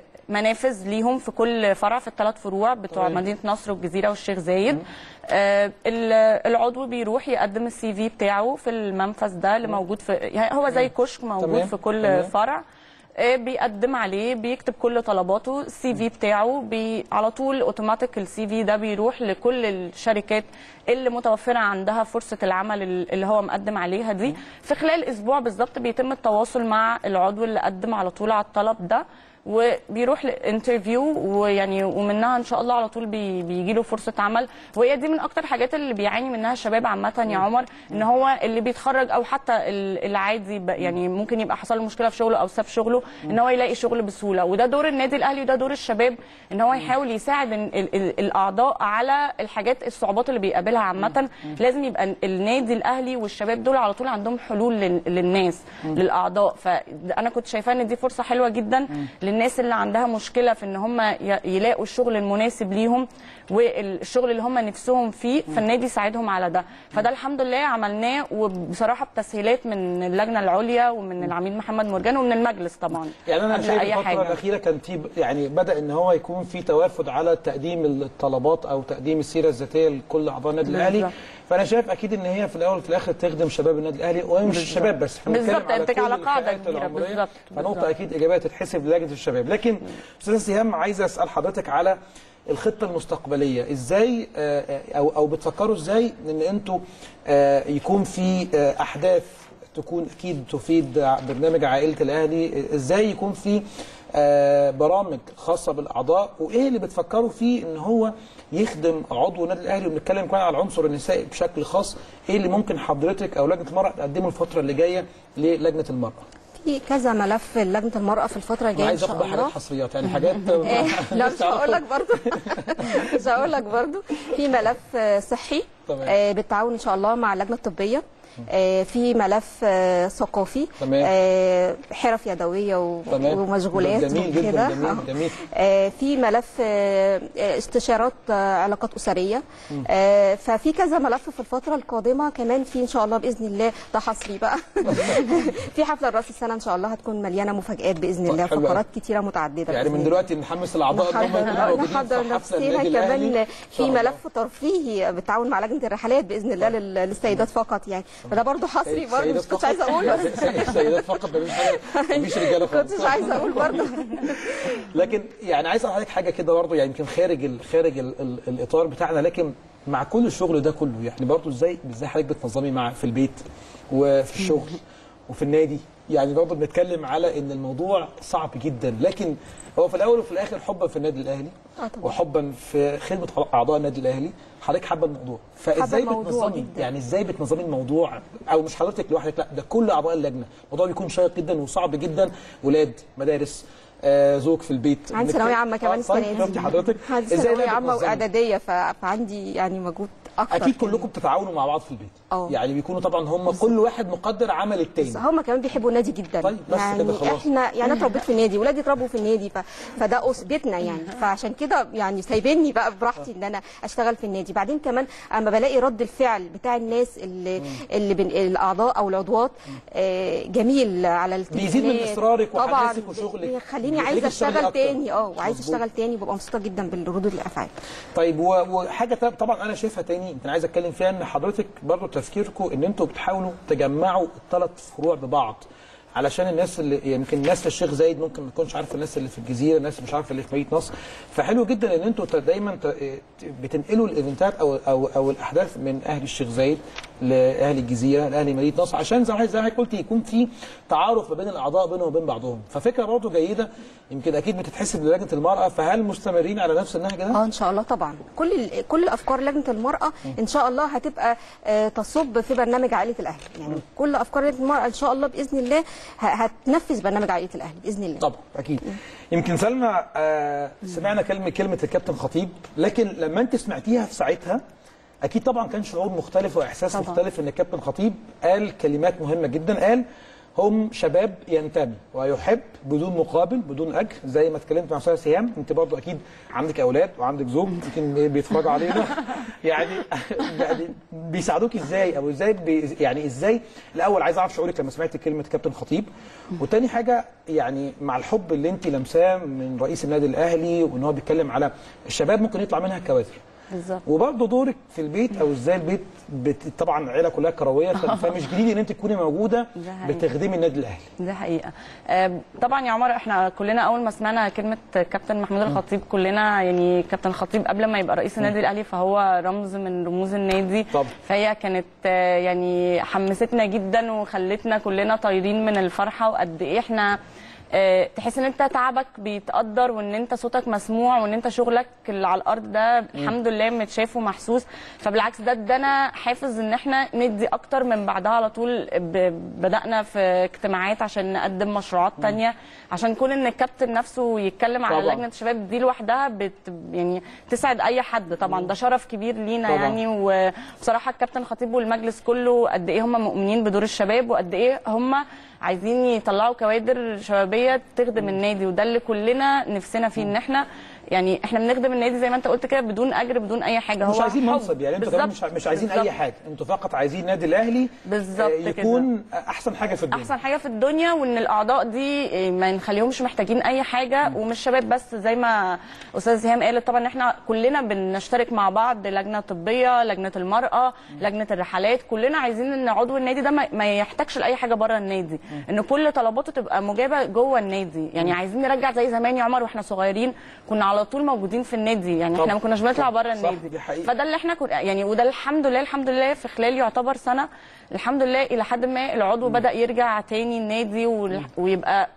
Speaker 15: منافذ ليهم في كل فرع في الثلاث فروع بتوع
Speaker 14: تمام.
Speaker 15: مدينه نصر والجزيره والشيخ زايد آه، ال- العضو بيروح يقدم السي في بتاعه في المنفذ ده اللي موجود في يعني هو زي كشك موجود
Speaker 14: تمام.
Speaker 15: في كل
Speaker 14: تمام.
Speaker 15: فرع آه، بيقدم عليه بيكتب كل طلباته السي في بتاعه بي على طول اوتوماتيك السي في ده بيروح لكل الشركات اللي متوفره عندها فرصه العمل ال- اللي هو مقدم عليها دي في خلال اسبوع بالظبط بيتم التواصل مع العضو اللي قدم على طول على الطلب ده وبيروح لانترفيو ويعني ومنها ان شاء الله على طول بي بيجي له فرصه عمل وهي دي من اكتر الحاجات اللي بيعاني منها الشباب عامه يا عمر ان هو اللي بيتخرج او حتى ال- العادي ب- يعني ممكن يبقى حصل له مشكله في شغله او ساب شغله ان هو يلاقي شغل بسهوله وده دور النادي الاهلي وده دور الشباب ان هو يحاول يساعد ال ال ال الاعضاء على الحاجات الصعوبات اللي بيقابلها عامه لازم يبقى ال- النادي الاهلي والشباب دول على طول عندهم حلول لل- للناس للاعضاء فانا كنت شايفاه ان دي فرصه حلوه جدا للناس اللي عندها مشكله في ان هم ي- يلاقوا الشغل المناسب ليهم والشغل اللي هم نفسهم فيه فالنادي يساعدهم على ده فده الحمد لله عملناه وبصراحه بتسهيلات من اللجنه العليا ومن العميد محمد مرجان ومن المجلس طبعا
Speaker 12: يعني انا
Speaker 15: قبل
Speaker 12: شايف
Speaker 15: أي
Speaker 12: الفتره
Speaker 15: حاجة.
Speaker 12: الاخيره كان في يعني بدا ان هو يكون في توافد على تقديم الطلبات او تقديم السيره الذاتيه لكل اعضاء النادي الاهلي
Speaker 15: بالظبط.
Speaker 12: فانا شايف اكيد ان هي في الاول وفي الاخر تخدم شباب النادي الاهلي ومش
Speaker 15: بالظبط.
Speaker 12: الشباب بس احنا بنتكلم
Speaker 15: بالظبط،
Speaker 12: على
Speaker 15: أنت
Speaker 12: كل
Speaker 15: على قاعدة
Speaker 12: الفئات
Speaker 15: كبيرة.
Speaker 12: العمرية.
Speaker 15: بالظبط،
Speaker 12: فنقطه
Speaker 15: بالظبط.
Speaker 12: اكيد ايجابيه تتحسب لجنه الشباب لكن استاذ سهام عايز اسال حضرتك على الخطه المستقبليه ازاي آه، آه، او او بتفكروا ازاي ان انتوا آه، يكون في آه، احداث تكون اكيد تفيد برنامج عائله الاهلي ازاي يكون في آه برامج خاصه بالاعضاء وايه اللي بتفكروا فيه ان هو يخدم عضو النادي الاهلي وبنتكلم كمان على العنصر النسائي بشكل خاص ايه اللي ممكن حضرتك او لجنه المراه تقدمه الفتره اللي جايه للجنه المراه
Speaker 13: في كذا ملف لجنه المراه في الفتره
Speaker 12: انا
Speaker 13: الجايه ان
Speaker 12: عايز
Speaker 13: شاء
Speaker 12: اخد بقى
Speaker 13: الله
Speaker 12: حاجات حصريات يعني حاجات
Speaker 13: إيه، لا مش هقول لك برضو مش هقول لك برضو في ملف آه، صحي
Speaker 12: تمام.
Speaker 13: آه، بالتعاون ان شاء الله مع اللجنه الطبيه آه، في ملف آه، ثقافي
Speaker 12: تمام.
Speaker 13: آه، حرف يدويه و-
Speaker 12: تمام.
Speaker 13: ومشغولات
Speaker 12: جميل جدا
Speaker 13: وكده.
Speaker 12: جميل
Speaker 13: آه.
Speaker 12: جميل
Speaker 13: آه، في ملف آه، آه، استشارات آه، علاقات اسريه
Speaker 12: مم.
Speaker 13: آه، ففي كذا ملف في الفتره القادمه كمان في ان شاء الله باذن الله ده حصري بقى في حفله راس السنه ان شاء الله هتكون مليانه مفاجات باذن الله
Speaker 12: حلو أوي.
Speaker 13: فقرات كتيره متعدده
Speaker 12: يعني
Speaker 13: بإذن
Speaker 12: من
Speaker 13: الله.
Speaker 12: دلوقتي نحمس الاعضاء ان هم يكونوا
Speaker 13: نحضر
Speaker 12: موجودين
Speaker 13: نحضر
Speaker 12: في حفله
Speaker 13: نفسنا
Speaker 12: النادي الاهلي
Speaker 13: كمان
Speaker 12: إن
Speaker 13: في
Speaker 12: شاء الله.
Speaker 13: ملف ترفيهي بالتعاون مع لجنه الرحلات باذن الله لل- للسيدات فقط يعني فده برضو حصري برضو
Speaker 12: سيدات
Speaker 13: مش كنتش
Speaker 12: فقط؟
Speaker 13: عايزه اقول بس
Speaker 12: سيدات فقط مفيش حاجه مفيش رجاله خالص
Speaker 13: كنتش عايزه اقول برضو
Speaker 12: لكن يعني عايز اقول لحضرتك حاجه كده برضه يعني يمكن خارج ال خارج ال ال الاطار بتاعنا لكن مع كل الشغل ده كله يعني برضه ازاي ازاي حضرتك بتنظمي مع في البيت وفي الشغل وفي النادي يعني برضه بنتكلم على ان الموضوع صعب جدا لكن هو في الاول وفي الاخر حبا في النادي الاهلي
Speaker 13: آه طبعا.
Speaker 12: وحبا في خدمه اعضاء النادي الاهلي حضرتك حابه الموضوع فازاي
Speaker 13: حابة الموضوع
Speaker 12: بتنظمي
Speaker 13: جداً.
Speaker 12: يعني ازاي بتنظمي الموضوع او مش حضرتك لوحدك لا ده كل اعضاء اللجنه الموضوع بيكون شيق جدا وصعب جدا ولاد مدارس آه زوج في البيت
Speaker 13: عندي
Speaker 12: بنتكلم-
Speaker 13: ثانويه عامه كمان
Speaker 12: آه، طيب،
Speaker 13: السنه
Speaker 12: شفتي حضرتك
Speaker 13: عندي
Speaker 12: ازاي
Speaker 13: ثانويه
Speaker 12: بقى
Speaker 13: عامه
Speaker 12: بتنظمي؟
Speaker 13: واعداديه ف... فعندي يعني مجهود اكتر
Speaker 12: اكيد كلكم بتتعاونوا مع بعض في البيت
Speaker 13: اه.
Speaker 12: يعني بيكونوا طبعا هم كل واحد مقدر عمل التاني
Speaker 13: بس هم كمان بيحبوا النادي جدا
Speaker 12: طيب، بس
Speaker 13: يعني
Speaker 12: كده خلاص.
Speaker 13: احنا يعني انا اتربيت في النادي ولادي اتربوا في النادي ف... فده أس بيتنا يعني فعشان كده يعني سايبيني بقى براحتي ان انا اشتغل في النادي بعدين كمان اما بلاقي رد الفعل بتاع الناس اللي اللي بين الاعضاء او العضوات آه، جميل على التليفونات
Speaker 12: بيزيد من إصرارك
Speaker 13: طبعا
Speaker 12: وحماسك وشغلك.
Speaker 13: بيخليني
Speaker 12: بيخليك
Speaker 13: عايزه
Speaker 12: تشتغلي
Speaker 13: اشتغل
Speaker 12: أكتر.
Speaker 13: تاني اه وعايزه
Speaker 12: مظبوط.
Speaker 13: اشتغل تاني ببقى مبسوطه جدا بالردود الافعال
Speaker 12: طيب و- وحاجه تا- طبعا انا شايفها تاني يمكن عايز اتكلم فيها ان حضرتك برضو تفكيركم ان انتوا بتحاولوا تجمعوا الثلاث فروع ببعض علشان الناس اللي يمكن الناس في الشيخ زايد ممكن ما تكونش عارفه الناس اللي في الجزيره الناس اللي مش عارفه اللي في مدينه نصر فحلو جدا ان انتوا ت- دايما ت- بتنقلوا الايفنتات او او او الاحداث من اهل الشيخ زايد لاهل الجزيره لاهل مدينه نصر عشان زي ما زي ما قلت يكون في تعارف ما بين الاعضاء بينهم وبين بعضهم ففكره برضو جيده يمكن اكيد بتتحسب للجنه المراه فهل مستمرين على نفس النهج ده؟
Speaker 13: اه ان شاء الله طبعا كل ال- كل الافكار لجنه المراه ان شاء الله هتبقى آه، تصب في برنامج عائله الاهلي يعني كل افكار لجنه المراه ان شاء الله باذن الله ه- هتنفذ برنامج عائله الاهلي باذن الله
Speaker 12: طبعا اكيد يمكن سلمى آه سمعنا كلمه كلمه الكابتن خطيب لكن لما انت سمعتيها في ساعتها اكيد طبعا كان شعور مختلف واحساس
Speaker 13: طبعاً.
Speaker 12: مختلف ان الكابتن خطيب قال كلمات مهمه جدا قال هم شباب ينتمي ويحب بدون مقابل بدون اجر زي ما اتكلمت مع استاذه سهام انت برضو اكيد عندك اولاد وعندك زوج يمكن بيتفرجوا علينا يعني يعني بيساعدوك ازاي او ازاي بي يعني ازاي الاول عايز اعرف شعورك لما سمعت كلمه كابتن خطيب وتاني حاجه يعني مع الحب اللي انت لمساه من رئيس النادي الاهلي وان هو بيتكلم على الشباب ممكن يطلع منها كوادر
Speaker 15: بالظبط
Speaker 12: وبرضه دورك في البيت او ازاي البيت بت... طبعا العيله كلها كرويه ف- فمش جديد ان انت تكوني موجوده
Speaker 15: ده حقيقي.
Speaker 12: بتخدمي النادي الاهلي
Speaker 15: دي حقيقة آه، طبعا يا عمر احنا كلنا اول ما سمعنا كلمة كابتن محمود الخطيب كلنا يعني كابتن الخطيب قبل ما يبقى رئيس النادي الاهلي فهو رمز من رموز النادي
Speaker 12: طبعا.
Speaker 15: فهي كانت آه، يعني حمستنا جدا وخلتنا كلنا طايرين من الفرحة وقد ايه احنا آه، تحس ان انت تعبك بيتقدر وان انت صوتك مسموع وان انت شغلك اللي على الارض ده الحمد لله متشاف ومحسوس فبالعكس ده ادانا حافز ان احنا ندي اكتر من بعدها على طول ب- بدانا في اجتماعات عشان نقدم مشروعات تانية عشان كون ان الكابتن نفسه يتكلم على
Speaker 12: طبعاً.
Speaker 15: لجنه الشباب دي لوحدها بت يعني تسعد اي حد طبعا ده شرف كبير لينا
Speaker 12: طبعاً.
Speaker 15: يعني وبصراحه الكابتن خطيب والمجلس كله قد ايه هم مؤمنين بدور الشباب وقد ايه هم عايزين يطلعوا كوادر شبابيه تخدم النادي وده اللي كلنا نفسنا فيه ان احنا يعني احنا بنخدم النادي زي ما انت قلت كده بدون اجر بدون اي حاجه
Speaker 12: مش
Speaker 15: هو
Speaker 12: عايزين
Speaker 15: حب.
Speaker 12: منصب يعني انتوا كمان مش
Speaker 15: بالظبط.
Speaker 12: مش عايزين اي
Speaker 15: بالظبط.
Speaker 12: حاجه انتوا فقط عايزين النادي الاهلي
Speaker 15: بالظبط
Speaker 12: آه،
Speaker 15: كده.
Speaker 12: يكون احسن حاجه في الدنيا
Speaker 15: احسن حاجه في الدنيا وان الاعضاء دي إيه، ما نخليهمش محتاجين اي حاجه ومش شباب بس زي ما استاذ سهام قالت طبعا احنا كلنا بنشترك مع بعض لجنه طبيه لجنه المراه لجنه الرحلات كلنا عايزين ان عضو النادي ده ما- ما يحتاجش لاي حاجه بره النادي ان كل طلباته تبقى مجابه جوه النادي يعني عايزين نرجع زي زمان يا عمر واحنا صغيرين كنا على طول موجودين في النادي يعني احنا
Speaker 12: طبعا.
Speaker 15: ما كناش بنطلع بره
Speaker 12: صح،
Speaker 15: النادي
Speaker 12: دي حقيقة.
Speaker 15: فده اللي احنا كنا يعني وده الحمد لله الحمد لله في خلال يعتبر سنه الحمد لله الى حد ما العضو بدا يرجع تاني النادي وال- ويبقى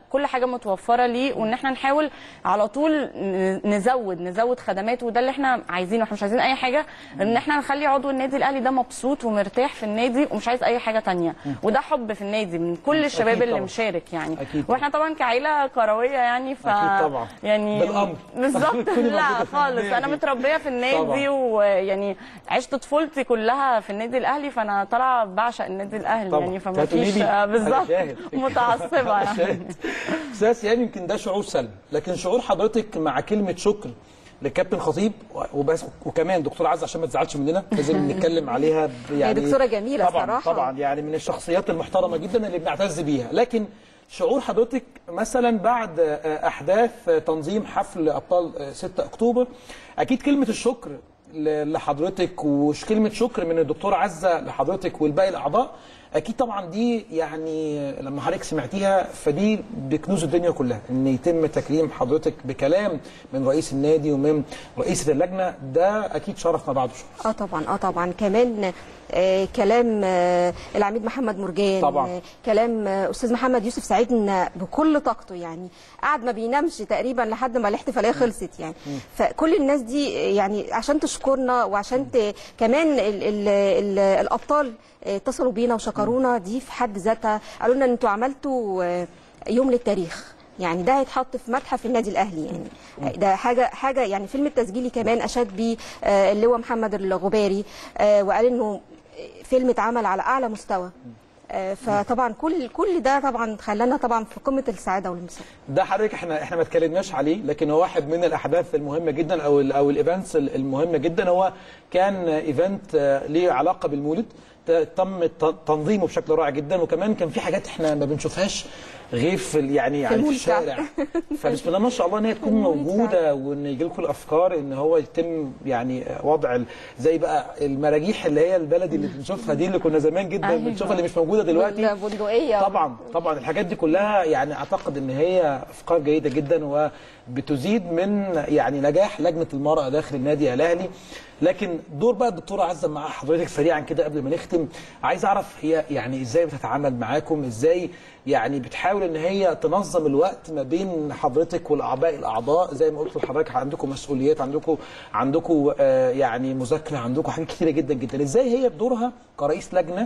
Speaker 15: كل حاجه متوفره ليه وان احنا نحاول على طول ن- نزود نزود خدمات وده اللي احنا عايزينه احنا مش عايزين اي حاجه ان احنا نخلي عضو النادي الاهلي ده مبسوط ومرتاح في النادي ومش عايز اي حاجه تانية وده حب في النادي من كل الشباب
Speaker 12: أكيد
Speaker 15: اللي
Speaker 12: طبعا.
Speaker 15: مشارك يعني
Speaker 12: أكيد
Speaker 15: واحنا طبعا كعيله كرويه يعني ف
Speaker 12: أكيد طبعا.
Speaker 15: يعني
Speaker 12: بالأمر.
Speaker 15: بالظبط
Speaker 12: تكوني
Speaker 15: لا
Speaker 12: موجودة في
Speaker 15: خالص
Speaker 12: النادي.
Speaker 15: انا متربيه في النادي
Speaker 12: طبعا.
Speaker 15: ويعني عشت طفولتي كلها في النادي الاهلي فانا طالعه بعشق النادي الاهلي
Speaker 12: طبعا.
Speaker 15: يعني فما
Speaker 12: هتقولي
Speaker 15: فيش
Speaker 12: لي
Speaker 15: آه،
Speaker 12: أنا
Speaker 15: بالظبط
Speaker 12: شاهد.
Speaker 15: متعصبه
Speaker 12: أنا
Speaker 15: يعني
Speaker 12: شاهد. استاذ يعني يمكن ده شعور سلبي لكن شعور حضرتك مع كلمه شكر للكابتن خطيب وبس وكمان دكتور عز عشان ما تزعلش مننا لازم نتكلم عليها ب-
Speaker 13: هي دكتورة جميلة
Speaker 12: طبعا
Speaker 13: صراحة.
Speaker 12: طبعا يعني من الشخصيات المحترمه جدا اللي بنعتز بيها لكن شعور حضرتك مثلا بعد آه، احداث آه، تنظيم حفل ابطال آه، 6 اكتوبر اكيد كلمه الشكر ل- لحضرتك وكلمه شكر من الدكتور عزه لحضرتك والباقي الاعضاء اكيد طبعا دي يعني لما حضرتك سمعتيها فدي بكنوز الدنيا كلها ان يتم تكريم حضرتك بكلام من رئيس النادي ومن رئيسه اللجنه ده اكيد شرف ما بعده شرف
Speaker 13: اه طبعا اه طبعا كمان آه كلام آه العميد محمد مرجان
Speaker 12: طبعا.
Speaker 13: آه كلام آه استاذ محمد يوسف ساعدنا بكل طاقته يعني قعد ما بينامش تقريبا لحد ما الاحتفاليه خلصت يعني فكل الناس دي يعني عشان تشكرنا وعشان ت... كمان ال... ال... ال... الابطال آه، اتصلوا بينا وشكرونا دي في حد ذاتها قالوا لنا انتوا عملتوا آه، يوم للتاريخ يعني ده هيتحط في متحف النادي الاهلي يعني ده حاجه حاجه يعني فيلم التسجيلي كمان اشاد بيه آه، اللواء محمد الغباري آه، وقال انه فيلم اتعمل على اعلى مستوى آه، فطبعا كل كل ده طبعا خلانا طبعا في قمه السعاده والانبساط
Speaker 12: ده حضرتك احنا احنا ما اتكلمناش عليه لكن هو واحد من الاحداث المهمه جدا او ال او الايفنتس المهمه جدا هو كان ايفنت آه، ليه علاقه بالمولد ت- تم ت- تنظيمه بشكل رائع جدا وكمان كان في حاجات احنا ما بنشوفهاش غير في ال- يعني يعني في
Speaker 13: المولد
Speaker 12: الشارع فبسم الله ما شاء الله ان هي تكون موجوده وان يجي لكم الافكار ان هو يتم يعني وضع ال- زي بقى المراجيح اللي هي البلدي اللي بنشوفها دي اللي كنا زمان جدا
Speaker 13: أيوة.
Speaker 12: بنشوفها اللي مش موجوده دلوقتي
Speaker 13: والبندقيه
Speaker 12: طبعا طبعا الحاجات دي كلها يعني اعتقد ان هي افكار جيده جدا وبتزيد من يعني نجاح لجنه المراه داخل النادي الاهلي لكن دور بقى الدكتوره عزه مع حضرتك سريعا كده قبل ما نختم عايز اعرف هي يعني ازاي بتتعامل معاكم ازاي يعني بتحاول ان هي تنظم الوقت ما بين حضرتك والاعضاء الاعضاء زي ما قلت لحضرتك عندكم مسؤوليات عندكم عندكم آه يعني مذاكره عندكم حاجات كتيره جدا جدا ازاي هي بدورها كرئيس لجنه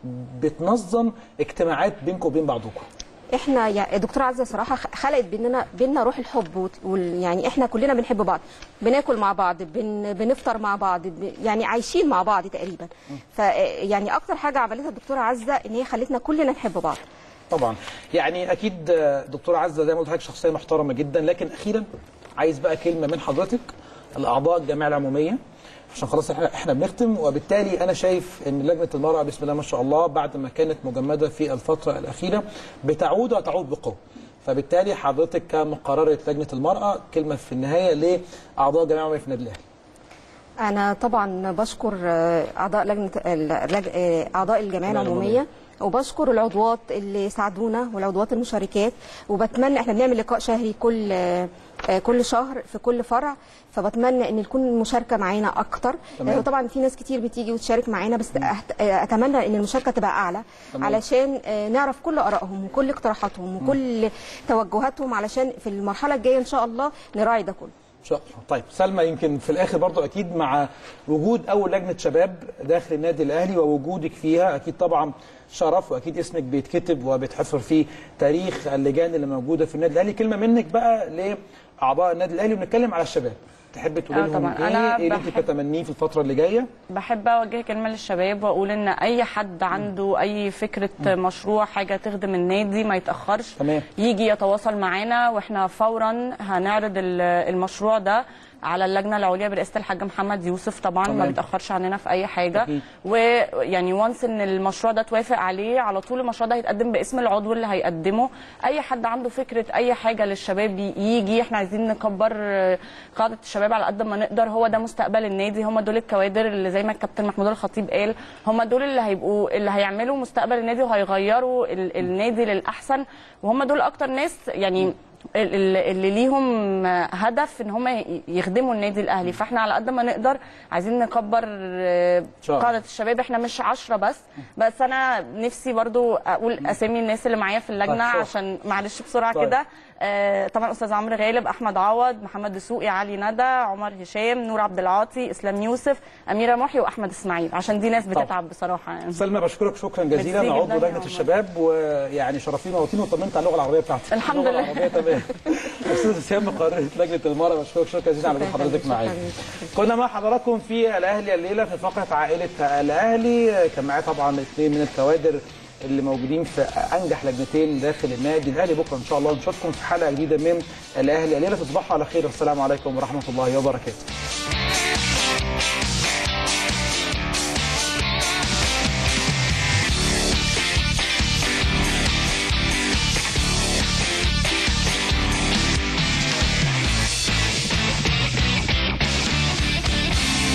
Speaker 12: بتنظم اجتماعات بينكم وبين بعضكم
Speaker 13: احنا يعني دكتوره عزه صراحه خلقت بيننا بيننا روح الحب وت- وال- يعني احنا كلنا بنحب بعض بناكل مع بعض بن بنفطر مع بعض ب- يعني عايشين مع بعض تقريبا ف يعني اكتر حاجه عملتها الدكتوره عزه ان هي خلتنا كلنا نحب بعض
Speaker 12: طبعا يعني اكيد آه، دكتوره عزه زي ما قلت لحضرتك شخصيه محترمه جدا لكن اخيرا عايز بقى كلمه من حضرتك الاعضاء الجمعيه العموميه عشان خلاص احنا احنا بنختم وبالتالي انا شايف ان لجنه المراه بسم الله ما شاء الله بعد ما كانت مجمده في الفتره الاخيره بتعود وتعود بقوه فبالتالي حضرتك كمقرره لجنه المراه كلمه في النهايه لاعضاء الجمعيه العموميه في النادي الاهلي
Speaker 13: انا طبعا بشكر آه، اعضاء لجنه اللج- آه، اعضاء الجمعيه العموميه وبشكر العضوات اللي ساعدونا والعضوات المشاركات وبتمنى احنا بنعمل لقاء شهري كل آه، آه، كل شهر في كل فرع فبتمنى ان تكون المشاركه معانا اكتر
Speaker 14: تمام.
Speaker 13: آه، طبعا في ناس كتير بتيجي وتشارك معانا بس أهت- آه، اتمنى ان المشاركه تبقى اعلى
Speaker 14: تمام.
Speaker 13: علشان آه، نعرف كل ارائهم وكل اقتراحاتهم وكل توجهاتهم علشان في المرحله الجايه ان شاء الله نراعي ده كله
Speaker 12: ان شاء الله طيب سلمى يمكن في الاخر برضو اكيد مع وجود اول لجنه شباب داخل النادي الاهلي ووجودك فيها اكيد طبعا شرف واكيد اسمك بيتكتب وبيتحفر في تاريخ اللجان اللي موجوده في النادي الاهلي كلمه منك بقى لاعضاء النادي الاهلي ونتكلم على الشباب تحب تقول
Speaker 15: آه
Speaker 12: لهم
Speaker 15: طبعاً.
Speaker 12: ايه
Speaker 15: أنا
Speaker 12: ايه اللي انت
Speaker 15: بحب-
Speaker 12: بتتمنيه في الفتره اللي جايه
Speaker 15: بحب اوجه كلمه للشباب واقول ان اي حد عنده اي فكره مشروع حاجه تخدم النادي ما يتاخرش
Speaker 12: تمام
Speaker 15: يجي يتواصل معانا واحنا فورا هنعرض ال- المشروع ده على اللجنه العليا برئاسه الحاج محمد يوسف طبعا ما
Speaker 14: تمام.
Speaker 15: بيتاخرش عننا في اي حاجه
Speaker 14: أكيد.
Speaker 15: ويعني وانس ان المشروع ده توافق عليه على طول المشروع ده هيتقدم باسم العضو اللي هيقدمه اي حد عنده فكره اي حاجه للشباب ي- يجي احنا عايزين نكبر آه، قاعده الشباب على قد ما نقدر هو ده مستقبل النادي هم دول الكوادر اللي زي ما الكابتن محمود الخطيب قال هم دول اللي هيبقوا اللي هيعملوا مستقبل النادي وهيغيروا ال- النادي للاحسن وهم دول اكتر ناس يعني ال- ال- اللي ليهم هدف ان هم ي- يخدموا النادي الاهلي فاحنا على قد ما نقدر عايزين نكبر آه،
Speaker 12: شاء الله.
Speaker 15: قاعده الشباب احنا مش عشرة بس بس انا نفسي برضو اقول اسامي الناس اللي معايا في اللجنه
Speaker 12: طيب.
Speaker 15: عشان معلش بسرعه
Speaker 12: طيب.
Speaker 15: كده آه، طبعا استاذ عمرو غالب احمد عوض محمد دسوقي علي ندى عمر هشام نور عبد العاطي اسلام يوسف اميره محي واحمد اسماعيل عشان دي ناس
Speaker 12: طبعا.
Speaker 15: بتتعب بصراحه يعني
Speaker 12: سلمى بشكرك شكرا جزيلا
Speaker 15: ميرسي
Speaker 12: عضو
Speaker 15: جداً يا
Speaker 12: لجنه
Speaker 15: عمر.
Speaker 12: الشباب ويعني شرفينا وطينا وطمنت على اللغه العربيه بتاعتك
Speaker 15: الحمد
Speaker 12: اللغة
Speaker 15: لله.
Speaker 12: العربيه تمام استاذ اسامه قررت لجنه المراه بشكرك شكرا جزيلا على وجود حضرتك معايا كنا مع حضراتكم في الاهلي الليله في فقره عائله الاهلي كان معايا طبعا اثنين من الكوادر اللي موجودين في انجح لجنتين داخل النادي الاهلي بكره ان شاء الله نشوفكم في حلقه جديده من الاهلي الليله تصبحوا على خير والسلام عليكم ورحمه الله وبركاته